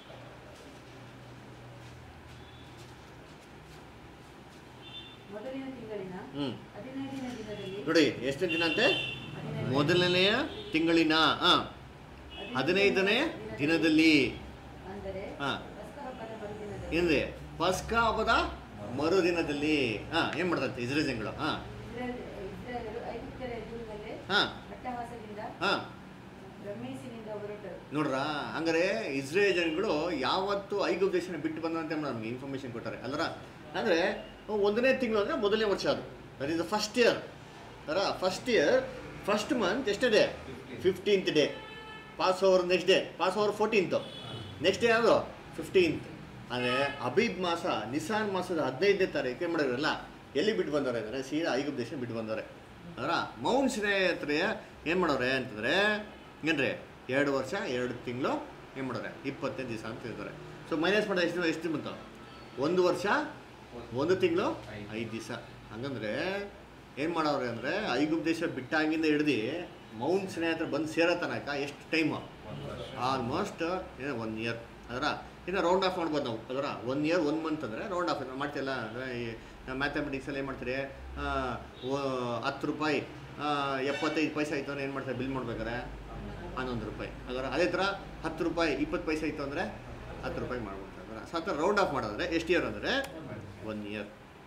ಮೊದಲಿನ ತಿಂಗಳಿನ ಹ್ಞೂ ಹದಿನೈದನೇ ದಿನದಲ್ಲಿ ನೋಡಿ ಎಷ್ಟನೇ ದಿನ ಅಂತೆ ಹದಿನೈದನೇ- ಮೊದಲನೆಯ ತಿಂಗಳಿನ ಹಾಂ ಹದಿನೈದನೇ ದಿನದಲ್ಲಿ ಅಂದರೆ ಹಾ. ಪಸ್ಕ ಹಬ್ಬದ ಮರುದಿನದಲ್ಲಿ ಏನಿದೆ ಪಸ್ಕ ಹಬ್ಬದ ಮರುದಿನದಲ್ಲಿ ಹಾಂ ಏನು ಮಾಡ್ದಂತೆ ಇಸ್ರೇಲ್ ಜನಗಳು ಹಾಂ ಇಸ್ರಾಯೇಲ್- ಇಸ್ರಾಯೇಲರು ಐಗುಪ್ತರ ಎದುರಿನಲ್ಲೇ ಹಾಂ ಅಟ್ಟಹಾಸದಿಂದ ಹಾಂ ರಮೇಸಿನಿಂದ ಹೊರಟರು ನೋಡ್ರ ಹಂಗಾರೆ ಇಸ್ರೇಲ್ ಜನಗಳು ಯಾವತ್ತು ಐಗುಪ್ತ ದೇಶನ ಬಿಟ್ಟು ಬಂದಂತೆ ನಮ್ಗೆ ಇನ್ಫಾರ್ಮೇಶನ್ ಕೊಟ್ಟಾರೆ ಅಲ್ರ ಅಂದರೆ ಒಂದನೇ ತಿಂಗಳು ಅಂದರೆ ಮೊದಲನೇ ವರ್ಷ ಅದು that is the first year ಅರ ಫಸ್ಟ್ ಇಯರ್ ಫಸ್ಟ್ ಮಂತ್ ಎಷ್ಟಿದೆ fifteenth day passover next day passover fourteenth next day ಯಾವುದು ಫಿಫ್ಟೀನ್ತ್ ಅಂದರೆ ಅಬೀಬ್ ಮಾಸ ನಿಸಾನ್ ಮಾಸದ ಹದಿನೈದನೇ ತಾರೀಕು ಏನು ಮಾಡಿರಲ್ಲ ಎಲ್ಲಿ ಬಿಟ್ಟು ಬಂದವ್ರೆ ಅಂದರೆ ಸೀದಾ ಐಗುಪ್ತ ದೇಶ ಬಿಟ್ಟು ಬಂದವ್ರೆ ಅದರ ಮೌಂಟ್ ಸಿನೆ ಹತ್ರ ಏನು ಮಾಡವ್ರೆ ಅಂತಂದರೆ ಏನ್ರಿ ಎರಡು ವರ್ಷ ಎರಡು ತಿಂಗಳು ಏನು ಮಾಡೋರೆ ಇಪ್ಪತ್ತೈದು ದಿವಸ ಅಂತ ಇರ್ತಾರೆ ಸೊ ಮೈನಸ್ ಮಾಡಿದ ಎಷ್ಟು ಎಷ್ಟು ಬಂತು ಒಂದು ವರ್ಷ ಒಂದು ತಿಂಗಳು ಐದು ದಿವಸ ಹಂಗಂದ್ರೆ ಏನು ಮಾಡವ್ರೆ ಅಂದರೆ ಐಗುಪ್ತ ದೇಶ ಬಿಟ್ಟಾಗಿಂದ ಹಿಡ್ದು ಮೌಂಟ್ ಸಿನೆ ಹತ್ರ ಬಂದು ಸೇರೋ ತನಕ ಎಷ್ಟು ಟೈಮು ಒಂದು ವರ್ಷ ಆಲ್ಮೋಸ್ಟ್ ಏನು ಒನ್ ಇಯರ್ ಅದರ ಇನ್ನು ರೌಂಡ್ ಆಫ್ ಮಾಡ್ಬೋದು ನಾವು ಅದರ ಒನ್ ಇಯರ್ ಒನ್ ಮಂತ್ ಅಂದರೆ ರೌಂಡ್ ಆಫ್ ಮಾಡ್ತಿಲ್ಲ ಅಂದರೆ ಈ ಮ್ಯಾಥಮೆಟಿಕ್ಸಲ್ಲಿ ಏನು ಮಾಡ್ತೀರಿ ಆ, ಓ- ಹತ್ತು ರೂಪಾಯಿ ಆ, ಎಪ್ಪತ್ತೈದು ಪೈಸೆ ಆಯಿತು ಅಂದ್ರೆ ಏನು ಮಾಡ್ತಾರೆ ಬಿಲ್ ಮಾಡ್ಬೇಕಾರೆ ಹನ್ನೊಂದು ರೂಪಾಯಿ ಅದರ ಅದೇ ಥರ ಹತ್ತು ರೂಪಾಯಿ ಇಪ್ಪತ್ತು ಪೈಸೆ ಆಯಿತು ಅಂದರೆ ಹತ್ತು ರೂಪಾಯಿ ಮಾಡ್ಬಿಡ್ತಾರೆ ಅದರ ಸೊ ಆ ಥರ ರೌಂಡ್ ಆಫ್ ಮಾಡಿದ್ರೆ ಎಷ್ಟು ಇಯರ್ ಅಂದರೆ ಒನ್ ಇಯರ್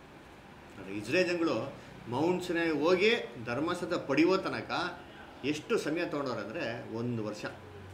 ಅದು ಇಸ್ರೇಲ್ ಜನಗಳು ಮೌಂಟ್ ಸಿನಾಯಿ ಹೋಗಿ ಧರ್ಮಸ್ಥಳ ಪಡೆಯುವ ತನಕ ಎಷ್ಟು ಸಮಯ ತೊಗೊಂಡವ್ರೆ ಅಂದರೆ ಒಂದು ವರ್ಷ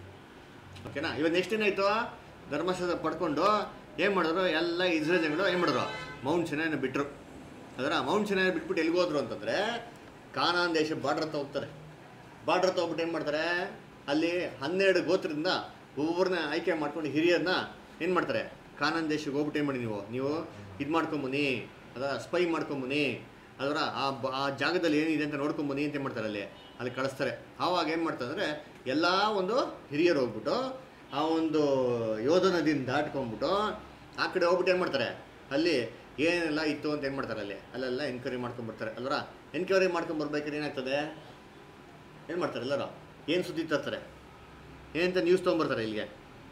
ಓಕೆನಾ ಇವಾಗ ನೆಕ್ಸ್ಟ್ ಏನಾಯ್ತು ಧರ್ಮಸ್ಥಳ ಪಡ್ಕೊಂಡು ಏನು ಮಾಡಿದ್ರು ಎಲ್ಲ ಇಸ್ರೇಲ್ ಜನಗಳು ಏನು ಮಾಡಿದ್ರು ಮೌಂಟ್ ಸಿನಾಯಿನ ಬಿಟ್ಟರು ಅದರ ಮೌಂಟ್ ಸಿನಾಯಿನ ಬಿಟ್ಬಿಟ್ಟು ಎಲ್ಲಿಗೆ ಹೋದ್ರು ಅಂತಂದರೆ ಕಾನಾನ್ ದೇಶ ಬಾರ್ಡ್ರ್ ಹತ್ರ ಹೋಗ್ತಾರೆ ಬಾರ್ಡ್ರ್ ಹತ್ರ ಹೋಗ್ಬಿಟ್ಟು ಏನು ಮಾಡ್ತಾರೆ ಅಲ್ಲಿ ಹನ್ನೆರಡು ಗೋತ್ರದಿಂದ ಒಬ್ಬೊಬ್ಬರನ್ನ ಆಯ್ಕೆ ಮಾಡ್ಕೊಂಡು ಹಿರಿಯರನ್ನ ಏನು ಮಾಡ್ತಾರೆ ಕಾನಾನ್ ದೇಶಕ್ಕೆ ಹೋಗ್ಬಿಟ್ಟು ಏನು ಮಾಡಿ ನೀವು ನೀವು ಇದು ಮಾಡ್ಕೊಂಬನ್ನಿ ಅದರ ಸ್ಪೈ ಮಾಡ್ಕೊಂಬನ್ನಿ ಅದರ ಆ ಬ- ಆ ಜಾಗದಲ್ಲಿ ಏನಿದೆ ಅಂತ ನೋಡ್ಕೊಂಬನ್ನಿ ಅಂತ ಏನ್ ಮಾಡ್ತಾರೆ ಅಲ್ಲಿ ಅಲ್ಲಿ ಕಳಿಸ್ತಾರೆ ಆವಾಗ ಏನು ಮಾಡ್ತಾರೆ ಅಂದರೆ ಎಲ್ಲ ಒಂದು ಹಿರಿಯರು ಹೋಗ್ಬಿಟ್ಟು ಆ ಒಂದು ಯೋಧ ನದಿನ ದಾಟ್ಕೊಂಡ್ಬಿಟ್ಟು ಆ ಕಡೆ ಹೋಗ್ಬಿಟ್ಟು ಏನು ಮಾಡ್ತಾರೆ ಅಲ್ಲಿ ಏನೆಲ್ಲ ಇತ್ತು ಅಂತ ಏನು ಮಾಡ್ತಾರೆ ಅಲ್ಲಿ ಅಲ್ಲೆಲ್ಲ ಎನ್ಕ್ವೈರಿ ಮಾಡ್ಕೊಂಡ್ಬರ್ತಾರೆ ಅಲ್ವರ ಎನ್ಕ್ವೈರಿ ಮಾಡ್ಕೊಂಬರ್ಬೇಕಾದ್ರೆ ಏನಾಗ್ತದೆ ಏನು ಮಾಡ್ತಾರೆ ಎಲ್ಲರೂ ಏನು ಸುದ್ದಿ ತರ್ತಾರೆ ಏನಂತ ನ್ಯೂಸ್ ತೊಗೊಂಬರ್ತಾರೆ ಇಲ್ಲಿಗೆ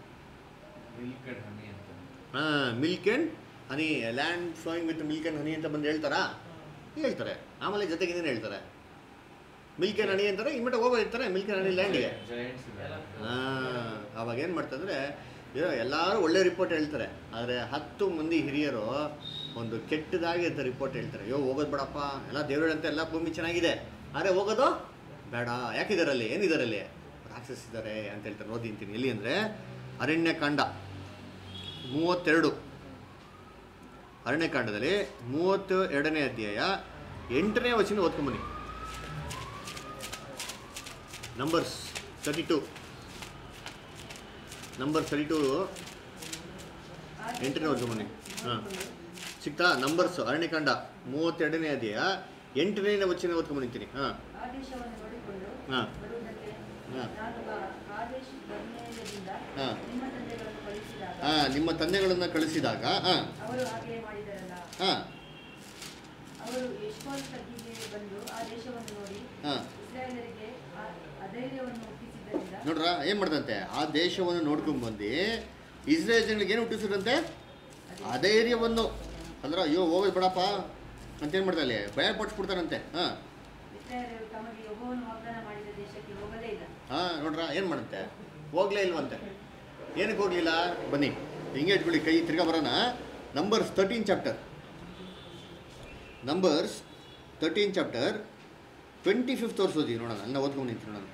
ಮಿಲ್ಕ್ ಅಂಡ್ ಹನಿ ಅಂತ ಹಾಂ milk and honey land flowing with milk and honey ಅಂತ ಬಂದು ಹೇಳ್ತಾರಾ ಹೇಳ್ತಾರೆ ಆಮೇಲೆ ಜೊತೆಗೆ ಇನ್ನೇನು ಹೇಳ್ತಾರೆ ಮಿಲ್ಕ್ ಆ್ಯಂಡ್ ಹನಿ ಅಂತಾರೆ ಇಮ್ಮಿಟ ಹೋಗ್ತಾರೆ ಮಿಲ್ಕ್ ಆ್ಯಂಡ್ ಹನಿ ಲ್ಯಾಂಡ್ಗೆ ಜೈಂಟ್ಸ್ ಹಾಂ ಅವಾಗ ಏನು ಮಾಡ್ತಂದ್ರೆ ಇರೋ ಎಲ್ಲರೂ ಒಳ್ಳೆ ರಿಪೋರ್ಟ್ ಹೇಳ್ತಾರೆ ಆದರೆ ಹತ್ತು ಮಂದಿ ಹಿರಿಯರು ಒಂದು ಕೆಟ್ಟದಾಗಿ ಅಂತ ರಿಪೋರ್ಟ್ ಹೇಳ್ತಾರೆ ಅಯ್ಯೋ ಹೋಗೋದು ಬೇಡಪ್ಪ ಎಲ್ಲ ದೇವರಂತ ಎಲ್ಲ ಭೂಮಿ ಚೆನ್ನಾಗಿದೆ ಆದರೆ ಹೋಗೋದು ಬೇಡ ಯಾಕಿದಾರಲ್ಲಿ ಏನಿದಾರಲ್ಲಿ ರಾಕ್ಷಸಿದ್ದಾರೆ ಅಂತ ಹೇಳ್ತಾರೆ ಓದಿ ಅಂತೀನಿ ಎಲ್ಲಿ ಅಂದರೆ ಅರಣ್ಯಕಾಂಡ ಮೂವತ್ತೆರಡು ಅರಣ್ಯಕಾಂಡದಲ್ಲಿ ಮೂವತ್ತು ಎರಡನೇ ಅಧ್ಯಾಯ ಎಂಟನೇ ವಚನ ಓದ್ಕೊಂಬನ್ನಿ Numbers thirty two number thirty two ಎಂಟನೇ ವರ್ಷ ಬನ್ನಿ ಹಾಂ ಸಿಗ್ತಾ ನಂಬರ್ಸ್ ಅರಣ್ಯಕಾಂಡ ಮೂವತ್ತೆರಡನೇ ಅಧ್ಯಾಯ ಎಂಟನೇ ವಚನ ಓದ್ಕೊಂಬಂದಿದ್ದೀನಿ ಹಾಂ ಆದೇಶವನ್ನು ನೋಡಿಕೊಂಡು ಹಾಂ ಬರುವುದಕ್ಕೆ ಹಾಂ ನಾನು ಕಾ- ಕಾದೇಶ್ ಬರ್ನೇಯದಿಂದ ಹಾಂ ನಿಮ್ಮ ತಂದೆಗಳನ್ನು ಕಳುಹಿಸಿದಾಗ ಹಾಂ ನಿಮ್ಮ ತಂದೆಗಳನ್ನು ಕಳಿಸಿದಾಗ ಹಾಂ ಅವರು ಹಾಗೆಯೇ ಮಾಡಿದರಲ್ಲ ಹಾಂ ಅವರು ಎಷ್ಕೋಲ್ ತಗ್ಗಿಗೆ ಬಂದು ಆ ದೇಶವನ್ನು ನೋಡಿ ಹಾಂ ಇಸ್ರಾಯೇಲರಿಗೆ ಆ- ಅಧೈರ್ಯವನ್ನು ಹುಟ್ಟಿಸಿದ್ದರಿಂದ ನೋಡ್ರ ಏನು ಮಾಡ್ದಂತೆ ಆ ದೇಶವನ್ನು ನೋಡ್ಕೊಂಡು ಬಂದು ಇಸ್ರೇಲ್ ಜನಗಳಿಗೆ ಏನು ಹುಟ್ಟಿಸಿದಂತೆ ಅಧೈರ್ಯವನ್ನು ಅಂದ್ರೆ ಅಯ್ಯೋ ಹೋಗೋದು ಬೇಡಪ್ಪ ಅಂತೇನು ಮಾಡ್ತಾರೆ ಅಲ್ಲಿ ಭಯ ಪಡಿಸ್ಬಿಡ್ತಾರಂತೆ ಹಾಂ ಇಸ್ರಾಯೇಲರು ತಮಗೆ ಯೆಹೋವನು ವಾಗ್ದಾನ ಮಾಡಿದ ದೇಶಕ್ಕೆ ಹೋಗಲೇ ಇಲ್ಲ ಹಾಂ ನೋಡ್ರ ಏನು ಮಾಡುತ್ತೆ ಹೋಗ್ಲೇ ಇಲ್ವಂತೆ ಏನಕ್ಕೆ ಹೋಗ್ಲಿಲ್ಲ ಬನ್ನಿ ಹಿಂಗೆ ಇಟ್ಕೊಳ್ಳಿ ಕೈ ತಿರ್ಗಾ ಬರೋಣ Numbers thirteen chapter Numbers thirteen chapter twenty fifth ತೋರಿಸೋದಿ ನೋಡೋಣ ಅನ್ನ ಓದ್ಕೊಂಡು ನಿಂತು ನೋಡೋಣ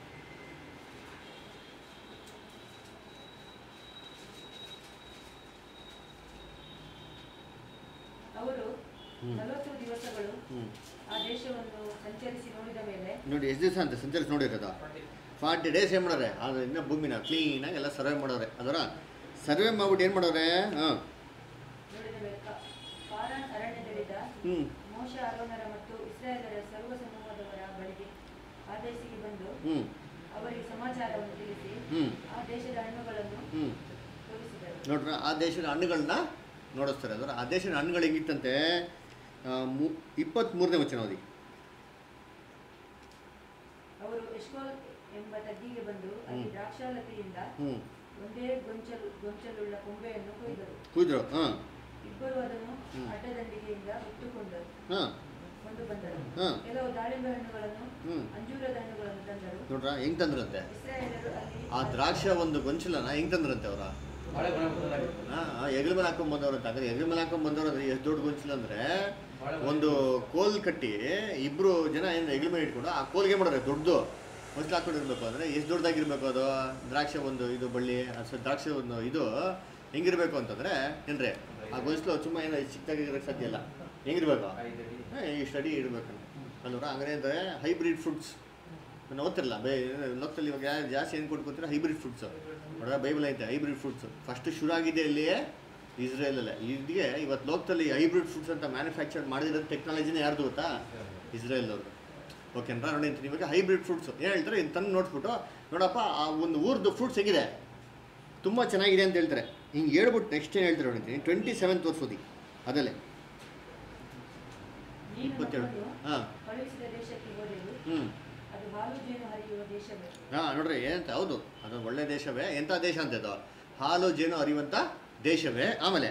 ಅವರು ಹ್ಮ್. ನಲವತ್ತು ದಿವಸಗಳು ಹ್ಞೂ ಆ ದೇಶವನ್ನು ಸಂಚರಿಸಿ ನೋಡಿದ ಮೇಲೆ ನೋಡಿ ಎಷ್ಟು ದಿವಸ ಅಂತ ಸಂಚರಿಸಿ ನೋಡಿರೋದ ಫಾರ್ಟಿ ಡೇಸ್ ಏನು ಮಾಡೋರೆ ಅದು ಇನ್ನೂ ಭೂಮಿನ ಕ್ಲೀನಾಗಿ ಎಲ್ಲ ಸರ್ವೆ ಮಾಡೋರೆ ಅದರ ಸರ್ವೆ ಮಾಡ್ಬಿಟ್ಟು ಏನು ಮಾಡೋರೆ ಹಾಂ ನೋಡಿದ ಮೇಲೆ ಕ- ಪಾರಾನ್ ಅರಣ್ಯದಲ್ಲಿದ್ದ ಹ್ಞೂ ಮೋಶ ಅರೋನರ ಮತ್ತು ಇಸ್ರಾಯೇಲರ ಸರ್ವ ಸಮೂಹದವರ ಬಳಿಗೆ ಆ ದೇಶಕ್ಕೆ ಬಂದು ಹ್ಞೂ ಅವರಿಗೆ ಸಮಾಚಾರವನ್ನು ತಿಳಿಸಿ ಹ್ಞೂ ಆ ದೇಶದ ಹಣ್ಣುಗಳನ್ನು ಹ್ಞೂ ತೋರಿಸಿದರು ನೋಡ್ರ ಆ ದೇಶದ ಹಣ್ಣುಗಳನ್ನ ನೋಡಿಸ್ತಾರೆ ಅದರ ಆ ದೇಶದ ಹಣ್ಣುಗಳು ಹೆಂಗಿತ್ತಂತೆ ಆ, ಮು ಇಪ್ಪತ್ತ್ಮೂರನೇ ವಚನ ಓದಿ ಅವರು ಎಷ್ಕೋಲ್ ಎಂಬ ತಗ್ಗಿಗೆ ಬಂದು ಅಲ್ಲಿ ಹ್ಮ್. ದ್ರಾಕ್ಷಾಲತೆಯಿಂದ ಹ್ಞೂ ಒಂದೇ ಗೊಂಚಲು ಗೊಂಚಲುಳ್ಳ ಕೊಂಬೆಯನ್ನು ಕೊಯ್ದರು ಕೂದ್ರು ಹಾಂ ಇಬ್ಬರು ಅದನ್ನು ಹ್ಮ್. ಅಡ್ಡದಂಡಿಗೆಯಿಂದ ಹೊತ್ತುಕೊಂಡರು ಹಾಂ ಕೊಂಡು ಬಂದರು ಹಾಂ ಕೆಲವು ದಾಳಿಂಬೆ ಹಣ್ಣುಗಳನ್ನು ಹ್ಞೂ ಅಂಜೂರದ ಹಣ್ಣುಗಳನ್ನು ತಂದರು ನೋಡ್ರ ಹೆಂಗೆ ತಂದ್ರಂತೆ ಇಸ್ರಾಯೇಲರು ಅಲ್ಲಿ ಆ ದ್ರಾಕ್ಷ ಒಂದು ಗೊಂಚಲನ ಹೆಂಗೆ ತಂದ್ರಂತೆ ಅವರ ಬಾಳೆ ಗುಣ ಬದಲಾಗಿದೆ. ಹಾಂ ಎಗ್ರ ಮೇಲೆ ಹಾಕೊಂಡ್ ಬಂದವ್ರು ಅಂತ ಹಾಗಾದ್ರೆ ಎಗ್ರ ಮೇಲೆ ಹಾಕೊಂಡ್ ಬಂದವ್ರು ಅಂದ್ರೆ ಎಷ್ಟು ದೊಡ್ಡ ಗೊಂಚಲ ಅಂದರೆ ಬಾಳೆ ಒಂದು ಕೋಲ್ ಕಟ್ಟಿ ಇಬ್ರು ಜನ ಏನು ಹೆಗ್ಲ ಮೇಲೆ ಇಟ್ಕೊಂಡು ಆ ಕೋಲ್ಗೆ ಮಾಡೋರೆ ದೊಡ್ಡದು ಗೊಂಚಲು ಹಾಕೊಂಡಿರ್ಬೇಕು ಅಂದರೆ ಎಷ್ಟು ದೊಡ್ಡದಾಗಿರ್ಬೇಕು ಅದು ದ್ರಾಕ್ಷ ಒಂದು ಇದು ಬಳ್ಳಿ ಅಷ್ಟು ದ್ರಾಕ್ಷ ಒಂದು ಇದು ಹೆಂಗಿರ್ಬೇಕು ಅಂತಂದರೆ ಏನ್ರಿ ಆ ಗೊಂಚಲು ತುಂಬ ಏನೋ ಚಿಕ್ಕದಾಗಿರೋಕ್ಕೆ ಸಾಧ್ಯ ಇಲ್ಲ ಹೆಂಗಿರ್ಬೇಕು ಐದಡಿ. ಈ ಸ್ಟಡಿ ಇಡಬೇಕಂತ ಅಲ್ವರ ಹಂಗಾರೆ ಅಂದರೆ ಹೈಬ್ರಿಡ್ ಫ್ರೂಟ್ಸ್ ನಾನು ಓದ್ತಿರಲ್ಲ ಬೇ ಲೋಕದಲ್ಲಿ ಇವಾಗ ಯಾ- ಜಾಸ್ತಿ ಏನು ಕೊಟ್ಕೊತಾರೆ ಹೈಬ್ರಿಡ್ ಫ್ರೂಟ್ಸು ನೋಡ್ರ ಬೈಬಲ್ ಐತೆ ಹೈಬ್ರಿಡ್ ಫ್ರೂಟ್ಸು ಫಸ್ಟ್ ಶುರು ಆಗಿದೆ ಇಲ್ಲಿಯೇ ಇಸ್ರೇಲಲ್ಲೇ ಇದಿಗೆ ಇವತ್ತು ಲೋಕದಲ್ಲಿ ಹೈಬ್ರಿಡ್ ಫ್ರೂಟ್ಸ್ ಅಂತ ಮ್ಯಾನುಫ್ಯಾಕ್ಚರ್ ಮಾಡಿರೋ ಟೆಕ್ನಾಲಜಿನೇ ಯಾರ್ದು ಗೊತ್ತಾ ಇಸ್ರೇಲ್ ಅವ್ರದ್ದು ಓಕೆನಾ ನೋಡಿ ಅಂತ ಇವಾಗ ಹೈಬ್ರಿಡ್ ಫ್ರೂಟ್ಸು ಏನು ಹೇಳ್ತಾರೆ ಇದು ತಂದು ನೋಡ್ಬಿಟ್ಟು ನೋಡಪ್ಪ ಆ ಒಂದು ಊರ್ದು ಫ್ರೂಟ್ಸ್ ಹೇಗಿದೆ ತುಂಬ ಚೆನ್ನಾಗಿದೆ ಅಂತ ಹೇಳ್ತಾರೆ ಹಿಂಗೆ ಹೇಳ್ಬಿಟ್ಟು ನೆಕ್ಸ್ಟ್ ಏನು ಹೇಳ್ತಾರೆ ನೋಡಿ ಟ್ವೆಂಟಿ ಸೆವೆನ್ ತೋರಿಸೋದಿ ಅದಲ್ಲೇ ನೀನು ಇಪ್ಪತ್ತೇಳು ನಮ್ಮನ್ನು ಹಾಂ ಕಳುಹಿಸಿದ ದೇಶಕ್ಕೆ ಹೋದೆವು ಹ್ಞೂ ಅದು ಹಾಲು ಜೇನು ಹರಿಯುವ ದೇಶವೇ ಹಾಂ ನೋಡ್ರಿ ಏನಂತ ಹೌದು ಅದು ಒಳ್ಳೆ ದೇಶವೇ ಎಂಥ ದೇಶ ಅಂತ ಇದು ಹಾಲು ಜೇನು ಹರಿಯುವಂಥ ದೇಶವೇ ಆಮೇಲೆ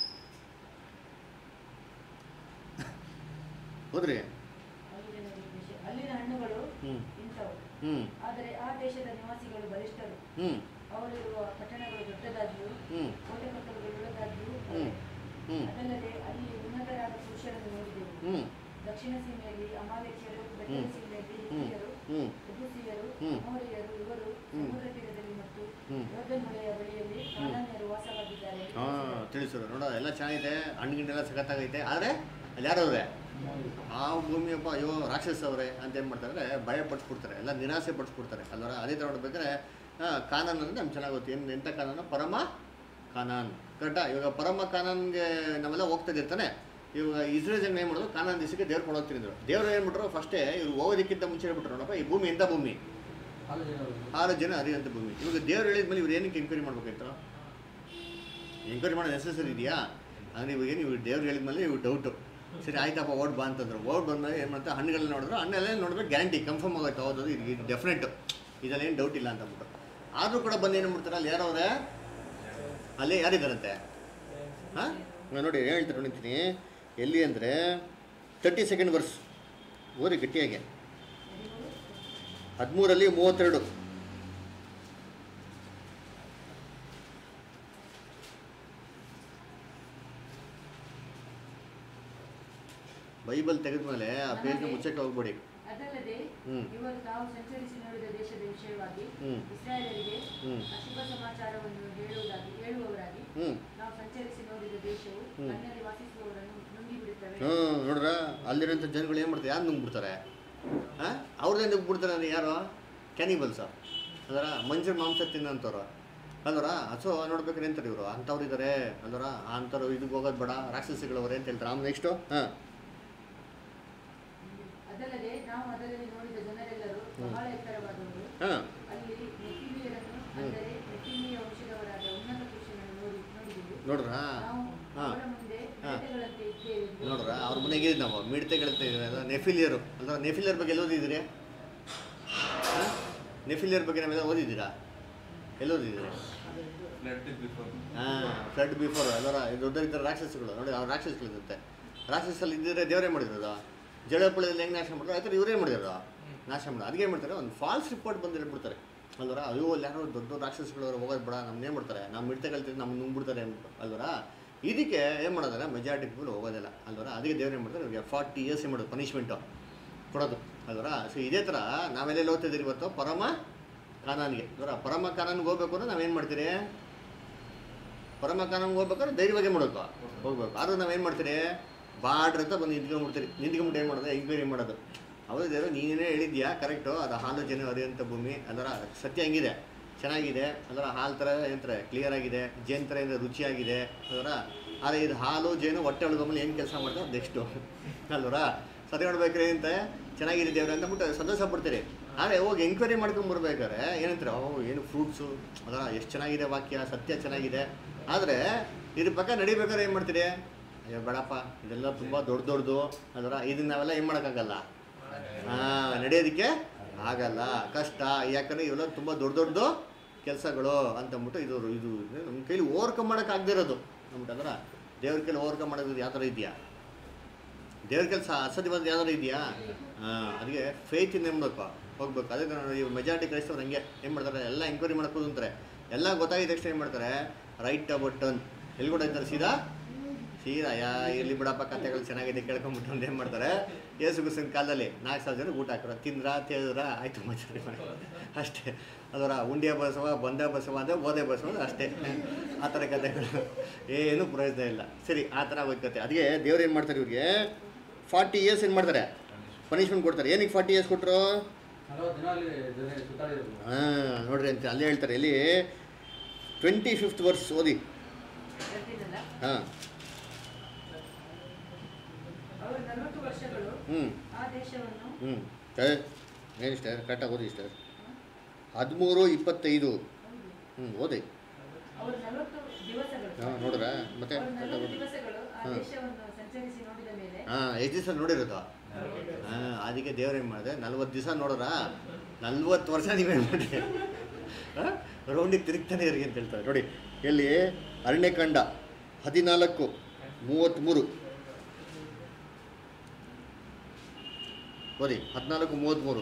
ಹೌದ್ರಿ ಹಾಲು ಜೇನು ಹರಿಯುವ ದೇಶ ಅಲ್ಲಿನ ಹಣ್ಣುಗಳು ಹ್ಞೂ ಇಂಥವು ಹ್ಞೂ ಆದರೆ ಆ ದೇಶದ ನಿವಾಸಿಗಳು ಬಲಿಷ್ಠರು ಹ್ಞೂ ಅವರಿರುವ ಪಟ್ಟಣಗಳು ದೊಡ್ಡದಾಗಿಯೂ ಹ್ಞೂ ಕೋಟೆ ಕೊತ್ತಲುಗಳು ಉಳ್ಳದಾಗಿಯೂ ಹ್ಞೂ ಹ್ಞೂ ಅದಲ್ಲದೆ ಅಲ್ಲಿ ಉನ್ನತರಾದ ಪುರುಷರನ್ನು ನೋಡಿದೆವು ಹ್ಞೂ ದಕ್ಷಿಣ ಸೀಮೆಯಲ್ಲಿ ಅಮಾಲೇಕ್ಯರು ಬೆಟ್ಟದ ಹ್ಮ್. ಸೀಮೆಯಲ್ಲಿ ಹ್ಞೂ ಹಿತ್ತಿಯರು ಹ್ಞೂ ಯಬೂಸಿಯರು ಹ್ಮ್. ಅಮೋರಿಯರು ಇವರು ಹ್ಮ್. ಸಮುದ್ರ ತೀರದಲ್ಲಿ ಮತ್ತು ಹ್ಮ್. ಯೋರ್ದನ್ ಹೊಳೆಯ ಬಳಿಯಲ್ಲಿ ಕಾನಾನ್ಯರು ವಾಸವಾಗಿದ್ದಾರೆ ಎಂದು ಹಾಂ ತಿಳಿಸಿದರು. ತಿಳಿಸೋರು ನೋಡೋ ಎಲ್ಲ ಚೆನ್ನಾಗಿದೆ ಹಣ್ಣು ಗಿಣ್ಣೆಲ್ಲ ಸಖತ್ತಾಗೈತೆ ಆದರೆ ಅಲ್ಲಿ ಯಾರವ್ರೆ ಆ ಭೂಮಿಯಪ್ಪ ಅಯ್ಯೋ ರಾಕ್ಷಸ ಅವರೇ ಅಂತ ಏನು ಮಾಡ್ತಾರೆ ಭಯ ಪಡಿಸ್ಬಿಡ್ತಾರೆ ಎಲ್ಲ ನಿರಾಸೆ ಪಡಿಸ್ಬಿಡ್ತಾರೆ ಅಲ್ವರ ಅದೇ ಥರ ನೋಡ್ಬೇಕಾದ್ರೆ ಆ, ಕಾನಾನ್ ಅಂದರೆ ನಮ್ಗೆ ಚೆನ್ನಾಗಿ ಗೊತ್ತು ಏನು ಎಂಥ ಕಾನಾನು ಪರಮ ಕಾನಾನ್ ಕರೆಕ್ಟಾ ಇವಾಗ ಪರಮ ಕಾನಾನ್ಗೆ ನಾವೆಲ್ಲ ಹೋಗ್ತಾ ಇರ್ತಾನೆ ಇವಾಗ ಇಸ್ರೇಲ್ ಜನ ಏನು ಮಾಡೋದು ಕಾನಾನ್ ದಿವಸಕ್ಕೆ ದೇವ್ರು ಕೊಡೋಗ್ತಿದ್ರು ದೇವ್ರು ಏನು ಮಾಡ್ರು ಫಸ್ಟೇ ಇವ್ರು ಹೋಗೋದಕ್ಕಿಂತ ಮುಂಚೆ ಹೇಳ್ಬಿಟ್ರು ನೋಡಪ್ಪ ಈ ಭೂಮಿ ಎಂಥ ಭೂಮಿ ಹಾಲು ಜೇನು ಹರಿಯುವ. ಆರು ಜನ ಅರಿಯಂತ ಭೂಮಿ ಇವಾಗ ದೇವ್ರು ಹೇಳಿದ್ಮೇಲೆ ಇವ್ರು ಏನಕ್ಕೆ ಎಂಕ್ವೈರಿ ಮಾಡ್ಬೇಕಾಯ್ತು ಎಂಕ್ವೈರಿ ಮಾಡೋ ನೆಸೆಸರಿ ಇದೆಯಾ ಅಂದರೆ ಇವಾಗ ಏನು ಇವ್ರು ದೇವ್ರು ಹೇಳಿದ್ಮೇಲೆ ಇವ್ರು ಡೌಟು ಸರಿ ಆಯ್ತಪ್ಪ ಓಡ್ ಬಾ ಅಂತಂದ್ರು ಓಡ್ ಬಂದಾಗ ಏನು ಮಾಡ್ತಾರೆ ಹಣ್ಣುಗಳನ್ನ ನೋಡಿದ್ರು ಹಣ್ಣೆಲ್ಲ ನೋಡಿದ್ರೆ ಗ್ಯಾರಂಟಿ ಕನ್ಫರ್ಮ್ ಆಗುತ್ತೆ ಹೌದು ಇದು ಇದು ಡೆಫಿನೆಟ್ ಇದರಲ್ಲಿ ಏನು ಡೌಟ್ ಇಲ್ಲ ಅಂತ ಅಂದ್ಬಿಟ್ಟು ಆದರೂ ಕೂಡ ಬಂದು ಏನು ಮಾಡ್ತಾರೆ ಅಲ್ಲಿ ಯಾರವ್ರೆ ಅಲ್ಲಿ ಯಾರಿದ್ದಾರಂತೆ ಹಾಂ ನೋಡಿ ಏನ್ ಹೇಳ್ತಾರೆ ನಿಂತೀನಿ ಎಲ್ಲಿ ಅಂದರೆ ತರ್ಟಿ ಸೆಕೆಂಡ್ ವರ್ಸ್ ಓದಿ ಗಟ್ಟಿಯಾಗಿ ಹದಿಮೂರಲ್ಲಿ ಮೂವತ್ತೆರಡು ಬೈಬಲ್ ತೆಗೆದ್ಮೇಲೆ ಆ ಪೇಜ್ನ ಮುಚ್ಚಕ್ಕೆ ಹೋಗ್ಬೇಡಿ ಅದಲ್ಲದೆ ಹ್ಮ್. ಇವರು ತಾವು ಸಂಚರಿಸಿ ನೋಡಿದ ದೇಶದ ವಿಷಯವಾಗಿ ಹ್ಮ್. ಇಸ್ರಾಯೇಲರಿಗೆ ಹ್ಮ್. ಅಶುಭ ಸಮಾಚಾರವನ್ನು ಹೇಳುವುದಾಗಿ ಹೇಳುವವರಾಗಿ ಹ್ಞೂ ನಾವು ಸಂಚರಿಸಿ ನೋಡಿದ ದೇಶವು ಹ್ಮ್. ನನ್ನಲ್ಲಿ ವಾಸಿಸುವವರನ್ನು ನುಂಗಿಬಿಡುತ್ತವೆ ಹ್ಞೂ ನೋಡ್ರ ಅಲ್ಲಿರೋಂಥ ಜನಗಳು ಏನು ಮಾಡ್ತಾರೆ ಯಾರು ನುಂಗ್ಬಿಡ್ತಾರೆ ಹಾಂ ಅವ್ರದ್ದೇ ನುಗ್ಬಿಡ್ತಾರೆ ಅಂದರೆ ಯಾರು ಕ್ಯಾನಿಬಲ್ಸ ಅದರ ಮಂಜರ ಮಾಂಸ ತಿನ್ನೋಂಥವ್ರು ಅಲ್ವರ ಸೊ ನೋಡ್ಬೇಕಾದ್ರೆ ಅಂತಾರೆ ಇವರು ಅಂಥವ್ರು ಇದ್ದಾರೆ ಅಲ್ವರ ಅಂಥವ್ರು ಇದಕ್ಕೆ ಹೋಗೋದು ಬೇಡ ರಾಕ್ಷಸಿಗಳವರೇ ಅಂತ ಹೇಳ್ತಾರೆ ಆಮೇಲೆ ನೆಕ್ಸ್ಟು ಹಾಂ ಅದಲ್ಲದೆ ನಾವು ಅದರಲ್ಲಿ ನೋಡಿದ ಜನರೆಲ್ಲರೂ ಬಹಳ ಎತ್ತರವಾದವರು ಹಾಂ ಅಲ್ಲಿ ನೆಫಿಲಿಯರನ್ನು ಅಂದರೆ ನೆಫಿಲಿಯ ವಂಶದವರಾದ ಉನ್ನತ ಪುರುಷನನ್ನು ನೋಡಿ ನೋಡಿದೆವು ನೋಡ್ರಾ ನಾವು ಹಾಂ ಅವರ ಮುಂದೆ ಹಾ. ಮಿಡತೆಗಳಂತೆ ಇದ್ದೇವೆ ಎಂದು ನೋಡ್ರ ಅವ್ರ ಮನೆಗೆ ಇದ್ದೀವಿ ನಾವು ಮಿಡ್ತೆಗಳಂತ ಇದ್ದಾರೆ ನೆಫಿಲಿಯರು ಅಂದ್ರೆ ನೆಫಿಲಿಯರ್ ಬಗ್ಗೆ ಎಲ್ಲಿ ಓದಿದ್ದೀರಿ ನೆಫಿಲಿಯರ್ ಬಗ್ಗೆ ನಾವೆಲ್ಲ ಓದಿದ್ದೀರಾ ಎಲ್ಲಿ ಓದಿದ್ದೀರಿ ಹಾಂ ಫ್ಲಡ್ ಬಿಫೋರ್ ಎಲ್ಲರ ದೊಡ್ಡ ಇದ್ದ ರಾಕ್ಷಸಗಳು ನೋಡಿ ಅವ್ರ ರಾಕ್ಷಸಗಳಿರುತ್ತೆ ರಾಕ್ಷಸಲ್ಲಿ ಇದ್ದಿದ್ರೆ ದೇವರೇ ಮಾಡಿರೋದು ಜಳಪುಳದಲ್ಲಿ ಹೆಂಗೆ ನಾಶ ಮಾಡಿದ್ರು ಆಯ್ತು ಇವರೇ ಮಾಡಿರೋದು ನಾಶ ಮಾಡೋದು ಅದಕ್ಕೆ ಏನು ಮಾಡ್ತಾರೆ ಒಂದು ಫಾಲ್ಸ್ ರಿಪೋರ್ಟ್ ಬಂದು ಹೇಳ್ಬಿಡ್ತಾರೆ ಅಲ್ವರ ಅಯ್ಯೋ ಅಲ್ಲಿ ಯಾರೋ ದೊಡ್ಡ ದೊಡ್ಡ ರಾಕ್ಷಸಗಳು ಅವ್ರು ಹೋಗೋದು ಬೇಡ ನಮ್ಗೆ ಏನು ಮಾಡ್ತಾರೆ ನಮ್ಮ ಮಿಡ್ತಗಳ್ತೀವಿ ನಮ್ಮ ನುಂಗ್ಬಿಡ್ತಾರೆ ಅಂದ್ಬಿಟ್ಟು ಅಲ್ವರ ಇದಕ್ಕೆ ಏನು ಮಾಡೋದ್ರೆ ಮೆಜಾರಿಟಿ ಪೀಪಲ್ ಹೋಗೋದಿಲ್ಲ ಅಲ್ವರ ಅದಕ್ಕೆ ದೇವ್ರು ಏನು ಮಾಡ್ತಾರೆ ಇವ್ರಿಗೆ ಫಾರ್ಟಿ ಇಯರ್ಸ್ ಏನು ಮಾಡೋದು ಪನಿಷ್ಮೆಂಟು ಕೊಡೋದು ಅಲ್ವರ ಸೊ ಇದೇ ಥರ ನಾವೆಲ್ಲ ಓದ್ತಿದ್ದೀರಿ ಇವತ್ತು ಪರಮ ಕಾನಾನ್ಗೆ ಅಲ್ವರ ಪರಮ ಕಾನಾನ್ಗೆ ಹೋಗ್ಬೇಕು ಅಂದ್ರೆ ನಾವೇನು ಮಾಡ್ತೀರಿ ಪರಮ ಕಾನೂನ್ಗೆ ಹೋಗ್ಬೇಕಾದ್ರೆ ಧೈರ್ಯವಾಗಿ ಮಾಡಬೇಕು ಹೋಗ್ಬೇಕು ಆದ್ರೆ ನಾವೇನು ಮಾಡ್ತೀರಿ ಬಾಡ್ರ್ ಅಂತ ಬಂದು ನಿಂತ್ಕೊಂಡ್ಬಿಡ್ತೀರಿ ನಿಂತ್ಕೊಂಡ್ಬಿಟ್ಟು ಏನು ಮಾಡೋದು ಎಂಕ್ವೈರಿ ಮಾಡೋದು ಹೌದು ದೇವ್ರು ನೀನೇ ಹೇಳಿದ್ಯಾ ಕರೆಕ್ಟು ಅದು ಹಾಲು ಜನ ಹರಿಯುವಂಥ ಭೂಮಿ ಅದರ ಸತ್ಯ ಹೆಂಗಿದೆ ಚೆನ್ನಾಗಿದೆ ಅದರ ಹಾಲು ಥರ ಏನಂತಾರೆ ಕ್ಲಿಯರ್ ಆಗಿದೆ ಜೇನು ಥರ ಏನಾರ ರುಚಿಯಾಗಿದೆ ಅದರ ಆದರೆ ಇದು ಹಾಲು ಜೇನು ಹೊಟ್ಟೆ ಒಳಗೊಂಬಲ್ಲಿ ಏನು ಕೆಲಸ ಮಾಡ್ತಾರೆ ನೆಕ್ಸ್ಟು ಅಲ್ವರ ಸತ್ಯ ನೋಡ್ಬೇಕ್ರಿ ಅಂತ ಚೆನ್ನಾಗಿದೆ ದೇವ್ರೆ ಅಂತಬಿಟ್ಟು ಸಂತೋಷ ಪಡ್ತೀರಿ ಆದರೆ ಹೋಗಿ ಎಂಕ್ವೈರಿ ಮಾಡ್ಕೊಂಡು ಬರ್ಬೇಕಾದ್ರೆ ಏನಂತಾರೆ ಓ ಏನು ಫ್ರೂಟ್ಸು ಅದರ ಎಷ್ಟು ಚೆನ್ನಾಗಿದೆ ವಾಕ್ಯ ಸತ್ಯ ಚೆನ್ನಾಗಿದೆ ಆದರೆ ಇದ್ರ ಪಕ್ಕ ನಡಿಬೇಕಾದ್ರೆ ಏನು ಮಾಡ್ತೀರಿ ಅಯ್ಯೋ ಬೇಡಪ್ಪ ಇದೆಲ್ಲ ತುಂಬ ದೊಡ್ಡ ದೊಡ್ಡದು ಅದರ ಇದನ್ನ ನಾವೆಲ್ಲ ಏನು ಮಾಡೋಕ್ಕಾಗಲ್ಲ ಹಾಂ ನಡೆಯೋದಕ್ಕೆ ಆಗಲ್ಲ ಕಷ್ಟ ಯಾಕಂದರೆ ಇವೆಲ್ಲ ತುಂಬ ದೊಡ್ಡ ದೊಡ್ಡದು ಕೆಲಸಗಳು ಅಂತಂದ್ಬಿಟ್ಟು ಇದು ಇದು ನಮ್ಮ ಕೈಲಿ ಓವರ್ಕಮ್ ಮಾಡೋಕ್ಕಾಗದೇ ಇರೋದು ಅಂದ್ಬಿಟ್ಟು ಅಂದ್ರೆ ದೇವ್ರ ಕೈಲಿ ಓವರ್ಕಮ್ ಮಾಡೋದು ಯಾವ ಥರ ಇದೆಯಾ ದೇವ್ರ ಕೆಲಸ ಅಸಾಧ್ಯವಾದ ಯಾವ್ದಾರು ಇದೆಯಾ ಹಾಂ ಅದಕ್ಕೆ ಫೇತ್ ಇಂದ ಎಂಬಬೇಕು ಹೋಗ್ಬೇಕು ಅದಕ್ಕೆ ನಾನು ಈ ಮೆಜಾರಿಟಿ ಕ್ರೈಸ್ತವ್ರು ಹಂಗೆ ಏನು ಮಾಡ್ತಾರೆ ಎಲ್ಲ ಎಂಕ್ವೈರಿ ಮಾಡ್ಕೋದು ಅಂತಾರೆ ಎಲ್ಲ ಗೊತ್ತಾಗಿದ ತಕ್ಷಣ ಏನು ಮಾಡ್ತಾರೆ ರೈಟ್ ಅಬೌಟ್ ಟರ್ನ್ ಎಲ್ಲಿ ಕೂಡ ಇದ್ದಾರೆ ಸೀದಾ ಸೀದಾ ಯಾ ಎಲ್ಲಿ ಬಿಡಪ್ಪ ಕಥೆಗಳು ಚೆನ್ನಾಗಿದೆ ಕೇಳ್ಕೊಂಬಿಟ್ಟು ಒಂದು ಏನು ಮಾಡ್ತಾರೆ ಯೇಸು ಗುಸಿನ ಕಾಲದಲ್ಲಿ ನಾಲ್ಕು ಸಾವಿರ ಜನ ಊಟ ಹಾಕೋರು ತಿಂದ್ರ ತೇದ್ರ ಆಯ್ತು ಮಚ್ಚರಿ ಅಷ್ಟೇ ಅದರ ಉಂಡಿಯ ಬಸವ ಬಂದ ಬಸವ ಅಂದರೆ ಓದೆ ಬಸವ ಅಂದ್ರೆ ಅಷ್ಟೇ ಆ ಥರ ಕಥೆಗಳು ಏನು ಪ್ರಯೋಜನ ಇಲ್ಲ ಸರಿ ಆ ಥರ ಹೋಗಿ ಕತೆ ಅದಕ್ಕೆ ದೇವ್ರು ಏನು ಮಾಡ್ತಾರೆ ಇವ್ರಿಗೆ ಫಾರ್ಟಿ ಇಯರ್ಸ್ ಏನು ಮಾಡ್ತಾರೆ ಪನಿಷ್ಮೆಂಟ್ ಕೊಡ್ತಾರೆ ಏನಕ್ಕೆ ಫಾರ್ಟಿ ಇಯರ್ಸ್ ಕೊಟ್ಟರು ನಲವತ್ತು ದಿನ ಅಲ್ಲಿ ಜನ ಸುತ್ತಾಡಿದ್ರು ಹಾಂ ನೋಡ್ರಿ ಅಂತ ಅಲ್ಲೇ ಹೇಳ್ತಾರೆ ಇಲ್ಲಿ ಟ್ವೆಂಟಿ ಫಿಫ್ತ್ ವರ್ಸ್ ಓದಿ ಹೇಳ್ತೀನಲ್ಲ ಹಾಂ ಅವರು ನಲವತ್ತು ವರ್ಷಗಳು ಹ್ಞೂ ಆ ದೇಶವನ್ನು ಹ್ಞೂ ಸರ್ ಏನು ಸರ್ ಕರೆಕ್ಟಾಗಿ ಓದಿ ಸರ್ ಹದಿಮೂರು ಇಪ್ಪತ್ತೈದು ಹೌದು. ಹ್ಞೂ ಓದಿ ಅವರು ನಲವತ್ತು ದಿವಸಗಳು ಹಾಂ ನೋಡ್ರಾ ಮತ್ತೆ ಅವರು ಕರೆಕ್ಟಾಗಿ ನಲವತ್ತು ಓದಿ ದಿವಸಗಳು ಆ ಹಾ. ದೇಶವನ್ನು ಸಂಚರಿಸಿ ನೋಡಿದ ಮೇಲೆ ಹಾಂ ಎಷ್ಟು ದಿವಸ ನೋಡಿರೋದು ಹಾಂ ಅದಕ್ಕೆ ದೇವ್ರು ಏನು ಮಾಡಿದೆ ನಲ್ವತ್ತು ದಿವಸ ನೋಡ್ರಾ ನಲ್ವತ್ತು ವರ್ಷ ನೀವೇನು ಮಾಡಿ ರೌಂಡಿಗೆ ತಿರುಗ್ತಾನೆ ಇರಿ ಅಂತ ಹೇಳ್ತಾರೆ ನೋಡಿ ಎಲ್ಲಿ ಅರಣ್ಯಕಾಂಡ ಹದಿನಾಲ್ಕು ಮೂವತ್ತ್ಮೂರು ಓದಿ ಹದಿನಾಲ್ಕು ಮೂವತ್ತ್ಮೂರು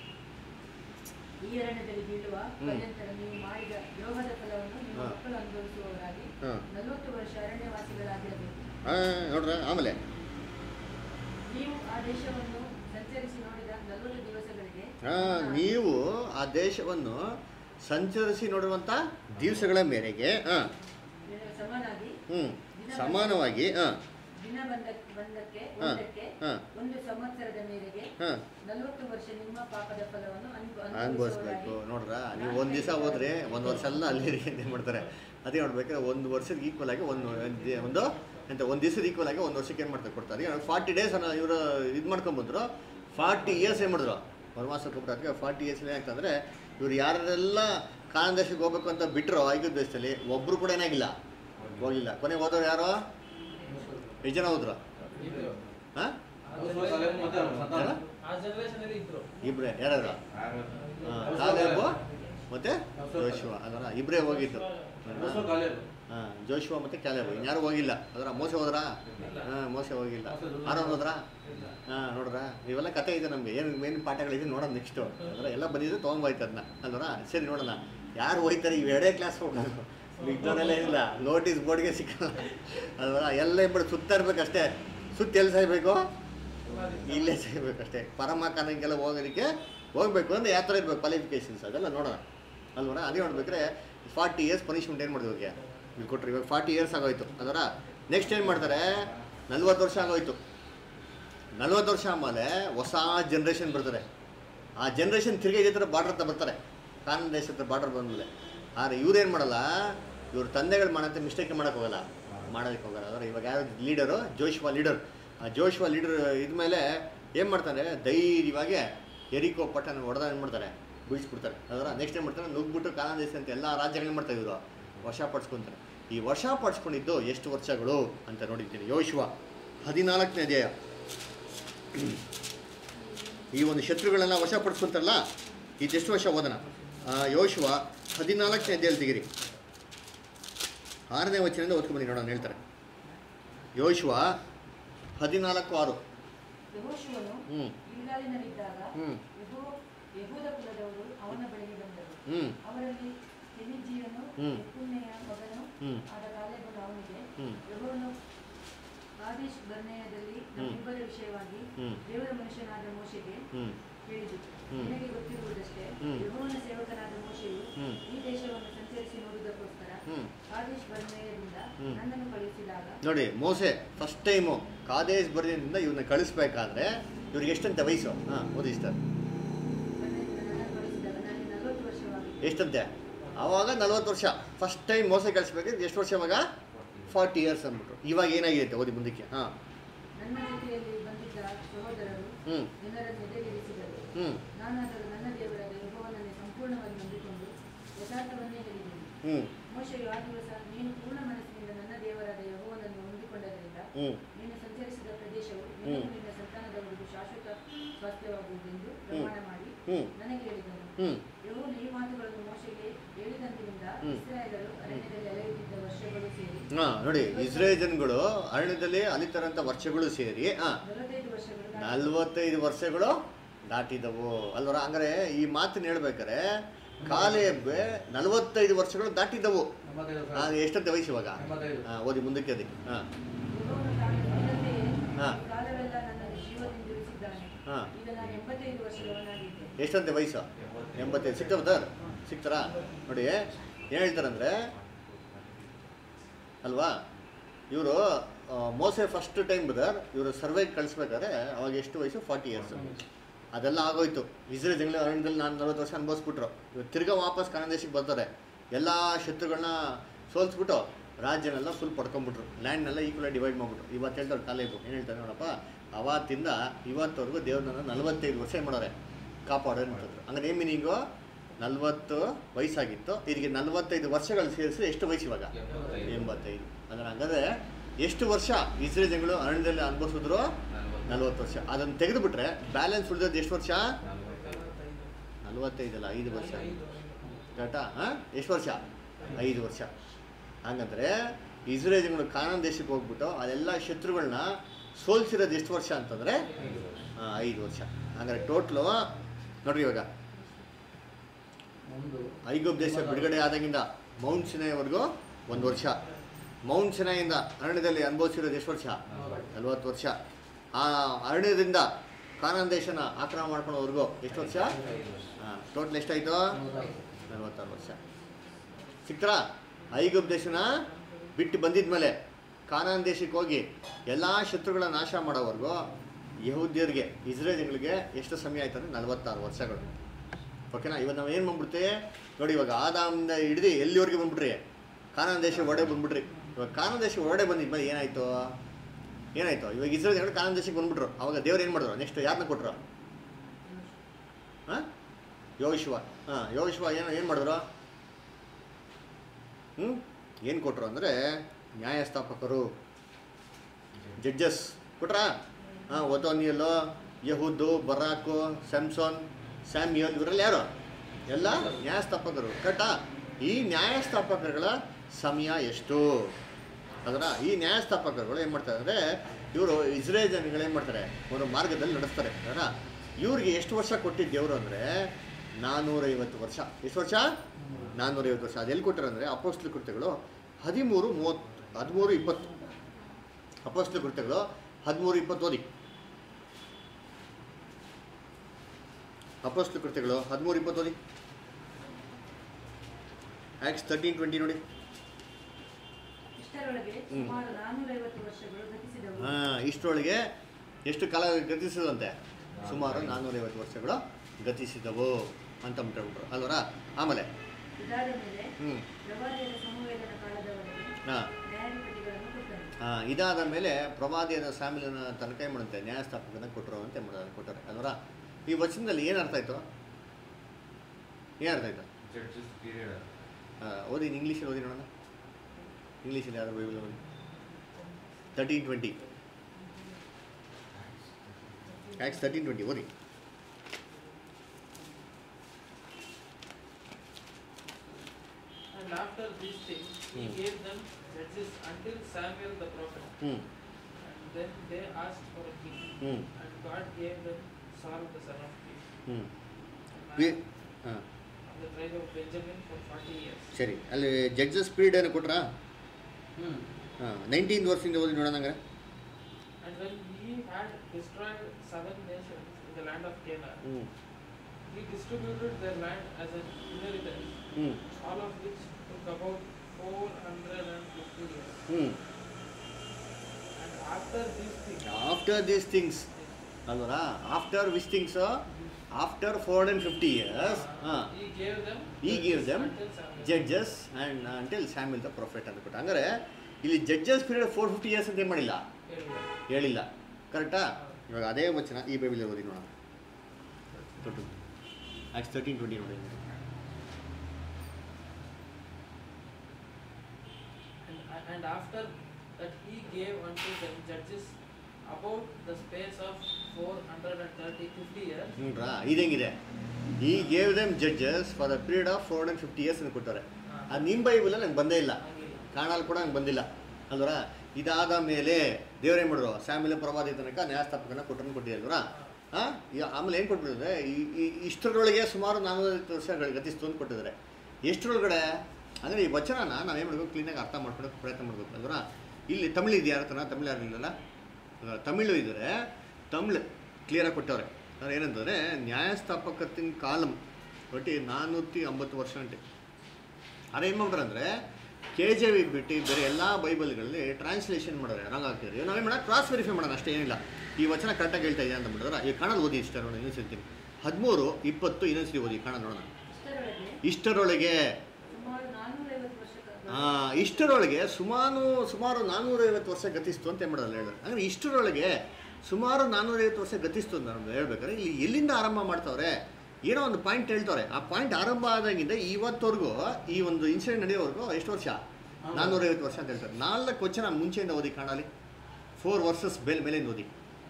ಈ ಅರಣ್ಯದಲ್ಲಿ ಬೀಳುವ ಹ್ಮ್. ಪರ್ಯಂತರ ನೀವು ಮಾಡಿದ ದ್ರೋಹದ ಫಲವನ್ನು ನಿಮ್ಮ ಹಾ. ಮಕ್ಕಳು ಅನುಭವಿಸುವವರಾಗಿ ಹಾಂ ನಲವತ್ತು ವರ್ಷ ಅರಣ್ಯವಾಸಿಗಳಾಗಿರಬೇಕು ಹಾಂ ನೋಡ್ರ ಆಮೇಲೆ ನೀವು ಆ ದೇಶವನ್ನು ಸಂಚರಿಸಿ ನೋಡಿದ ನಲವತ್ತು ದಿವಸಗಳಿಗೆ ಹಾಂ ನೀವು ಆ ದೇಶವನ್ನು ಸಂಚರಿಸಿ ನೋಡುವಂಥ ದಿವಸಗಳ ಮೇರೆಗೆ ಹಾಂ ಸಮಾನಾಗಿ ಹ್ಞೂ ಸಮಾನವಾಗಿ ಹಾಂ ದಿನ ಬಂದ ಬಂದಕ್ಕೆ ಹಾ. ಒಂದಕ್ಕೆ ಹಾಂ ಒಂದು ಸಂವತ್ಸರದ ಮೇರೆಗೆ ಹಾಂ ನಲವತ್ತು ವರ್ಷ ನಿಮ್ಮ ಪಾಪದ ಫಲವನ್ನು ಅನುಭ- ಅನುಭವಿಸ್ಬೇಕು ನೋಡ್ರ ನೀವು ಒಂದು ದಿವಸ ಹೋದ್ರೆ ಒಂದು ವರ್ಷ ಎಲ್ಲ ಅಲ್ಲಿ ಇರಿ ಅಂತ ಏನ್ ಮಾಡ್ತಾರೆ ಅದೇ ನೋಡ್ಬೇಕಾದ್ರೆ ಒಂದು ವರ್ಷದ ಈಕ್ವಲ್ ಆಗಿ ಒಂದು ಒಂದು ಎಂತ ಒಂದು ದಿವಸದ ಈಕ್ವಲ್ ಆಗಿ ಒಂದು ವರ್ಷಕ್ಕೆ ಏನು ಮಾಡ್ತಾರೆ ಕೊಡ್ತಾರೆ ಫಾರ್ಟಿ ಡೇಸ್ ಇವರು ಇದು ಮಾಡ್ಕೊಂಬಂದ್ರು ಫಾರ್ಟಿ ಇಯರ್ಸ್ ಏನು ಮಾಡಿದ್ರು ವನವಾಸ ಕೊಟ್ಬಿಟ್ಟು ಅದಕ್ಕೆ ಫಾರ್ಟಿ ಇಯರ್ಸ್ ಏನಾಗ್ತಂದ್ರೆ ಇವ್ರು ಯಾರೆಲ್ಲ ಕಾನೂನು ದೇಶಕ್ಕೆ ಹೋಗ್ಬೇಕು ಅಂತ ಬಿಟ್ಟರು ಐದು ದೇಶದಲ್ಲಿ ಒಬ್ಬರು ಕೂಡ ಏನಾಗಿಲ್ಲ ಹೋಗಿಲ್ಲ ಕೊನೆಗೆ ಹೋದವ್ರು ಯಾರು ಎಷ್ಟು ಜನ ಹೋದ್ರು ಹಾಂ ಅವ್ರು ಸಾಲೇಮ್ ಮತ್ತೆ ಅವ್ರು ಸಂತಾನ. ಆ ಜನರೇಷನ್ ಅಲ್ಲಿ ಇದ್ರು ಇಬ್ರೇ ಯಾರ್ಯಾರು ಕಾಲೇಬು ಮತ್ತೆ ಜೋಶುವ ಅದರ ಇಬ್ಬರೇ ಹೋಗಿದ್ದು ಅವ್ರು ಕಾಲೇಜ್. ಹಾಂ ಜೋಶುವ ಮತ್ತು ಕ್ಯಾಲೆಬ್ ಇನ್ಯಾರು ಹೋಗಿಲ್ಲ ಅದರ ಮೋಸ ಹೋದ್ರಾ ಹಾಂ ಮೋಸ ಹೋಗಿಲ್ಲ ಆರೋನ್ ಹೋದ್ರಾ ಹಾಂ ನೋಡ್ರ ಇವೆಲ್ಲ ಕತೆ ಇದೆ ನಮಗೆ ಏನು ಮೇನ್ ಪಾಠಗಳಿದೆ ನೋಡೋಣ ನೆಕ್ಸ್ಟು ಅದರ ಎಲ್ಲ ಬಂದಿದ್ದು ತೊಗೊಂಬೋಯ್ತು ಅದನ್ನ ಅಲ್ವರ ಸರಿ ನೋಡೋಣ ಯಾರು ಹೋಯ್ತಾರೆ ಇವು ಎರಡೇ ಕ್ಲಾಸ್ ಹೋಗೋದು ಮಿಗ್ದವರೆಲ್ಲ ಇಲ್ಲ ನೋಟಿಸ್ ಬೋರ್ಡ್ಗೆ ಸಿಕ್ಕಲ್ಲ ಅಲ್ವರ ಎಲ್ಲ ಇಬ್ಬರು ಸುತ್ತಾ ಇರ್ಬೇಕಷ್ಟೇ ಸುತ್ತಿ ಎಲ್ಲಿ ಸಾಯ್ಬೇಕು ಇಲ್ಲೇ ಸಿಗಬೇಕಷ್ಟೇ ಪರಮ ಕಾನಕ್ಕೆಲ್ಲ ಹೋಗೋದಕ್ಕೆ ಹೋಗ್ಬೇಕು ಅಂದ್ರೆ ಯಾವ ಥರ ಇರ್ಬೇಕು ಕ್ವಾಲಿಫಿಕೇಷನ್ಸ್ ಅದೆಲ್ಲ ನೋಡೋಣ ಅಲ್ವರ ಅದೇ ನೋಡ್ಬೇಕಾದ್ರೆ ಫಾರ್ಟಿ ಇಯರ್ಸ್ ಪನಿಷ್ಮೆಂಟ್ ಏನು ಮಾಡಿದ್ರು ಇವ್ರಿಗೆ ಇಲ್ಲಿ ಕೊಟ್ಟರು ಇವಾಗ ಫಾರ್ಟಿ ಇಯರ್ಸ್ ಆಗೋಯ್ತು ಅದರ ನೆಕ್ಸ್ಟ್ ಏನು ಮಾಡ್ತಾರೆ ನಲ್ವತ್ತು ವರ್ಷ ಆಗೋಯ್ತು ನಲ್ವತ್ತು ವರ್ಷ ಆದಮೇಲೆ ಹೊಸ ಜನ್ರೇಷನ್ ಬರ್ತಾರೆ ಆ ಜನ್ರೇಷನ್ ತಿರ್ಗಿ ಇದೇ ಥರ ಬಾರ್ಡರ್ ಹತ್ರ ಬರ್ತಾರೆ ಕಾನೂನು ದೇಶ ಹತ್ರ ಬಾರ್ಡರ್ ಬಂದಮೇಲೆ ಆದರೆ ಇವ್ರೇನು ಮಾಡಲ್ಲ ಇವ್ರ ತಂದೆಗಳು ಮಾಡಂತ ಮಿಸ್ಟೇಕ್ ಮಾಡೋಕೆ ಹೋಗಲ್ಲ ಮಾಡೋದಕ್ಕೆ ಹೋಗಲ್ಲ ಅದರ ಇವಾಗ ಯಾರು ಲೀಡರು ಜೋಶ್ವಾ ಲೀಡರ್ ಆ ಜೋಶ್ವಾ ಲೀಡರ್ ಇದ್ಮೇಲೆ ಏನು ಮಾಡ್ತಾನೆ ಧೈರ್ಯವಾಗಿ ಎರಿಕೋ ಪಟ್ಟಣ ಹೊಡೆದ ಏನು ಮಾಡ್ತಾರೆ ಬೀಳಿಸ್ಬಿಡ್ತಾರೆ ಅದರ ನೆಕ್ಸ್ಟ್ ಏನು ಮಾಡ್ತಾರೆ ನುಗ್ಬಿಟ್ಟು ಕಾನಾನ್ ದೇಶ ಅಂತ ಎಲ್ಲ ರಾಜ್ಯಗಳನ್ನ ಮಾಡ್ತಾರೆ ಇವರು ವಶಪಡಿಸ್ಕೊಂತಾರೆ ಈ ವಶಪಡಿಸ್ಕೊಂಡಿದ್ದು ಎಷ್ಟು ವರ್ಷಗಳು ಅಂತ ನೋಡಿದ್ದೀನಿ ಯೋಶುವ ಹದಿನಾಲ್ಕನೇ ಅಧ್ಯಾಯ ಈ ಒಂದು ಶತ್ರುಗಳನ್ನ ವಶಪಡಿಸ್ಕೊಂತಾರಲ್ಲ ಇದೆಷ್ಟು ವರ್ಷ ಓದನ ಯೋಶುವ ಹದಿನಾಲ್ಕನೇ ಅಧ್ಯಾಯಲ್ಲಿ ತೆಗಿರಿ ಆರನೇ ವಚನದಿಂದ ಓದ್ಕೊಂಬಂದು ನೋಡೋಣ ಹೇಳ್ತಾರೆ ಯೋಶುವ ಹದಿನಾಲ್ಕು ಆರು ಯೆಹೋಶುವನು ಹ್ಞೂ ಗಿಲ್ಗಾಲಿನಲ್ಲಿದ್ದಾಗ ಹ್ಞೂ ಯೆಹೋ- ಯೆಹೂದ ಕುಲದವರು ಅವನ ಬಳಿಗೆ ಬಂದರು ಹ್ಞೂ ಅವರಲ್ಲಿ ಕೆನಿಜ್ಜಿಯನು ಹ್ಮ್. ಯೆಫುನ್ನೆಯ ಮಗನು ಹ್ಞೂ ಆದ ಕಾಲೇಬನು ಅವನಿಗೆ ಹ್ಮ್. ಯೆಹೋವನು ಕಾದೇಶ್ ಬರ್ನೇಯದಲ್ಲಿ ನಮ್ಮಿಬ್ಬರ ವಿಷಯವಾಗಿ ಹ್ಮ್. ದೇವರ ಮನುಷ್ಯನಾದ ಮೋಶೆಗೆ ಹ್ಞೂ ಹೇಳಿದ್ದು ಹ್ಮ್. ನಿನಗೆ ಗೊತ್ತಿರುವುದಷ್ಟೇ ಹ್ಮ್. ಯೆಹೋವನ ಸೇವಕನಾದ ಮೋಶೆಯು ಹ್ಮ್. ಈ ದೇಶವನ್ನು ಸಂಚರಿಸಿ ನೋಡುವುದಕ್ಕೋಸ್ಕರ ಹ್ಞೂ ಕಾದೇಶ್ ಬರ್ನೇಯದಿಂದ ಹ್ಮ್. ನನ್ನನ್ನು ಕಳುಹಿಸಿದಾಗ ನೋಡಿ ಮೋಸೆ ಫಸ್ಟ್ ಟೈಮು ಕಾದೇಶ್ ಬರ್ದಿಂದ ಇವ್ರನ್ನ ಕಳಿಸ್ಬೇಕಾದ್ರೆ ಇವ್ರಿಗೆ ಎಷ್ಟಂತ ವಯಸ್ಸು ಹಾಂ ಓದಿ ಸರ್ ಬರ್ನೇಯದಿಂದ ನನ್ನನ್ನು ಕಳುಹಿಸಿದಾಗ ನನಗೆ ನಲವತ್ತು ವರ್ಷವಾಗಿತ್ತು ಎಷ್ಟಂತೆ ಆವಾಗ ನಲ್ವತ್ತು ವರ್ಷ ಫಸ್ಟ್ ಟೈಮ್ ಮೋಸ ಕಳಿಸ್ಬೇಕಾದ್ರೆ ಎಷ್ಟು ವರ್ಷ ಇವಾಗ ಫಾರ್ಟಿ ಇಯರ್ಸ್ ಅಂದ್ಬಿಟ್ರು ಇವಾಗ ಏನಾಗಿರುತ್ತೆ ಓದಿ ಮುಂದಕ್ಕೆ ಹಾಂ ನನ್ನ ಜೊತೆಯಲ್ಲಿ ಬಂದಿದ್ದ ಸಹೋದರರು ಹ್ಞೂ ಜನರನ್ನು ಎದೆಗೆಡಿಸಿದರು ಹ್ಞೂ ನಾನಾದರೂ ನನ್ನ ದೇವರಾದ ಯೆಹೋವನನ್ನೇ ಸಂಪೂರ್ಣವಾಗಿ ನಂಬಿಕೊಂಡು ಯಥಾರ್ಥವನ್ನೇ ಹೇಳಿದ್ದೇನೆ ಹ್ಞೂ ಮೋಶೆಯು ಆ ದಿವಸ ನೀನು ಪೂರ್ಣ ಮನಸ್ಸಿನಿಂದ ನನ್ನ ದೇವರಾದ ಯೆಹೋವನನ್ನು ಹೊಂದಿಕೊಂಡರಿಂದ ಹ್ಞೂ ನೀನು ಸಂಚರಿಸಿದ ಪ್ರದೇಶವು ನಿನಗೂ ನಿನ್ನ ಸಂತಾನದವರಿಗೂ ಶಾಶ್ವತ ಸ್ವಾಸ್ಥ್ಯವಾಗುವುದೆಂದು ಪ್ರಮಾಣ ಮಾಡಿ ಹ್ಞೂ ನನಗೆ ಹೇಳಿದನು ಹ್ಞೂ ಯೆಹೋವನು ಈ ಮಾತುಗಳನ್ನು ಮೋಶೆಗೆ ಹೇಳಿದಂದಿನಿಂದ ಹ್ಮ್. ಇಸ್ರಾಯೇಲರು ಅರಣ್ಯದಲ್ಲಿ ಅಲೆಯುತ್ತಿದ್ದ ವರ್ಷಗಳು ಸೇರಿ ಹಾಂ ನೋಡಿ ಇಸ್ರೇಲ್ ಜನಗಳು ಅರಣ್ಯದಲ್ಲಿ ಅಲಿತಾರಂಥ ವರ್ಷಗಳು ಸೇರಿ ಹಾಂ ನಲವತ್ತೈದು ವರ್ಷಗಳು ನಲ್ವತ್ತೈದು ವರ್ಷಗಳು ದಾಟಿದವು ಅಲ್ವರ ಹಂಗಾರೆ ಈ ಮಾತನ್ನ ಹೇಳ್ಬೇಕಾರೆ ಕಾಲೇಬ್ಗೆ ನಲವತ್ತೈದು ವರ್ಷಗಳು ದಾಟಿದವು ಎಂಬತ್ತೈದು ಆ, ಸಾವಿರ. ಎಷ್ಟಂತೆ ವಯಸ್ಸು ಇವಾಗ ಎಂಬತ್ತೈದು ಹಾಂ ಓದಿ ಮುಂದಕ್ಕೆ ಅದಕ್ಕೆ ಹಾಂ ಯೆಹೋವನು ತಾನು ನುಡಿದಂತೆಯೇ ಹಾ. ಈ ಕಾಲವೆಲ್ಲ ನನ್ನನ್ನು ಜೀವದಿಂದಿರಿಸಿದ್ದಾನೆ ಹಾಂ ಈಗ ನಾನು ಎಂಬತ್ತೈದು ವರ್ಷದವನಾಗಿದ್ದೆ ಎಷ್ಟಂತೆ ವಯಸ್ಸು ಎಂಬತ್ತೈದು ಸಿಗ್ತಾವ ಸರ್ ಸಿಗ್ತಾರಾ ನೋಡಿ ಏನು ಹೇಳ್ತಾರಂದ್ರೆ ಅಲ್ವಾ ಇವರು ಮೋಸೆ ಫಸ್ಟ್ ಟೈಮ್ ಬದರ್ ಇವರು ಸರ್ವೆಗೆ ಕಳಿಸ್ಬೇಕಾದ್ರೆ ಅವಾಗ ಎಷ್ಟು ವಯಸ್ಸು ಫಾರ್ಟಿ ಇಯರ್ಸ್ ಅದೆಲ್ಲ ಆಗೋಯ್ತು ಇಸ್ರೇಲ್ ಜಂಗ್ಲ ಅರಣ್ಯದಲ್ಲಿ ನಾನು ನಲ್ವತ್ತು ವರ್ಷ ಅನುಭವಿಸ್ಬಿಟ್ರು ಇವಾಗ ತಿರ್ಗಾ ವಾಪಸ್ ಕನ್ನಡ ದೇಶಕ್ಕೆ ಬರ್ತಾರೆ ಎಲ್ಲ ಶತ್ರುಗಳನ್ನ ಸೋಲ್ಸ್ಬಿಟ್ಟು ರಾಜ್ಯನೆಲ್ಲ ಫುಲ್ ಪಡ್ಕೊಂಬಿಟ್ರು ಲ್ಯಾಂಡ್ನೆಲ್ಲ ಈಕ್ವಲಾಗಿ ಡಿವೈಡ್ ಮಾಡ್ಬಿಟ್ರು ಇವತ್ತು ಹೇಳ್ತಾರೆ ಕಾಲೇಜು ಏನು ಹೇಳ್ತಾರೆ ನೋಡಪ್ಪ ಅವತ್ತಿಂದ ಇವತ್ತವರೆಗೂ ದೇವ್ರನ್ನ ನಲವತ್ತೈದು ವರ್ಷ ಏನ್ ಮಾಡೋರೆ ಕಾಪಾಡೋರು ಅಂತಂದ್ರು ಹಂಗಾರೆ ಏನು ಮೀನಿಂಗು ನಲ್ವತ್ತು ವಯಸ್ಸಾಗಿತ್ತು ಇದಕ್ಕೆ ನಲವತ್ತೈದು ವರ್ಷಗಳು ಸೇರಿಸಿ ಎಷ್ಟು ವಯಸ್ಸು ಇವಾಗ ಎಂಬತ್ತೈದು ಅಂದ್ರೆ ಹಂಗಾದ್ರೆ ಎಷ್ಟು ವರ್ಷ ಇಸ್ರೇಲ್ ಜನಗಳು ಅರಣ್ಯದಲ್ಲಿ ಅನುಭವಿಸಿದ್ರು ನಲ್ವತ್ತು ವರ್ಷ ಅದನ್ನು ತೆಗೆದುಬಿಟ್ರೆ ಬ್ಯಾಲೆನ್ಸ್ ಉಳಿದದ್ದು ಎಷ್ಟು ವರ್ಷ ನಲ್ವತ್ತೈದಲ್ಲ ಐದು ವರ್ಷ ಕರೆಕ್ಟಾ ಹಾಂ ಎಷ್ಟು ವರ್ಷ ಐದು ವರ್ಷ ಹಂಗಂದ್ರೆ ಇಸ್ರೇಲ್ ಜನಗಳು ಕಾನಾನ್ ದೇಶಕ್ಕೆ ಹೋಗ್ಬಿಟ್ಟು ಅದೆಲ್ಲ ಶತ್ರುಗಳನ್ನ ಸೋಲ್ಸಿರೋದು ಎಷ್ಟು ವರ್ಷ ಅಂತಂದರೆ ಐದು ವರ್ಷ ಹಂಗಾರೆ ಟೋಟ್ಲು ನೋಡ್ರಿ ಇವಾಗ ಒಂದು ಐಗೋಪ್ ದೇಶ ಬಿಡುಗಡೆ ಆದಾಗಿಂದ ಮೌಂಟ್ ಸಿನಾಯಿವರೆಗೂ ಒಂದು ವರ್ಷ ಮೌಂಟ್ ಸಿನಾಯಿಂದ ಅರಣ್ಯದಲ್ಲಿ ಅನುಭವಿಸಿರೋದು ಎಷ್ಟು ವರ್ಷ ನಲ್ವತ್ತು ವರ್ಷ ಆ ಅರಣ್ಯದಿಂದ ಕಾನಾನ್ ದೇಶನ ಆಕ್ರಮಣ ಮಾಡ್ಕೊಳ್ಳೋವರೆಗೂ ಎಷ್ಟು ವರ್ಷ ಹಾಂ ಟೋಟಲ್ ಎಷ್ಟಾಯಿತು ನಲ್ವತ್ತಾರು ವರ್ಷ ಸಿಕ್ತರಾ ಐಗುಪ್ ದೇಶನ ಬಿಟ್ಟು ಬಂದಿದ್ಮೇಲೆ ಕಾನಾನ್ ದೇಶಕ್ಕೆ ಹೋಗಿ ಎಲ್ಲ ಶತ್ರುಗಳ ನಾಶ ಮಾಡೋವರೆಗೂ ಯಹೂದ್ಯರಿಗೆ ಇಸ್ರೇಲ್ಗಳಿಗೆ ಎಷ್ಟು ಸಮಯ ಆಯ್ತು ಅಂದರೆ ನಲವತ್ತಾರು ವರ್ಷಗಳು ಓಕೆನಾ ಇವಾಗ ನಾವು ಏನು ಬಂದ್ಬಿಡ್ತೀವಿ ನೋಡಿ ಇವಾಗ ಆದಾಮಿಂದ ಹಿಡಿದು ಎಲ್ಲಿವರೆಗೆ ಬಂದ್ಬಿಟ್ರಿ ಕಾನಾನ್ ದೇಶ ಹೊರಡೆ ಬಂದ್ಬಿಟ್ರಿ ಇವಾಗ ಕಾನಾನ್ ದೇಶ ಹೊರಡೆ ಬಂದಿದ್ಮೇಲೆ ಏನಾಯಿತು ಏನಾಯಿತು ಇವಾಗ ಇಸ್ರೇಲ್ ಜನಗಳು ಕಾನಾನ್ ದೇಶಕ್ಕೆ ಬಂದ್ಬಿಟ್ರು ಅವಾಗ ದೇವ್ರು ಏನು ಮಾಡಿದ್ರು ನೆಕ್ಸ್ಟ್ ಯಾರನ್ನ ಕೊಟ್ಟರು ಹಾಂ ಯೋಶ್ವ ಹಾಂ ಯೋಶ್ವ ಏನು ಏನು ಮಾಡಿದ್ರು ಹ್ಞೂ ಏನು ಕೊಟ್ಟರು ಅಂದರೆ ನ್ಯಾಯಸ್ಥಾಪಕರು ಜಡ್ಜಸ್ ಕೊಟ್ರಾ ಹಾಂ ಒತೋನಿಯಲ್ಲು ಯಹುದ್ದು ಬರಾಕು ಸ್ಯಾಮ್ಸೋನ್ ಸ್ಯಾಮ್ಯಲ್ ಇವರೆಲ್ಲ ಯಾರು ಎಲ್ಲ ನ್ಯಾಯಸ್ಥಾಪಕರು ಕರೆಕ್ಟಾ ಈ ನ್ಯಾಯಸ್ಥಾಪಕರುಗಳ ಸಮಯ ಎಷ್ಟು ಅದರ ಈ ನ್ಯಾಯಸ್ಥಾಪಕರುಗಳು ಏನು ಮಾಡ್ತಾರೆ ಅಂದರೆ ಇವರು ಇಸ್ರೇಲ್ ಜನಗಳು ಏನು ಮಾಡ್ತಾರೆ ಒಂದು ಮಾರ್ಗದಲ್ಲಿ ನಡೆಸ್ತಾರೆ ಅದರ ಇವ್ರಿಗೆ ಎಷ್ಟು ವರ್ಷ ಕೊಟ್ಟಿದ್ದು ದೇವರು ಅಂದರೆ ನಾನ್ನೂರೈವತ್ತು ವರ್ಷ ಎಷ್ಟು ವರ್ಷ ನಾನ್ನೂರೈವತ್ತು ವರ್ಷ ಅದೆಲ್ಲಿ ಕೊಟ್ಟರು ಅಂದರೆ ಅಪೋಸ್ಟ್ಲ ಕೃತ್ಯಗಳು ಹದಿಮೂರು ಮೂವತ್ತು ಹದಿಮೂರು ಇಪ್ಪತ್ತು ಅಪೋಸ್ಟ್ಲ ಕೃತ್ಯಗಳು ಹದಿಮೂರು ಇಪ್ಪತ್ತು ಓದಿ ಅಪೋಸ್ಟ್ಲ ಕೃತ್ಯಗಳು ಹದಿಮೂರು ಇಪ್ಪತ್ತು ಓದಿ ಆ್ಯಕ್ಸ್ ತರ್ಟೀನ್ ಟ್ವೆಂಟಿ ನೋಡಿ ಇಷ್ಟರೊಳಗೆ ಹ್ಮ್. ಸುಮಾರು ನಾನ್ನೂರೈವತ್ತು ವರ್ಷಗಳು ಗತಿಸಿದವು ಹಾಂ ಇಷ್ಟರೊಳಗೆ ಎಷ್ಟು ಕಾಲ ಗತಿಸಿದಂತೆ ಸುಮಾರು ನಾನ್ನೂರೈವತ್ತು ವರ್ಷಗಳು ಗತಿಸಿದವು ಅಂತ ಬಿಟ್ಬಿಟ್ರು ಅಲ್ವರ ಆಮೇಲೆ ಇದಾದ ಮೇಲೆ ಹ್ಞೂ ಪ್ರವಾದಿಯರ ಸಂವೇದನ ಕಾಲದವರೆಗೆ ಹಾಂ ನ್ಯಾಯಾಧಿಪತಿಗಳನ್ನು ಕೊಟ್ಟರು ಹಾಂ ಇದಾದ ಮೇಲೆ ಪ್ರವಾದಿಯಾದ ಸ್ವಾಮಿಲನ ತನಕ ಏನು ಮಾಡುತ್ತೆ ನ್ಯಾಯಸ್ಥಾಪಕನ ಕೊಟ್ಟರು ಅಂತ ಮಾಡೋದು ಕೊಟ್ಟರು ಅಲ್ವರ ಈ ವಚನದಲ್ಲಿ ಏನು ಅರ್ಥ ಆಯ್ತು ಏನು ಅರ್ಥ ಆಯ್ತು Judges period. ಆ, ಓದಿ ಇಂಗ್ಲೀಷಲ್ಲಿ ಓದಿ ನೋಡೋಣ ಇಂಗ್ಲೀಷಲ್ಲಿ ಯಾರು ಬೈಬಲ್ ಓದಿ thirteen twenty Acts thirteen twenty ಓದಿ And after these things, he Hmm. gave them judges until Samuel the prophet. ಹ್ಞೂ And then they asked for a king. ಹ್ಞೂ And God gave them Saul the son of Kish, ಹ್ಞೂ a ವಿ man ಹಾಂ of the tribe of Benjamin for 40 years. ಸರಿ ಅಲ್ಲಿ judges period ಏನು ಕೊಟ್ರಾ ಹ್ಮ್ ಹಾಂ nineteen ವರ್ಷದಿಂದ ಓದಿ ನೋಡೋಣ ಹಂಗಾರೆ And when he had destroyed seven nations in the land of Canaan, ಹ್ಞೂ he distributed their land as an inheritance, ಹ್ಞೂ all of which took about 450 years. ಹ್ಞೂ And after these things, after these things ಅಲ್ವರಾ after these things after four hundred fifty years ಹಾಂ he gave them He gave judges them until Samuel. Judges and until Samuel the prophet ಅಂದ್ಬಿಟ್ಟು ಹಂಗಾರೆ ಇಲ್ಲಿ judges period four fifty years ಅಂತ ಏನು ಮಾಡಿಲ್ಲ ಹೇಳಿಲ್ಲ. ಹೇಳಿಲ್ಲ ಕರೆಕ್ಟಾ ಇವಾಗ ಅದೇ ವಚನ ಈ ಬೈಬಲ್ ಓದಿ ನೋಡೋಣ ತೊಟ್ಟು ಆಕ್ಸ್ ತರ್ಟೀನ್ ಟ್ವೆಂಟಿ ನೋಡಿ And, and after that he gave unto them judges about the space of 430, 50 years. ನೋಡ್ರಾ ಇದಂಗಿದೆ ಈ gave them judges for the period of four hundred fifty years ಅಂತ ಕೊಡ್ತಾರೆ ಅದು ನಿಮ್ಮ ಬೈಬಲಲ್ಲಿ ನಂಗೆ ಬಂದೇ ಇಲ್ಲ ಆಗಿಲ್ಲ. ಕಾಣಲ್ ಕೂಡ ನಂಗೆ ಬಂದಿಲ್ಲ ಅಲ್ವರ ಇದಾದ ಮೇಲೆ ದೇವರೇ ಮಾಡಿದ್ರು ಸ್ಯಾಮಿಲ ಪ್ರವಾದಿ ತನಕ ನ್ಯಾಯಸ್ಥಾಪಕನ ಕೊಟ್ಟನ್ನು ಕೊಟ್ಟಿದ್ರಲ್ವರ ಹಾಂ ಆಮೇಲೆ ಏನು ಕೊಟ್ಬಿಟ್ಟಿದ್ರೆ ಈ ಈ- ಇಷ್ಟರೊಳಗೆ ಸುಮಾರು ನಾನ್ನೂರೈವತ್ತು ವರ್ಷಗಳು ಗತಿಸ್ತು ಅಂತ ಕೊಟ್ಟಿದ್ದಾರೆ ಎಷ್ಟರೊಳಗಡೆ ಅಂದರೆ ಈ ವಚನನ ನಾವೇನು ಮಾಡಬೇಕು ಕ್ಲೀನಾಗಿ ಅರ್ಥ ಮಾಡ್ಕೊಳಕ್ಕೆ ಪ್ರಯತ್ನ ಮಾಡಬೇಕು ಅಲ್ವರ ಇಲ್ಲಿ ತಮಿಳು ಇದೆಯಾ ಯಾರ ತಮಿಳು ಯಾರಿಲ್ಲಲ್ಲ ಅಲ್ವಾ? ತಮಿಳು ಇದ್ದರೆ ತಮಿಳು ಕ್ಲಿಯರಾಗಿ ಕೊಟ್ಟವ್ರೆ ಅಂದ್ರೆ ಏನಂತಂದರೆ ನ್ಯಾಯಸ್ಥಾಪಕತ್ತಿನ ಕಾಲಂ ಒಟ್ಟು ನಾನ್ನೂற்றி ಅಂಬತ್ತು ವರ್ಷ ಅಂತೆ ಅದೇನು ಮಾಡ್ತಾರೆ ಅಂದರೆ ಕೆ ಜೆ ವಿ ಬಿಟ್ಟು ಬೇರೆ ಎಲ್ಲ ಬೈಬಲ್ಗಳಲ್ಲಿ ಟ್ರಾನ್ಸ್ಲೇಷನ್ ಮಾಡೋರೆ ರಾಂಗ್ ಆಗ್ತಿದ್ದಾರೆ ನಾವೇನು ಮಾಡೋಣ ಕ್ರಾಸ್ ವೆರಿಫೈ ಮಾಡೋಣ ಅಷ್ಟೇ ಏನಿಲ್ಲ ಈ ವಚನ ಕರೆಕ್ಟಾಗಿ ಹೇಳ್ತಾ ಇದೆ ಅಂತ ಬಿಟ್ಟಿದ್ರೆ ಈ ಕನ್ನಡ ಓದಿ ಇಷ್ಟ ನೋಡಿ ಇನ್ನೊಂದ್ಸರ್ತೀನಿ ಹದಿಮೂರು ಇಪ್ಪತ್ತು ಇನ್ನೊಂದ್ಸರಿ ಓದಿ ಕನ್ನಡ ನೋಡೋಣ ಇಷ್ಟರೊಳಗೆ ಇಷ್ಟರೊಳಗೆ ಸುಮಾರು ನಾನ್ನೂರೈವತ್ತು ವರ್ಷ ಆ, ಇಷ್ಟರೊಳಗೆ ಸುಮಾರು ಸುಮಾರು ನಾನ್ನೂರೈವತ್ತು ವರ್ಷ ಗತಿಸ್ತು ಅಂತ ಏನು ಮಾಡೋಲ್ಲ ಹೇಳೋದು ಅಂದರೆ ಇಷ್ಟರೊಳಗೆ ಸುಮಾರು ನಾನ್ನೂರೈವತ್ತು ವರ್ಷ ಗತಿಸ್ತು ಅಂತ ನಮ್ಗೆ ಹೇಳ್ಬೇಕಾದ್ರೆ ಇಲ್ಲಿ ಎಲ್ಲಿಂದ ಆರಂಭ ಮಾಡ್ತಾವ್ರೆ ಏನೋ ಒಂದು ಪಾಯಿಂಟ್ ಹೇಳ್ತಾರೆ ಆ ಪಾಯಿಂಟ್ ಆರಂಭ ಆದಾಗಿಂದ ಇವತ್ತವರೆಗೂ ಈ ಒಂದು ಇನ್ಸಿಡೆಂಟ್ ನಡೆಯೋವರೆಗೂ ಎಷ್ಟು ವರ್ಷ ನಾನ್ನೂರೈವತ್ತು ವರ್ಷ ಅಂತ ಹೇಳ್ತಾರೆ ನಾಲ್ಕು ವಚನ ಮುಂಚೆಯಿಂದ ಓದಿ ಕಾಣಲಿ ಫೋರ್ ವರ್ಸಸ್ ಬೇಲ್ ಮೇಲಿಂದ ಓದಿ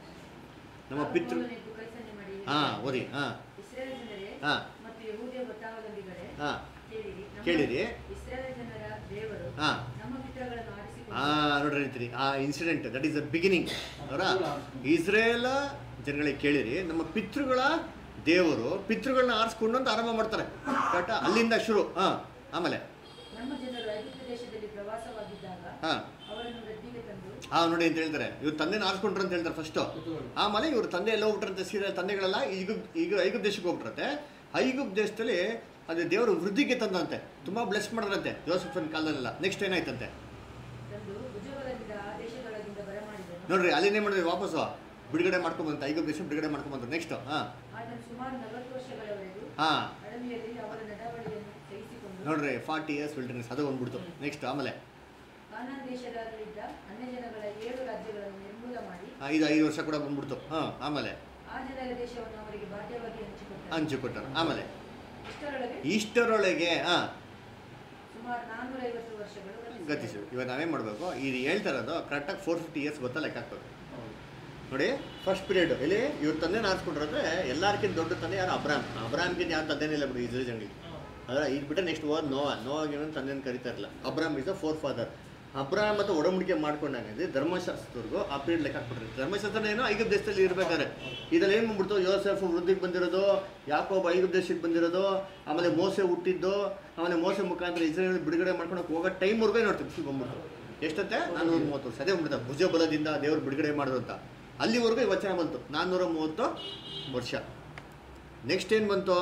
ನಮ್ಮ ಪಿತೃ ಮೂರನೆಯದು ಕೈಸನ್ನೆ ಮಾಡಿ ಹಾಂ ಓದಿ ಹಾಂ ಇಸ್ರೇಲ್ ಜನರೇ ಹಾಂ ಮತ್ತು ಯಹೂದ್ಯ ಗೊತ್ತಾಗಲಿಗಳೇ ಹಾಂ ಕೇಳಿರಿ ನಮ್ಮ ಕೇಳಿರಿ. ಇಸ್ರೇಲ್ ಜನರ ದೇವರು ಹಾಂ ನಮ್ಮ ಪಿತೃಗಳನ್ನು ಆರಿಸಿಕೊಂಡು ಆ ನೋಡ್ರಿ ಅಂತೀನಿ ಆ incident that is the beginning ಅವರ ಇಸ್ರೇಲ ಜನಗಳಿಗೆ ಕೇಳಿರಿ ನಮ್ಮ ಪಿತೃಗಳ ದೇವರು ಪಿತೃಗಳನ್ನ ಆರಿಸ್ಕೊಂಡು ಅಂತ ಆರಂಭ ಮಾಡ್ತಾರೆ ಕರೆಕ್ಟಾ ಅಲ್ಲಿಂದ ಶುರು ಹಾಂ ಆಮೇಲೆ ನಮ್ಮ ಜನರು ಐಗುಪ್ತ ದೇಶದಲ್ಲಿ ಪ್ರವಾಸವಾಗಿದ್ದಾಗ ಹಾಂ ಅವರನ್ನು ವೃದ್ಧಿಗೆ ತಂದು ಹಾಂ ನೋಡಿ ಅಂತ ಹೇಳ್ತಾರೆ ಇವ್ರು ತಂದೆನ ಆರಿಸ್ಕೊಂಡ್ರು ಅಂತ ಹೇಳ್ತಾರೆ ಫಸ್ಟು ಆಮೇಲೆ ಇವ್ರ ತಂದೆ ಎಲ್ಲ ಹೋಗ್ಬಿಟ್ರಂತೆ ಸೀರೆ ತಂದೆಗಳೆಲ್ಲ ಈಗ ಈಗ ಐಗುಪ್ ದೇಶಕ್ಕೆ ಹೋಗ್ಬಿಟ್ರಂತೆ ಐಗುಪ್ ದೇಶದಲ್ಲಿ ಅದೇ ದೇವರು ವೃದ್ಧಿಗೆ ತಂದಂತೆ ತುಂಬ ಬ್ಲೆಸ್ ಮಾಡಿದ್ರಂತೆ ಜೋಸಫನ್ ಕಾಲದಲ್ಲೆಲ್ಲ ನೆಕ್ಸ್ಟ್ ಏನಾಯ್ತಂತೆ ತಂದು ಭುಜಬಲದಿಂದ ಆ ದೇಶದೊಳಗಿಂದ ಬರಮಾಡಿದನು ನೋಡ್ರಿ ಅಲ್ಲಿಂದ ಮಾಡಿದ್ರಿ ವಾಪಸ್ಸು ಬಿಡುಗಡೆ ಮಾಡ್ಕೊಂಬಂತ ಐಗುಪ್ ದೇಶ ಬಿಡುಗಡೆ ಮಾಡ್ಕೊಂಬಂದ್ರು ನೆಕ್ಸ್ಟ್ ಹಾಂ ಆತನು ಸುಮಾರು ನಲವತ್ತು ವರ್ಷಗಳವರೆಗೂ ಹಾಂ ಅಡವಿಯಲ್ಲಿ ಅವರ ನಡವಳಿಯನ್ನು ಸಹಿಸಿಕೊಂಡು ನೋಡ್ರಿ ಫಾರ್ಟಿ ಇಯರ್ಸ್ ವಿಲ್ಡರ್ನೆಸ್ ಅದು ಬಂದ್ಬಿಡ್ತು ನೆಕ್ಸ್ಟ್ ಆಮೇಲೆ ಕಾನಾನ್ ದೇಶದಲ್ಲಿದ್ದ ಅನ್ಯ ಜನಗಳ ಏಳು ರಾಜ್ಯಗಳನ್ನು ನಿರ್ಮೂಲ ಮಾಡಿ ಆ, ಇದು ಐದು ವರ್ಷ ಕೂಡ ಬಂದ್ಬಿಡ್ತು ಹಾಂ ಆಮೇಲೆ ಆ ಜನರ ದೇಶವನ್ನು ಅವರಿಗೆ ಬಾಧ್ಯವಾಗಿ ಹಂಚಿಕೊಟ್ಟರು ಹಂಚಿಕೊಟ್ಟರು ಆಮೇಲೆ ಇಷ್ಟರೊಳಗೆ ಇಷ್ಟರೊಳಗೆ ಹಾಂ ಸುಮಾರು ನಾನ್ನೂರೈವತ್ತು ವರ್ಷಗಳು ಗತಿಸಿದವು. ಗತಿಸಿ ಇವಾಗ ನಾವೇನು ಮಾಡಬೇಕು ಇದು ಹೇಳ್ತಾ ಇರೋದು ಕರೆಕ್ಟಾಗಿ ಫೋರ್ ಫಿಫ್ಟಿ ಇಯರ್ಸ್ ಗೊತ್ತಾ ಲೆಕ್ಕ ಹಾಕ್ಬೇಕು ನೋಡಿ ಫಸ್ಟ್ ಪೀರಿಯಡ್ ಇಲ್ಲಿ ಇವ್ರ ತಂದೆನ ಆರಿಸ್ಕೊಂಡ್ರೆ ಎಲ್ಲರಿಗಿಂತ ದೊಡ್ಡ ತಂದೆ ಯಾರು ಅಬ್ರಾಮ್ ಅಬ್ರಾಮ್ಗಿಂತ ಯಾರು ತಂದೆನೇ ಇಲ್ಲ ಬಿಡಿ ಇಸ್ರೇಲ್ ಜನಗಳಿಗೆ ಅದರ ಇದು ಬಿಟ್ಟರೆ ನೆಕ್ಸ್ಟ್ ಓದ್ ನೋವಾ ನೋವಾಗಿ ತಂದೆನ ಕರಿತಾ ಇರಲಿಲ್ಲ ಅಬ್ರಾಮ್ ಇಸ್ ಅ ಫೋರ್ ಫಾದರ್ ಅಬ್ರಾಮ್ ಮತ್ತು ಒಡಂಬಡಿಕೆ ಮಾಡ್ಕೊಂಡಾಗಿದೆ ಧರ್ಮಶಾಸ್ತ್ರವ್ರಿಗೂ ಆ ಪೀರಿಯಡ್ ಲೆಕ್ಕ ಹಾಕ್ಬಿಟ್ರಿ ಧರ್ಮಶಾಸ್ತ್ರ ಏನೋ ಐಗುಪ್ ದೇಶದಲ್ಲಿ ಇರ್ಬೇಕಾದ್ರೆ ಇದ್ರಲ್ಲಿ ಏನು ಬಂದ್ಬಿಡ್ತು ಯೋಸೆಫ್ ವೃದ್ಧಿಗೆ ಬಂದಿರೋದು ಯಾಕೋಬ ಐಗುಪ್ ದೇಶಕ್ಕೆ ಬಂದಿರೋದು ಆಮೇಲೆ ಮೋಸೆ ಹುಟ್ಟಿದ್ದು ಆಮೇಲೆ ಮೋಸೆ ಮುಖಾಂತರ ಇಸ್ರೇಲ್ ಬಿಡುಗಡೆ ಮಾಡ್ಕೊಳಕ್ಕೆ ಹೋಗೋ ಟೈಮ್ವರೆಗೂ ನೋಡ್ತೀವಿ ಬಿಸಿ ಬಂದ್ಬಿಡ್ತು ಎಷ್ಟಂತೆ ನಾನ್ನೂರ ಮೂವತ್ತು ವರ್ಷ ಅದೇ ಬಂದ್ಬಿಡ್ತಾರೆ ಭುಜ ಬಲದಿಂದ ದೇವರು ಬಿಡುಗಡೆ ಮಾಡೋದು ಅಂತ ಅಲ್ಲಿವರೆಗೂ ಈ ವಚನ ಬಂತು ನಾನ್ನೂರ ಮೂವತ್ತು ವರ್ಷ ನೆಕ್ಸ್ಟ್ ಏನು ಬಂತು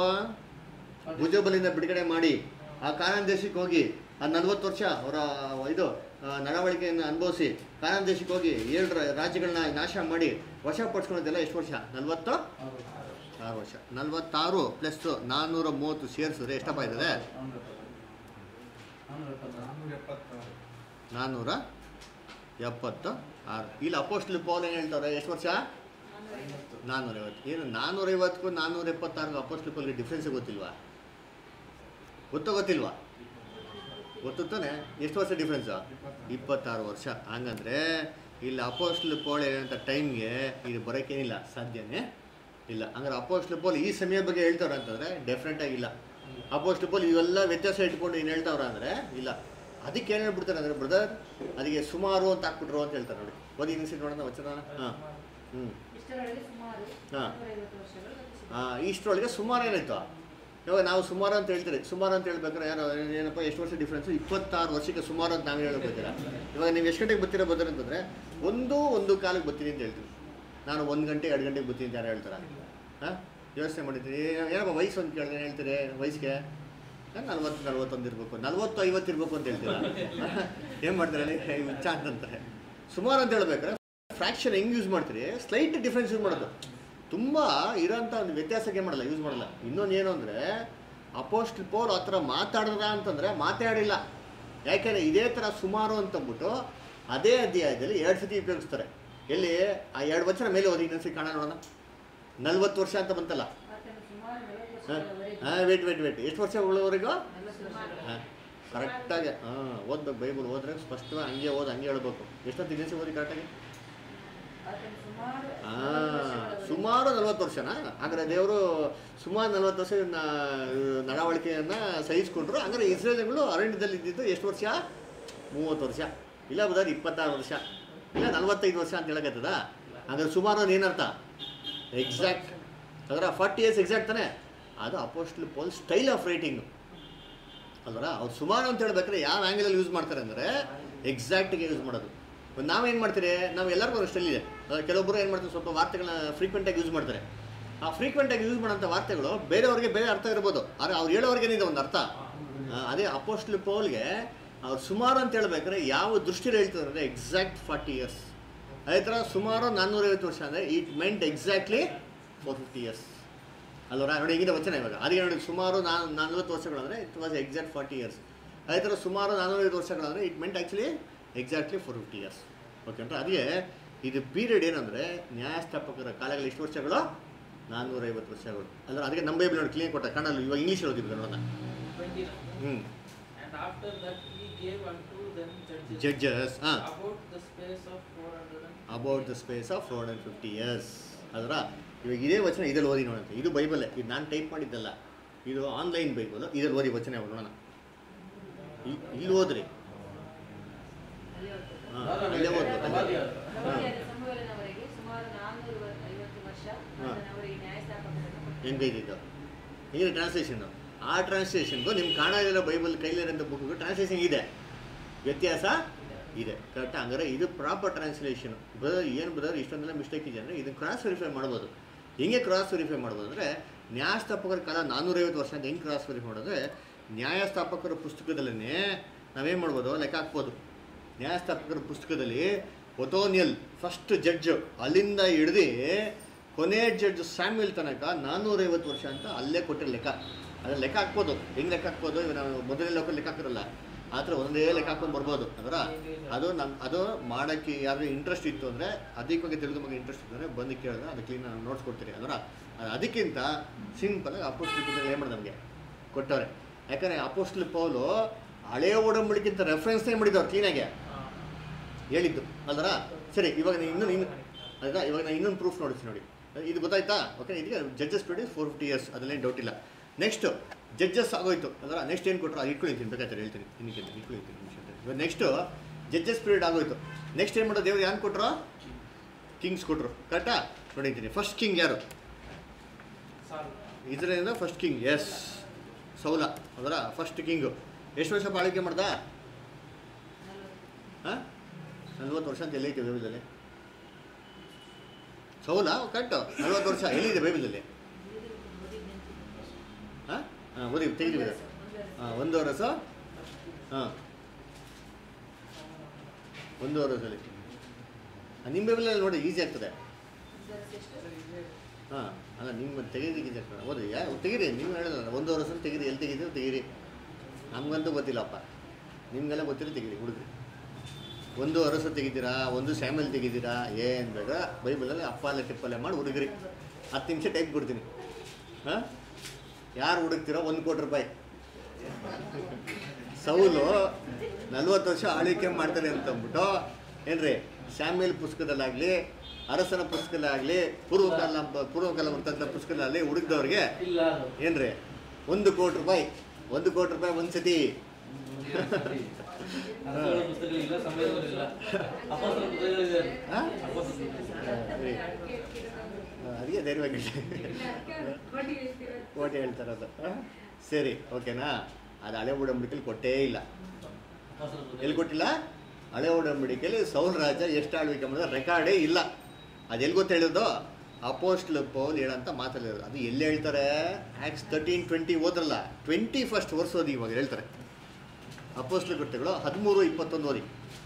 ಭುಜಬಲಿಂದ ಬಿಡುಗಡೆ ಮಾಡಿ ಆ ಕಾನಾನ್ ದೇಶಕ್ಕೆ ಹೋಗಿ ಆ ನಲ್ವತ್ತು ವರ್ಷ ಅವರ ಇದು ಆ, ನಡವಳಿಕೆಯನ್ನು ಅನುಭವಿಸಿ ಕಾನಾನ್ ದೇಶಕ್ಕೆ ಹೋಗಿ ಏಳು ರಾ- ರಾಜ್ಯಗಳನ್ನ ನಾಶ ಮಾಡಿ ವಶಪಡಿಸ್ಕೊಳ್ಳೋದೆಲ್ಲ ಎಷ್ಟು ವರ್ಷ ನಲ್ವತ್ತು ಆರು ವರ್ಷ ನಲ್ವತ್ತಾರು ಪ್ಲಸ್ ನಾನ್ನೂರ ಮೂವತ್ತು ಸೇರಿಸಿದ್ರೆ ಎಷ್ಟಪ್ಪ ಇದ್ದಾರೆ ನಾನ್ನೂರ ಎಪ್ಪತ್ತು ಆರು ಇಲ್ಲಿ ಅಪೋಸ್ಟ್ಲ್ ಪೌಲ್ ಏನು ಹೇಳ್ತಾರೆ ಎಷ್ಟು ವರ್ಷ ನಾನ್ನೂರೈವತ್ತು ಏನು ನಾನ್ನೂರೈವತ್ತಕ್ಕೂ ನಾನ್ನೂರ ಎಪ್ಪತ್ತಾರು ಅಪೋಸ್ಲಿಪಲ್ಗೆ ಡಿಫ್ರೆನ್ಸ್ ಗೊತ್ತಿಲ್ವಾ ಗೊತ್ತೋ ಗೊತ್ತಿಲ್ವಾ ಗೊತ್ತು ತಾನೆ ಎಷ್ಟು ವರ್ಷ ಡಿಫ್ರೆನ್ಸು ಇಪ್ಪತ್ತಾರು ವರ್ಷ ಹಂಗಂದ್ರೆ ಇಲ್ಲಿ ಅಪೋಸ್ಟ್ಲ್ ಪೋಲ್ ಏನಂತ ಟೈಮ್ಗೆ ಇದು ಬರೋಕ್ಕೇನಿಲ್ಲ ಸಾಧ್ಯನೇ ಇಲ್ಲ ಹಂಗಾರೆ ಅಪೋಸ್ಟ್ಲ್ ಪೋಲ್ ಈ ಸಮಯ ಬಗ್ಗೆ ಹೇಳ್ತಾವ್ರೆ ಅಂತಂದ್ರೆ ಡೆಫಿನೆಟ್ ಆಗಿಲ್ಲ ಅಪೋಸ್ಟ್ಲ್ ಪೋಲ್ ಇವೆಲ್ಲ ವ್ಯತ್ಯಾಸ ಇಟ್ಕೊಂಡು ಏನು ಹೇಳ್ತಾವ್ರ ಅಂದ್ರೆ ಇಲ್ಲ ಅದಕ್ಕೆ ಏನು ಹೇಳ್ಬಿಡ್ತಾರೆ ಅಂದ್ರೆ ಬ್ರದರ್ ಅದಕ್ಕೆ ಸುಮಾರು ಅಂತ ಹಾಕ್ಬಿಟ್ರು ಅಂತ ಹೇಳ್ತಾರೆ ನೋಡಿ ಓದಿ ಇನ್ಸಿಟ್ ನೋಡೋಣ ವಚನ ಹಾಂ ಹ್ಞೂ ಇಷ್ಟರೊಳಗೆ ಸುಮಾರು ಹಾ. ನೂರೈವತ್ತು ವರ್ಷಗಳು ಗತಿಸಿದವು. ಆ, ಇಷ್ಟರೊಳಗೆ ಸುಮಾರು ಏನಾಯ್ತು ಇವಾಗ ನಾವು ಸುಮಾರು ಅಂತ ಹೇಳ್ತೀರಿ ಸುಮಾರು ಅಂತ ಹೇಳ್ಬೇಕಾದ್ರೆ ಯಾರು ಏನಪ್ಪ ಎಷ್ಟು ವರ್ಷ ಡಿಫ್ರೆನ್ಸು ಇಪ್ಪತ್ತಾರು ವರ್ಷಕ್ಕೆ ಸುಮಾರು ಅಂತ ನಾವು ಹೇಳ್ಕೊತೀರಾ ಇವಾಗ ನೀವು ಎಷ್ಟು ಗಂಟೆಗೆ ಬರ್ತೀರಾ ಬರ್ತಾರೆ ಅಂತಂದರೆ ಒಂದು ಒಂದು ಕಾಲಕ್ಕೆ ಬರ್ತೀನಿ ಅಂತ ಹೇಳ್ತೀವಿ ನಾನು ಒಂದು ಗಂಟೆ ಎರಡು ಗಂಟೆಗೆ ಬರ್ತೀನಿ ಅಂತ ಯಾರು ಹೇಳ್ತಾರೆ ಹಾಂ ಯೋಚನೆ ಮಾಡಿದ್ದೀರಿ ಏನಪ್ಪ ವಯಸ್ಸು ಅಂತ ಕೇಳಿದ್ರೆ ಹೇಳ್ತೀರಿ ವಯಸ್ಸಿಗೆ ನಲ್ವತ್ತು ನಲ್ವತ್ತೊಂದು ಇರಬೇಕು ನಲ್ವತ್ತು ಐವತ್ತು ಇರಬೇಕು ಅಂತ ಹೇಳ್ತೀರಾ ಏನು ಮಾಡ್ತಾರೆ ಹುಚ್ಚ ಅಂತಂತಾರೆ ಸುಮಾರು ಅಂತ ಹೇಳ್ಬೇಕಾದ್ರೆ ಫ್ರ್ಯಾಕ್ಷನ್ ಹೆಂಗೆ ಯೂಸ್ ಮಾಡ್ತೀರಿ ಸ್ಲೈಟ್ ಡಿಫ್ರೆನ್ಸ್ ಯೂಸ್ ಮಾಡೋದು ತುಂಬ ಇರೋಂಥ ಒಂದು ವ್ಯತ್ಯಾಸಕ್ಕೆ ಮಾಡಲ್ಲ ಯೂಸ್ ಮಾಡಲ್ಲ ಇನ್ನೊಂದು ಏನು ಅಂದರೆ ಅಪೋಸ್ಟ್ ಪೋಲ್ ಆ ಥರ ಮಾತಾಡಿದ್ರ ಅಂತಂದರೆ ಮಾತಾಡಿಲ್ಲ ಯಾಕೆಂದರೆ ಇದೇ ಥರ ಸುಮಾರು ಅಂತಂದ್ಬಿಟ್ಟು ಅದೇ ಅಧ್ಯಾಯದಲ್ಲಿ ಎರಡು ಸತಿ ಉಪಯೋಗಿಸ್ತಾರೆ ಎಲ್ಲಿ ಆ ಎರಡು ವರ್ಷ ಮೇಲೆ ಓದಿ ಇನ್ನೊಂದ್ಸತಿ ಕಾಣ ನೋಡೋಣ ನಲ್ವತ್ತು ವರ್ಷ ಅಂತ ಬಂತಲ್ಲ ಆತನು ಸುಮಾರು ನಲವತ್ತು ಹಾಂ ವರ್ಷಗಳವರೆಗೆ ಹಾಂ ವೇಟ್ ವೇಟ್ ವೇಟ್ ಎಷ್ಟು ವರ್ಷ ಉಳ್ಳವರೆಗೂ ನಲವತ್ತು ವರ್ಷ ಹಾಂ ಕರೆಕ್ಟಾಗಿ ಹಾಂ ಓದ್ಬೇಕು ಬೈಬಲ್ ಓದ್ರೆ ಸ್ಪಷ್ಟವಾಗಿ ಹಂಗೆ ಓದಿ ಹಂಗೆ ಹೇಳ್ಬೇಕು ಎಷ್ಟೊತ್ತು ಇನ್ನೊಂದ್ಸತಿ ಓದಿ ಕರೆಕ್ಟಾಗಿ ಆತನು ಸುಮಾರು ಆ, ನಲವತ್ತು ವರ್ಷಗಳವರೆಗೆ ಸುಮಾರು ನಲ್ವತ್ತು ವರ್ಷನಾ ಹಾಗಾದ್ರೆ ದೇವರು ಸುಮಾರು ನಲ್ವತ್ತು ವರ್ಷ ಇವ್ನ ನಡವಳಿಕೆಯನ್ನು ಸಹಿಸ್ಕೊಂಡ್ರು ಹಂಗಾರೆ ಇಸ್ರೇಲ್ಗಳು ಅರಣ್ಯದಲ್ಲಿ ಇದ್ದಿದ್ದು ಎಷ್ಟು ವರ್ಷ ಮೂವತ್ತು ವರ್ಷ ಇಲ್ಲ ಬದಾರ ಇಪ್ಪತ್ತಾರು ವರ್ಷ ಇಲ್ಲ ನಲ್ವತ್ತೈದು ವರ್ಷ ಅಂತ ಹೇಳಕತ್ತದ ಹಾಗಾದ್ರೆ ಸುಮಾರು ಅಂದ್ರೆ ಏನರ್ಥ ಎಕ್ಸಾಕ್ಟ್ ಅದರ ಫಾರ್ಟಿ ಇಯರ್ಸ್ ಎಕ್ಸಾಕ್ಟ್ ತಾನೆ ಅದು apostle Paul style of writing ಅಲ್ವರ ಅವ್ರು ಸುಮಾರು ಅಂತ ಹೇಳ್ಬೇಕಾದ್ರೆ ಯಾವ ಆ್ಯಂಗಲಲ್ಲಿ ಯೂಸ್ ಮಾಡ್ತಾರೆ ಅಂದರೆ ಎಕ್ಸಾಕ್ಟಿಗೆ ಯೂಸ್ ಮಾಡೋದು ಒಂದು ನಾವೇನು ಮಾಡ್ತೀರಿ ನಾವು ಎಲ್ಲರಿಗೂ ಒಂದು ಸ್ಟೈಲ್ ಇದೆ ಅಹ್ ಕೆಲವೊಬ್ಬರು ಏನು ಮಾಡ್ತಾರೆ ಸ್ವಲ್ಪ ವಾರ್ತೆಗಳನ್ನ ಫ್ರೀಕ್ವೆಂಟಾಗಿ ಯೂಸ್ ಮಾಡ್ತಾರೆ ಆ ಫ್ರೀಕ್ವೆಂಟಾಗಿ ಯೂಸ್ ಮಾಡೋಂಥ ವಾರ್ತೆಗಳು ಬೇರೆಯವ್ರಿಗೆ ಬೇರೆ ಅರ್ಥ ಇರ್ಬೋದು ಆದರೆ ಅವ್ರು ಹೇಳೋರ್ಗೇನಿದೆ ಒಂದು ಅರ್ಥ ಆ, ಅದೇ ಅಪೋಸ್ಟ್ಲ್ ಪೋಲ್ಗೆ ಅವ್ರು ಸುಮಾರು ಅಂತ ಹೇಳ್ಬೇಕಾದ್ರೆ ಯಾವ ದೃಷ್ಟಿಯಲ್ಲಿ ಹೇಳ್ತಾರೆ ಅಂದರೆ ಎಕ್ಸಾಕ್ಟ್ ಫಾರ್ಟಿ ಇಯರ್ಸ್ ಅದೇ ಥರ ಸುಮಾರು ನಾನ್ನೂರೈವತ್ತು ವರ್ಷ ಅಂದರೆ it meant exactly four fifty years ಅಲ್ವರ ನೋಡಿ ಹಿಂಗಿದೆ ವಚನ ಇವಾಗ ಅದಕ್ಕೆ ನೋಡಿ ಸುಮಾರು ನಾನು ನಲ್ವತ್ತು ವರ್ಷಗಳಂದರೆ it was exact forty years ಅದೇ ಥರ ಸುಮಾರು ನಾನ್ನೂರೈದು ವರ್ಷಗಳಂದರೆ it meant actually exactly four fifty years okay ಅಂತ ಅದಕ್ಕೆ ಇದು ಪೀರಿಯಡ್ ಏನಂದರೆ ನ್ಯಾಯಸ್ಥಾಪಕರ ಕಾಲಗಳು ಎಷ್ಟು ವರ್ಷಗಳು ನಾನ್ನೂರೈವತ್ತು ವರ್ಷಗಳು ಅಂದ್ರೆ ಅದಕ್ಕೆ ನಮ್ಮ ಬೈಬಲ್ ನೋಡಿ ಕ್ಲೀನ್ ಕೊಟ್ಟ ಕನ್ನಡ ಇವಾಗ ಇಂಗ್ಲೀಷ್ ಓದಿದ್ರು ನೋಡೋಣ 29. ಹ್ಞೂ And after that he gave unto them judges, judges ಹಾಂ about the space of 400 and about the space of four hundred fifty years ಅದರ ಇವಾಗ ಇದೇ ವಚನ ಇದ್ರಲ್ಲಿ ಓದಿ ನೋಡಂತೆ ಇದು ಬೈಬಲ್ ಇದು ನಾನು ಟೈಪ್ ಮಾಡಿದ್ದಲ್ಲ ಇದು ಆನ್ಲೈನ್ ಬೈಬಲ್ ಇದ್ರಲ್ಲಿ ಓದಿ ವಚನ ಯಾವಾಗ ನೋಡೋಣ ಇಲ್- ಇಲ್ಲಿ ಓದ್ರಿ ಅಲ್ಲಿ ಹೋಗ್ತದೆ. ಹಾಂ ಇಲ್ಲೇ ಓದ್ಬೇಕು ಪ್ರವಾದಿಯಾದ ಸಮುವೇಲನವರೆಗೆ ಸುಮಾರು ನಾನ್ನೂರ ಐವತ್ತು ವರ್ಷ ಹಾ. ಆತನವರಿಗೆ ನ್ಯಾಯಸ್ಥಾಪಕರನ್ನು ಕೊಟ್ಟನು. ಹೆಂಗೈತಿದ್ದು ಹಿಂಗಿದೆ ಟ್ರಾನ್ಸ್ಲೇಷನ್ ಆ ಟ್ರಾನ್ಸ್ಲೇಷನ್ಗೂ ನಿಮ್ಮ ಕಾಣದಿರೋ ಬೈಬಲ್ ಕೈಲಿರೋಂಥ ಬುಕ್ಗೂ ಟ್ರಾನ್ಸ್ಲೇಷನ್ ಇದೆ ವ್ಯತ್ಯಾಸ ಇದೆ ಕರೆಕ್ಟ್ ಹಂಗಾರೆ ಇದು ಪ್ರಾಪರ್ ಟ್ರಾನ್ಸ್ಲೇಷನ್ ಬ್ರದರ್ ಏನು ಬ್ರದರ್ ಇಷ್ಟೊಂದೆಲ್ಲ ಮಿಸ್ಟೇಕ್ ಇದೆ ಅಂದರೆ ಇದನ್ನು ಕ್ರಾಸ್ ವೆರಿಫೈ ಮಾಡ್ಬೋದು ಹಿಂಗೆ ಕ್ರಾಸ್ ವೆರಿಫೈ ಮಾಡ್ಬೋದು ಅಂದರೆ ನ್ಯಾಯಸ್ಥಾಪಕರ ಕಾಲ ನಾನ್ನೂರೈವತ್ತು ವರ್ಷ ಅಂತ ಹೆಂಗೆ ಕ್ರಾಸ್ ವೆರಿಫೈ ಮಾಡೋದ್ರೆ ನ್ಯಾಯಸ್ಥಾಪಕರ ಪುಸ್ತಕದಲ್ಲೇ ನಾವೇನು ಮಾಡ್ಬೋದು ಲೆಕ್ಕ ಹಾಕ್ಬೋದು ನ್ಯಾಯಸ್ಥಾಪಕರ ಪುಸ್ತಕದಲ್ಲಿ ಒತೋನಿಯಲ್ ಫಸ್ಟ್ ಜಡ್ಜ್ ಅಲ್ಲಿಂದ ಹಿಡ್ದು ಕೊನೆ ಜಡ್ಜ್ ಸ್ಯಾಮ್ಯಲ್ ತನಕ ನಾನ್ನೂರೈವತ್ತು ವರ್ಷ ಅಂತ ಅಲ್ಲೇ ಕೊಟ್ಟಿರೋ ಲೆಕ್ಕ ಅದ್ರ ಲೆಕ್ಕ ಹಾಕ್ಬೋದು ಹೆಂಗೆ ಲೆಕ್ಕ ಹಾಕ್ಬೋದು ಇವಾಗ ನಾವು ಮೊದಲನೇ ಲೋಕ ಲೆಕ್ಕ ಹಾಕಿರಲ್ಲ ಆ ಥರ ಒಂದೇ ಲೆಕ್ಕ ಹಾಕ್ಕೊಂಡು ಬರ್ಬೋದು ಅದರ ಅದು ನಮ್ಮ ಅದು ಮಾಡೋಕ್ಕೆ ಯಾರು ಇಂಟ್ರೆಸ್ಟ್ ಇತ್ತು ಅಂದರೆ ಅಧಿಕವಾಗಿ ತಿಳಿದ ಬಗ್ಗೆ ಇಂಟ್ರೆಸ್ಟ್ ಇತ್ತು ಅಂದರೆ ಬಂದು ಕೇಳಿದ್ರೆ ಅದು ಕ್ಲೀನ್ ನಾನು ನೋಟ್ಸ್ ಕೊಡ್ತೀರಿ ಅದರ ಅದಕ್ಕಿಂತ ಸಿಂಪಲಾಗಿ ಅಪೋಸ್ಟ್ಲ್ ಪುಸ್ತಕ ಏನು ಮಾಡಿ ನಮಗೆ ಕೊಟ್ಟವ್ರೆ ಯಾಕಂದರೆ ಅಪೋಸ್ಟ್ಲ್ ಪೌಲು ಹಳೆಯ ಒಡಂಬಡಿಕಿಂತ ರೆಫರೆನ್ಸ್ನೇ ಮಾಡಿದವ್ರು ಕ್ಲೀನಾಗೆ ಹೇಳಿದ್ದು ಅಲ್ದರ ಸರಿ ಇವಾಗ ನೀವು ಇನ್ನೂ ಇನ್ನು ಆಯ್ತಾ ಇವಾಗ ನಾನು ಇನ್ನೊಂದು ಪ್ರೂಫ್ ನೋಡಿಸಿ ನೋಡಿ ಇದು ಗೊತ್ತಾಯ್ತಾ ಓಕೆ ಇದಕ್ಕೆ judges period four fifty years ಅದನ್ನೇನು ಡೌಟ್ ಇಲ್ಲ ನೆಕ್ಸ್ಟ್ ಜಡ್ಜಸ್ ಆಗೋಯ್ತು ಅದರ ನೆಕ್ಸ್ಟ್ ಏನು ಕೊಟ್ಟರು ಅದು ಇಟ್ಕೊಳ್ತೀನಿ ಬೇಕಾದ್ರೆ ಹೇಳ್ತೀನಿ ಇನ್ನಕ್ಕೆ ಇಟ್ಕೊಳ್ತೀನಿ ನಿಮಿಷ ಇವಾಗ ನೆಕ್ಸ್ಟು ಜಡ್ಜಸ್ ಪೀರಿಯಡ್ ಆಗೋಯ್ತು ನೆಕ್ಸ್ಟ್ ಏನು ಮಾಡೋದು ದೇವ್ರು ಯಾರು ಕೊಟ್ಟರು ಕಿಂಗ್ಸ್ ಕೊಟ್ಟರು ಕರೆಕ್ಟಾ ನೋಡಿದ್ದೀನಿ ಫಸ್ಟ್ ಕಿಂಗ್ ಯಾರು Saul. ಇದರಿಂದ ಫಸ್ಟ್ ಕಿಂಗ್ ಎಸ್ ಸೌಲ ಅದರ ಫಸ್ಟ್ ಕಿಂಗು ಎಷ್ಟು ವರ್ಷ ಬಾಳಿಕೆ ಮಾಡ್ದ ನಲವತ್ತು. ಹಾಂ ನಲ್ವತ್ತು ವರ್ಷ ಅಂತ ಎಲ್ಲೈತೆ ಬೈಬಲಲ್ಲಿ ಸೌಲ ಕರೆಕ್ಟು ನಲ್ವತ್ತು ವರ್ಷ ಎಲ್ಲಿದೆ ಬೈಬಲಲ್ಲಿ ಇದು ಓದಿದ್ದು ಹಾಂ ಹಾಂ ಓದಿ ತೆಗೆದಿದೆ ಒಂದು ವರ್ಷ. ಹಾಂ ಒಂದು ವರ್ಷ ಹಾಂ ಒಂದು ವರ್ಷದಲ್ಲಿ ನಿಮ್ಮ ಬೈಬಲಲ್ಲಿ ನೋಡಿ ಈಸಿ ಆಗ್ತದೆ ಒಂದು ವರ್ಷ ಎಷ್ಟು? ಹಾಂ ಅಲ್ಲ ನಿಮ್ಮ ತೆಗೀರಿ ಈಸಿ ಆಗ್ತದೆ ಓದಿ ಯಾ ತೆಗೀರಿ ನೀವು ಹೇಳಿದ್ರಲ್ಲ ಒಂದು ವರ್ಷ ತೆಗೀರಿ ಎಲ್ಲಿ ತೆಗೀರಿ ತೆಗೀರಿ ನಮಗಂತೂ ಗೊತ್ತಿಲ್ಲಪ್ಪ ನಿಮಗೆಲ್ಲ ಗೊತ್ತಿಲ್ಲ ತೆಗೀರಿ ಹುಡುಗ್ರಿ ಒಂದು ಅರಸ ತೆಗಿತೀರಾ ಒಂದು ಸ್ಯಾಮಲ್ ತೆಗಿತೀರಾ ಏನು ಬೇಡ ಬೈಬಲಲ್ಲಿ ಅಪ್ಪಾಲೆ ಟಿಪ್ಪಲೆ ಮಾಡಿ ಹುಡುಗ್ರಿ ಹತ್ತು ನಿಮಿಷ ಟೈಪ್ ಕೊಡ್ತೀನಿ ಹಾಂ ಯಾರು ಹುಡುಕ್ತಿರೋ ಒಂದು ಕೋಟಿ ರೂಪಾಯಿ ಸೌಲು ನಲ್ವತ್ತು ವರ್ಷ ಆಳ್ವಿಕೆ ಮಾಡ್ತಾರೆ ಅಂತ ಅಂದ್ಬಿಟ್ಟು ಏನ್ರಿ ಸ್ಯಾಮ್ಯಲ್ ಪುಸ್ತಕದಲ್ಲಾಗಲಿ ಅರಸನ ಪುಸ್ತಕದಲ್ಲಾಗಲಿ ಪೂರ್ವಕಾಲ ಪೂರ್ವಕಾಲ ವೃತ್ತದ ಪುಸ್ತಕದಲ್ಲಿ ಹುಡುಕ್ದವ್ರಿಗೆ ಇಲ್ಲ ಅದು ಏನ್ರಿ ಒಂದು ಕೋಟಿ ರೂಪಾಯಿ ಒಂದು ಕೋಟಿ ರೂಪಾಯಿ ಒಂದು ಸತಿ ಅರಸರ ಪುಸ್ತಕಗಳಿಲ್ಲ ಸಮಯಗಳಿಲ್ಲ ಅಪೋಸ್ತಲ ಪುಸ್ತಕಗಳಿದೆ ಹಾಂ ಅಪೋಸ್ತಲ ಪುಸ್ತಕ. ಅದಕ್ಕೆ ಧೈರ್ಯವಾಗಿ ಕೋಟೆ ಹೇಳ್ತಾರದು ಆ? ಸರಿ ಓಕೆನಾ ಅದು ಹಳೆ ಒಡಂಬಡಿಕೆಯಲ್ಲಿ ಕೊಟ್ಟೇ ಇಲ್ಲ ಅಪೋಸ್ತಲ ಪುಸ್ತಕ. ಎಲ್ಲಿ ಕೊಟ್ಟಿಲ್ಲ ಹಳೆ ಒಡಂಬಡಿಕೆಯಲ್ಲಿ ಸೌಲ್ ರಾಜ ಎಷ್ಟು ಆಳ್ವಿಕೆ ಮಾಡಿದ ರೆಕಾರ್ಡೇ ಇಲ್ಲ ಅದು ಎಲ್ಲಿ ಗೊತ್ತು ಹೇಳಿದ್ದು ಅಪೋಸ್ಟ್ಲ್ ಪೌಲ್ ಹೇಳಂತ ಮಾತಲ್ಲಿರೋದು ಅದು ಎಲ್ಲಿ ಹೇಳ್ತಾರೆ ಆ್ಯಕ್ಸ್ ತರ್ಟೀನ್ ಟ್ವೆಂಟಿ ಓದ್ರಲ್ಲ ಟ್ವೆಂಟಿ ಫಸ್ಟ್ ವರ್ಷ ಓದಿ ಇವಾಗ ಹೇಳ್ತಾರೆ ಅಪೋಸ್ಟ್ಲ್ ಕೃತ್ಯಗಳು ಹದಿಮೂರು ಇಪ್ಪತ್ತೊಂದು ಓದಿ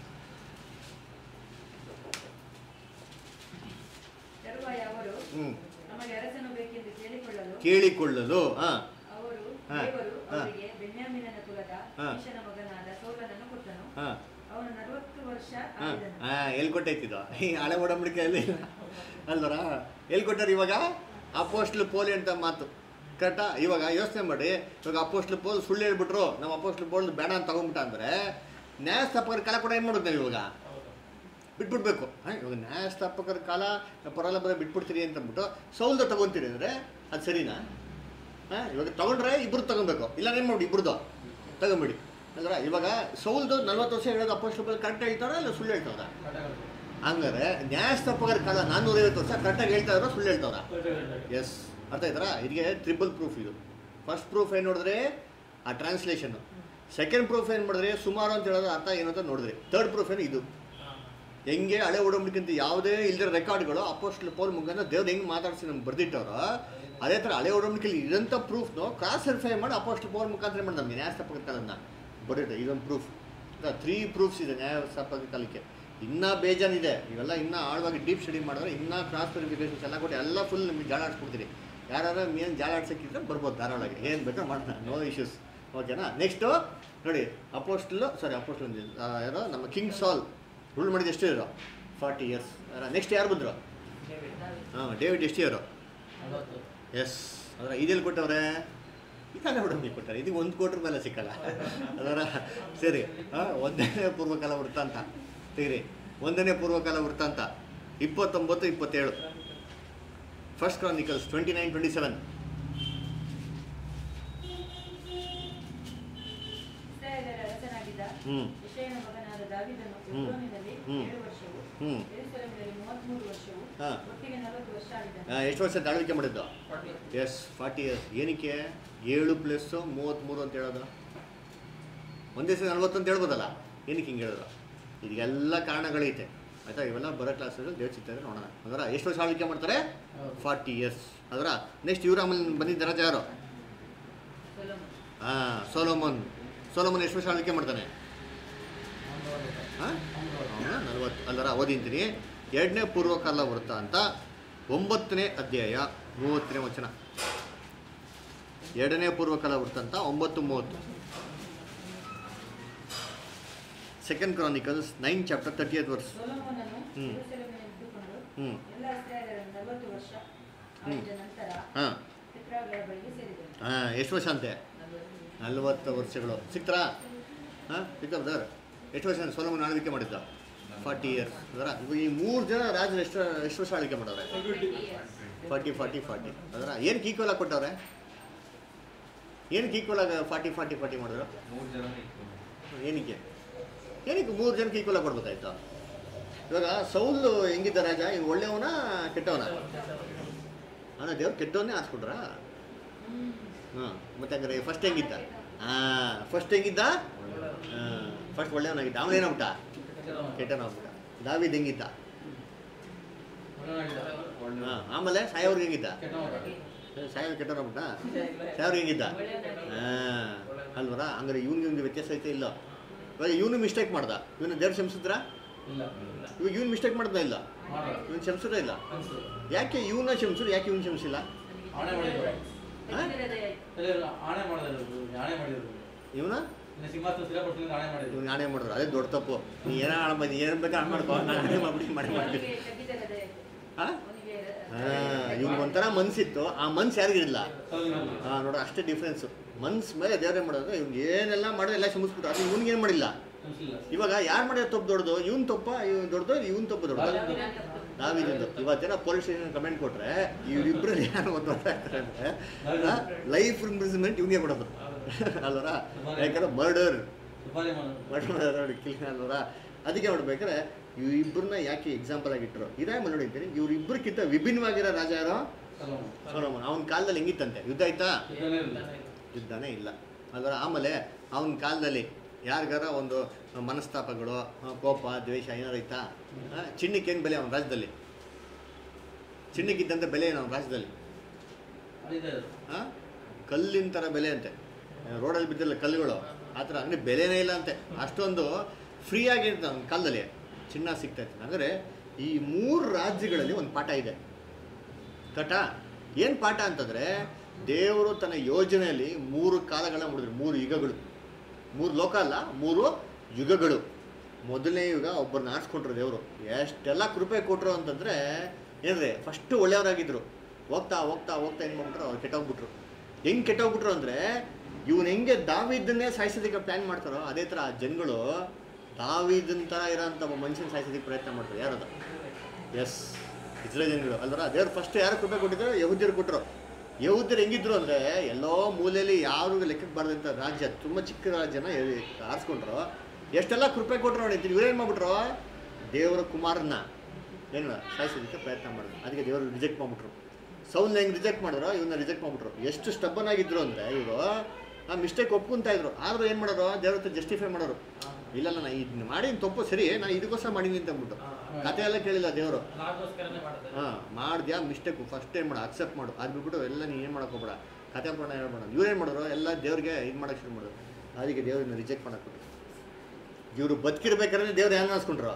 ತರುವಾಯ ಅವರು ಹ್ಞೂ ನಮಗೆ ಅರಸನು ಬೇಕೆಂದು ಕೇಳಿಕೊಳ್ಳಲು ಕೇಳಿಕೊಳ್ಳಲು ಹಾಂ ಅವರು ಹಾ, ದೇವರು ಹಾ. ಅವರಿಗೆ ಬೆನ್ಯಾಮಿನನ ಕುಲದ ಹಾ. ಕೀಷನ ಮಗನಾದ ಸೌಲನನ್ನು ಕೊಟ್ಟನು ಹಾಂ ಅವನು ನಲವತ್ತು ವರ್ಷ ಹಾಂ ಆಳಿದನು ಹಾಂ ಎಲ್ಲಿ ಕೊಟ್ಟೈತಿದ್ದು ಈ ಹಳೆ ಒಡಂಬಡಿಕೆಯಲ್ಲಿ ಅಲ್ವರ ಎಲ್ಲಿ ಕೊಟ್ಟಾರೆ ಇವಾಗ ಅಪೋಸ್ಟ್ಲ್ ಪೋಲಿ ಅಂತ ಮಾತು ಕರೆಕ್ಟಾ ಇವಾಗ ಯೋಚನೆ ಮಾಡಿ ಇವಾಗ ಅಪೋಸ್ಟ್ಲ್ ಪೋಲ್ ಸುಳ್ಳು ಹೇಳ್ಬಿಟ್ರು ನಮ್ಮ ಅಪೋಸ್ಟ್ಲ್ ಪೋಲ್ ಬೇಡ ಅಂತ ತಗೊಂಬಿಟ್ಟ ಅಂದರೆ ನ್ಯಾಯಸ್ಥಾಪಕರ ಕಾಲ ಕೂಡ ಏನು ಮಾಡೋದು ನಾವು ಇವಾಗ ಬಿಟ್ಬಿಡ್ಬೇಕು ಹಾಂ ಇವಾಗ ನ್ಯಾಯಸ್ಥಾಪಕರ ಕಾಲ ಪರಲ್ಲ ಬರ ಬಿಟ್ಬಿಡ್ತೀರಿ ಅಂತ ಅಂದ್ಬಿಟ್ಟು ಸೌಲ್ದ ತಗೊಂತೀರಿ ಅಂದರೆ ಅದು ಸರಿನಾ ಹಾಂ ಇವಾಗ ತಗೊಂಡ್ರೆ ಇಬ್ರು ತಗೊಬೇಕು ಇಲ್ಲ ಏನು ಮಾಡಿ ಇಬ್ರದ್ದು ತಗೊಂಬಿಡಿ ಅಂದ್ರೆ ಇವಾಗ ಸೌಲ್ದು ನಲ್ವತ್ತು ವರ್ಷ ಹೇಳೋದು ಅಪೋಸ್ಟ್ಲ್ ಪೋಲ್ ಕರೆಕ್ಟ್ ಹೇಳ್ತಾರ ಇಲ್ಲ ಸುಳ್ಳು ಹೇಳ್ತಾರ ಹಂಗಾರೆ ನ್ಯಾಯಸ್ಥಾಪಕರ ಕಾಲ ನಾನ್ನೂರೈವತ್ತು ವರ್ಷ ಕರೆಕ್ಟಾಗಿ ಹೇಳ್ತಾ ಇರೋ ಸುಳ್ಳು ಹೇಳ್ತಾರ ಎಸ್ ಅರ್ಥ ಆಯ್ತಾರಾ ಇದಕ್ಕೆ ಟ್ರಿಬಲ್ ಪ್ರೂಫ್ ಇದು ಫಸ್ಟ್ ಪ್ರೂಫ್ ಏನು ನೋಡಿದ್ರೆ ಆ ಟ್ರಾನ್ಸ್ಲೇಷನ್ ಸೆಕೆಂಡ್ ಪ್ರೂಫ್ ಏನು ಮಾಡಿದ್ರೆ ಸುಮಾರು ಅಂತ ಹೇಳೋದು ಅರ್ಥ ಏನು ಅಂತ ನೋಡಿದ್ರಿ ಥರ್ಡ್ ಪ್ರೂಫ್ ಏನು ಇದು ಹೆಂಗೆ ಹಳೆ ಒಡಂಬಡಿಕೆಂತ ಯಾವುದೇ ಇಲ್ದಿರೋ ರೆಕಾರ್ಡ್ಗಳು ಅಪೋಸ್ಟ್ಲ್ ಪೋಲ್ ಮುಖಾಂತರ ದೇವ್ರು ಹೆಂಗೆ ಮಾತಾಡಿಸಿ ನಮ್ಗೆ ಬರ್ದಿಟ್ಟವ್ರೋ ಅದೇ ಥರ ಹಳೆ ಒಡಂಬಡಿಕೆಯಲ್ಲಿ ಇರೋಂಥ ಪ್ರೂಫ್ನು ಕ್ರಾಸ್ ವೆರಿಫೈ ಮಾಡಿ ಅಪೋಸ್ಟ್ಲ್ ಪೋಲ್ ಮುಖಾಂತರ ಮಾಡಿ ನಮಗೆ ನ್ಯಾಯಸ್ಥಾಪಕರ ಕಾಲನ್ನ ಬರೀತೆ ಇದೊಂದು ಪ್ರೂಫ್ ತ್ರೀ ಪ್ರೂಫ್ಸ್ ಇದೆ ನ್ಯಾಯಸ್ಥಾಪಕ ಕಾಲಕ್ಕೆ ಇನ್ನೂ ಬೇಜಾನಿದೆ ಇವೆಲ್ಲ ಇನ್ನೂ ಆಳವಾಗಿ ಡೀಪ್ ಸ್ಟಡಿ ಮಾಡಿದ್ರೆ ಇನ್ನೂ ಕ್ರಾಸ್ ವೆರಿಫಿಕೇಶನ್ಸ್ ಎಲ್ಲ ಕೊಟ್ಟು ಎಲ್ಲ ಫುಲ್ ನಿಮಗೆ ಜಾಲಾಡ್ಸ್ಕೊಡ್ತೀರಿ ಯಾರು ಮೇನ್ ಜಾಲಾಡ್ಸಕ್ಕಿದ್ರೆ ಬರ್ಬೋದು ಧಾರಾಳವಾಗಿ ಏನು ಬೇಕೋ ಮಾಡೋಣ ನೋ ಇಶ್ಯೂಸ್ ಓಕೆನಾ ನೆಕ್ಸ್ಟು ನೋಡಿ ಅಪೋಸ್ಟ್ಲು ಸಾರಿ ಅಪೋಸ್ಟ್ಲ್ ಯಾರೋ ನಮ್ಮ ಕಿಂಗ್ ಸಾಲ್ ರೂಲ್ ಮಾಡಿದ ಎಷ್ಟು ಇರೋ ಫಾರ್ಟಿ ಇಯರ್ಸ್ ನೆಕ್ಸ್ಟ್ ಯಾರು ಬಂದರು ಹಾಂ ಡೇವಿಡ್ ಎಷ್ಟು ಇಯರು ನಲವತ್ತು ಎಸ್ ಅದರ ಇದೆಲ್ಲಿ ಕೊಟ್ಟವ್ರೆ ಇದನ್ನೇ ಹುಡುಗಿ ಕೊಟ್ಟಾರೆ ಇದಕ್ಕೆ ಒಂದು ಕೋಟಿ ರೂಪಾಯಿ ಎಲ್ಲ ಸಿಕ್ಕಲ್ಲ ಅದರ ಸರಿ ಹಾಂ ಒಂದನೇ ಪೂರ್ವಕಾಲ ವೃತ್ತಾಂತ ತೆಗಿರಿ ಒಂದನೇ ಪೂರ್ವಕಾಲ ವೃತ್ತಾಂತ ಇಪ್ಪತ್ತೊಂಬತ್ತು ಇಪ್ಪತ್ತೇಳು first Chronicles twenty nine twenty seven ಇಸ್ರಾಯೇಲರ ಅರಸನಾಗಿದ್ದ ಹ್ಞೂ ಯೆಶಯನ ಮಗನಾದ ದಾವೀದನು ಹ್ಮ್. ಎಬ್ರೋನಿನಲ್ಲಿ ಹ್ಮ್. ಏಳು ವರ್ಷವು ಹ್ಞೂ ಯೆರೂಸಲೇಮಿನಲ್ಲಿ ಮೂವತ್ತ್ಮೂರು ವರ್ಷವು ಹಾಂ ಒಟ್ಟಿಗೆ ನಲವತ್ತು ವರ್ಷ ಆಳಿದನು ಎಷ್ಟು ವರ್ಷ ಆಳ್ವಿಕೆ ಮಾಡಿದ್ದು ಎಸ್ ಫಾರ್ಟಿ ಇಯರ್ಸ್ ಏನಕ್ಕೆ ಏಳು ಪ್ಲಸ್ಸು ಮೂವತ್ತ್ಮೂರು ಅಂತ ಹೇಳೋದು ಒಂದೇ ಸಲ ನಲ್ವತ್ತು ಅಂತ ಹೇಳ್ಬೋದಲ್ಲ ಏನಕ್ಕೆ ಹಿಂಗೆ ಹೇಳೋದು ಇದೆಲ್ಲ ಕಾರಣಗಳೈತೆ ಆಯಿತಾ ಇವೆಲ್ಲ ಬರೋ ಕ್ಲಾಸಲ್ಲಿ ದೇವ್ರ ಚಿತ್ರ ನೋಡೋಣ ಅದರ ಎಷ್ಟು ವರ್ಷ ಆಳ್ವಿಕೆ ಮಾಡ್ತಾರೆ ಹೌದು. ಫಾರ್ಟಿ ಇಯರ್ಸ್ ಅದರ ನೆಕ್ಸ್ಟ್ ಇವ್ರ ಆಮೇಲೆ ಬಂದಿದ್ದ ರಾಜ ಯಾರು ಸೊಲೊಮೋನ್. ಹಾಂ ಸೋಲೋಮನ್ ಸೋಲೋಮನ್ ಎಷ್ಟು ವರ್ಷ ಆಳ್ವಿಕೆ ಮಾಡ್ತಾನೆ ಹಾಂ ಅವನ ನಲ್ವತ್ತು ಅಲ್ಲರ ಓದಿಂತೀನಿ ಎರಡನೇ ಪೂರ್ವಕಾಲ ವೃತ್ತ ಅಂತ ಒಂಬತ್ತನೇ ಅಧ್ಯಾಯ ಮೂವತ್ತನೇ ವಚನ ಎರಡನೇ ಪೂರ್ವಕಾಲ ವೃತ್ತ ಅಂತ ಒಂಬತ್ತು ಮೂವತ್ತು second Chronicles nine chapter thirty eight verse ಸೊಲೊಮೋನನು ಹ್ಮ್. ಯೆರೂಸಲೇಮಿನಲ್ಲಿ ಇದ್ದುಕೊಂಡು ಹ್ಞೂ ಎಲ್ಲ ಇಸ್ರಾಯೇಲರನ್ನು ನಲವತ್ತು ವರ್ಷ ಆಳಿದ ನಂತರ ಹಾಂ ಪಿತ್ರಾಗಳ ಬಳಿಗೆ ಸೇರಿದನು ಹಾಂ ಎಷ್ಟು ವರ್ಷ ಅಂತೆ ನಲ್ವತ್ತು ವರ್ಷಗಳು ಸಿಕ್ತರಾ ಹಾಂ ಸಿಕ್ತಾ ಬ್ರದರ್ ಎಷ್ಟು ವರ್ಷ ಸೋಲಮನ್ ಆಳ್ವಿಕೆ ಮಾಡಿದ್ದ ಫಾರ್ಟಿ ಇಯರ್ಸ್ ಅದರ ಇವಾಗ ಈ ಮೂರು ಜನ ರಾಜರು ಎಷ್ಟು ಎಷ್ಟು ವರ್ಷ ಆಳ್ವಿಕೆ ಮಾಡವ್ರೆ ಫಾರ್ಟಿ ಫಾರ್ಟಿ ಫಾರ್ಟಿ ಅದರ ಏನಕ್ಕೆ ಈಕ್ವಲ್ ಆಗಿ ಕೊಟ್ಟವ್ರೆ ಏನಕ್ಕೆ ಈಕ್ವಲ್ ಆಗಿ ಫಾರ್ಟಿ ಫಾರ್ಟಿ ಫಾರ್ಟಿ ಮಾಡಿದ್ರು ಮೂರು ಜನ ಏನಕ್ಕೆ ಏನಕ್ಕೆ ಮೂರು ಜನಕ್ಕೆ ಈಕ್ವಲ್ ಆಗಿ ಕೊಡ್ಬೇಕಾಯ್ತು ಇವಾಗ ಸೌಲು ಹೆಂಗಿದ್ದ ರಾಜ ಇವ್ ಒಳ್ಳೆಯವನ ಕೆಟ್ಟವನ ಅಣ್ಣ ದೇವ್ರು ಕೆಟ್ಟವನ್ನೇ ಆರಿಸ್ಬಿಟ್ರಾ ಹಾಂ ಮತ್ತೆ ಹಂಗಾರೆ ಫಸ್ಟ್ ಹೆಂಗಿದ್ದ ಹಾಂ ಫಸ್ಟ್ ಹೆಂಗಿದ್ದ ಹಾಂ ಫಸ್ಟ್ ಒಳ್ಳೆಯವನಾಗಿದ್ದ ಅವನೇನಾಗ್ಬಿಟ್ಟ ಕೆಟ್ಟವನಾಗ್ಬಿಟ್ಟ ದಾವಿದ್ ಹೆಂಗಿದ್ದ ಹಾಂ ಆಮೇಲೆ ಸಾಯೋರ್ಗೆ ಹೆಂಗಿದ್ದ ಸಾಯೋರು ಕೆಟ್ಟವನಾಗ್ಬಿಟ್ಟ ಸಾಯೋರ್ಗೆ ಹೆಂಗಿದ್ದ ಹಾಂ ಅಲ್ವರ ಹಂಗಾರೆ ಇವ್ನಿಗೆ ಇವ್ನಿಗೆ ವ್ಯತ್ಯಾಸ ಐತೆ ಇಲ್ಲ ಇವಾಗ ಇವನು ಮಿಸ್ಟೇಕ್ ಮಾಡ್ದ ಇವನು ದೇವ್ರು ಕ್ಷಮಿಸಿದ್ರ ಇಲ್ಲ ಇವಾಗ ಇವ್ನು ಮಿಸ್ಟೇಕ್ ಮಾಡ್ದ ಇಲ್ಲ ಮಾಡೋದು. ಇವ್ನು ಕ್ಷಮಿಸಿದ್ರೆ ಇಲ್ಲ ಅನ್ಸು. ಯಾಕೆ ಇವನ್ನ ಕ್ಷಮಿಸಿದ್ರು ಯಾಕೆ ಇವ್ನು ಕ್ಷಮಿಸಿಲ್ಲ ಆಣೆ ಮಾಡಿದ್ರು ಹಾ? ಹೆಚ್ಚಿನ ದಯೆ. ಇಲ್ಲ, ಇಲ್ಲ, ಆಣೆ ಮಾಡಿದ್ರು ಆಣೆ ಮಾಡಿದ್ರು ಇವನ ಇನ್ನು ಸಿಂಹಾಸನ ಸ್ಥಿರಪಡಿಸ್ಲಿಕ್ಕೆ ನಾಳೆ ಮಾಡಿದ್ರು ಇವ್ನು ನಾನೇ ಮಾಡಿದ್ರು ಅದೇ ದೊಡ್ಡ ತಪ್ಪು ನೀ ಏನೋ ಹಾಳು ಮಾಡಿ ಏನು ಬೇಕಾ ಹಾಳು ಮಾಡ್ಕೊ ನಾನು ನಾನೇ ಮಾಡ್ಬಿಟ್ಟು ಮಾಡಿ ಮಾಡ್ತೀನಿ ಅವನಿಗೆ ತೆಗಿತಕ್ಕದೆ ಆಯ್ತು. ಹಾಂ ಅವನಿಗೆ ಇವ್ನಿಗೆ ಒಂಥರ ಮನ್ಸಿತ್ತು ಆ ಮನ್ಸು ಯಾರಿಗಿರಲಿಲ್ಲ ಸೌಲಿನಲ್ಲಿ. ಹಾಂ ನೋಡು ಅಷ್ಟೇ ಡಿಫ್ರೆನ್ಸು ಮನ್ಸ್ ಮೇಲೆ ದೇವ್ರೇ ಮಾಡೋದು ಇವ್ನು ಏನೆಲ್ಲ ಮಾಡೋದು ಎಲ್ಲ ಕ್ಷಮಿಸ್ಬಿಟ್ಟು ಅದು ಇವ್ನಿಗೆ ಏನು ಮಾಡಿಲ್ಲ ಅನ್ಸ್ಲಿಲ್ಲ. ಇವಾಗ ಯಾರು ಮಾಡಿರೋ ತಪ್ಪು ದೊಡ್ಡದು ಇವ್ನು ತಪ್ಪ ಇವ್ನು ದೊಡ್ಡದು ಇವ್ನು ತಪ್ಪು ದೊಡ್ಡದು ದಾವಿದ ತಪ್ಪು. ನಾವಿದ್ದು ಇವತ್ತೇನೋ ಪೊಲೀಸ್ ಸ್ಟೇಷನ್ ಕಮೆಂಟ್ ಕೊಟ್ರೆ ಇವರಿಬ್ಬರಲ್ಲಿ ಯಾರು ಒಂದು ಗೊತ್ತಾಗ್ತಾರೆ ಅಂದರೆ ಲೈಫ್ ಇಂಪ್ರಿಸನ್ಮೆಂಟ್ ಇವ್ನಿಗೆ ಕೊಡೋದು ಅಲ್ವರ ಯಾಕಂದ್ರೆ ಮರ್ಡರ್ ದುಬಾರಿ ಮಾಡೋದು. ಮರ್ಡರ್ ಕಿಲ್ ಅಲ್ವರ ಅದಕ್ಕೆ ನೋಡ್ಬೇಕಾದ್ರೆ ಇವ್ರಿಬ್ಬರನ್ನ ಯಾಕೆ ಎಕ್ಸಾಂಪಲ್ ಆಗಿಟ್ಟರು ಇದೇ ಮೇಲೆ ನೋಡಿದ್ದೀನಿ ಇವ್ರಿಬ್ಬರಿಗಿಂತ ವಿಭಿನ್ನವಾಗಿರೋ ರಾಜ ಯಾರೋ ಸೊಲೊಮೋನ್. ಸೋಲಮನ್ ಅವನ ಕಾಲದಲ್ಲಿ ಹೆಂಗಿತ್ತಂತೆ ಯುದ್ಧ ಆಯ್ತಾ ಯುದ್ಧನೇ ಇಲ್ಲ. ಯುದ್ಧನೇ ಇಲ್ಲ ಅಲ್ವರ ಆಮೇಲೆ ಅವನ ಕಾಲದಲ್ಲಿ ಯಾರಿಗಾರ ಒಂದು ಮನಸ್ತಾಪಗಳು ಆ, ಕೋಪ ದ್ವೇಷ ಏನಾರು ಐತಾ ಆ, ಚಿನ್ನಕ್ಕೇನು ಬೆಲೆ ಅವನ ರಾಜ್ಯದಲ್ಲಿ ಚಿನ್ನಕ್ಕಿದ್ದಂತೆ ಬೆಲೆ ಏನು ಅವನ ರಾಜ್ಯದಲ್ಲಿ ಇದೆ ಅದು. ಆ? ಕಲ್ಲಿನ ಥರ ಬೆಲೆ ಅಂತೆ ರೋಡಲ್ಲಿ ಬಿದ್ದಿಲ್ಲ ಕಲ್ಲುಗಳು ಆ ಥರ ಅಂದರೆ ಬೆಲೆನೇ ಇಲ್ಲ ಅಂತೆ ಅಷ್ಟೊಂದು ಫ್ರೀ ಆಗಿರುತ್ತೆ ಅವನ ಕಾಲದಲ್ಲಿ ಚಿನ್ನ ಸಿಗ್ತಾ ಇತ್ತು ಅಂದರೆ ಈ ಮೂರು ರಾಜ್ಯಗಳಲ್ಲಿ ಒಂದು ಪಾಠ ಇದೆ ಕಟ ಏನು ಪಾಠ ಅಂತಂದರೆ ದೇವರು ತನ್ನ ಯೋಜನೆಯಲ್ಲಿ ಮೂರು ಕಾಲಗಳನ್ನ ಮಾಡಿದ್ರು ಮೂರು ಯುಗಗಳು ಮೂರು ಲೋಕ ಅಲ್ಲ ಮೂರು ಯುಗಗಳು ಮೊದಲನೇ ಯುಗ ಒಬ್ಬರನ್ನ ಆರಿಸ್ಕೊಂಡ್ರು ದೇವರು ಎಷ್ಟೆಲ್ಲ ಕೃಪೆ ಕೊಟ್ಟರು ಅಂತಂದರೆ ಏನ್ರಿ ಫಸ್ಟು ಒಳ್ಳೆಯವರಾಗಿದ್ದರು ಹೋಗ್ತಾ ಹೋಗ್ತಾ ಹೋಗ್ತಾ ಏನು ಮಾಡ್ಬಿಟ್ರು ಅವ್ರು ಕೆಟ್ಟೋಗ್ಬಿಟ್ರು ಹೆಂಗೆ ಕೆಟ್ಟೋಗ್ಬಿಟ್ರು ಅಂದರೆ ಇವನು ಹೆಂಗೆ ದಾವಿದ್ದನ್ನೇ ಸಾಯಿಸೋದಕ್ಕೆ ಪ್ಲ್ಯಾನ್ ಮಾಡ್ತಾರೋ ಅದೇ ಥರ ಆ ಜನಗಳು ದಾವಿದನ್ ಥರ ಇರೋಂಥ ಒಬ್ಬ ಮನುಷ್ಯನ ಸಾಯಿಸೋದಕ್ಕೆ ಪ್ರಯತ್ನ ಮಾಡ್ತಾರೆ ಯಾರದ ಎಸ್ ಇಸ್ರೇಲ್ ಜನಗಳು ಅಲ್ವರ ದೇವ್ರು ಫಸ್ಟ್ ಯಾರು ಕೃಪೆ ಕೊಟ್ಟಿದ್ರು ಯಹುದ್ಯರು ಕೊಟ್ಟರು ಯಹುದ್ಯರು ಹೆಂಗಿದ್ರು ಅಂದರೆ ಎಲ್ಲೋ ಮೂಲೆಯಲ್ಲಿ ಯಾರು ಲೆಕ್ಕಕ್ಕೆ ಬಾರ್ದಂಥ ರಾಜ್ಯ ತುಂಬ ಚಿಕ್ಕ ರಾಜ್ಯನ ಎ- ಆರಿಸ್ಕೊಂಡ್ರು ಎಷ್ಟೆಲ್ಲ ಕೃಪೆ ಕೊಟ್ಟರು ನೋಡಿ ಇವ್ರೇನು ಮಾಡ್ಬಿಟ್ರು ದೇವರ ಕುಮಾರನ್ನ ಏನು ಸಾಯಿಸೋದಕ್ಕೆ ಪ್ರಯತ್ನ ಮಾಡಿದ್ರು ಅದಕ್ಕೆ ದೇವರು ರಿಜೆಕ್ಟ್ ಮಾಡಿಬಿಟ್ರು ಸೌಲ್ನ ಹೆಂಗೆ ರಿಜೆಕ್ಟ್ ಮಾಡಿದ್ರು ಇವನ್ನ ರಿಜೆಕ್ಟ್ ಮಾಡಿಬಿಟ್ರು ಎಷ್ಟು ಸ್ಟಬ್ಬನ್ ಆಗಿದ್ರು ಅಂದರೆ ಇವರು ಆ ಮಿಸ್ಟೇಕ್ ಒಪ್ಕೊಂತ ಇದ್ರು ಆದರೂ ಏನು ಮಾಡೋರು ದೇವ್ರ ಹತ್ರ ಜಸ್ಟಿಫೈ ಮಾಡೋರು ಇಲ್ಲ ನಾನು ಇದನ್ನ ಮಾಡಿ ತಪ್ಪು ಸರಿ ನಾನು ಇದಕ್ಕೋಸ್ಕರ ಮಾಡೀನಿ ಅಂತ ಅಂದ್ಬಿಟ್ಟು ಕತೆ ಎಲ್ಲ ಕೇಳಿಲ್ಲ ದೇವರು ಲಾಗೋಸ್ಕರನೇ ಮಾಡ್ತಾರೆ ಹಾಂ ಮಾಡ್ದ್ಯಾ ಮಿಸ್ಟೇಕು ಫಸ್ಟ್ ಟೈಮ್ ಮಾಡು ಅಕ್ಸೆಪ್ಟ್ ಮಾಡು ಅದು ಬಿಟ್ಬಿಟ್ಟು ಎಲ್ಲ ನೀನು ಏನು ಮಾಡೋಕೆ ಹೋಗ್ಬೇಡ ಕತೆ ಪುರಾಣ ಹೇಳ್ಬೇಡ ಇವ್ರೇನು ಮಾಡಿದ್ರು ಎಲ್ಲ ದೇವ್ರಿಗೆ ಇದು ಮಾಡೋಕೆ ಶುರು ಮಾಡಿದ್ರು ಅದಕ್ಕೆ ದೇವ್ರನ್ನ ರಿಜೆಕ್ಟ್ ಮಾಡಕ್ಕೆ ಬಿಟ್ರು ಇವರು ಬದುಕಿರ್ಬೇಕಾದ್ರೆ ದೇವ್ರು ಏನು ಅನ್ಸ್ಕೊಂಡ್ರು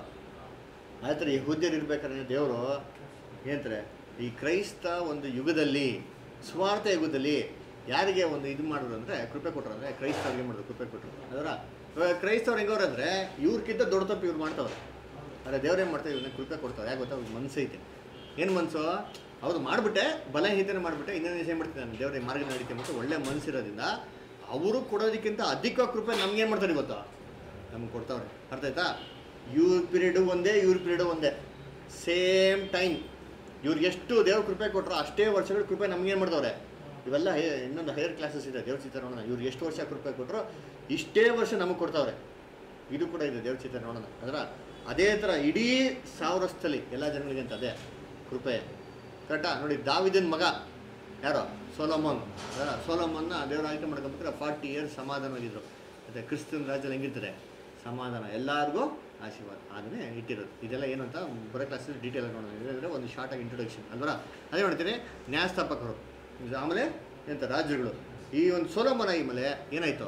ಆ ಥರ ಯಹೂದ್ಯರು ಇರ್ಬೇಕಾದ್ರೆ ದೇವರು ಏನಂತಾರೆ ಈ ಕ್ರೈಸ್ತ ಒಂದು ಯುಗದಲ್ಲಿ ಸ್ವಾರ್ಥ ಯುಗದಲ್ಲಿ ಯಾರಿಗೆ ಒಂದು ಇದು ಮಾಡಿದ್ರು ಅಂದರೆ ಕೃಪೆ ಕೊಟ್ಟರು ಅಂದರೆ ಕ್ರೈಸ್ತವ್ರಿಗೆ ಮಾಡಿದ್ರು ಕೃಪೆ ಕೊಟ್ಟರು ಅದರ ಇವಾಗ ಕ್ರೈಸ್ತವ್ರು ಹೆಂಗವ್ರು ಅಂದರೆ ಇವ್ರಿಗಿಂತ ದೊಡ್ಡ ತಪ್ಪು ಇವ್ರು ಮಾಡ್ತಾವ್ರೆ ಆದರೆ ದೇವ್ರು ಏನು ಮಾಡ್ತಾರೆ ಇವ್ರನ್ನ ಕೃಪೆ ಕೊಡ್ತಾರೆ ಯಾಕೆ ಗೊತ್ತಾ ಅವ್ರಿಗೆ ಮನಸ್ಸೈತೆ ಏನು ಮನಸ್ಸು ಹೌದು ಮಾಡಿಬಿಟ್ಟೆ ಬಲಹೀನತೆ ಮಾಡಿಬಿಟ್ಟೆ ಇನ್ನೊಂದು ದಿವಸ ಏನು ಮಾಡ್ತೀನಿ ನಾನು ದೇವ್ರಿಗೆ ಮಾರ್ಗ ನಡೀತೆ ಮತ್ತು ಒಳ್ಳೆ ಮನಸ್ಸಿರೋದ್ರಿಂದ ಅವರು ಕೊಡೋದಕ್ಕಿಂತ ಅಧಿಕ ಕೃಪೆ ನಮ್ಗೆ ಏನು ಮಾಡ್ತಾರೆ ಇವತ್ತು ನಮ್ಗೆ ಕೊಡ್ತಾವ್ರೆ ಅರ್ಥ ಆಯ್ತಾ ಇವ್ರ ಪೀರಿಯಡು ಒಂದೇ ಇವ್ರ ಪೀರಿಯಡು ಒಂದೇ ಸೇಮ್ ಟೈಮ್ ಇವ್ರಿಗೆ ಎಷ್ಟು ದೇವ್ರ ಕೃಪೆ ಕೊಟ್ಟರು ಅಷ್ಟೇ ವರ್ಷಗಳ ಕೃಪೆ ನಮ್ಗೆ ಏನು ಮಾಡ್ದವ್ರೆ ಇವೆಲ್ಲ ಹೈ ಇನ್ನೊಂದು ಹೈಯರ್ ಕ್ಲಾಸಸ್ ಇದೆ ದೇವ್ರ ಚಿತ್ರ ನೋಡೋಣ ಇವ್ರಿಗೆ ಎಷ್ಟು ವರ್ಷ ಕೃಪೆ ಕೊಟ್ಟರು ಇಷ್ಟೇ ವರ್ಷ ನಮಗೆ ಕೊಡ್ತಾವ್ರೆ ಇದು ಕೂಡ ಇದೆ ದೇವ್ರ ಚಿತ್ರ ನೋಡೋಣ ಅದರ ಅದೇ ಥರ ಇಡೀ ಸಾವಿರಸ್ಥಲಿ ಎಲ್ಲ ಜನಗಳಿಗೆ ಅಂತ ಅದೇ ಕೃಪೆ ಕರೆಕ್ಟಾ ನೋಡಿ ದಾವಿದನ್ ಮಗ ಯಾರೋ ಸೋಲಮೋನ್ ಅದರ ಸೋಲಮನ್ನ ದೇವ್ರ ಆಯ್ಕೆ ಮಾಡ್ಕೊಂಡ್ಬಿಟ್ರೆ ಫಾರ್ಟಿ ಇಯರ್ಸ್ ಸಮಾಧಾನವಾಗಿದ್ರು ಮತ್ತು ಕ್ರಿಸ್ತನ ರಾಜ್ಯದಲ್ಲಿ ಹೆಂಗಿರ್ತಾರೆ ಸಮಾಧಾನ ಎಲ್ಲರಿಗೂ ಆಶೀರ್ವಾದ ಅದನ್ನೇ ಇಟ್ಟಿರೋದು ಇದೆಲ್ಲ ಏನು ಅಂತ ಬರೋ ಕ್ಲಾಸಲ್ಲಿ ಡೀಟೇಲ್ ನೋಡೋಣ ಇದಂದರೆ ಒಂದು ಶಾರ್ಟ್ ಆಗಿ ಇಂಟ್ರೊಡಕ್ಷನ್ ಅಲ್ವರ ಅದೇ ಮಾಡ್ತೀನಿ ನ್ಯಾಯಸ್ಥಾಪಕರು ಇದು ಆಮೇಲೆ ಎಂತ ರಾಜ್ಯಗಳು ಈ ಒಂದು ಸೋಲಮನ ಈ ಮೇಲೆ ಏನಾಯಿತು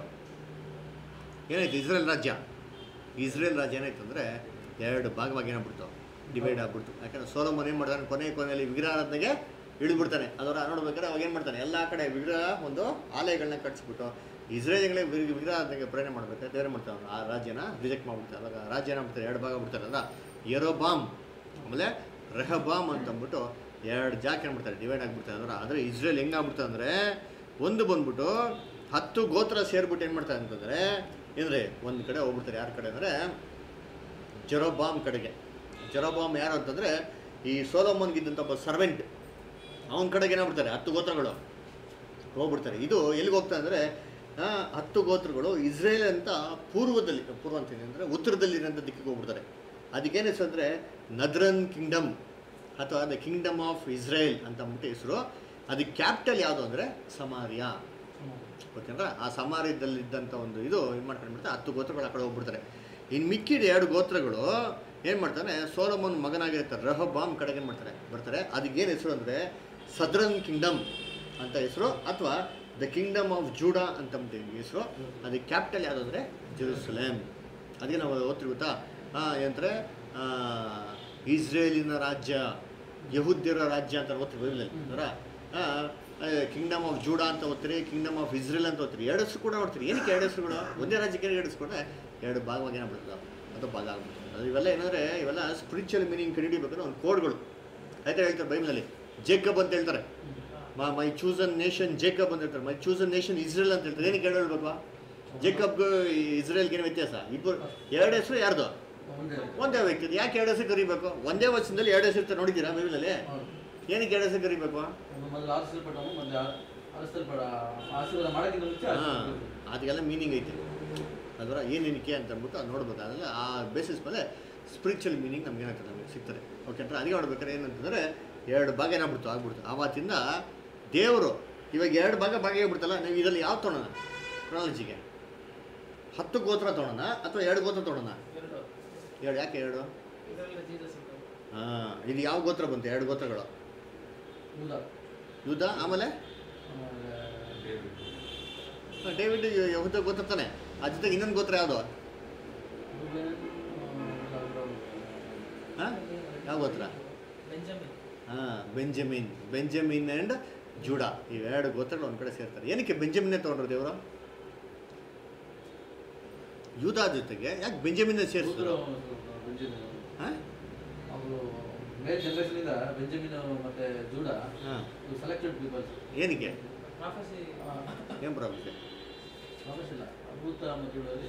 ಏನಾಯ್ತು ಇಸ್ರೇಲ್ ರಾಜ್ಯ ಇಸ್ರೇಲ್ ರಾಜ್ಯ ಏನಾಯ್ತು ಅಂದರೆ ಎರಡು ಭಾಗವಾಗಿ ಏನಾಗ್ಬಿಡ್ತು ಡಿವೈಡ್ ಆಗ್ಬಿಡ್ತು ಯಾಕಂದ್ರೆ ಸೋಲಮನ್ ಏನು ಮಾಡ್ತಾನೆ ಕೊನೆ ಕೊನೆಯಲ್ಲಿ ವಿಗ್ರಹಾರಾಧನೆಗೆ ಇಳಿದ್ಬಿಡ್ತಾನೆ ಅದರ ನೋಡ್ಬೇಕಾದ್ರೆ ಅವಾಗ ಏನು ಮಾಡ್ತಾನೆ ಎಲ್ಲ ಕಡೆ ವಿಗ್ರಹ ಒಂದು ಆಲಯಗಳನ್ನ ಕಟ್ಸ್ಬಿಟ್ಟು ಇಸ್ರೇಲ್ಗಳೇ ವಿಗ್ರಹಾರಾಧನೆಗೆ ಪ್ರೇರಣೆ ಮಾಡ್ಬೇಕಾದ್ರೆ ದೇವ್ರೆ ಮಾಡ್ತಾನೆ ಆ ರಾಜ್ಯನ ರಿಜೆಕ್ಟ್ ಮಾಡ್ಬಿಡ್ತಾರೆ ಅವಾಗ ರಾಜ್ಯ ಏನಾಗ್ಬಿಡ್ತಾರೆ ಎರಡು ಭಾಗ ಬಿಡ್ತಾರಲ್ಲ ಯರೋಬಾಮ್ ಆಮೇಲೆ ರೆಹಬಾಮ್ ಅಂತಂದ್ಬಿಟ್ಟು ಎರಡು ಜಾಕ್ ಏನ್ಬಿಡ್ತಾರೆ ಡಿವೈಡ್ ಆಗಿಬಿಡ್ತಾರೆ ಅಂದ್ರೆ ಆದರೆ ಇಸ್ರೇಲ್ ಹೆಂಗಾಗ್ಬಿಡ್ತಾರೆ ಅಂದರೆ ಒಂದು ಬಂದ್ಬಿಟ್ಟು ಹತ್ತು ಗೋತ್ರ ಸೇರ್ಬಿಟ್ಟು ಏನು ಮಾಡ್ತಾರೆ ಅಂತಂದರೆ ಅಂದರೆ ಒಂದು ಕಡೆ ಹೋಗ್ಬಿಡ್ತಾರೆ ಯಾರ ಕಡೆ ಅಂದರೆ ಜೆರೋಬಾಮ್ ಕಡೆಗೆ ಜೆರೋಬಾಮ್ ಯಾರು ಅಂತಂದರೆ ಈ ಸೋಲೋಮನ್ಗಿದ್ದಂಥ ಒಬ್ಬ ಸರ್ವೆಂಟ್ ಅವನ ಕಡೆಗೆ ಏನಾಗ್ಬಿಡ್ತಾರೆ ಹತ್ತು ಗೋತ್ರಗಳು ಹೋಗ್ಬಿಡ್ತಾರೆ ಇದು ಎಲ್ಲಿಗೆ ಹೋಗ್ತಾ ಅಂದರೆ ಹತ್ತು ಗೋತ್ರಗಳು ಇಸ್ರೇಲ್ ಅಂತ ಪೂರ್ವದಲ್ಲಿ ಪೂರ್ವ ಅಂತೀನಿ ಅಂದರೆ ಉತ್ತರದಲ್ಲಿರೋಂಥ ದಿಕ್ಕಿಗೆ ಹೋಗ್ಬಿಡ್ತಾರೆ ಅದಕ್ಕೇನು ಹೆಸರು ಅಂದರೆ ನದ್ರನ್ ಕಿಂಗ್ಡಮ್ ಅಥವಾ ದ ಕಿಂಗ್ಡಮ್ ಆಫ್ ಇಸ್ರೇಲ್ ಅಂತ ಅಂದ್ಬಿಟ್ಟು ಹೆಸರು ಅದಕ್ಕೆ ಕ್ಯಾಪಿಟಲ್ ಯಾವುದು ಅಂದರೆ ಸಮಾರಿಯಾ ಗೊತ್ತೇನ್ರ ಆ ಸಮಾರ್ಯದಲ್ಲಿದ್ದಂಥ ಒಂದು ಇದು ಏನು ಮಾಡ್ಕೊಂಡ್ಬಿಡ್ತಾರೆ ಹತ್ತು ಗೋತ್ರಗಳು ಆ ಕಡೆ ಹೋಗ್ಬಿಡ್ತಾರೆ ಇನ್ನು ಮಿಕ್ಕಿದ ಎರಡು ಗೋತ್ರಗಳು ಏನು ಮಾಡ್ತಾನೆ ಸೋಲಮನ್ ಮಗನಾಗಿರ್ತಾರೆ ರಹಬಾಮ್ ಕಡೆಗೆ ಏನು ಮಾಡ್ತಾರೆ ಬರ್ತಾರೆ ಅದಕ್ಕೇನು ಹೆಸರು ಅಂದರೆ ಸದ್ರನ್ ಕಿಂಗ್ಡಮ್ ಅಂತ ಹೆಸರು ಅಥವಾ ದ ಕಿಂಗ್ಡಮ್ ಆಫ್ ಜೂಡಾ ಅಂತ ಹೆಸರು ಅದಕ್ಕೆ ಕ್ಯಾಪಿಟಲ್ ಯಾವುದು ಅಂದರೆ ಜೆರೂಸಲೇಮ್ ಅದಕ್ಕೆ ನಾವು ಓದ್ತೀವಿ ಗೊತ್ತಾ ಹಾಂ ಏನಂತಾರೆ ಇಸ್ರೇಲಿನ ರಾಜ್ಯ ಯಹುದ್ಯರ ರಾಜ್ಯ ಅಂತ ಓದ್ತೀವಿ ಬೈಬಲಲ್ಲಿ ಅದರ ಕಿಂಗ್ಡಮ್ ಆಫ್ ಜೂಡಾ ಅಂತ ಓದ್ತೀರಿ ಕಿಂಗ್ಡಮ್ ಆಫ್ ಇಸ್ರೇಲ್ ಅಂತ ಓದ್ತೀರಿ ಎರಡು ಹೆಸರು ಕೂಡ ನೋಡ್ತೀರಿ ಏನಕ್ಕೆ ಎರಡು ಹೆಸರುಗಳು ಒಂದೇ ರಾಜ್ಯಕ್ಕೆ ಎರಡು ಹೆಸರುಕೊಂಡ್ರೆ ಎರಡು ಭಾಗವಾಗಿ ಏನಾಗ್ಬಿಡ್ತದೆ ಅದು ಭಾಗ ಆಗ್ಬಿಡ್ತದೆ ಅದು ಇವೆಲ್ಲ ಏನಂದರೆ ಇವೆಲ್ಲ ಸ್ಪಿರಿಚುವಲ್ ಮೀನಿಂಗ್ ಕಂಡುಹಿಡಿಬೇಕಾದ್ರೆ ಒಂದು ಕೋಡ್ಗಳು ಆಯ್ತಾ ಹೇಳ್ತಾರೆ ಬೈಬಲಲ್ಲಿ ಜೇಕಬ್ ಅಂತ ಹೇಳ್ತಾರೆ ಮೈ ಚೂಸನ್ ನೇಷನ್ ಜೇಕಬ್ ಅಂತ ಹೇಳ್ತಾರೆ ಮೈ ಚೂಸನ್ ನೇಷನ್ ಇಸ್ರೇಲ್ ಅಂತ ಹೇಳ್ತಾರೆ ಏನಕ್ಕೆ ಎರಡು ಹೇಳ್ಬೇಕು ಜೇಕಬ್ಗೂ ಇಸ್ರೇಲ್ಗೆ ಏನು ವ್ಯತ್ಯಾಸ ಇಬ್ಬರು ಎರಡು ಹೆಸರು ಯಾರ್ದು ಒಂದೇ ಒಂದೇ ವ್ಯಕ್ತಿ ಇದು ಯಾಕೆ ಎರಡು ಹೆಸರು ಕರಿಬೇಕು ಒಂದೇ ವರ್ಷದಲ್ಲಿ ಎರಡು ಹೆಸರು ಇರ್ತಾರೆ ನೋಡಿದ್ದೀರಾ ಬೈಬಲಲ್ಲಿ ಹೌದು. ಏನಕ್ಕೆ ಎರಡು ಹೆಸರು ಕರಿಬೇಕು ಒಂದು ಮೊದಲು ಆರಿಸಲ್ಪಟ್ಟವನು ಮತ್ತೆ ಆ- ಆರಿಸಲ್ಪಡ ಆಶೀರ್ವಾದ ಮಾಡೋಕ್ಕಿಂತ ಮುಂಚೆ ಹಾಂ ಆರಿಸಲ್ಪಟ್ಟವನು. ಅದಕ್ಕೆಲ್ಲ ಮೀನಿಂಗ್ ಐತೆ ಅದರ ಏನೇನಕ್ಕೆ ಅಂತ ಅಂದ್ಬಿಟ್ಟು ಅದು ನೋಡ್ಬೇಕಾದ್ರೆ ಆ ಬೇಸಿಸ್ ಮೇಲೆ ಸ್ಪಿರಿಚುವಲ್ ಮೀನಿಂಗ್ ನಮ್ಗೆ ಏನಾಗ್ತದೆ ನಮಗೆ ಸಿಗ್ತದೆ ಓಕೆ ಅಂತ ಅದಕ್ಕೆ ನೋಡ್ಬೇಕಾದ್ರೆ ಏನಂತಂದರೆ ಎರಡು ಭಾಗ ಏನಾಗ್ಬಿಡ್ತು ಆಗ್ಬಿಡ್ತು ಆವತ್ತಿಂದ ದೇವರು ಇವಾಗ ಎರಡು ಭಾಗ ಭಾಗ ಆಗ್ಬಿಡ್ತಲ್ಲ ನೀವು ಇದರಲ್ಲಿ ಯಾವ ತೊಗೊಳೋಣ ಕ್ರಾಲಜಿಗೆ ಹತ್ತು ಗೋತ್ರ ತೊಗೊಳೋಣ ಅಥವಾ ಎರಡು ಗೋತ್ರ ತೊಗೊಳೋಣ ಎರಡು ಎರಡು ಯಾಕೆ ಎರಡು ಇದರಲ್ಲಿ ಜೀಸಸ್ ಇತ್ತು ಹಾಂ ಇದು ಯಾವ ಗೋತ್ರ ಬಂತು ಎರಡು ಗೋತ್ರಗಳು ಯೂದ. ಯುದ್ಧ ಆಮೇಲೆ ಆಮೇಲೆ ಹ, ಡೇವಿಡ್ ಯಹುದ ಗೋತ್ರ ತಾನೆ ಅದ್ರ ಜೊತೆಗೆ ಇನ್ನೊಂದು ಗೋತ್ರ ಯಾವುದು ರೂಬೇನ್, ಆ, ಲಾಬ್ರಾನ್. ಹಾಂ ಯಾವ ಗೋತ್ರ ಬೆಂಜಮಿನ್ ಹಾಂ ಬೆಂಜಮಿನ್ ಬೆಂಜಮಿನ್ ಆ್ಯಂಡ್ ಜೂಡಾ ಇವೆರಡು ಗೋತ್ರಗಳು ಒಂದು ಕಡೆ ಸೇರ್ತಾರೆ ಏನಕ್ಕೆ ಬೆಂಜಮಿನ್ನೇ ತೊಗೊಂಡ್ರು ದೇವರು ಯೂದಾ ಜೊತೆಗೆ ಯಾಕೆ ಬೆಂಜಮಿನ್ನೇ ಸೇರಿಸಿದ್ರು ಯೂದರು, ಬೆಂಜಮಿನ್ ಹಾಂ ಅವರು ಮೇಲ್ ಜನರೇಷನ್ ಇಂದ ಬೆಂಜಮಿನ್ ಮತ್ತೆ ಜೂಡ ಹಾಂ ಸೆಲೆಕ್ಟೆಡ್ ಪೀಪಲ್ಸ್ ಏನಕ್ಕೆ ಪ್ರಾಫೆಸಿ ಏನು ಪ್ರಾಬ್ಲಮ್ ಇಲ್ಲ ಅದ್ಭುತ ಮತ್ತು ಜೂಡಲ್ಲಿ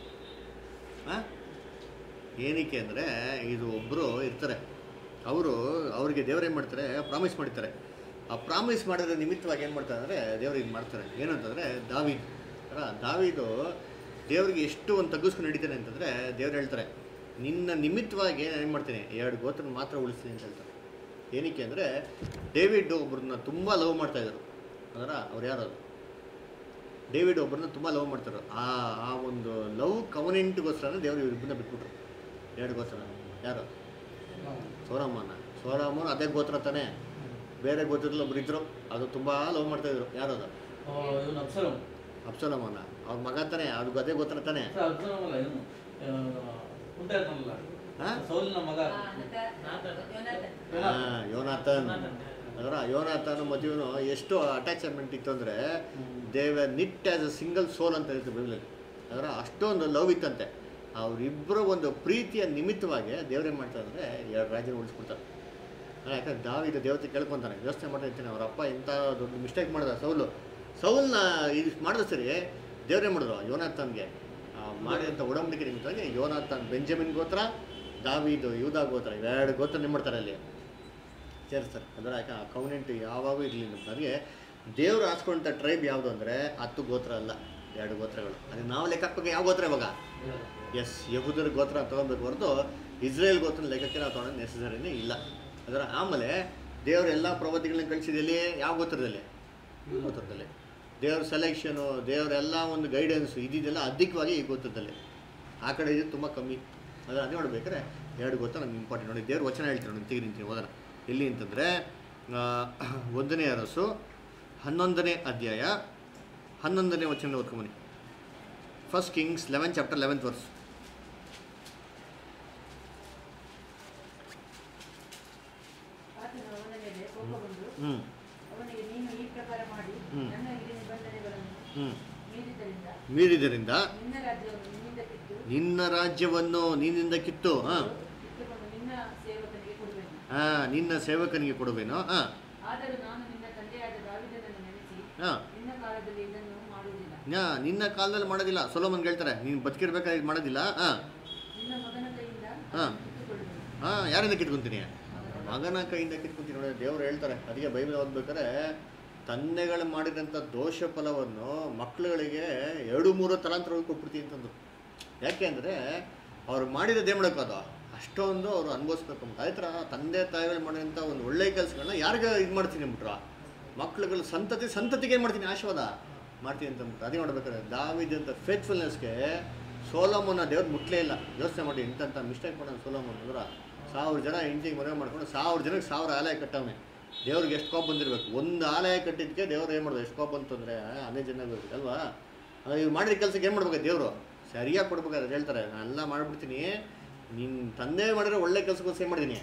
ಹಾಂ ಏನಕ್ಕೆ ಅಂದರೆ ಇದು ಒಬ್ಬರು ಇರ್ತಾರೆ ಅವರು ಅವರಿಗೆ ದೇವ್ರು ಏನು ಮಾಡ್ತಾರೆ ಪ್ರಾಮಿಸ್ ಮಾಡ್ತಾರೆ ಆ ಪ್ರಾಮಿಸ್ ಮಾಡಿದ್ರೆ ನಿಮಿತ್ತವಾಗಿ ಏನು ಮಾಡ್ತಾರೆ ಅಂದರೆ ದೇವ್ರು ಇದು ಮಾಡ್ತಾರೆ ಏನಂತಂದರೆ ದಾವಿದ್ ಅಲ್ಲ ದಾವಿದು ದೇವ್ರಿಗೆ ಎಷ್ಟು ಒಂದು ತಗ್ಗಿಸ್ಕೊಂಡು ನಡೀತಾನೆ ಅಂತಂದರೆ ದೇವ್ರು ಹೇಳ್ತಾರೆ ನಿನ್ನ ನಿಮಿತ್ತವಾಗಿ ನಾನು ಏನು ಮಾಡ್ತೀನಿ ಎರಡು ಗೋತ್ರ ಮಾತ್ರ ಉಳಿಸ್ತೀನಿ ಅಂತ ಹೇಳ್ತಾರೆ ಏನಕ್ಕೆ ಅಂದರೆ ಡೇವಿಡ್ ಒಬ್ಬರನ್ನ ತುಂಬ ಲವ್ ಮಾಡ್ತಾಯಿದ್ರು ಅದರ ಅವ್ರು ಯಾರು ಅದು ಡೇವಿಡ್ ಒಬ್ಬರನ್ನ ತುಂಬ ಲವ್ ಮಾಡ್ತಾರೆ ಆ ಆ ಒಂದು ಲವ್ ಕವನೆಂಟ್ಗೋಸ್ಕರ ದೇವರು ಇವ್ರಿಬ್ಬರನ್ನ ಬಿಟ್ಬಿಟ್ರು ಎರಡು ಗೋತ್ರ ಯಾರು ಸೋರಮ್ಮನ ಸೋರಮ್ಮನ ಅದೇ ಗೋತ್ರ ತಾನೇ ಬೇರೆ ಗೋತ್ರದಲ್ಲಿ ಒಬ್ರು ಇದ್ರು ಅದು ತುಂಬ ಲವ್ ಮಾಡ್ತಾಯಿದ್ರು ಯಾರು ಅದು ಇವನು ಅಪ್ಸಲಂ ಅಪ್ಸಲಮ್ಮನ ಅವ್ರ ಮಗ ತಾನೇ ಅದು ಅದೇ ಗೋತ್ರ ತಾನೇ ಅಪ್ಸಲಂ ಅಲ್ಲ ಇವನು ಕುಂಟ ಇರ್ತಾನಲ್ಲ ಹಾಂ ಸೌಲಿನ ಮಗ ಆ, ಮತ್ತೆ ಯೋನಾಥನ್. ಹಾಂ ಯೋನಾಥನ್ ಅದರ ಯೋನಾಥನ್ ಮದುವೆನು ಎಷ್ಟು ಅಟ್ಯಾಚ್ಮೆಂಟ್ ಇತ್ತು ಅಂದರೆ ದೇವ knit as a single soul ಅಂತ ಹೇಳ್ತೀವಿ ಬೈಬಲಲ್ಲಿ ಅದರ ಅಷ್ಟೊಂದು ಲವ್ ಇತ್ತಂತೆ ಅವರಿಬ್ಬರ ಒಂದು ಪ್ರೀತಿಯ ನಿಮಿತ್ತವಾಗಿ ದೇವ್ರೇನು ಮಾಡ್ತಾರೆ ಅಂದರೆ ಎರಡು ರಾಜ್ಯನ ಉಳಿಸ್ಬಿಡ್ತಾರೆ ಅಲ್ಲ, ಯಾಕಂದ್ರೆ ದಾವಿದ ದೇವತೆ ಕೇಳ್ಕೊತಾನೆ ಯೋಚನೆ ಮಾಡ್ತಾ ಇರ್ತೀನಿ ಅವ್ರ ಅಪ್ಪ ಇಂಥ ದೊಡ್ಡ ಮಿಸ್ಟೇಕ್ ಮಾಡಿದ ಸೌಲು ಸೌಲ್ನ ಇದು ಮಾಡಿದ್ರೆ ಸರಿ ದೇವ್ರೇನು ಮಾಡಿದ್ರು ಯೋನಾಥನ್ಗೆ ಆ, ಮಾಡಿದಂಥ ಒಡಂಬಡಿಕೆ ನಿಮಿತ್ತವಾಗಿ ಯೋನಾಥನ್ ಬೆಂಜಮಿನ್ ಗೋತ್ರ ದಾವಿದು ಯೂದಾ ಗೋತ್ರ ಇವೆರಡು ಗೋತ್ರ ಏನು ಮಾಡ್ತಾರೆ ಅಲ್ಲಿ ಸೇರಿಸ್ತಾರೆ ಅಂದ್ರೆ ಯಾಕೆ ಆ ಕೌನೆಂಟ್ ಯಾವಾಗೂ ಇರಲಿ ನಮಗೆ ದೇವ್ರು ಹಾಸ್ಕೊಂಡ ಟ್ರೈಬ್ ಯಾವುದು ಅಂದರೆ ಹತ್ತು ಗೋತ್ರ ಅಲ್ಲ ಎರಡು ಗೋತ್ರಗಳು ಅದಕ್ಕೆ ನಾವು ಲೆಕ್ಕ ಹಾಕ್ಬೇಕು ಯಾವ ಗೋತ್ರ ಇವಾಗ ಎಸ್ ಯಹುದರ ಗೋತ್ರ ತೊಗೊಬೇಕು ಹೊರತು ಇಸ್ರೇಲ್ ಗೋತ್ರ ಲೆಕ್ಕಕ್ಕೆ ನಾವು ತೊಗೊಳೋದು ನೆಸಸರಿನೇ ಇಲ್ಲ ಅದರ ಆಮೇಲೆ ದೇವ್ರ ಎಲ್ಲ ಪ್ರವೃತ್ತಿಗಳನ್ನ ಕಳಿಸಿದಲ್ಲಿ ಯಾವ ಗೋತ್ರದಲ್ಲಿ ಈ ಗೋತ್ರದಲ್ಲಿ ದೇವ್ರ ಸೆಲೆಕ್ಷನು ದೇವರೆಲ್ಲ ಒಂದು ಗೈಡೆನ್ಸು ಇದಿದೆಲ್ಲ ಅಧಿಕವಾಗಿ ಈ ಗೋತ್ರದಲ್ಲಿ ಆ ಕಡೆ ಇದು ತುಂಬ ಕಮ್ಮಿ ಅದು ಅದೇ ನೋಡ್ಬೇಕಾದ್ರೆ ಎರಡು ಗೊತ್ತಾ ನಮ್ಗೆ ಇಂಪಾರ್ಟೆಂಟ್ ನೋಡಿ ದೇವ್ರ ವಚನ ಹೇಳ್ತೀನಿ ನೋಡಿ ತೆಗಿ ನಿಂತೀನಿ ಓದೋಣ ಎಲ್ಲಿ ಅಂತಂದರೆ ಒಂದನೇ ಅರಸು ಹನ್ನೊಂದನೇ ಅಧ್ಯಾಯ ಹನ್ನೊಂದನೇ ವಚನ ಓದ್ಕೊಂಬನಿ first Kings eleven chapter eleventh verse ಆತನು ಅವನ ಮೇಲೆ ಕೋಪಗೊಂಡು ಹ್ಞೂ ಅವನಿಗೆ ನೀನು ಈ ಪ್ರಕಾರ ಮಾಡಿ ಹ್ಮ್. ನನ್ನ ವಿಧಿ ನಿಬಂಧನೆಗಳನ್ನು ಹ್ಞೂ ಮೀರಿದ್ದರಿಂದ ಮೀರಿದರಿಂದ ನಿನ್ನ ರಾಜ್ಯವನ್ನು ನಿನ್ನಿಂದ ಕಿತ್ತು ನಿನ್ನ ರಾಜ್ಯವನ್ನು ನಿನ್ನಿಂದ ಕಿತ್ತು ಹಾಂ ಕಿತ್ತುಕೊಂಡು ನಿನ್ನ ಸೇವಕನಿಗೆ ಕೊಡುವೆನು ಹಾಂ ನಿನ್ನ ಸೇವಕನಿಗೆ ಕೊಡುವೇನೋ ಹಾಂ ಆದರೂ ನಾನು ನಿನ್ನ ತಂದೆಯಾದ ದಾವಿದನನ್ನು ನೆನೆಸಿ ಹಾಂ ನಿನ್ನ ಕಾಲದಲ್ಲಿ ಇದನ್ನು ಮಾಡುವುದಿಲ್ಲ ನಾ ನಿನ್ನ ಕಾಲದಲ್ಲಿ ಮಾಡೋದಿಲ್ಲ ಸೊಲೋಮನ್ ಹೇಳ್ತಾರೆ ನೀನು ಬದುಕಿರ್ಬೇಕಾದ್ರೆ ಇದು ಮಾಡೋದಿಲ್ಲ ಹಾಂ ನಿನ್ನ ಮಗನ ಕೈಯಿಂದ ಹಾ. ಅದನ್ನು ಕಿತ್ತುಕೊಳ್ಳುವೆನು ಹಾಂ ಯಾರಿಂದ ಕಿತ್ಕೊಂತೀನಿ ಮಗನ ಕೈಯಿಂದ ಕಿತ್ಕೊಂತೀನಿ ನೋಡಿ ದೇವ್ರು ಹೇಳ್ತಾರೆ ಅದಕ್ಕೆ ಬೈಬಲ್ ಓದ್ಬೇಕಾದ್ರೆ ತಂದೆಗಳು ಮಾಡಿದಂಥ ದೋಷ ಫಲವನ್ನು ಮಕ್ಕಳುಗಳಿಗೆ ಎರಡು ಮೂರು ತಲಾಂತರವಾಗಿ ಕೊಟ್ಬಿಡ್ತೀನಿ ಅಂತಂದು ಯಾಕೆ ಅಂದರೆ ಅವ್ರು ಮಾಡಿರೋದು ಏನು ಮಾಡೋಕ್ಕೋದು ಅಷ್ಟೊಂದು ಅವರು ಅನುಭವಿಸ್ಬೇಕು ಅಂತ ಅದೇ ಥರ ತಂದೆ ತಾಯಿಗಳು ಮಾಡಿದಂಥ ಒಂದು ಒಳ್ಳೆಯ ಕೆಲಸಗಳನ್ನ ಯಾರಿಗೆ ಇದು ಮಾಡ್ತೀನಿ ಅಂದ್ಬಿಟ್ರು ಮಕ್ಳುಗಳು ಸಂತತಿ ಸಂತತಿಗೆ ಏನು ಮಾಡ್ತೀನಿ ಆಶೀರ್ವಾದ ಮಾಡ್ತೀನಿ ಅಂತ ಅಂದ್ಬಿಟ್ಟು ಅದೇ ನೋಡ್ಬೇಕಾದ್ರೆ ದಾವಿದಂಥ ಫೇತ್ಫುಲ್ನೆಸ್ಗೆ ಸೋಲೋಮನ್ನ ದೇವ್ರು ಮುಟ್ಲೇ ಇಲ್ಲ ಯೋಚನೆ ಮಾಡಿ ಇಂಥ ಮಿಸ್ಟೇಕ್ ಮಾಡೋದು ಸೋಲೋಮನ್ ಅಂದ್ರೆ ಸಾವಿರ ಜನ ಹೆಂಡತಿಗೆ ಮದುವೆ ಮಾಡ್ಕೊಂಡು ಸಾವಿರ ಜನಕ್ಕೆ ಸಾವಿರ ಆಲಯ ಕಟ್ಟವನೆ ದೇವ್ರಿಗೆ ಎಷ್ಟು ಕೋಪ ಬಂದಿರಬೇಕು ಒಂದು ಆಲಯ ಕಟ್ಟಿದ್ದಕ್ಕೆ ದೇವ್ರು ಏನು ಮಾಡೋದು ಎಷ್ಟು ಕೋಪ ಬಂತು ಅಂದರೆ ಅದೇ ಜನ ಅಲ್ವಾ ಇವ್ರು ಮಾಡಿದ ಕೆಲಸಕ್ಕೆ ಏನು ಮಾಡ್ಬೇಕು ದೇವರು ಸರಿಯಾಗಿ ಕೊಡ್ಬೇಕಾದ್ರೆ ಹೇಳ್ತಾರೆ ನಾನೆಲ್ಲ ಮಾಡಿಬಿಡ್ತೀನಿ ನಿನ್ನ ತಂದೆ ಮಾಡಿರೋ ಒಳ್ಳೆ ಕೆಲಸಕ್ಕೋಸ್ಕರ ಏನು ಮಾಡಿದ್ದೀನಿ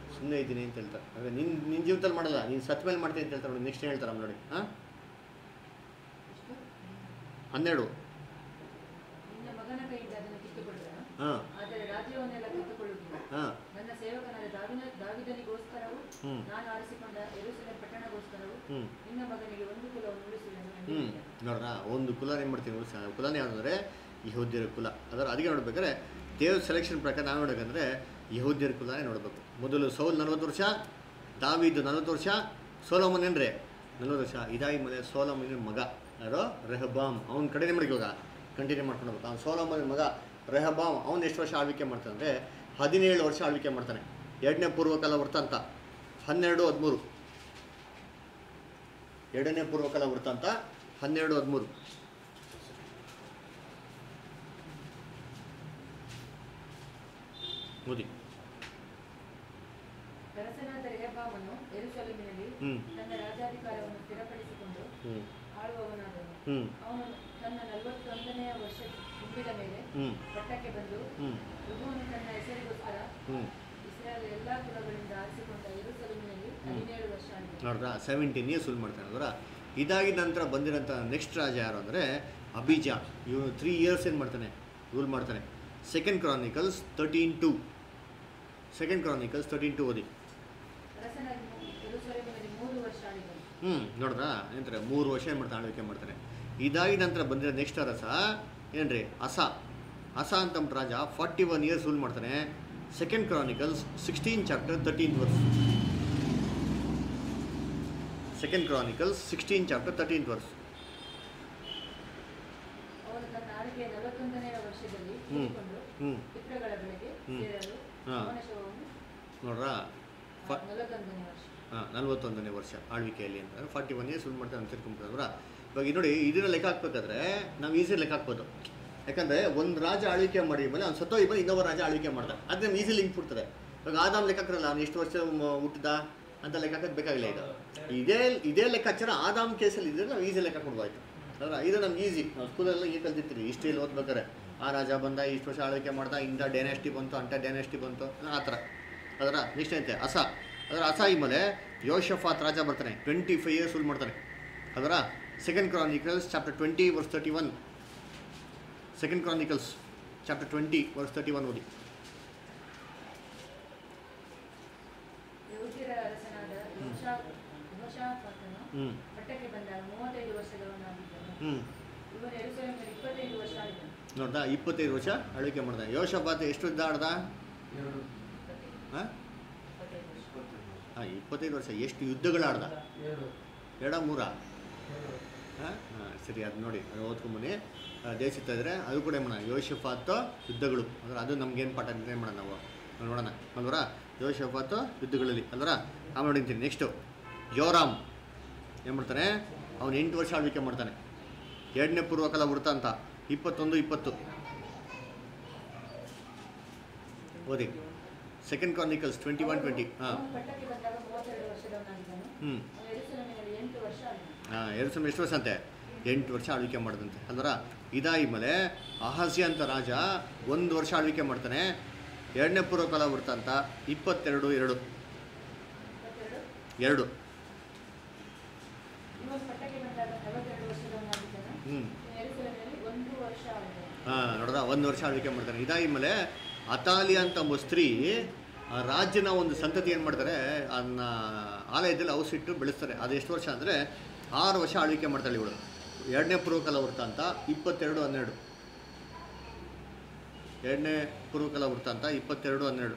ಸುಮ್ಮನೆ ಇದ್ದೀನಿ ಅಂತ ಹೇಳ್ತಾರೆ ಹಾಗೆ ನಿನ್ನ ನಿನ್ನ ಜೀವಿತದಲ್ಲಿ ಮಾಡಲ್ಲ ನೀನು ಸತ್ ಮೇಲೆ ಮಾಡ್ತೀನಿ ಅಂತ ಹೇಳ್ತಾರೆ ನೋಡಿ ನೆಕ್ಸ್ಟ್ ಹೇಳ್ತಾರೆ ನೋಡಿ ಹಾಂ ಎಷ್ಟು? ಹನ್ನೆರಡು ನಿನ್ನ ಮಗನ ಕೈಯಿಂದ ಅದನ್ನು ಕಿತ್ತುಕೊಳ್ಳುವನು ಹಾಂ ಆದರೆ ರಾಜ್ಯವನ್ನೆಲ್ಲ ಕಿತ್ತುಕೊಳ್ಳುವುದಿಲ್ಲ ಹಾಂ ನನ್ನ ಸೇವಕನಾದ ದಾವಿನ ದಾವಿದನಿಗೋಸ್ಕರವೂ ಹ್ಞೂ ನಾನು ಆರಿಸಿಕೊಂಡ ಯೆರೂಸಲೇಮ್ ಪಟ್ಟಣಗೋಸ್ಕರವೂ ಹ್ಞೂ ನಿನ್ನ ಮಗನಿಗೆ ಒಂದು ಕುಲವನ್ನು ಉಳಿಸುವೆನು ಎಂದು ಹ್ಞೂ ಹೇಳಿದನು. ನೋಡ್ರ ಒಂದು ಕುಲ ಏನು ಮಾಡ್ತೀವಿ ಉಳ್ಸ ಕುಲನೇ ಯಾವುದಂದ್ರೆ ಯಹೂದ್ಯರ ಕುಲ ಅದರ ಅದಕ್ಕೆ ನೋಡ್ಬೇಕಾದ್ರೆ ದೇವ್ರ ಸೆಲೆಕ್ಷನ್ ಪ್ರಕಾರ ನಾವು ನೋಡಬೇಕಂದ್ರೆ ಯಹೂದ್ಯರ ಕುಲನೇ ನೋಡಬೇಕು ಮೊದಲು ಸೌಲ್ ನಲ್ವತ್ತು ವರ್ಷ ದಾವಿದು ನಲ್ವತ್ತು ವರ್ಷ ಸೋಲೋಮನ್ ಏನ್ರಿ ನಲ್ವತ್ತು ವರ್ಷ ಇದಾಗಿ ಮೇಲೆ ಸೋಲೋಮನ ಮಗ ಯಾರೋ ರೆಹಬಾಮ್ ಅವ್ನ ಕಡೆನೇ ಮಾಡಿ ಇವಾಗ ಕಂಟಿನ್ಯೂ ಮಾಡ್ಕೊಂಡು ಹೋಗ್ಬೇಕು ಅವ್ನು ಸೋಲೋಮನ ಮಗ ರೆಹಬಾಮ್ ಅವ್ನು ಎಷ್ಟು ವರ್ಷ ಆಳ್ವಿಕೆ ಮಾಡ್ತಾನೆ ಅಂದರೆ ಹದಿನೇಳು ವರ್ಷ ಆಳ್ವಿಕೆ ಮಾಡ್ತಾನೆ ಎರಡನೇ ಪೂರ್ವಕಾಲ ವೃತ್ತಾಂತ ಹನ್ನೆರಡು ಹದಿಮೂರು ಎರಡನೇ ಪೂರ್ವಕಾಲ ವೃತ್ತಾಂತ ಹನ್ನೆರಡು ಹದಿಮೂರು ಓದಿ ಅರಸನಾದ ರೆಹಬ್ಬಾಮನು ಯೆರೂಸಲೇಮಿನಲ್ಲಿ ಹ್ಞೂ ತನ್ನ ರಾಜಾಧಿಕಾರವನ್ನು ಸ್ಥಿರಪಡಿಸಿಕೊಂಡು ಹ್ಞೂ ಆಳುವವನಾದನು ಹ್ಞೂ ಅವನು ತನ್ನ ನಲವತ್ತೊಂದನೆಯ ವರ್ಷ ತುಂಬಿದ ಮೇಲೆ ಹ್ಞೂ ಪಟ್ಟಕ್ಕೆ ಬಂದು ಹ್ಞೂ ಪ್ರಭುವನ್ನು ತನ್ನ ಹೆಸರಿಗೋಸ್ಕರ ಹ್ಞೂ ಇಸ್ರಾಯೇಲ್ ಎಲ್ಲಾ ಕುಲಗಳಿಂದ ಆರಿಸಿಕೊಂಡ ಯೆರೂಸಲೇಮಿನಲ್ಲಿ ಹದಿನೇಳು ವರ್ಷ ಆಗಿದೆ ನೋಡ್ರ ಸೆವೆಂಟೀನ್ ಇಯರ್ಸ್ ರೂಲ್ ಮಾಡ್ತಾನೆ ಅದರ ಇದಾಗಿದ ನಂತರ ಬಂದಿರೋಂಥ ನೆಕ್ಸ್ಟ್ ರಾಜ ಯಾರು ಅಂದರೆ ಅಬಿಜಾ ಇವನು ತ್ರೀ ಇಯರ್ಸ್ ಏನು ಮಾಡ್ತಾನೆ ರೂಲ್ ಮಾಡ್ತಾನೆ second Chronicles thirteen two second Chronicles thirteen two ಓದಿ ಅರಸನಾಗಿ ಯೆರೂಸಲೇಮಿನಲ್ಲಿ ಮೂರು ವರ್ಷ ಆಳಿದನು ಹ್ಞೂ ನೋಡ್ರ ಏನಂತಾರೆ ಮೂರು ವರ್ಷ ಏನು ಮಾಡ್ತಾನೆ ಆಳ್ವಿಕೆ ಮಾಡ್ತಾನೆ ಇದಾಗಿ ನಂತರ ಬಂದಿರೋ ನೆಕ್ಸ್ಟ್ ರಸ ಏನ್ರಿ ಅಸ ಅಸ ಅಂತ ರಾಜ ಫಾರ್ಟಿ ಒನ್ ಇಯರ್ಸ್ ರೂಲ್ ಮಾಡ್ತಾನೆ second Chronicles sixteen chapter thirteen verse second Chronicles sixteen chapter thirteen verse ಅವನು ತನ್ನ ಆಳ್ವಿಕೆಯ ನಲವತ್ತೊಂದನೆಯ ವರ್ಷದಲ್ಲಿ ಹ್ಮ್. ಕೂಡಿಕೊಂಡು ಹ್ಞೂ ಪಿತೃಗಳ ಬಳಿಗೆ ಹ್ಮ್. ಸೇರಲು ಹಾ. ಅವನ ಶವವನ್ನು ನೋಡ್ರ ಫ ನಲವತ್ತೊಂದನೇ ವರ್ಷ ಹಾಂ ನಲ್ವತ್ತೊಂದನೇ ವರ್ಷ ಆಳ್ವಿಕೆಯಲ್ಲಿ ಅಂತಂದ್ರೆ ಫಾರ್ಟಿ ಒನ್ ಇಯರ್ಸ್ ರೂಲ್ ಮಾಡ್ತಾರೆ ಅಂತ ತಿಳ್ಕೊಂಬಿಟ್ಟವ್ರ ಇವಾಗ ಇಲ್ಲಿ ನೋಡಿ ಇದನ್ನ ಲೆಕ್ಕ ಹಾಕ್ಬೇಕಾದ್ರೆ ನಾವು ಈಸಿ ಲೆಕ್ಕ ಹಾಕ್ಬೋದು ಯಾಕಂದರೆ ಒಂದು ರಾಜ ಆಳ್ವಿಕೆ ಮಾಡಿ ಮೇಲೆ ಅವ್ನು ಸತ್ತೋಗಿ ಮೇಲೆ ಇನ್ನೊಬ್ಬ ರಾಜ ಆಳ್ವಿಕೆ ಮಾಡ್ದ ಅದು ನಮ್ಗೆ ಈಸಿ ಲಿಂಕ್ ಬಿಡ್ತದೆ ಇವಾಗ ಆದಾಮ್ ಲೆಕ್ಕ ಹಾಕಿರಲ್ಲ ಅವ್ನು ಎಷ್ಟು ವರ್ಷ ಮ- ಹುಟ್ಟಿದ ಅಂತ ಲೆಕ್ಕ ಹಾಕೋದು ಬೇಕಾಗಿಲ್ಲ ಇದು ಇದೇ ಇದೇ ಲೆಕ್ಕಾಚಾರ ಆದಾಮ್ ಕೇಸಲ್ಲಿ ಇದ್ರೆ ನಾವು ಈಸಿ ಲೆಕ್ಕ ಕೊಡ್ಬೋಯ್ತು ಅದರ ಇದು ನಮ್ಗೆ ಈಸಿ ನಾವು ಸ್ಕೂಲಲ್ಲಿ ಈಗ ಕಲ್ತಿರ್ತೀರಿ ಹಿಸ್ಟ್ರಿಯಲ್ಲಿ ಓದ್ಬೇಕಾರೆ ಆ ರಾಜ ಬಂದ ಇಷ್ಟು ವರ್ಷ ಆಳ್ವಿಕೆ ಮಾಡ್ದ ಇಂಥ ಡೈನಾಸ್ಟಿ ಬಂತು ಅಂಥ ಡೈನಾಸ್ಟಿ ಬಂತು ಆ ಥರ ಅದರ ನೆಕ್ಸ್ಟ್ ಐತೆ ಅಸ ಅದರ ಅಸ ಮೇಲೆ ಯೋಶಫಾತ್ ರಾಜ ಬರ್ತಾನೆ ಟ್ವೆಂಟಿ ಫೈವ್ ಇಯರ್ಸ್ ರೂಲ್ ಮಾಡ್ತಾನೆ ಅದರ second Chronicles chapter twenty verse thirty one second Chronicles chapter twenty verse thirty one ಓದಿ ಯಹೂದ್ಯರ ಅರಸನಾದ ಯೋಷಾ- ಯೆಹೋಷಾಫಾತನು ಹ್ಞೂ ಪಟ್ಟಕ್ಕೆ ಬಂದಾಗ ಮೂವತ್ತೈದು ವರ್ಷದವನಾಗಿದ್ದನು ಹ್ಞೂ ಇವನು ಯೆರೂಸಲೇಮಿನಲ್ಲಿ ಇಪ್ಪತ್ತೈದು ವರ್ಷ ಆಳಿದನು ನೋಡ್ದಾ ಇಪ್ಪತ್ತೈದು ವರ್ಷ ಆಳ್ವಿಕೆ ಮಾಡ್ದ ಯೋಶಫಾತ್ ಎಷ್ಟು ಇದ್ದ ಆಡ್ದ ಎರಡು ಹಾಂ ಇಪ್ಪತ್ತೈದು ವರ್ಷ ಹಾಂ ಇಪ್ಪತ್ತೈದು ವರ್ಷ ಎಷ್ಟು ಯುದ್ಧಗಳು ಆಡ್ದ ಎರಡು ಎರಡ ಮೂರ ಎರಡು ಹಾಂ ಹಾಂ ಸರಿ ಅದು ನೋಡಿ ಅದು ಓದ್ಕೊಂಬನಿ ದೇಶಿತ ಇದ್ರೆ ಅದು ಕೂಡ ಏನು ಮಾಡೋಣ ಯೋಶಫಾತ್ ಯುದ್ಧಗಳು ಅಂದ್ರೆ ಅದು ನಮ್ಗೇನು ಪಾಠ ಅಂತ ಏನು ಮಾಡೋಣ ನಾವು ನಾವು ನೋಡೋಣ ಅಲ್ವರ ಯೋಶಫಾತ್ ಯುದ್ಧಗಳಲ್ಲಿ ಅಲ್ವರ ಆಮೇಲೆ ನೋಡಿಂತೀನಿ ನೆಕ್ಸ್ಟು ಯೋರಾಮ್ ಏನು ಮಾಡ್ತಾನೆ ಅವನು ಎಂಟು ವರ್ಷ ಆಳ್ವಿಕೆ ಮಾಡ್ತಾನೆ ಎರಡನೇ ಪೂರ್ವಕಾಲ ವೃತ್ತಾಂತ ಇಪ್ಪತ್ತೊಂದು ಇಪ್ಪತ್ತು ಓದಿ second Chronicles twenty one twenty ಹಾಂ ಅವನು ಪಟ್ಟಕ್ಕೆ ಬಂದಾಗ ಮೂವತ್ತೆರಡು ವರ್ಷದವನಾಗಿದ್ದನು ಹ್ಞೂ ಅವನು ಯೆರೂಸಲೇಮಿನಲ್ಲಿ ಎಂಟು ವರ್ಷ ಆಳಿದನು ಹಾಂ ಎರಡು ಸಾವಿರ ಎಷ್ಟು ವರ್ಷ ಅಂತೆ ಎಂಟು ವರ್ಷ ಆಳ್ವಿಕೆ ಮಾಡಿದಂತೆ ಅಲ್ವರ ಇದಾಗಿ ಮೇಲೆ ಅಹಸ್ಯ ಅಂತ ರಾಜ ಒಂದು ವರ್ಷ ಆಳ್ವಿಕೆ ಮಾಡ್ತಾನೆ ಎರಡನೇ ಪೂರ್ವಕಾಲ ವೃತ್ತಾಂತ ಇಪ್ಪತ್ತೆರಡು ಎರಡು ಇಪ್ಪತ್ತೆರಡು ಎರಡು ಇವನು ಪಟ್ಟಕ್ಕೆ ಬಂದಾಗ ನಲವತ್ತೆರಡು ವರ್ಷದವನಾಗಿದ್ದನು ಹ್ಞೂ ಇವನು ಯೆರೂಸಲೇಮಿನಲ್ಲಿ ಒಂದು ವರ್ಷ ಆಳಿದನು ಹಾಂ ನೋಡ್ದ ಒಂದು ವರ್ಷ ಆಳ್ವಿಕೆ ಮಾಡ್ತಾನೆ ಇದಾಗಿ ಮೇಲೆ ಅತಾಲಿ ಅಂತ ಒಬ್ಬ ಸ್ತ್ರೀ ಆ ರಾಜ್ಯನ ಒಂದು ಸಂತತಿ ಏನು ಮಾಡ್ತಾರೆ ಅದನ್ನ ಆಲಯದಲ್ಲಿ ಔಸಿಟ್ಟು ಬೆಳೆಸ್ತಾರೆ ಅದು ಎಷ್ಟು ವರ್ಷ ಅಂದರೆ ಆರು ವರ್ಷ ಆಳ್ವಿಕೆ ಮಾಡ್ತಾಳೆ ಇವಳು ಎರಡನೇ ಪೂರ್ವಕಾಲ ವೃತ್ತಾಂತ ಇಪ್ಪತ್ತೆರಡು ಹನ್ನೆರಡು ಎರಡನೇ ಪೂರ್ವಕಾಲ ವೃತ್ತಾಂತ ಇಪ್ಪತ್ತೆರಡು ಹನ್ನೆರಡು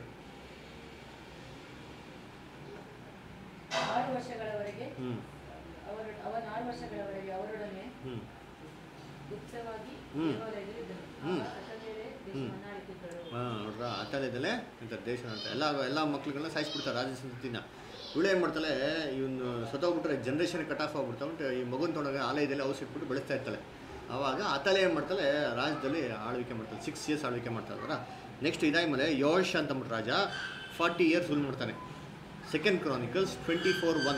ಆರು ವರ್ಷಗಳವರೆಗೆ ಹ್ಞೂ ಅವರ ಅವನ ಆರು ವರ್ಷಗಳವರೆಗೆ ಅವರೊಡನೆ ಹ್ಞೂ ಗುಪ್ತವಾಗಿ ಹ್ಮ್. ದೇವಾಲಯದಲ್ಲಿದ್ದರು ಹ್ಮ್. ಆಗ ಅತಲ್ಯರೇ ದೇಶವನ್ನು ಆಳುತ್ತಿದ್ದರು ಹಾಂ ನೋಡ್ರ ಆತಳದಲ್ಲೇ ಅಂತ ದೇಶ ಅಂತ ಎಲ್ಲ ಎಲ್ಲ ಮಕ್ಳುಗಳನ್ನ ಸಾಯಿಸ್ಬಿಡ್ತಾರೆ ರಾಜ ಸಂತತಿನ ಇವಳು ಏನು ಮಾಡ್ತಾಳೆ ಇವನು ಸತ್ತೋಗ್ಬಿಟ್ರೆ ಜನ್ರೇಷನ್ ಕಟ್ ಆಫ್ ಆಗ್ಬಿಡ್ತಾ ಉಂಟು ಈ ಮಗುನ ತೊಗೊಂಡಾಗ ಆಲಯದಲ್ಲಿ ಔಷಧಿ ಇಟ್ಬಿಟ್ಟು ಬೆಳೆಸ್ತಾ ಇರ್ತಾಳೆ ಆವಾಗ ಆತಲೆ ಏನು ಮಾಡ್ತಾಳೆ ರಾಜ್ಯದಲ್ಲಿ ಆಳ್ವಿಕೆ ಮಾಡ್ತಾಳೆ ಸಿಕ್ಸ್ ಇಯರ್ಸ್ ಆಳ್ವಿಕೆ ಮಾಡ್ತಾಳಲ್ಲ ನೆಕ್ಸ್ಟ್ ಇದಾದ ಮೇಲೆ ಯೋಶ್ ಅಂತಂದ್ಬಿಟ್ಟು ರಾಜ ಫಾರ್ಟಿ ಇಯರ್ಸ್ ರೂಲ್ ಮಾಡ್ತಾನೆ second Chronicles twenty four one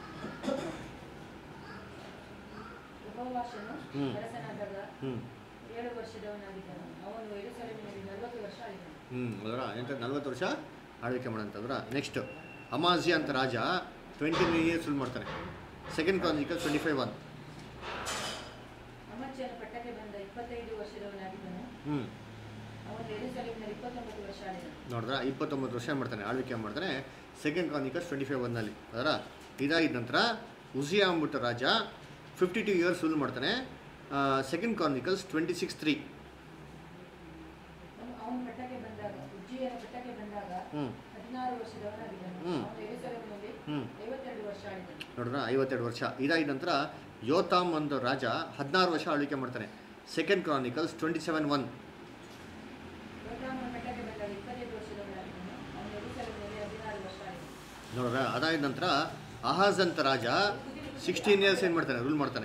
ಯೆಹೋವಾಷನು ಹ್ಮ್. ಅರಸನಾದಾಗ ಹ್ಞೂ ಏಳು ವರ್ಷದವನಾಗಿದ್ದನು ಅವನು ಯೆರೂಸಲೇಮಿನಲ್ಲಿ ನಲವತ್ತು ವರ್ಷ ಆಳಿದನು ಹ್ಞೂ ಅದರ ಎಂತ ನಲ್ವತ್ತು ವರ್ಷ ಆಳ್ವಿಕೆ ಮಾಡಂತಂದ್ರ ನೆಕ್ಸ್ಟ್ ಅಮಾಜಿ ಅಂತ ರಾಜ ಟ್ವೆಂಟಿ ನೈನ್ ಇಯರ್ಸ್ ರೂಲ್ ಮಾಡ್ತಾನೆ second Chronicle twenty five one ಅಮಚ್ಯನು ಪಟ್ಟಕ್ಕೆ ಬಂದ ಇಪ್ಪತ್ತೈದು ವರ್ಷದವನಾಗಿದ್ದನು ಹ್ಞೂ ಅವನು ಯೆರೂಸಲೇಮಿನಲ್ಲಿ ಇಪ್ಪತ್ತೊಂಬತ್ತು ವರ್ಷ ಆಳಿದನು ನೋಡಿದ್ರ ಇಪ್ಪತ್ತೊಂಬತ್ತು ವರ್ಷ ಮಾಡ್ತಾನೆ ಆಳ್ವಿಕೆ ಮಾಡ್ತಾನೆ ಸೆಕೆಂಡ್ ಕ್ರಾನಿಕಲ್ಸ್ ಟ್ವೆಂಟಿ ಫೈವ್ ಒನ್ನಲ್ಲಿ ಅದರ ಇದಾಗಿದ ನಂತರ ಉಸಿಯಾ ಅಂದ್ಬಿಟ್ಟು ರಾಜ ಫಿಫ್ಟಿ ಟು ಇಯರ್ಸ್ ರೂಲ್ ಮಾಡ್ತಾನೆ second Chronicles twenty six three ಅವನು ಅವನು ಪಟ್ಟಕ್ಕೆ ಬಂದಾಗ ಉಜ್ಜಿಯನ ಪಟ್ಟಕ್ಕೆ ಬಂದಾಗ ಹ್ಞೂ ಹದಿನಾರು ವರ್ಷದವನಾಗಿದ್ದನು ಹ್ಮ್. ಅವನು ಯೆರೂಸಲೇಮಿನಲ್ಲಿ ಹ್ಞೂ ಐವತ್ತೆರಡು ವರ್ಷ ಆಳಿದನು ನೋಡಿದ್ರ ಐವತ್ತೆರಡು ವರ್ಷ ಇದಾಗಿದ ನಂತರ ಯೋತಾಮ್ ಒಂದು ರಾಜ ಹದಿನಾರು ವರ್ಷ ಆಳ್ವಿಕೆ ಮಾಡ್ತಾನೆ second Chronicles twenty seven one ಯೋತಾಮನ ಪಟ್ಟಕ್ಕೆ ಬಂದಾಗ ಇಪ್ಪತ್ತೈದು ವರ್ಷದವನಾಗಿದ್ದನು ಅವನು ಯೆರೂಸಲೇಮಿನಲ್ಲಿ ಹದಿನಾರು ವರ್ಷ ಆಳಿದನು ನೋಡ್ರ ಅದಾದ ನಂತರ ಅಹಾಜ್ ಅಂತ ರಾಜ ಸಿಕ್ಸ್ಟೀನ್ ಇಯರ್ಸ್ ಏನು ಮಾಡ್ತಾನೆ ರೂಲ್ ಮಾಡ್ತಾನೆ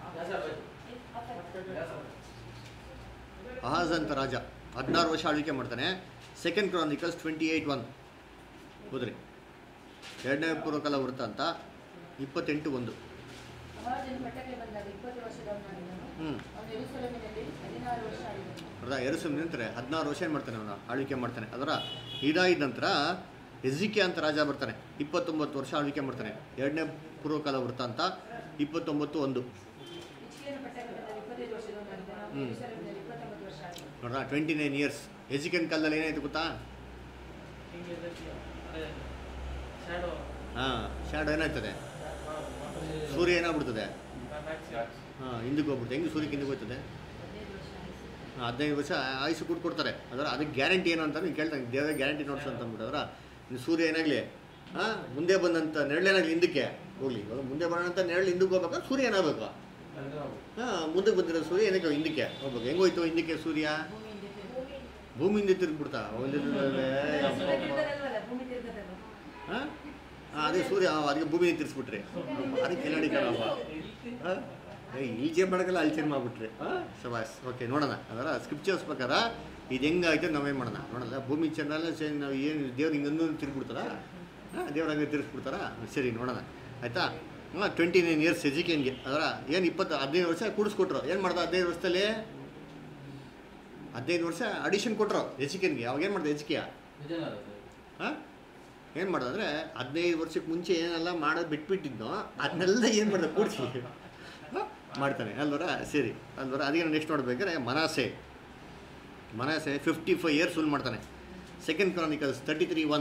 ಅಹಾಜ್ ಅಂತ ರಾಜ ಹದಿನಾರು ವರ್ಷ ಆಳ್ವಿಕೆ ಮಾಡ್ತಾನೆ second Chronicles twenty eight one ಹೋದ್ರಿ ಎರಡನೇ ಪೂರ್ವಕಾಲ ವೃತ್ತ ಅಂತ ಇಪ್ಪತ್ತೆಂಟು ಒಂದು ಅಹಾಜನು ಪಟ್ಟಕ್ಕೆ ಬಂದಾಗ ಇಪ್ಪತ್ತು ವರ್ಷದವನಾಗಿದ್ದನು ಹ್ಞೂ ಅವನು ಯೆರೂಸಲೇಮಿನಲ್ಲಿ ಹದಿನಾರು ವರ್ಷ ಆಳಿದನು ಅರ್ಧ ಎರಡು ನಿಂತರೆ ಹದಿನಾರು ವರ್ಷ ಏನು ಮಾಡ್ತಾನೆ ಅವನು ಆಳ್ವಿಕೆ ಮಾಡ್ತಾನೆ ಅದರ ಇದಾದ ನಂತರ ಎಜಿಕೆ ಅಂತ ರಾಜ ಬರ್ತಾನೆ ಇಪ್ಪತ್ತೊಂಬತ್ತು ವರ್ಷ ಆಳ್ವಿಕೆ ಮಾಡ್ತಾನೆ ಎರಡನೇ ಪೂರ್ವಕಾಲ ವೃತ್ತ ಅಂತ ಇಪ್ಪತ್ತೊಂಬತ್ತು ಒಂದು ಹಿಜ್ಕೀಯನ ಪಟ್ಟಕ್ಕೆ ಬಂದಾಗ ಇಪ್ಪತ್ತೈದು ವರ್ಷದವನಾಗಿದ್ದನು ಅವನು ಹ್ಮ್. ಯೆರೂಸಲೇಮಿನಲ್ಲಿ ಇಪ್ಪತ್ತೊಂಬತ್ತು ವರ್ಷ ಆಳಿದನು ನೋಡ್ರ ಟ್ವೆಂಟಿ ನೈನ್ ಇಯರ್ಸ್ ಎಜಿಕೆನ್ ಕಾಲದಲ್ಲಿ ಏನಾಯ್ತು ಗೊತ್ತಾ ಹಿಂಗೆ ಇದಕ್ಕೆ ಅದೇ shadow, ಹಾಂ ಶ್ಯಾಡೋ ಏನಾಯ್ತದೆ uh, ಸೂರ್ಯ ಏನಾಗ್ಬಿಡ್ತದೆ back- ಹಾಂ ಹಿಂದಕ್ಕೆ ಹೋಗ್ಬಿಡುತ್ತೆ ಹೆಂಗೆ ಸೂರ್ಯಕ್ಕೆ ಹಿಂದಕ್ಕೆ ಹೋಗ್ತದೆ ಹದಿನೈದು ವರ್ಷ ಆಯಿತು ಹಾ, ಹದಿನೈದು ವರ್ಷ ಆಯುಷು ಕೊಟ್ಟು ಕೊಡ್ತಾರೆ ಅದರ ಅದಕ್ಕೆ ಗ್ಯಾರಂಟಿ ಏನು ಅಂತ ನೀವು ಕೇಳ್ತಾನೆ ದೇವರ ಗ್ಯಾರಂಟಿ ನೋಡ್ಸು ಅಂತ ಅಂದ್ಬಿಟ್ಟು ಅದರ ಇನ್ನು ಸೂರ್ಯ ಏನಾಗಲಿ ಹಾಂ ಮುಂದೆ ಬಂದಂಥ ನೆರಳೇನಾಗಲಿ ಹಿಂದಕ್ಕೆ ಹೋಗ್ಲಿ ಇವಾಗ ಮುಂದೆ ಬರೋಣಂತ ನೆರಳು ಹಿಂದಕ್ಕೆ ಹೋಗ್ಬೇಕಾ ಸೂರ್ಯ ಏನಾಗಬೇಕು ಹಾಂ ಮುಂದಕ್ಕೆ ಬಂದಿರೋ ಸೂರ್ಯ ಏನಕ್ಕೆ ಹಿಂದಕ್ಕೆ ಹೋಗ್ಬೇಕು ಹೆಂಗೋಯ್ತು ಹಿಂದಕ್ಕೆ ಸೂರ್ಯ ಭೂಮಿ ಹಿಂದೆ ಭೂಮಿಯಿಂದ ತಿರುಗ್ಬಿಡ್ತಾ ಒಂದು ಸೂರ್ಯ ತಿರ್ಗದಲ್ವಲ್ಲ, ಭೂಮಿ ತಿರ್ಗದಲ್ವ? ಹಾಂ ಅದೇ ಸೂರ್ಯ ಆ, ಅದಕ್ಕೆ ಭೂಮಿನ ತಿರ್ಸ್ಬಿಟ್ರಿ ಅದಕ್ಕೆ ಕಿಲಾಡಿ ಕಣಪ್ಪ ಹಾಂ ಈಜೆ ಮಾಡೋಕ್ಕಲ್ಲ ಅಲ್ಲಿ ಚೇಂಜ್ ಮಾಡ್ಬಿಟ್ರಿ ಹಾಂ ಶಬಾಸ್ ಓಕೆ ನೋಡೋಣ ಅದರ ಸ್ಕ್ರಿಪ್ಚರ್ಸ್ ಪ್ರಕಾರ ಇದು ಹೆಂಗಾಯ್ತು ನಾವೇನು ಮಾಡೋಣ ನೋಡೋಣ ಭೂಮಿ ಚಂದ್ರಲ್ಲ ಚೇಂಜ್ ನಾವು ಏನು ದೇವ್ರು ಹಿಂಗಂದು ತಿರುಗ್ಬಿಡ್ತಾರ ಹಾಂ ದೇವ್ರ ಹಂಗೆ ತಿರ್ಸ್ಬಿಡ್ತಾರ ಸರಿ ನೋಡೋಣ ಆಯಿತಾ ಹಾಂ ಟ್ವೆಂಟಿ ನೈನ್ ಇಯರ್ಸ್ ಎಜುಕೇನ್ಗೆ ಅದರ ಏನು ಇಪ್ಪತ್ತು ಹದಿನೈದು ವರ್ಷ ಕೂಡಿಸ್ಕೊಟ್ರು ಏನು ಮಾಡ್ದ ಹದಿನೈದು ವರ್ಷದಲ್ಲಿ ಹದಿನೈದು ವರ್ಷ ಅಡಿಷನ್ ಕೊಟ್ಟರು ಎಜುಕೇನ್ಗೆ ಅವಾಗ ಏನು ಮಾಡ್ದೆ ಎಜುಕಿಯ ನಿಜನೇ ಅದು ಹಾಂ ಏನು ಮಾಡೋದಂದ್ರೆ ಹದಿನೈದು ವರ್ಷಕ್ಕೆ ಮುಂಚೆ ಏನೆಲ್ಲ ಮಾಡೋದು ಬಿಟ್ಬಿಟ್ಟಿದ್ನೋ ಅದನ್ನೆಲ್ಲ ಏನು ಮಾಡ್ದೆ ಕೂಡಿಸಿ ಮಾಡ್ತಾನೆ ಅಲ್ವರ ಸರಿ ಅಲ್ವರ ಅದಕ್ಕೆ ನೆಕ್ಸ್ಟ್ ನೋಡ್ಬೇಕಾದ್ರೆ ಮನಾಸೆ ಮನಾಸೆ ಫಿಫ್ಟಿ ಫೈವ್ ಇಯರ್ಸ್ ಫುಲ್ ಮಾಡ್ತಾನೆ second Chronicles thirty three one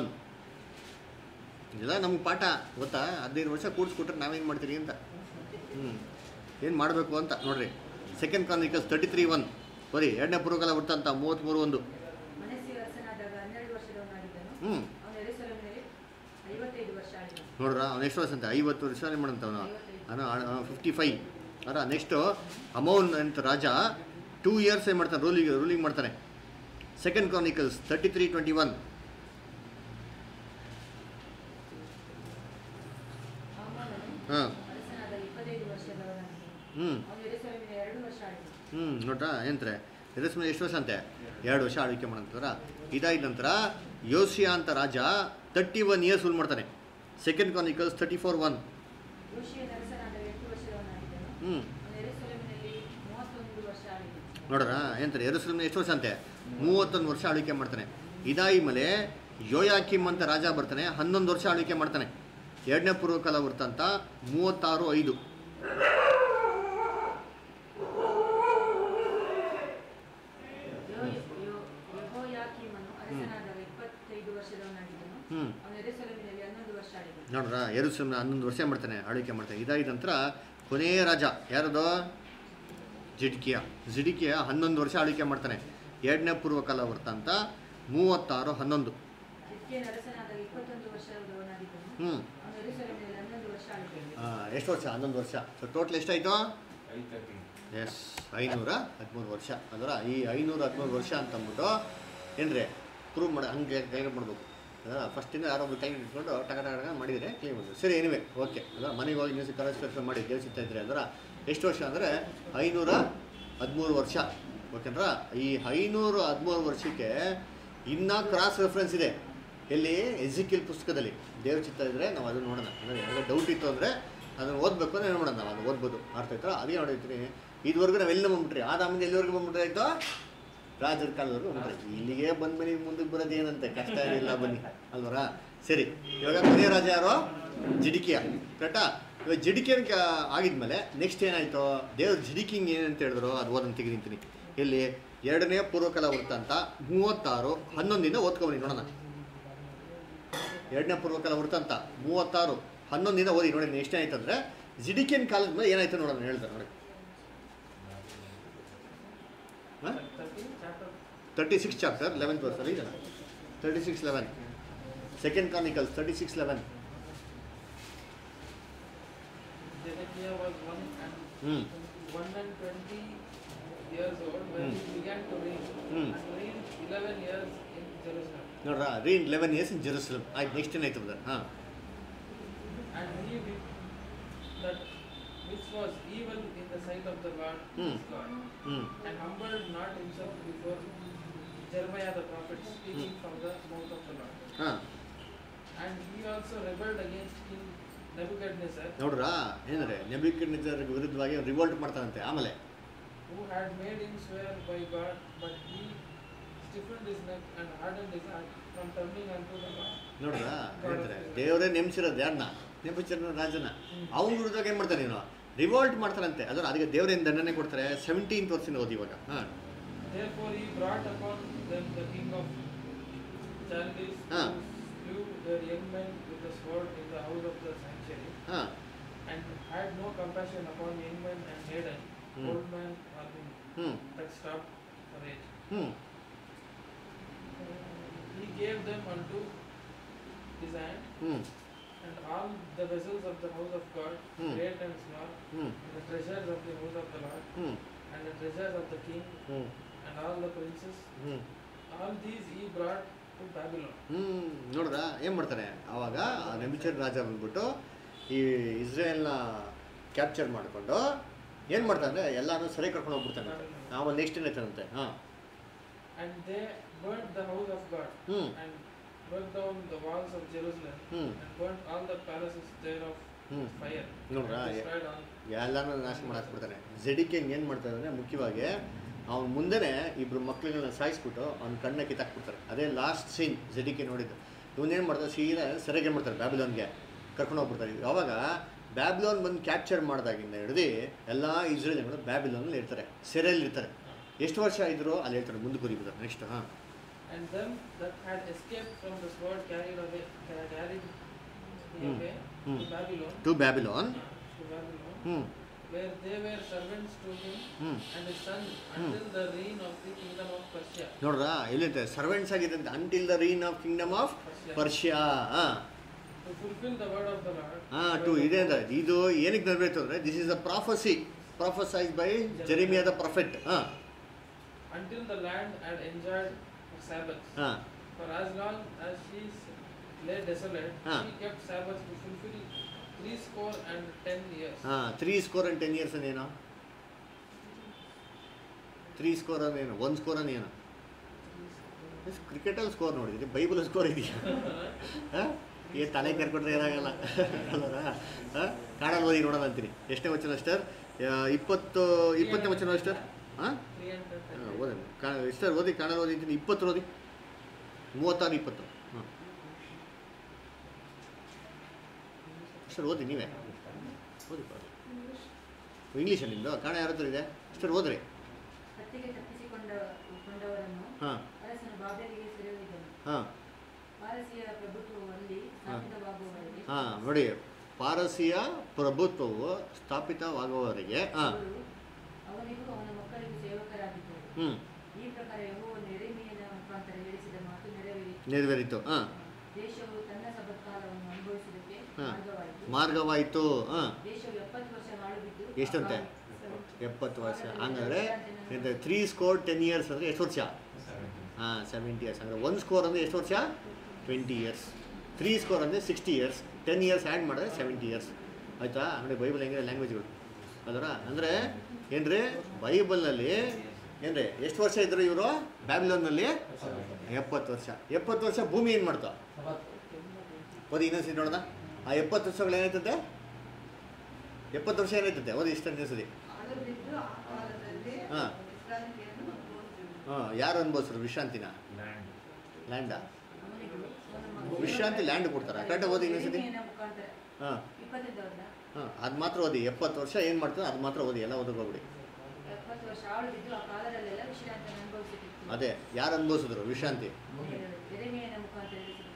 ಇದೆಲ್ಲ ನಮ್ಗೆ ಪಾಠ ಗೊತ್ತಾ ಹದಿನೈದು ವರ್ಷ ಕೂಡಿಸ್ಕೊಟ್ರೆ ನಾವೇನು ಮಾಡ್ತೀರಿ ಅಂತ ಹ್ಞೂ ಏನು ಮಾಡಬೇಕು ಅಂತ ನೋಡ್ರಿ second Chronicles thirty three one ಬರೀ ಎರಡನೇ ಪೂರ್ವಕಾಲ ವೃತ್ತಾಂತ ಮೂವತ್ತ್ಮೂರು ಒಂದು ಮನಸ್ಸಿಗೆ ಅರಸನಾದಾಗ ಹನ್ನೆರಡು ವರ್ಷದವನಾಗಿದ್ದನು ಹ್ಞೂ ಅವನು ಯೆರೂಸಲೇಮಿನಲ್ಲಿ ಐವತ್ತೈದು ವರ್ಷ ಆಳಿದನು ನೋಡ್ರ ಅವ್ನು ಎಷ್ಟು ವರ್ಷ ಅಂತ ಐವತ್ತು ವರ್ಷ ಏನು ಮಾಡಂತವನು ಅವನು ಫಿಫ್ಟಿ ಫೈವ್ ಅರ ನೆಕ್ಸ್ಟು ಅಮೌನ್ ಅಂತ ರಾಜ ಟೂ ಇಯರ್ಸ್ ಏನು ಮಾಡ್ತಾನೆ ರೂಲಿಂಗ್ ರೂಲಿಂಗ್ ಮಾಡ್ತಾನೆ second Chronicles thirty three twenty one ಆಮೋನನು ಹಾಂ ಅರಸನಾದಾಗ ಇಪ್ಪತ್ತೈದು ವರ್ಷದವನಾಗಿದ್ದನು ಹ್ಞೂ ಅವನು ಯೆರೂಸಲೇಮಿನ ಎರಡು ವರ್ಷ ಆಳಿದನು ಹ್ಞೂ ನೋಡ್ರಾ ಏನಂತಾರೆ ಎರಸ್ಮೇಲೆ ಎಷ್ಟು ವರ್ಷ ಅಂತೆ ಎರಡು ವರ್ಷ ಆಳ್ವಿಕೆ ಮಾಡಂತಾರ ಇದಾದ ನಂತರ ಯೋಸಿಯಾ ಅಂತ ರಾಜ ತರ್ಟಿ ಒನ್ ಇಯರ್ಸ್ ರೂಲ್ ಮಾಡ್ತಾನೆ second Chronicles thirty four one ಯೋಷಿಯನ ಅರಸನಾದಾಗ ಎಂಟು ವರ್ಷದವನಾಗಿದ್ದನು ಹ್ಞೂ ಅವನು ಯೆರೂಸಲೇಮಿನಲ್ಲಿ ಮೂವತ್ತೊಂದು ವರ್ಷ ಆಳಿದನು ನೋಡ್ರ ಏನಂತಾರೆ ಎರಸ್ಲೇಮ್ ಎಷ್ಟು ವರ್ಷ ಅಂತೆ ಮೂವತ್ತೊಂದು ವರ್ಷ ಆಳ್ವಿಕೆ ಮಾಡ್ತಾನೆ ಇದಾಯಿ ಮೇಲೆ ಯೋಯಾಕಿಮ್ ಅಂತ ರಾಜ ಬರ್ತಾನೆ ಹನ್ನೊಂದು ವರ್ಷ ಆಳ್ವಿಕೆ ಮಾಡ್ತಾನೆ ಎರಡನೇ ಪೂರ್ವಕಾಲ ವೃತ್ತಾಂತ ಮೂವತ್ತಾರು ಐದು ಯೋ- ಯೋ- ಯೆಹೋಯಾಕೀಮನು ಅರಸನಾದಾಗ ಇಪ್ಪತ್ತೈದು ವರ್ಷದವನಾಗಿದ್ದನು ಹ್ಞೂ ಅವನು ಯೆರೂಸಲೇಮಿನಲ್ಲಿ ಹನ್ನೊಂದು ವರ್ಷ ಆಳಿದನು ನೋಡ್ರ ಎರಸ್ಲೇಮ್ ಹನ್ನೊಂದು ವರ್ಷ ಮಾಡ್ತಾನೆ ಆಳ್ವಿಕೆ ಮಾಡ್ತಾನೆ ಇದಾದ ನಂತರ ಕೊನೆಯ ರಾಜ ಯಾರದು ಜಿಡ್ಕಿಯ ಜಿಡಿಕಿಯ ಹನ್ನೊಂದು ವರ್ಷ ಆಳ್ವಿಕೆ ಮಾಡ್ತಾನೆ ಎರಡನೇ ಪೂರ್ವಕಾಲ ವೃತ್ತಾಂತ ಮೂವತ್ತಾರು ಹನ್ನೊಂದು ಹಿಜ್ಕೀಯನ ಅರಸನಾದಾಗ ಇಪ್ಪತ್ತೊಂದು ವರ್ಷದವನಾಗಿದ್ದನು ಹ್ಞೂ ಅವನು ಯೆರೂಸಲೇಮಿನಲ್ಲಿ ಹನ್ನೊಂದು ವರ್ಷ ಆಳಿದನು ಎಷ್ಟು ವರ್ಷ ಹನ್ನೊಂದು ವರ್ಷ ಸೊ ಟೋಟಲ್ ಎಷ್ಟಾಯಿತು ಎಸ್ ಐನೂರ ಹದಿಮೂರು ವರ್ಷ ಅದರ ಈ ಐನೂರ ಹದಿಮೂರು ವರ್ಷ ಅಂತಂದ್ಬಿಟ್ಟು ಏನ್ರಿ ಪ್ರೂವ್ ಮಾಡಿ ಹಂಗೆ ಕ್ಯಾಲ್ಕುಲೇಟ್ ಮಾಡಬೇಕು ಅದರ ಫಸ್ಟಿಂದ ಯಾರೊಬ್ರು ಕೈ ಇಟ್ಕೊಂಡು ಟಕ ಟಕ ಟಕ ಮಾಡಿದರೆ ಕ್ಲೀನ್ ಬಂದು ಸರಿ ಎನಿವೆ ಓಕೆ ಅದರ ಮನೆಗೆ ಹೋಗಿ ನ್ಯೂಸ್ ಕರೆಸ್ಪೆಕ್ಟ್ ಮಾಡಿ ಗೆಲ್ಸಿತ್ತಾ ಇದ್ರೆ ಅದರ ಎಷ್ಟು ವರ್ಷ ಅಂದರೆ ಐನೂರ ಹದಿಮೂರು ವರ್ಷ ಓಕೆಂದ್ರ ಈ ಐನೂರು ಹದಿಮೂರು ವರ್ಷಕ್ಕೆ ಇನ್ನೂ ಕ್ರಾಸ್ ರೆಫರೆನ್ಸ್ ಇದೆ ಎಲ್ಲಿ ಎಜಿಕಿಲ್ ಪುಸ್ತಕದಲ್ಲಿ ದೇವ್ರ ಚಿತ್ತ ಇದ್ದರೆ ನಾವು ಅದನ್ನು ನೋಡೋಣ ಅಂದರೆ ಎಲ್ಲ ಡೌಟ್ ಇತ್ತು ಅಂದರೆ ಅದನ್ನು ಓದಬೇಕು ಅಂದ್ರೆ ಏನು ಮಾಡೋಣ ನಾವು ಅದು ಓದ್ಬೋದು ಅರ್ಥ ಆಯ್ತಾ ಅದಕ್ಕೆ ನೋಡಿರ್ತೀನಿ ಇದುವರೆಗೂ ನಾವು ಎಲ್ಲಿ ಬಂದ್ಬಿಟ್ರಿ ಆದಾಮಿಂದ ಎಲ್ಲಿವರೆಗೂ ಬಂದ್ಬಿಟ್ರೆ ಆಯ್ತು ರಾಜರ ಕಾಲದವರೆಗೂ ಬಂದ್ಬಿಟ್ರೆ ಇಲ್ಲಿಗೆ ಬಂದ್ಮೇಲೆ ಮುಂದಕ್ಕೆ ಬರೋದು ಏನಂತೆ ಕಷ್ಟ ಏನಿಲ್ಲ ಬನ್ನಿ ಅಲ್ವರಾ ಸರಿ ಇವಾಗ ಕೊನೆಯ ರಾಜ ಯಾರು ಜಿಡಿಕಿಯ ಕರೆಕ್ಟಾ ಇವಾಗ ಜಿಡಿಕಿಯ ಆಗಿದ್ಮೇಲೆ ನೆಕ್ಸ್ಟ್ ಏನಾಯ್ತು ದೇವ್ರ ಜಿಡಿಕಿಂಗ್ ಏನಂತ ಹೇಳಿದ್ರು ಅದು ಓದನ್ನು ತೆಗೆದಿಂತೀನಿ ಇಲ್ಲಿ ಎರಡನೇ ಪೂರ್ವಕಾಲ ವೃತ್ತಾಂತ ಮೂವತ್ತಾರು ಹನ್ನೊಂದಿಂದ ಓದ್ಕೊಬನ್ನಿ ನೋಡೋಣ ಎರಡನೇ ಪೂರ್ವಕಾಲ ವೃತ್ತಾಂತ ಮೂವತ್ತಾರು ಹನ್ನೊಂದಿಂದ ಓದಿ ನೋಡಿ ನೆಕ್ಸ್ಟ್ ಏನಾಯ್ತಂದ್ರೆ ಜಿಡಿಕಿಯನ್ ಕಾಲದ ಮೇಲೆ ಏನಾಯ್ತು ನೋಡೋಣ ಹೇಳ್ತಾರೆ ನೋಡಿ ಹಾಂ Thirteen chapter thirty six chapter eleventh ವರ್ಸಲ್ಲಿ ಇದೆಯಲ್ಲ thirty six eleven second Chronicles thirty six eleven Zedekiah was one and ಹ್ಞೂ one and twenty years old when Hmm. he began to reign, Hmm. and reigned eleven years in Jerusalem. ನೋಡ್ರಾ reign eleven years in Jerusalem ಆಯ್ತು next ಏನಾಯ್ತು brother ಹಾಂ And he did that which was evil in the sight of the Lord Hmm. his God, ಹ್ಞೂ and humbled not himself before Jeremiah the prophet speaking from the mouth of the Lord. ಹಾಂ And he also rebelled against King Nebuchadnezzar, ನೋಡ್ರಾ ಏನಂದ್ರೆ ನೆಬಿಕರ್ ವಿರುದ್ಧವಾಗಿ revolt ಮಾಡ್ತಾನಂತೆ ಆಮೇಲೆ who had made him swear by God, but he stiffened his neck and hardened his heart from turning unto the Lord. ನೋಡ್ರಾ ಹೇಳ್ತಾರೆ ದೇವರೇ ನೇಮಿಸಿರೋದು ಯಾರನ್ನ ನೆಬುಚರ್ನ ರಾಜನ ಅವ್ನ ವಿರುದ್ಧವಾಗಿ ಏನು ಮಾಡ್ತಾನೆ ನೀನು ರಿವೋಲ್ಟ್ ಮಾಡ್ತಾರಂತೆ ಅದರ ಅದಕ್ಕೆ ದೇವರೇನು ದಂಡನೆ ಕೊಡ್ತಾರೆ ಸೆವೆಂಟೀನ್ ವರ್ಷದಿಂದ ಓದಿ ಇವಾಗ ಹಾಂ Therefore he brought upon them the king of Chaldees, Ah. who slew their young men with the sword in the house of the sanctuary, ಹಾಂ and had no compassion upon young men and maiden, Hmm. old man or woman, ಹ್ಞೂ that stopped for age. ಹ್ಞೂ He gave them unto his hand, ಹ್ಞೂ and all the vessels of the house of God, Hmm. great and small, ಹ್ಞೂ and the treasures of the house of the Lord, ಹ್ಞೂ and the treasures of the king, ಹ್ಞೂ and all the princes, ಹ್ಞೂ all these he brought to Babylon. ಹ್ಞೂ ನೋಡ್ರಾ ಏನು ಮಾಡ್ತಾರೆ ಆವಾಗ ಆ ನೆಬಿಚರ್ ರಾಜ ಬಂದ್ಬಿಟ್ಟು ಈ ಇಸ್ರೇಲ್ನ ಕ್ಯಾಪ್ಚರ್ ಮಾಡಿಕೊಂಡು ಏನು ಮಾಡ್ತಾನೆ ಎಲ್ಲಾನು ಸರಿ ಕರ್ಕೊಂಡು ಹೋಗ್ಬಿಡ್ತಾನೆ ಆಮೇಲೆ ನೆಕ್ಸ್ಟ್ ಏನಾಯ್ತಾನಂತೆ ಹಾಂ And they burnt the house of God, ಹ್ಞೂ and broke down the walls of Jerusalem, ಹ್ಞೂ and burnt all the palaces thereof ಹ್ಞೂ with fire, ನೋಡ್ರಾ and destroyed all. ಎಲ್ಲಾನು ನಾಶ ಮಾಡಾಕ್ಬಿಡ್ತಾನೆ ಜಡಿಕೆಂಗೆ ಏನು ಮಾಡ್ತಾರೆ ಅಂದರೆ ಮುಖ್ಯವಾಗಿ ಅವ್ನ ಮುಂದೆನೇ ಇಬ್ರು ಮಕ್ಳುಗಳನ್ನ ಸಾಯಿಸ್ಬಿಟ್ಟು ಅವ್ನ ಕಣ್ಣ ಕಿತ್ತಾಕ್ಬಿಡ್ತಾರೆ ಅದೇ ಲಾಸ್ಟ್ ಸೀನ್ ಜಡಿಕೆ ನೋಡಿದ್ದು ಇವನೇನು ಮಾಡ್ತಾರೆ ಸೀದಾ ಸೆರೆಗೆ ಮಾಡ್ತಾರೆ ಬ್ಯಾಬಿಲೋನ್ಗೆ ಕರ್ಕೊಂಡು ಹೋಗ್ಬಿಡ್ತಾರೆ ಯಾವಾಗ ಬ್ಯಾಬಿಲೋನ್ ಬಂದು ಕ್ಯಾಪ್ಚರ್ ಮಾಡಿದಾಗಿಂದ ಹಿಡಿದು ಎಲ್ಲ ಇಸ್ರೇಲ್ಗಳು ಬ್ಯಾಬಿಲೋನಲ್ಲಿ ಇರ್ತಾರೆ ಸೆರೆಯಲ್ಲಿ ಇರ್ತಾರೆ ಎಷ್ಟು ವರ್ಷ ಇದ್ರು ಅಲ್ಲಿ ಹೇಳ್ತಾರೆ ಮುಂದೆ ಕುರಿಬಿಡ್ತಾರೆ ನೆಕ್ಸ್ಟ್ ಹಾಂ And them that had escaped from the sword carried away, carried Hmm. away Hmm. to Babylon, to Babylon to Babylon, ಹ್ಞೂ where they were servants to him ಹ್ಞೂ and his sons until the reign of the kingdom of Persia. ನೋಡ್ರಾ ಎಲ್ಲಿಂತೆ servants ಆಗಿದ್ದಂತೆ until the reign of kingdom of Persia. Persia ಹಾಂ To fulfill the word of the Lord. ಹಾಂ to ಇದೆ ಅಂದ್ರೆ ಇದು ಏನಕ್ಕೆ ನೆರವೇರಿತು ಅಂದರೆ this is a prophecy prophesies by Jeremiah the prophet ಹಾಂ Until the land had enjoyed her Sabbaths. ಹಾಂ For as long as she s- lay desolate, Ah. she kept Sabbaths to fulfill three score and ten years. ಹಾಂ three score and ten years ಅಂದೇನು three score ಅಂದೇನು one score ಅಂದೇನು ಕ್ರಿಕೆಟಲ್ಲಿ score ನೋಡಿದ್ರಿ Bible score ಇದೆಯಾ ಹಾಂ ಏ ತಲೆ ಕರ್ಕೊಂಡ್ರೆ ಏನಾಗಲ್ಲ ಅಲ್ಲರಾ ಹಾಂ ಕಾಡಲ್ಲಿ ಓದಿ ನೋಡೋಣ ಅಂತೀನಿ ಎಷ್ಟನೇ ವಚನ ಅಷ್ಟರ್ ಇಪ್ಪತ್ತು ಇಪ್ಪತ್ತನೇ ವಚನ ಅಷ್ಟರ್ ಹಾಂ Three and ten. ಓದಿ ಕಾ ಎಷ್ಟರ್ ಓದಿ ಕಾಣಲ್ಲಿ ಓದಿದ್ದೀನಿ ಇಪ್ಪತ್ತು ಓದಿ ಮೂವತ್ತಾರು ಇಪ್ಪತ್ತು ಹಾಂ ಸರ್ ಓದಿ ನೀವೇ ಓದಿ ಇಂಗ್ಲೀಷಲ್ಲಿ ನಿಮ್ಮದು ಕನ್ನಡ ಯಾರ ಹತ್ರ ಇದೆ ಸರ್ ಓದ್ರಿ ಹತ್ತಿಗೆ ತಪ್ಪಿಸಿಕೊಂಡ ಕೊಂಡವರನ್ನು ಹಾಂ ಅರಸನು ಬಾಬೆಲಿಗೆ ಸೆರೆಹಿಡಿದನು ಹಾಂ ಪಾರಸಿಯ ಪ್ರಭುತ್ವವು ಅಲ್ಲಿ ಸ್ಥಾಪಿತವಾಗುವವರೆಗೆ ಹಾಂ ನೋಡಿ ಪಾರಸಿಯ ಪ್ರಭುತ್ವವು ಸ್ಥಾಪಿತವಾಗುವವರೆಗೆ ಹಾಂ ಅವರು ಅವನಿಗೂ ಅವನ ಮಕ್ಕಳಿಗೂ ಸೇವಕರಾಗಿದ್ದರು ಹ್ಞೂ ಈ ಪ್ರಕಾರ ಯೆಹೋವನು ನೆರೆಮೀಯನ ಮುಖಾಂತರ ಹೇಳಿಸಿದ ಮಾತು ನೆರವೇರಿತು ನೆರವೇರಿತು ಹಾಂ ದೇಶವು ತನ್ನ ಸಬತ್ಕಾಲವನ್ನು ಅನುಭವಿಸುವುದಕ್ಕೆ ಹಾ. ಮಾರ್ಗವಾಯಿತು ಮಾರ್ಗವಾಯಿತು ಹಾಂ ದೇಶವು ಎಪ್ಪತ್ತು ವರ್ಷ ಹಾಳು ಬಿದ್ದು ಎಷ್ಟಂತೆ? ಆಗ ಎಪ್ಪತ್ತು ವರ್ಷ ಹಂಗಂದ್ರೆ ಎಂತ ತ್ರೀ ಸ್ಕೋರ್ ಟೆನ್ ಇಯರ್ಸ್ ಅಂದರೆ ಎಷ್ಟು ವರ್ಷ ಹಾಂ ಸೆವೆಂಟಿ ಇಯರ್ಸ್ ಅಂದರೆ ಒನ್ ಸ್ಕೋರ್ ಅಂದರೆ ಎಷ್ಟು ವರ್ಷ ಟ್ವೆಂಟಿ ಇಯರ್ಸ್ ತ್ರೀ ಸ್ಕೋರ್ ಅಂದರೆ sixty years ten years add ಮಾಡಿದ್ರೆ ಸೆವೆಂಟಿ ಇಯರ್ಸ್ ಆಯಿತಾ ನೋಡಿ ಬೈಬಲ್ ಹೆಂಗಿದೆ ಲ್ಯಾಂಗ್ವೇಜ್ಗಳು ಅದರ ಅಂದರೆ ಏನ್ರಿ ಬೈಬಲ್ನಲ್ಲಿ ಏನ್ರಿ ಎಷ್ಟು ವರ್ಷ ಇದ್ರು ಇವರು ಬ್ಯಾಬಿಲೋನ್ನಲ್ಲಿ ಎಪ್ಪತ್ತು ವರ್ಷ ಎಪ್ಪತ್ತು ವರ್ಷ ಭೂಮಿ ಏನು ಮಾಡ್ತಾವ ಓದಿ ಇನ್ನೊಂದ್ಸತಿ ನೋಡೋಣ ಆ ಎಪ್ಪತ್ತು ವರ್ಷಗಳು ಏನಾಯ್ತಂತೆ ಎಪ್ಪತ್ತು ವರ್ಷ ಏನಾಯ್ತದೆ ಓದಿ ಇಷ್ಟ ಸರಿ ಆಳವಿದ್ದು ಆ ಕಾಲದಲ್ಲಿ ಹಾ. ವಿಶ್ರಾಂತಿಯನ್ನು ಅನುಭವಿಸಿದರು. ಹಾಂ ಯಾರು ಅನ್ಭವಿಸ್ರು ವಿಶ್ರಾಂತಿನ ಲ್ಯಾಂಡ್ ಲ್ಯಾಂಡಾ ಅವನಿಗೂ ಅವನ ಮಗನಿಗೂ ವಿಶ್ರಾಂತಿ ಲ್ಯಾಂಡ್ ಕೊಡ್ತಾರಾ ಕರೆಕ್ಟಾಗಿ ಓದಿ ಇನ್ನೊಂದ್ಸತಿ ಎರೆಮೀಯನ ಮುಖಾಂತರ ಹಾಂ ಇಪ್ಪತ್ತೈದು ಅವ್ರನ್ನ ಹಾಂ ಅದು ಮಾತ್ರ ಓದಿ ಎಪ್ಪತ್ತು ವರ್ಷ ಏನು ಮಾಡ್ತಾರೆ ಅದು ಮಾತ್ರ ಓದಿ ಎಲ್ಲ ಓದಕ್ಕೆ ಹೋಗ್ಬಿಡಿ ಎಪ್ಪತ್ತು ವರ್ಷ ಆಳು ಬಿದ್ದು ಆ ಕಾಲದಲ್ಲೆಲ್ಲ ವಿಶ್ರಾಂತಿಯನ್ನು ಅನುಭವಿಸುತ್ತಿತ್ತು ಅದೇ ಯಾರು ಅನ್ಭವಿಸಿದ್ರು ವಿಶ್ರಾಂತಿ ಎರೆಮೀಯನ ಮುಖಾಂತರ ಇರಿಸಿದರು.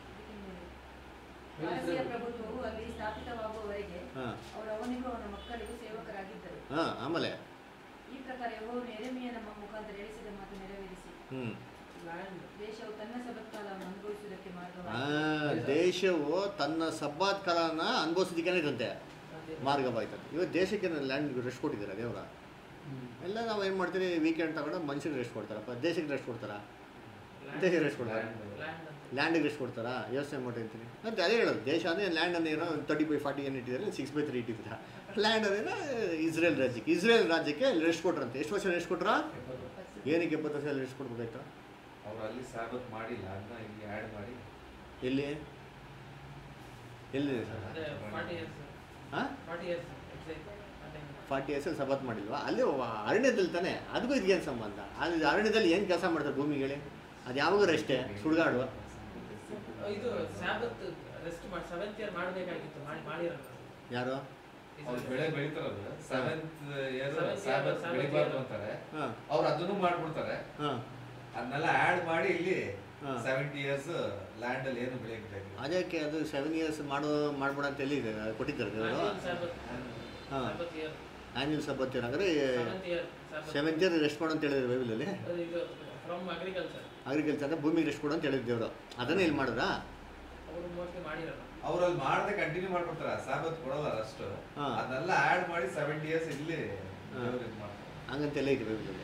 ಭಾರತೀಯ ಪ್ರಭುತ್ವವು ಅಲ್ಲಿ ಸ್ಥಾಪಿತವಾಗುವವರೆಗೆ ಹಾಂ ಅವರು ಅವನಿಗೂ ಅವನ ಮಕ್ಕಳಿಗೂ ಸೇವಕರಾಗಿದ್ದರು ಹಾಂ ಆಮೇಲೆ ಈ ಪ್ರಕಾರ ಯೆಹೋವನು ಎರೆಮೀಯನ ಮುಖಾಂತರ ಹೇಳಿಸಿದ ಮಾತು ನೆರವೇರಿಸಿ ಹ್ಞೂ ಲ್ಯಾಂಡ್ ದೇಶವು ತನ್ನ ಸಬತ್ಕಾಲವನ್ನು ಅನುಭವಿಸುವುದಕ್ಕೆ ಆ, ಮಾರ್ಗವಾಗಿದೆ ದೇಶವು ತನ್ನ ಸಬ್ಬಾತ್ ಕಾಲನ ಅನುಭವಿಸೋದಕ್ಕೆ ಇದಂತೆ ಮಾರ್ಗವಾಯ್ತದೆ ಇವತ್ತು ದೇಶಕ್ಕೆ ಲ್ಯಾಂಡ್ ರೆಸ್ಟ್ ಕೊಟ್ಟಿದ್ದಾರೆ ದೇವರ ಎಲ್ಲ ನಾವು ಏನು ಮಾಡ್ತೀವಿ ವೀಕೆಂಡ್ ತಗೊಂಡು ಮನುಷ್ಯರಿಗೆ ರೆಸ್ಟ್ ಕೊಡ್ತಾರಪ್ಪ ದೇಶಕ್ಕೆ ರೆಸ್ಟ್ ಕೊಡ್ತಾರಾ ದೇಶಕ್ಕೆ ರೆಸ್ಟ್ ಕೊಡ್ತಾರ ಲ್ಯಾಂಡ್ ಅಂತ ಲ್ಯಾಂಡಿಗೆ ರೆಸ್ಟ್ ಕೊಡ್ತಾರಾ ಯೋಚನೆ ಮಾಡಿರ್ತೀನಿ ಅಂತ ಅದೇ ಹೇಳೋದು ದೇಶ ಅಂದರೆ ಲ್ಯಾಂಡ್ ಅಂದ್ರೆ ಏನೋ ತರ್ಟಿ ಬೈ ಫಾರ್ಟಿ ಏನು ಇಟ್ಟಿದ್ದಾರೆ ಸಿಕ್ಸ್ ಬೈ ತ್ರೀ ಇಟ್ಟಿದ್ದಾರೆ ಲ್ಯಾಂಡ್ ಅಂದ್ರೆ ಇಸ್ರೇಲ್ ರಾಜ್ಯಕ್ಕೆ ಇಸ್ರೇಲ್ ರಾಜ್ಯಕ್ಕೆ ರೆಸ್ಟ್ ಕೊಟ್ರಂತೆ ಎಷ್ಟು ವರ್ಷ ರೆಸ್ಟ್ ಕೊಟ್ರಾ ಏನಕ್ಕೆ ಎಪ್ಪತ್ತು ವರ್ಷ ರೆಸ್ಟ್ ಕೊಡ್ಬೇಕಾಯ್ತು ಅವ್ರು ಅಲ್ಲಿ ಸಾಬತ್ ಮಾಡಿಲ್ಲ ಅದನ್ನ ಇಲ್ಲಿ ಆ್ಯಡ್ ಮಾಡಿ ಎಲ್ಲಿ ಎಲ್ಲಿದೆ ಸರ್ ಅದೇ ಫಾರ್ಟಿ ಇಯರ್ಸ್ ಹಾಂ forty years exact forty years Sabbath ಮಾಡಿಲ್ವಾ ಅಲ್ಲಿ ವ- ಅರಣ್ಯದಲ್ಲಿ ತಾನೆ ಅದಕ್ಕೂ ಇದಕ್ಕೇನು ಸಂಬಂಧ ಅದು ಅರಣ್ಯದಲ್ಲಿ ಏನು ಕೆಲಸ ಮಾಡ್ತಾರೆ ಭೂಮಿಗೆ ಹೇಳಿ ಅದು ಯಾವಾಗಲೂ ಅಷ್ಟೇ ಸುಡುಗಾಡು ಇದು ಸ್ಯಾಬತ್ ರೆಸ್ಟ್ ಮಾಡಿ ಸೆವೆಂತ್ ಇಯರ್ ಮಾಡಬೇಕಾಗಿತ್ತು ಮಾಡಿ ಮಾಡಿರಲ್ಲ ಯಾರು ಅವ್ರು ಬೆಳೆ ಬೆಳಿತಾರಲ್ಲ seventh year Seventh year, Sabbath Sabbath ಬೆಳಿಬಾರ್ದು year. ಅಂತಾರೆ ಹಾಂ ಅವ್ರು ಅದನ್ನು ಮಾಡ್ಬಿಡ್ತಾರೆ ಹಾಂ ಅದನ್ನೆಲ್ಲ ಆ್ಯಡ್ ಮಾಡಿ ಇಲ್ಲಿ ಹಾ. ಸೆವೆಂಟಿ ಇಯರ್ಸ್ ಲ್ಯಾಂಡ್ ಅಲ್ಲಿ ಏನು ಬೆಳೆಯಕ್ಕೆ ಬೇಕಾಗಿಲ್ಲ. ಅದಕ್ಕೆ ಅದು ಸೆವೆನ್ ಇಯರ್ಸ್ ಮಾಡೋ ಮಾಡ್ಬೇಡ ಅಂತ ಎಲ್ಲಿದೆ ಕೊಟ್ಟಿದ್ದಾರೆ ದೇವರು ಸ್ಯಾಬತ್ ಹಾಂ ಸ್ಯಾಬತ್ ಇಯರ್ ಆ್ಯನ್ಯಲ್ ಸಬ್ಬತ್ ಅಂದರೆ seventh year Sabbath seventh year rest ಮಾಡು ಅಂತ ಹೇಳಿದ್ರು ಬೈಬಲಲ್ಲಿ ಅದು ಇದು ಫ್ರಮ್ ಅಗ್ರಿಕಲ್ಚರ್ ಅಗ್ರಿಕಲ್ಚರ್ ಅಂದರೆ ಭೂಮಿಗೆ ರೆಸ್ಟ್ ಕೊಡು ಅಂತ ಹೇಳಿದ್ರು ದೇವರು ಅದನ್ನೇ ಇಲ್ಲಿ ಮಾಡಿದ್ರಾ ಅವರು ಮೋಸ್ಟ್ಲಿ ಮಾಡಿರಲ್ಲ ಅವ್ರು ಅಲ್ಲಿ ಮಾಡದೆ ಕಂಟಿನ್ಯೂ ಮಾಡ್ಬಿಡ್ತಾರೆ ಸಾಬತ್ ಕೊಡಲ್ಲ ಅಷ್ಟು ಹಾ. ಅದನ್ನೆಲ್ಲ ಆ್ಯಡ್ ಮಾಡಿ ಸೆವೆಂಟಿ ಇಯರ್ಸ್ ಇಲ್ಲಿ ಹಾ. ದೇವ್ರು ಇದ್ ಮಾಡ್ತಾರೆ ಹಂಗಂತ ಎಲ್ಲ ಐತೆ ಬೈಬಲಲ್ಲಿ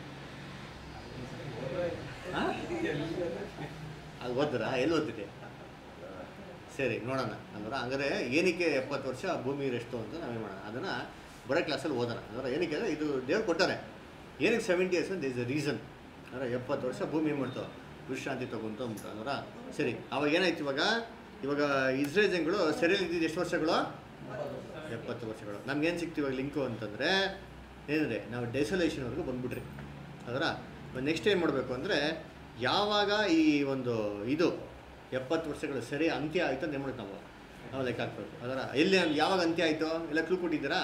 ಹಾಂ ಅದು ಓದ್ತೀರಾ ಎಲ್ಲಿ ಓದ್ತಿದೆ ಸರಿ ನೋಡೋಣ ಅಂದ್ರೆ ಹಂಗಾರೆ ಏನಕ್ಕೆ ಎಪ್ಪತ್ತು ವರ್ಷ ಭೂಮಿ ರೆಸ್ಟು ಅಂತ ನಾವೇನು ಮಾಡೋಣ ಅದನ್ನು ಬರೋ ಕ್ಲಾಸಲ್ಲಿ ಓದೋಣ ಅಂದ್ರೆ ಏನಕ್ಕೆ ಅಂದರೆ ಇದು ದೇವ್ರು ಕೊಟ್ಟಾರೆ ಏನಕ್ಕೆ ಸೆವೆಂಟಿ ಇಯರ್ಸ್ ಅಂತ ಇಸ್ ಅ ರೀಸನ್ ಅಂದರೆ ಎಪ್ಪತ್ತು ವರ್ಷ ಭೂಮಿ ಏನು ಮಾಡ್ತು ವಿಶ್ರಾಂತಿ ತಗೊಂತ ಅಂದ್ಬಿಟ್ಟು ಅಂದ್ರೆ ಸರಿ ಅವಾಗ ಏನಾಯ್ತು ಇವಾಗ ಇವಾಗ ಇಸ್ರೇಲ್ ಜನಗಳು ಸೆರೆಯಲ್ಲಿ ಇದ್ದಿದ್ದು ಎಷ್ಟು ವರ್ಷಗಳು ಎಪ್ಪತ್ತು ವರ್ಷಗಳು ನಮ್ಗೇನು ಸಿಕ್ತು ಇವಾಗ ಲಿಂಕು ಅಂತಂದರೆ ಏನಂದರೆ ನಾವು ಡೆಸೊಲೇಷನ್ವರೆಗೂ ಬಂದ್ಬಿಟ್ರಿ ಅದರ ನೆಕ್ಸ್ಟ್ ಏನು ಮಾಡಬೇಕು ಅಂದರೆ ಯಾವಾಗ ಈ ಒಂದು ಇದು ಎಪ್ಪತ್ತು ವರ್ಷಗಳು ಸರಿ ಅಂತ್ಯ ಆಯಿತು ಅಂತ ಏನು ಮಾಡ್ಬೇಕು ನಾವು ನಾವು ಲೆಕ್ಕ ಹಾಕ್ಬೇಕು ಅದರ ಎಲ್ಲಿ ಯಾವಾಗ ಅಂತ್ಯ ಆಯಿತು ಎಲ್ಲ ಕ್ಲೂ ಕೊಟ್ಟಿದ್ದೀರಾ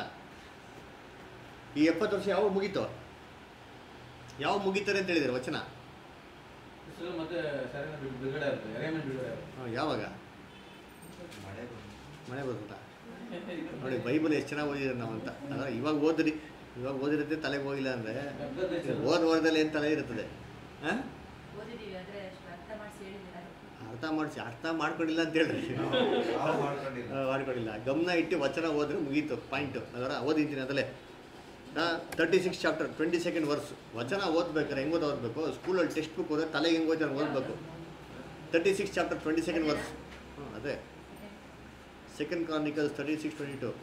ಈ ಎಪ್ಪತ್ತು ವರ್ಷ ಯಾವಾಗ ಮುಗೀತು ಯಾವಾಗ ಮುಗೀತಾರೆ ಅಂತ ಹೇಳಿದ್ದಾರೆ ವಚನ ಇಸ್ರೇಲ್ ಮತ್ತೆ ಸರಿನ ಬಿಡುಗಡೆ ಆಗುತ್ತೆ ಎರೆಮನ್ ಬಿಡುಗಡೆ ಆಗುತ್ತೆ ಹಾ, ಯಾವಾಗ ಮಳೆ ಬಂತು. ಮಳೆ ಬರ್ತದಾ ನೋಡಿ ಬೈಬಲ್ ಎಷ್ಟು ಚೆನ್ನಾಗಿ ಓದಿದ್ರೆ ನಾವು ಅಂತ ಅದರ ಇವಾಗ ಓದ್ರಿ ಇವಾಗ ಓದಿರುತ್ತೆ ತಲೆಗೆ ಹೋಗಿಲ್ಲ ಅಂದರೆ ಗದ್ದಲ ದೇಶ ಓದ ವಾರದಲ್ಲಿ ಏನು ತಲೆ ಇರ್ತದೆ ಹಾಂ ಓದಿದ್ದೀವಿ ಆದರೆ ಅಷ್ಟು ಅರ್ಥ ಮಾಡಿಸಿ ಹೇಳಿದ್ದೀರ ಅರ್ಥ ಮಾಡಿಸಿ ಅರ್ಥ ಮಾಡ್ಕೊಂಡಿಲ್ಲ ಅಂತ ಹೇಳ್ರಿ ನಾವು ಮಾಡ್ಕೊಂಡಿಲ್ಲ ಆ, ಮಾಡ್ಕೊಂಡಿಲ್ಲ ಗಮನ ಇಟ್ಟು ವಚನ ಓದ್ರೆ ಮುಗೀತು ಪಾಯಿಂಟು ಅದರ ಓದಿದ್ದೀನಿ ಅದಲ್ಲೇ thirty six chapter twenty second verse ವಚನ ಓದ್ಬೇಕಾರೆ ಹೆಂಗೆ ಓದ್ ಓದಬೇಕು ಸ್ಕೂಲಲ್ಲಿ ಟೆಕ್ಸ್ಟ್ ಬುಕ್ ಓದ್ರೆ ತಲೆಗೆ ಹೆಂಗೆ ಓದ್ತಾರೆ ಓದಬೇಕು thirty six chapter twenty second verse ಹ್ಞೂ ಅದೇ second Chronicles thirty six twenty two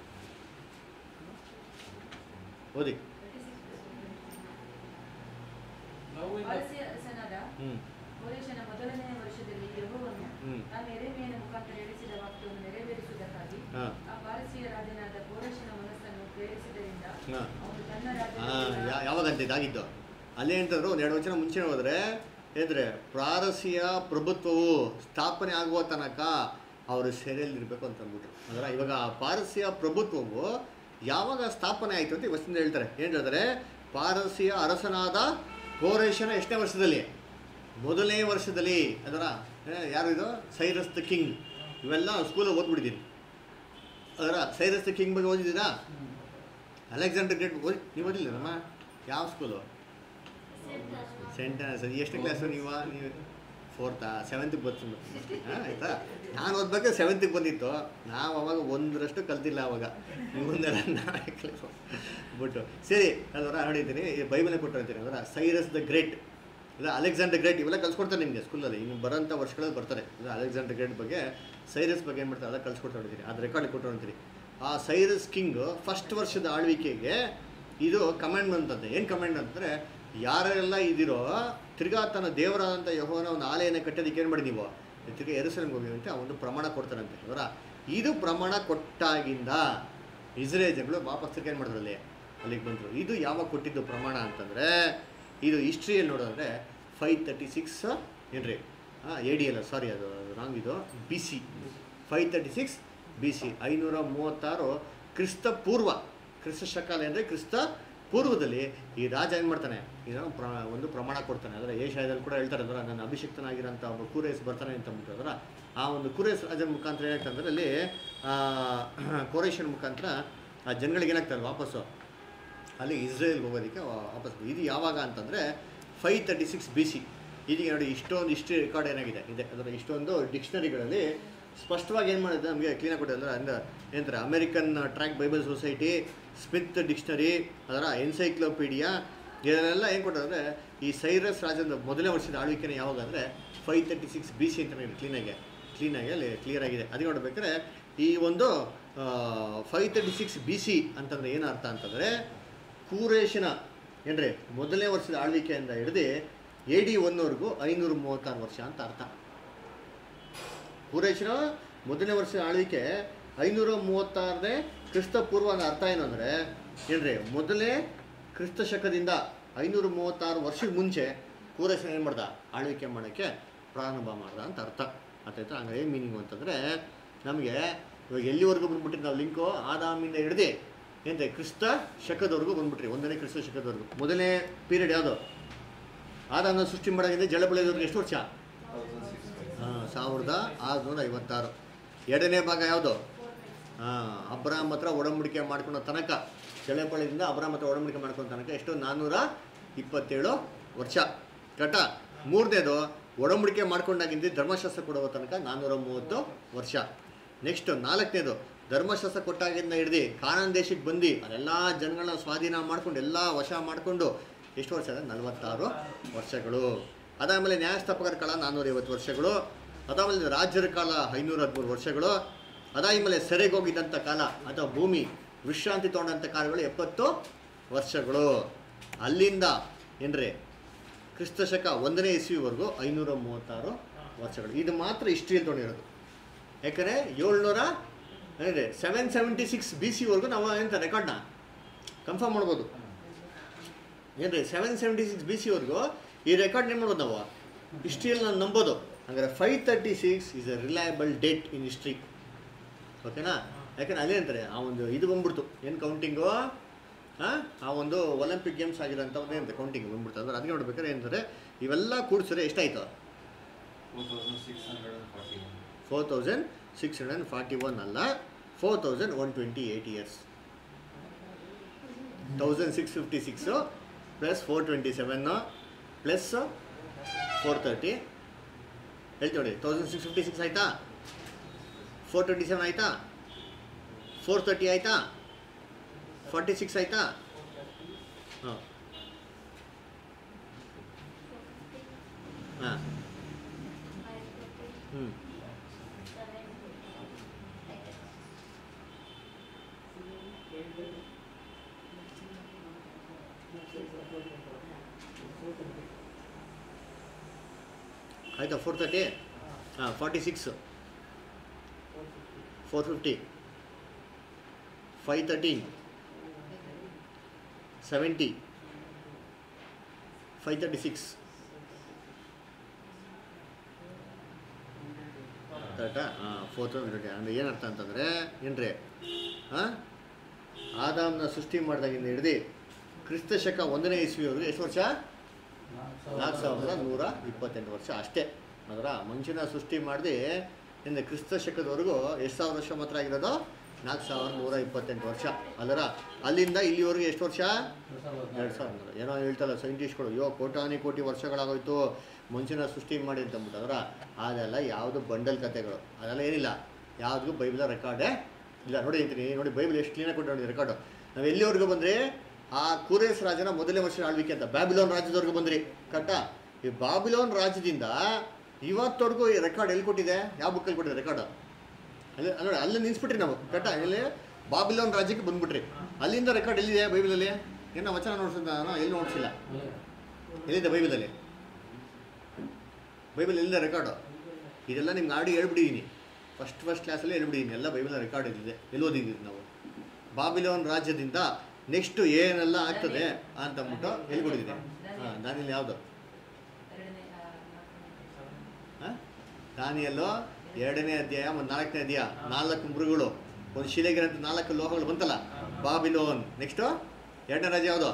ಓದಿ ನಾವು ಇಂದ ಪಾರಸಿಯ ಅರಸನಾದ ಹ್ಞೂ ಕೋರೇಶನ ಮೊದಲನೆಯ ವರ್ಷದಲ್ಲಿ ಯೆಹೋವನು ಹ್ಮ್. ತಾನು ಎರೆಮೆಯನ ಮುಖಾಂತರ ಹೇಳಿಸಿದ ವಾಕ್ಯವನ್ನು ನೆರವೇರಿಸುವುದಕ್ಕಾಗಿ ಹಾಂ ಆ ಪಾರಸಿಯ ರಾಜನಾದ ಕೋರೇಶನ ಮನಸ್ಸನ್ನು ಪ್ರೇರಿಸಿದ್ದರಿಂದ ಹಾಂ ಅವನು ತನ್ನ ಹಾಂ ರಾಜ್ಯದ ಯಾವಾಗಂತ ಇದಾಗಿದ್ದು ಅಲ್ಲೇ ಅಂತಂದ್ರು ಒಂದು ಎರಡು ವಚನ ಮುಂಚೆ ಹೋದರೆ ಹೇಳಿದ್ರೆ ಪ್ರಾರಸಿಯ ಪ್ರಭುತ್ವವು ಸ್ಥಾಪನೆ ಆಗುವ ತನಕ ಅವರು ಸೆರೆಯಲ್ಲಿರಬೇಕು ಅಂತ ಅಂದ್ಬಿಟ್ರು ಅಂದ್ರೆ ಇವಾಗ ಆ ಪಾರಸಿಯ ಪ್ರಭುತ್ವವು ಯಾವಾಗ ಸ್ಥಾಪನೆ ಆಯಿತು ಅಂತ ಇವತ್ತಿಂದ ಹೇಳ್ತಾರೆ ಏನು ಹೇಳ್ತಾರೆ ಪಾರಸಿಯ ಅರಸನಾದ ಕೋರೇಶನ ಎಷ್ಟನೇ ವರ್ಷದಲ್ಲಿ ಮೊದಲನೇ ವರ್ಷದಲ್ಲಿ ಅದರ ಏ, ಯಾರು ಇದು ಸೈರಸ್ ದ ಕಿಂಗ್ ಇವೆಲ್ಲ ಸ್ಕೂಲಲ್ಲಿ ಓದ್ಬಿಟ್ಟಿದ್ದೀನಿ ಅದರ ಸೈರಸ್ ದ ಕಿಂಗ್ ಬಗ್ಗೆ ಓದಿದ್ದೀರಾ ಅಲೆಕ್ಸಾಂಡರ್ ಗ್ರೇಟ್ ಓದಿ ನೀವು ಓದಿಲ್ಲ ನಮ್ಮ ಯಾವ ಸ್ಕೂಲು ಸೆಂಟ್ ಸರಿ ಎಷ್ಟು ಕ್ಲಾಸು ನೀವು ನೀವು ಫೋರ್ತಾ ಸೆವೆಂತಿಗೆ ಬಂತು ಹಾಂ ಆಯಿತಾ ನಾನು ಓದ್ಬೇಕಾದ್ರೆ ಸೆವೆಂತಿಗೆ ಬಂದಿತ್ತು ನಾವು ಅವಾಗ ಒಂದರಷ್ಟು ಕಲ್ತಿಲ್ಲ ಅವಾಗ ಮುಂದೆಲ್ಲ ನಾಳೆ ಕ್ಲಾಸ್ ಬಿಟ್ಟು ಸರಿ ಅದರ ಹೊಡಿತೀನಿ ಬೈಬಲೇ ಕೊಟ್ಟಿರ್ತೀನಿ ಅದರ ಸೈರಸ್ ದ ಗ್ರೇಟ್ ಇಲ್ಲ ಅಲೆಕ್ಸಾಂಡರ್ ಗ್ರೇಟ್ ಇವೆಲ್ಲ ಕಲ್ಸ್ಕೊಡ್ತಾರೆ ನಿಮಗೆ ಸ್ಕೂಲಲ್ಲಿ ಇನ್ನು ಬರೋಂಥ ವರ್ಷಗಳಲ್ಲಿ ಬರ್ತಾರೆ ಇಲ್ಲ ಅಲೆಕ್ಸಾಂಡರ್ ಗ್ರೇಟ್ ಬಗ್ಗೆ ಸೈರಸ್ ಬಗ್ಗೆ ಏನು ಮಾಡ್ತಾರೆ ಅದೆಲ್ಲ ಕಲ್ಸ್ಕೊಡ್ತಾ ಹೊಡಿತೀನಿ ಅದು ರೆಕಾರ್ಡ್ ಕೊಟ್ಟು ಅಂತೀನಿ ಆ ಸೈರಸ್ ಕಿಂಗ್ ಫಸ್ಟ್ ವರ್ಷದ ಆಳ್ವಿಕೆಗೆ ಇದು ಕಮಾಂಡ್ ಅಂತಂತೆ ಏನು ಕಮಾಂಡ್ ಅಂತಂದರೆ ಯಾರೆಲ್ಲ ಇದಿರೋ ತಿರ್ಗಾ ತನ್ನ ದೇವರಾದಂಥ ಯಹೋವನ ಒಂದು ಆಲಯನ ಕಟ್ಟೋದಕ್ಕೆ ಏನು ಮಾಡಿ ನೀವು ತಿರ್ಗಾ ಎರಸಲಿಗೆ ಹೋಗಿ ಅಂತ ಒಂದು ಪ್ರಮಾಣ ಕೊಡ್ತಾರಂತೆ ಅವರ ಇದು ಪ್ರಮಾಣ ಕೊಟ್ಟಾಗಿಂದ ಇಸ್ರೇಲ್ ಜನಗಳು ವಾಪಸ್ ಏನು ಮಾಡಿದ್ರು ಅಲ್ಲಿ ಅಲ್ಲಿಗೆ ಬಂದರು ಇದು ಯಾವಾಗ ಕೊಟ್ಟಿದ್ದು ಪ್ರಮಾಣ ಅಂತಂದರೆ ಇದು ಹಿಸ್ಟ್ರಿಯಲ್ಲಿ ನೋಡೋದ್ರೆ ಫೈವ್ ತರ್ಟಿ ಸಿಕ್ಸ್ ಏನ್ರಿ ಹಾಂ ಎ ಡಿ ಅಲ್ಲ ಸಾರಿ ಅದು ರಾಂಗ್ ಇದು B C five thirty six B C ಐನೂರ ಮೂವತ್ತಾರು ಕ್ರಿಸ್ತ ಪೂರ್ವ ಕ್ರಿಸ್ತ ಶಕಾಲ ಅಂದರೆ ಕ್ರಿಸ್ತ ಪೂರ್ವದಲ್ಲಿ ಈ ರಾಜ ಏನು ಮಾಡ್ತಾನೆ ಏನೋ ಪ್ರ ಒಂದು ಪ್ರಮಾಣ ಕೊಡ್ತಾನೆ ಅದರ ಏಷ್ಯಾದಲ್ಲಿ ಕೂಡ ಹೇಳ್ತಾರೆ ಅದರ ನನ್ನ ಅಭಿಷಿಕ್ತನಾಗಿರೋಂಥ ಒಬ್ಬ ಕೂರೇಸ್ ಬರ್ತಾನೆ ಅಂತ ಅಂದ್ಬಿಟ್ಟು ಅದರ ಆ ಒಂದು ಕುರೇಸ್ ರಾಜನ ಮುಖಾಂತರ ಏನಾಗ್ತದೆ ಅಂದರೆ ಅಲ್ಲಿ ಕೋರೇಷನ್ ಮುಖಾಂತರ ಆ ಜನಗಳಿಗೆ ಏನಾಗ್ತಾರೆ ವಾಪಸ್ಸು ಅಲ್ಲಿ ಇಸ್ರೇಲ್ಗೆ ಹೋಗೋದಕ್ಕೆ ವಾ- ವಾಪಸ್ ಇದು ಯಾವಾಗ ಅಂತಂದರೆ five thirty six B C ಇದೀಗ ನೋಡಿ ಇಷ್ಟೊಂದು ಹಿಸ್ಟ್ರಿ ರೆಕಾರ್ಡ್ ಏನಾಗಿದೆ ಇದೆ ಅದರ ಇಷ್ಟೊಂದು ಡಿಕ್ಷನರಿಗಳಲ್ಲಿ ಸ್ಪಷ್ಟವಾಗಿ ಏನು ಮಾಡಿದೆ ನಮಗೆ ಕ್ಲೀನಾಗಿ ಕೊಟ್ಟಿದ್ದಾರೆ ಅಂದರೆ ಏನಂತಾರೆ American tract Bible society Smith dictionary ಅದರ ಎನ್ಸೈಕ್ಲೋಪೀಡಿಯಾ ಇದನ್ನೆಲ್ಲ ಏನು ಕೊಟ್ಟಂದರೆ ಈ ಸೈರಸ್ ರಾಜನ ಮೊದಲನೇ ವರ್ಷದ ಆಳ್ವಿಕೆನ ಯಾವಾಗ ಅಂದರೆ five thirty six B C ಅಂತ ನೋಡಿ ಕ್ಲೀನಾಗಿ ಕ್ಲೀನಾಗಿ ಅಲ್ಲಿ ಕ್ಲಿಯರ್ ಆಗಿದೆ ಅದು ನೋಡ್ಬೇಕಾದ್ರೆ ಈ ಒಂದು five thirty six B C ಅಂತಂದರೆ ಏನು ಅರ್ಥ ಅಂತಂದರೆ ಕೂರೇಶನ ಏನ್ರಿ ಮೊದಲನೇ ವರ್ಷದ ಆಳ್ವಿಕೆಯಿಂದ ಹಿಡಿದು ಎ ಡಿ ಒನ್ವರೆಗೂ ಐನೂರ ಮೂವತ್ತಾರು ವರ್ಷ ಅಂತ ಅರ್ಥ ಕೂರೇಶನ ಮೊದಲನೇ ವರ್ಷದ ಆಳ್ವಿಕೆ ಐನೂರ ಮೂವತ್ತಾರನೇ ಕ್ರಿಸ್ತ ಪೂರ್ವ ಅನ್ನೋ ಅರ್ಥ ಏನು ಅಂದರೆ ಏನ್ರಿ ಮೊದಲೇ ಕ್ರಿಸ್ತ ಶಕದಿಂದ ಐನೂರ ಮೂವತ್ತಾರು ವರ್ಷದ ಮುಂಚೆ ಕೂರೇಶನ ಏನು ಮಾಡ್ದ ಆಳ್ವಿಕೆ ಮಾಡೋಕ್ಕೆ ಪ್ರಾರಂಭ ಮಾಡ್ದ ಅಂತ ಅರ್ಥ ಅರ್ಥಾಯ್ತಾ ಹಂಗೆ ಏನು ಮೀನಿಂಗು ಅಂತಂದರೆ ನಮಗೆ ಇವಾಗ ಎಲ್ಲಿವರೆಗೂ ಬಂದ್ಬಿಟ್ರಿ ನಾವು ಲಿಂಕು ಆದಾಮಿಂದ ಹಿಡ್ದು ಏನಂತೆ ಕ್ರಿಸ್ತ ಶಕದವರೆಗೂ ಬಂದ್ಬಿಟ್ರಿ ಒಂದನೇ ಕ್ರಿಸ್ತ ಶಕದವರೆಗೂ ಮೊದಲನೇ ಪೀರಿಯಡ್ ಯಾವುದು ಆದಾಮನ ಸೃಷ್ಟಿ ಮಾಡೋದ್ರಿಂದ ಜಳ ಬೆಳೆಯೋದ್ರಿಗೆ ಎಷ್ಟು ವರ್ಷ ಹಾಂ ಸಾವಿರದ ಆರುನೂರ ಐವತ್ತಾರು ಎರಡನೇ ಭಾಗ ಯಾವುದು ಹಾಂ ಅಬ್ರಾಮ್ ಹತ್ರ ಒಡಂಬಡಿಕೆ ಮಾಡ್ಕೊಳ್ಳೋ ತನಕ ಚಳೆಪಳಿಯಿಂದ ಅಬ್ರಾಮ್ ಹತ್ರ ಒಡಂಬಡಿಕೆ ಮಾಡ್ಕೊಳ್ಳೋ ತನಕ ಎಷ್ಟು ನಾನ್ನೂರ ಇಪ್ಪತ್ತೇಳು ವರ್ಷ ಕರೆಕ್ಟಾ ಮೂರನೇದು ಒಡಂಬಡಿಕೆ ಮಾಡ್ಕೊಂಡಾಗಿಂದ ಧರ್ಮಶಾಸ್ತ್ರ ಕೊಡುವ ತನಕ ನಾನ್ನೂರ ಮೂವತ್ತು ವರ್ಷ ನೆಕ್ಸ್ಟು ನಾಲ್ಕನೇದು ಧರ್ಮಶಾಸ್ತ್ರ ಕೊಟ್ಟಾಗಿಂದ ಹಿಡ್ದು ಕಾನಾನ್ ದೇಶಕ್ಕೆ ಬಂದು ಅದೆಲ್ಲ ಜನಗಳನ್ನ ಸ್ವಾಧೀನ ಮಾಡ್ಕೊಂಡು ಎಲ್ಲ ವಶ ಮಾಡಿಕೊಂಡು ಎಷ್ಟು ವರ್ಷ ಅಂದರೆ ನಲವತ್ತಾರು ವರ್ಷಗಳು ಅದಾದಮೇಲೆ ನ್ಯಾಯಸ್ಥಾಪಕರ ಕಾಲ ನಾನ್ನೂರೈವತ್ತು ವರ್ಷಗಳು ಅದಾದಮೇಲೆ ರಾಜ್ಯರ ಕಾಲ ಐನೂರ ಹದಿಮೂರು ವರ್ಷಗಳು ಅದಾದಮೇಲೆ ಸೆರೆಗೆ ಹೋಗಿದ್ದಂಥ ಕಾಲ ಅಥವಾ ಭೂಮಿ ವಿಶ್ರಾಂತಿ ತೊಗೊಂಡಂಥ ಕಾಲಗಳು ಎಪ್ಪತ್ತು ವರ್ಷಗಳು ಅಲ್ಲಿಂದ ಏನ್ರಿ ಕ್ರಿಸ್ತ ಶಕ ಒಂದನೇ ಇಸ್ವಿವರೆಗೂ ಐನೂರ ಮೂವತ್ತಾರು ವರ್ಷಗಳು ಇದು ಮಾತ್ರ ಹಿಸ್ಟ್ರಿಯಲ್ಲಿ ತೊಗೊಂಡಿರೋದು ಯಾಕಂದರೆ ಏಳ್ನೂರ ಏನಿದೆ ಸೆವೆನ್ ಸೆವೆಂಟಿ ಸಿಕ್ಸ್ ಬಿ ಸಿವರೆಗೂ ನಾವು ಎಂತ ರೆಕಾರ್ಡ್ನ ಕನ್ಫರ್ಮ್ ಮಾಡ್ಬೋದು ಏನ್ರಿ ಸೆವೆನ್ ಸೆವೆಂಟಿ ಸಿಕ್ಸ್ ಬಿ ಸಿವರೆಗೂ ಈ ರೆಕಾರ್ಡ್ ಏನು ಮಾಡ್ಬೋದು ನಾವು ಹಿಸ್ಟ್ರಿಯಲ್ಲಿ ನಾವು ನಂಬೋದು ಹಂಗಾರೆ five thirty six is a reliable date in history ಓಕೆನಾ ಯಾಕಂದ್ರೆ ಅದೇ ಅಂತಾರೆ ಆ ಒಂದು ಇದು ಬಂದ್ಬಿಡ್ತು ಏನು ಕೌಂಟಿಂಗು ಹಾಂ ಆ ಒಂದು ಒಲಿಂಪಿಕ್ ಗೇಮ್ಸ್ ಆಗಿರೋಂಥ ಒಂದು ಏನಂತ ಕೌಂಟಿಂಗ್ ಬಂದ್ಬಿಡ್ತು ಅಂದ್ರೆ ಅದಕ್ಕೆ ನೋಡ್ಬೇಕಾದ್ರೆ ಏನಂತಾರೆ ಇವೆಲ್ಲ ಕೂಡಿಸಿದ್ರೆ ಎಷ್ಟಾಯ್ತು four thousand six hundred and forty one ಅಲ್ಲ four thousand one twenty eight years thousand six fifty six plus four twenty seven plus four thirty ಹೇಳ್ತೀವಿ ನೋಡಿ ತೌಸಂಡ್ ಸಿಕ್ಸ್ ಫಿಫ್ಟಿ ಸಿಕ್ಸ್ ಆಯಿತಾ ಫೋರ್ ಟ್ವೆಂಟಿ ಸೆವೆನ್ ಆಯಿತಾ four thirty ಆಯಿತಾ forty six ಆಯಿತಾ ಹಾಂ ಹಾಂ ಹ್ಞೂ ಆಯಿತಾ ಫೋರ್ ತರ್ಟಿ ಹಾಂ forty six four fifty five thirteen seventy five thirty six ಕರೆಕ್ಟಾ ಹಾಂ ಫೋರ್ ತೌಸಂಡ್ ತರ್ಟಿ ಅಂದರೆ ಏನರ್ಥ ಅಂತಂದರೆ ಏನ್ರಿ ಹಾಂ ಆದಾಮ್ನ ಸೃಷ್ಟಿ ಮಾಡಿದಾಗಿಂದ ಹಿಡ್ದು ಕ್ರಿಸ್ತ ಶಕ ಒಂದನೇ ಇಸ್ವಿವರೆಗೂ ಎಷ್ಟು ವರ್ಷ ನಾಲ್ಕು ಸಾವಿರದ ನೂರ ಇಪ್ಪತ್ತೆಂಟು ವರ್ಷ ಅಷ್ಟೇ ಅದರ ಮನುಷ್ಯನ ಸೃಷ್ಟಿ ಮಾಡಿದೆ ಇಂದ ಕ್ರಿಸ್ತ ಶಕದವರೆಗೂ ಎಷ್ಟು ಸಾವಿರ ವರ್ಷ ಮಾತ್ರ ಆಗಿರೋದು ನಾಲ್ಕು ಸಾವಿರದ ನೂರ ಇಪ್ಪತ್ತೆಂಟು ವರ್ಷ ಅದರ ಅಲ್ಲಿಂದ ಇಲ್ಲಿವರೆಗೂ ಎಷ್ಟು ವರ್ಷ ಎರಡು ಸಾವಿರ ನೂರ ಏನೋ ಹೇಳ್ತಾರಲ್ಲ ಸೈಂಟಿಸ್ಟ್ಗಳು ಅಯ್ಯೋ ಕೋಟಾನಿ ಕೋಟಿ ವರ್ಷಗಳಾಗೋಯ್ತು ಮನುಷ್ಯನ ಸೃಷ್ಟಿ ಮಾಡಿ ಅಂತ ಅಂದ್ಬಿಟ್ಟು ಅದರ ಅದೆಲ್ಲ ಯಾವುದು ಬಂಡಲ್ ಕಥೆಗಳು ಅದೆಲ್ಲ ಏನಿಲ್ಲ ಯಾವುದಕ್ಕೂ ಬೈಬಲ್ ರೆಕಾರ್ಡೇ ಇಲ್ಲ ನೋಡಿ ಅಂತೀನಿ ನೋಡಿ ಬೈಬಲ್ ಎಷ್ಟು ಕ್ಲೀನಾಗಿ ಕೊಟ್ಟು ನೋಡಿ ರೆಕಾರ್ಡು ನಾವು ಎಲ್ಲಿವರೆಗೂ ಬಂದರೆ ಆ ಕುರೇಸ್ ರಾಜನ ಮೊದಲನೇ ವರ್ಷ ಆಳ್ವಿಕೆ ಅಂತ ಬ್ಯಾಬಿಲೋನ್ ರಾಜ್ಯದವರೆಗೂ ಬಂದ್ರಿ ಕರೆಕ್ಟಾ ಈ ಬಾಬಿಲೋನ್ ರಾಜ್ಯದಿಂದ ಇವತ್ತವರೆಗೂ ಈ ರೆಕಾರ್ಡ್ ಎಲ್ಲಿ ಕೊಟ್ಟಿದೆ ಯಾವ ಬುಕ್ಕಲ್ಲಿ ಕೊಟ್ಟಿದೆ ರೆಕಾರ್ಡು ಅಲ್ಲಿ ಅಲ್ಲಿ ನೋಡಿ ಅಲ್ಲಿ ನಿಲ್ಸ್ಬಿಟ್ರಿ ನಾವು ಕರೆಕ್ಟಾ ಎಲ್ಲಿ ಬಾಬಿಲೋನ್ ರಾಜ್ಯಕ್ಕೆ ಬಂದ್ಬಿಟ್ರಿ ಅಲ್ಲಿಂದ ರೆಕಾರ್ಡ್ ಎಲ್ಲಿದೆ ಬೈಬಲಲ್ಲಿ ಏನೋ ವಚನ ನೋಡ್ಸಿದ ನಾನು ಎಲ್ಲಿ ನೋಡ್ಸಿಲ್ಲ ಎಲ್ಲಿದೆ ಬೈಬಲಲ್ಲಿ ಬೈಬಲ್ ಎಲ್ಲಿದೆ ರೆಕಾರ್ಡು ಇದೆಲ್ಲ ನಿಮ್ಗೆ ಆಡಿ ಹೇಳ್ಬಿಟ್ಟಿದ್ದೀನಿ ಫಸ್ಟ್ ಫಸ್ಟ್ ಕ್ಲಾಸಲ್ಲಿ ಹೇಳ್ಬಿಟ್ಟಿದ್ದೀನಿ ಎಲ್ಲ ಬೈಬಲ್ ರೆಕಾರ್ಡ್ ಇದಿದೆ ಎಲ್ಲಿ ಓದಿದ್ದೀವಿ ನಾವು ಬಾಬಿಲೋನ್ ರಾಜ್ಯದಿಂದ ನೆಕ್ಸ್ಟ್ ಏನೆಲ್ಲ ಆಗ್ತದೆ ಅಂತ ಅಂದ್ಬಿಟ್ಟು ಎಲ್ಲಿ ಕೊಟ್ಟಿದ್ದೀನಿ ಹಾಂ ದಾನಿಯಲ್ಲಿ ಯಾವುದು ಎರಡನೇ ಆ, ನಾಲ್ಕನೇ. ಹಾಂ ದಾನಿಯಲ್ಲೂ ಎರಡನೇ ಅಧ್ಯಾಯ ಮತ್ತು ನಾಲ್ಕನೇ ಅಧ್ಯಾಯ ನಾಲ್ಕು ಮೃಗಗಳು ಒಂದು ಶಿಲೆಗಿರಂತ ನಾಲ್ಕು ಲೋಹಗಳು ಬಂತಲ್ಲ ಬಾಬಿಲೋನ್ ನೆಕ್ಸ್ಟು ಎರಡನೇ ರಾಜ್ಯ ಯಾವುದು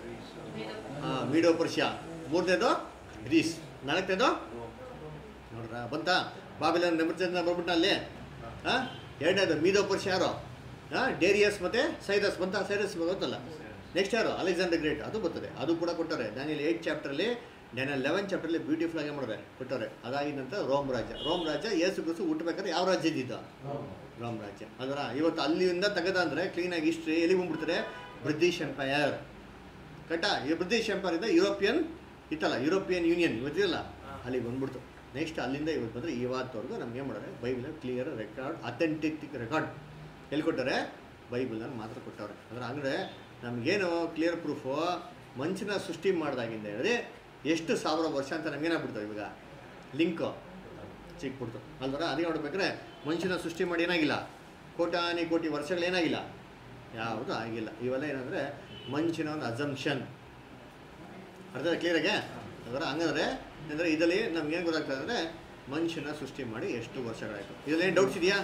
ಹಾಂ ಮೀಡೋ ಪರ್ಷಿಯಾ ಮೂರನೇದು ಗ್ರೀಸ್ ನಾಲ್ಕನೇದು ನೋಡ್ರ ಬಂತಾ ಬಾಬಿಲೋನ್ ನೆಮರ್ಚಂದ ಬರ್ಬಿಟ್ಟ ಅಲ್ಲಿ ಹಾಂ ಎರಡನೇದು ಮೀದೋ ಪರ್ಷಿಯಾ ಯಾರು ಹಾಂ ಡೇರಿಯಸ್ ಮತ್ತು ಸೈರಸ್ ಬಂತ ಸೈರಸ್ ಗೊತ್ತಲ್ಲ ನೆಕ್ಸ್ಟ್ ಯಾರು ಅಲೆಕ್ಸಾಂಡರ್ ಗ್ರೇಟ್ ಅದು ಬರ್ತದೆ ಅದು ಕೂಡ ಕೊಟ್ಟವ್ರೆ ಡ್ಯಾನಿಯಲ್ ಏಯ್ಟ್ ಚಾಪ್ಟರ್ಲಿ ಡ್ಯಾನಿಯಲ್ ಲೆವೆನ್ ಚಾಪ್ಟರ್ಲಿ ಬ್ಯೂಟಿಫುಲ್ ಆಗಿ ಮಾಡಿದ್ರೆ ಕೊಟ್ಟವ್ರೆ ಅದಾಗಿದ ನಂತರ ರೋಮ್ ರಾಜ್ಯ ರೋಮ್ ರಾಜ್ಯ ಏಸು ಕ್ರಿಸ್ತು ಹುಟ್ಟಬೇಕಾದ್ರೆ ಯಾವ ರಾಜ್ಯ ಇದ್ದಿದ್ದ ರೋಮ್ ರಾಜ್ಯ ಅದರ ಇವತ್ತು ಅಲ್ಲಿಂದ ತೆಗೆದ ಅಂದರೆ ಕ್ಲೀನಾಗಿ ಹಿಸ್ಟ್ರಿ ಎಲ್ಲಿ ಬಂದ್ಬಿಡ್ತಾರೆ ಬ್ರಿಟಿಷ್ ಎಂಪೈರ್ ಕರೆಕ್ಟಾ ಈ ಬ್ರಿಟಿಷ್ ಎಂಪೈರ್ ಇಂದ ಯುರೋಪಿಯನ್ ಇತ್ತಲ್ಲ ಯುರೋಪಿಯನ್ ಯೂನಿಯನ್ ಇವತ್ತಿರಲ್ಲ ಅಲ್ಲಿಗೆ ಬಂದ್ಬಿಡ್ತು ನೆಕ್ಸ್ಟ್ ಅಲ್ಲಿಂದ ಇವತ್ತು ಬಂದರೆ ಇವತ್ತವರೆಗೂ ನಮ್ಗೆ ಏನು ಮಾಡೋರೆ Bible clear record authentic record ಎಲ್ಲಿ ಕೊಟ್ಟಾರೆ ಬೈಬಲ್ನಲ್ಲಿ ಮಾತ್ರ ಕೊಟ್ಟವ್ರೆ ಅಂದ್ರೆ ಅಂದರೆ ನಮಗೇನು ಕ್ಲಿಯರ್ ಪ್ರೂಫು ಮನುಷ್ಯನ ಸೃಷ್ಟಿ ಮಾಡ್ದಾಗಿಂದ ಹೇಳಿದ್ರೆ ಎಷ್ಟು ಸಾವಿರ ವರ್ಷ ಅಂತ ನಮಗೇನಾಗ್ಬಿಡ್ತಾವೆ ಇವಾಗ ಲಿಂಕು ಸಿಕ್ಬಿಡ್ತು ಅಲ್ವರ ಅದೇ ನೋಡ್ಬೇಕಾದ್ರೆ ಮನುಷ್ಯನ ಸೃಷ್ಟಿ ಮಾಡಿ ಏನಾಗಿಲ್ಲ ಕೋಟಾನಿ ಕೋಟಿ ವರ್ಷಗಳು ಏನಾಗಿಲ್ಲ ಯಾವುದು ಆಗಿಲ್ಲ ಇವೆಲ್ಲ ಏನಂದರೆ ಮನುಷ್ಯನ ಒಂದು ಅಸಂಪ್ಷನ್ ಅರ್ಥ ಕ್ಲಿಯರಾಗೆ ಅದರ ಹಂಗಂದ್ರೆ ಅಂದರೆ ಇದರಲ್ಲಿ ನಮ್ಗೇನು ಗೊತ್ತಾಗ್ತದೆ ಅಂದರೆ ಮನುಷ್ಯನ ಸೃಷ್ಟಿ ಮಾಡಿ ಎಷ್ಟು ವರ್ಷಗಳಾಯಿತು ಇದರಲ್ಲಿ ಏನು ಡೌಟ್ಸ್ ಇದೆಯಾ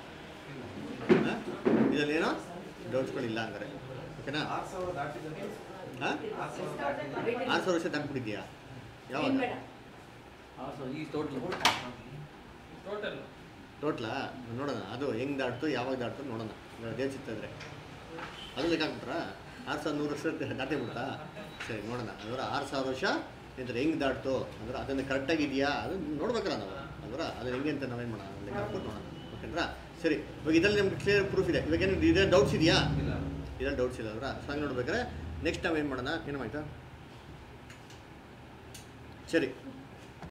ಹಾಂ ಇದರಲ್ಲಿ ಏನೋ ಡೌಟ್ಸ್ಗಳಿಲ್ಲ ಹಂಗಾರೆ ಓಕೆನಾ ಆರು ಸಾವಿರ ದಾಟಿದ್ರೆ ಹಾಂ ಆರು ಸಾವಿರ ದಾಟಿದ್ರೆ ಆರು ಸಾವಿರ ವರ್ಷ ದಾಟ್ಬಿಟ್ಟಿದ್ಯಾ ಯಾವಾಗ ಏನ್ ಬೇಡ ಆ, ಸೊ ಈ ಟೋಟಲ್ ಟೋಟಲ್ ಟೋಟ್ಲಾ ನೋಡೋಣ ಅದು ಹೆಂಗೆ ದಾಟ್ತು ಯಾವಾಗ ದಾಟ್ತು ನೋಡೋಣ ದೇವ್ ಚಿತ್ತಿದ್ರೆ ಅದು ಲೆಕ್ಕ ಹಾಕ್ಬಿಟ್ರಾ ಆರು ಸಾವಿರ ನೂರು ವರ್ಷ ದಾಟಿ ಬಿಡ್ತಾ ಸರಿ ನೋಡೋಣ ಅಂದ್ರೆ ಆರು ಸಾವಿರ ವರ್ಷ ಅಂದ್ರೆ ಹೆಂಗೆ ದಾಟ್ತು ಅಂದ್ರೆ ಅದನ್ನು ಕರೆಕ್ಟಾಗಿದೆಯಾ ಅದು ನೋಡ್ಬೇಕಲ್ಲ ನಾವು ಅಂದ್ರೆ ಅದು ಹೆಂಗೆ ಅಂತ ನಾವೇನು ಮಾಡೋಣ ಲೆಕ್ಕ ಹಾಕ್ಬಿಟ್ಟು ನೋಡೋಣ ಓಕೆನಾ ಸರಿ ಇವಾಗ ಇದರಲ್ಲಿ ನಮ್ಗೆ ಕ್ಲಿಯರ್ ಪ್ರೂಫ್ ಇದೆ ಇವಾಗ ಏನು ಇದೇ ಡೌಟ್ಸ್ ಇದೆಯಾ ಇಲ್ಲ ಇದ್ರಲ್ಲಿ ಡೌಟ್ಸ್ ಇಲ್ಲ ಅವರ ಸೊ ಹಂಗೆ ನೋಡ್ಬೇಕಾದ್ರೆ ನೆಕ್ಸ್ಟ್ ನಾವೇನು ಮಾಡೋಣ ಏನು ಆಯ್ತಾ ಸರಿ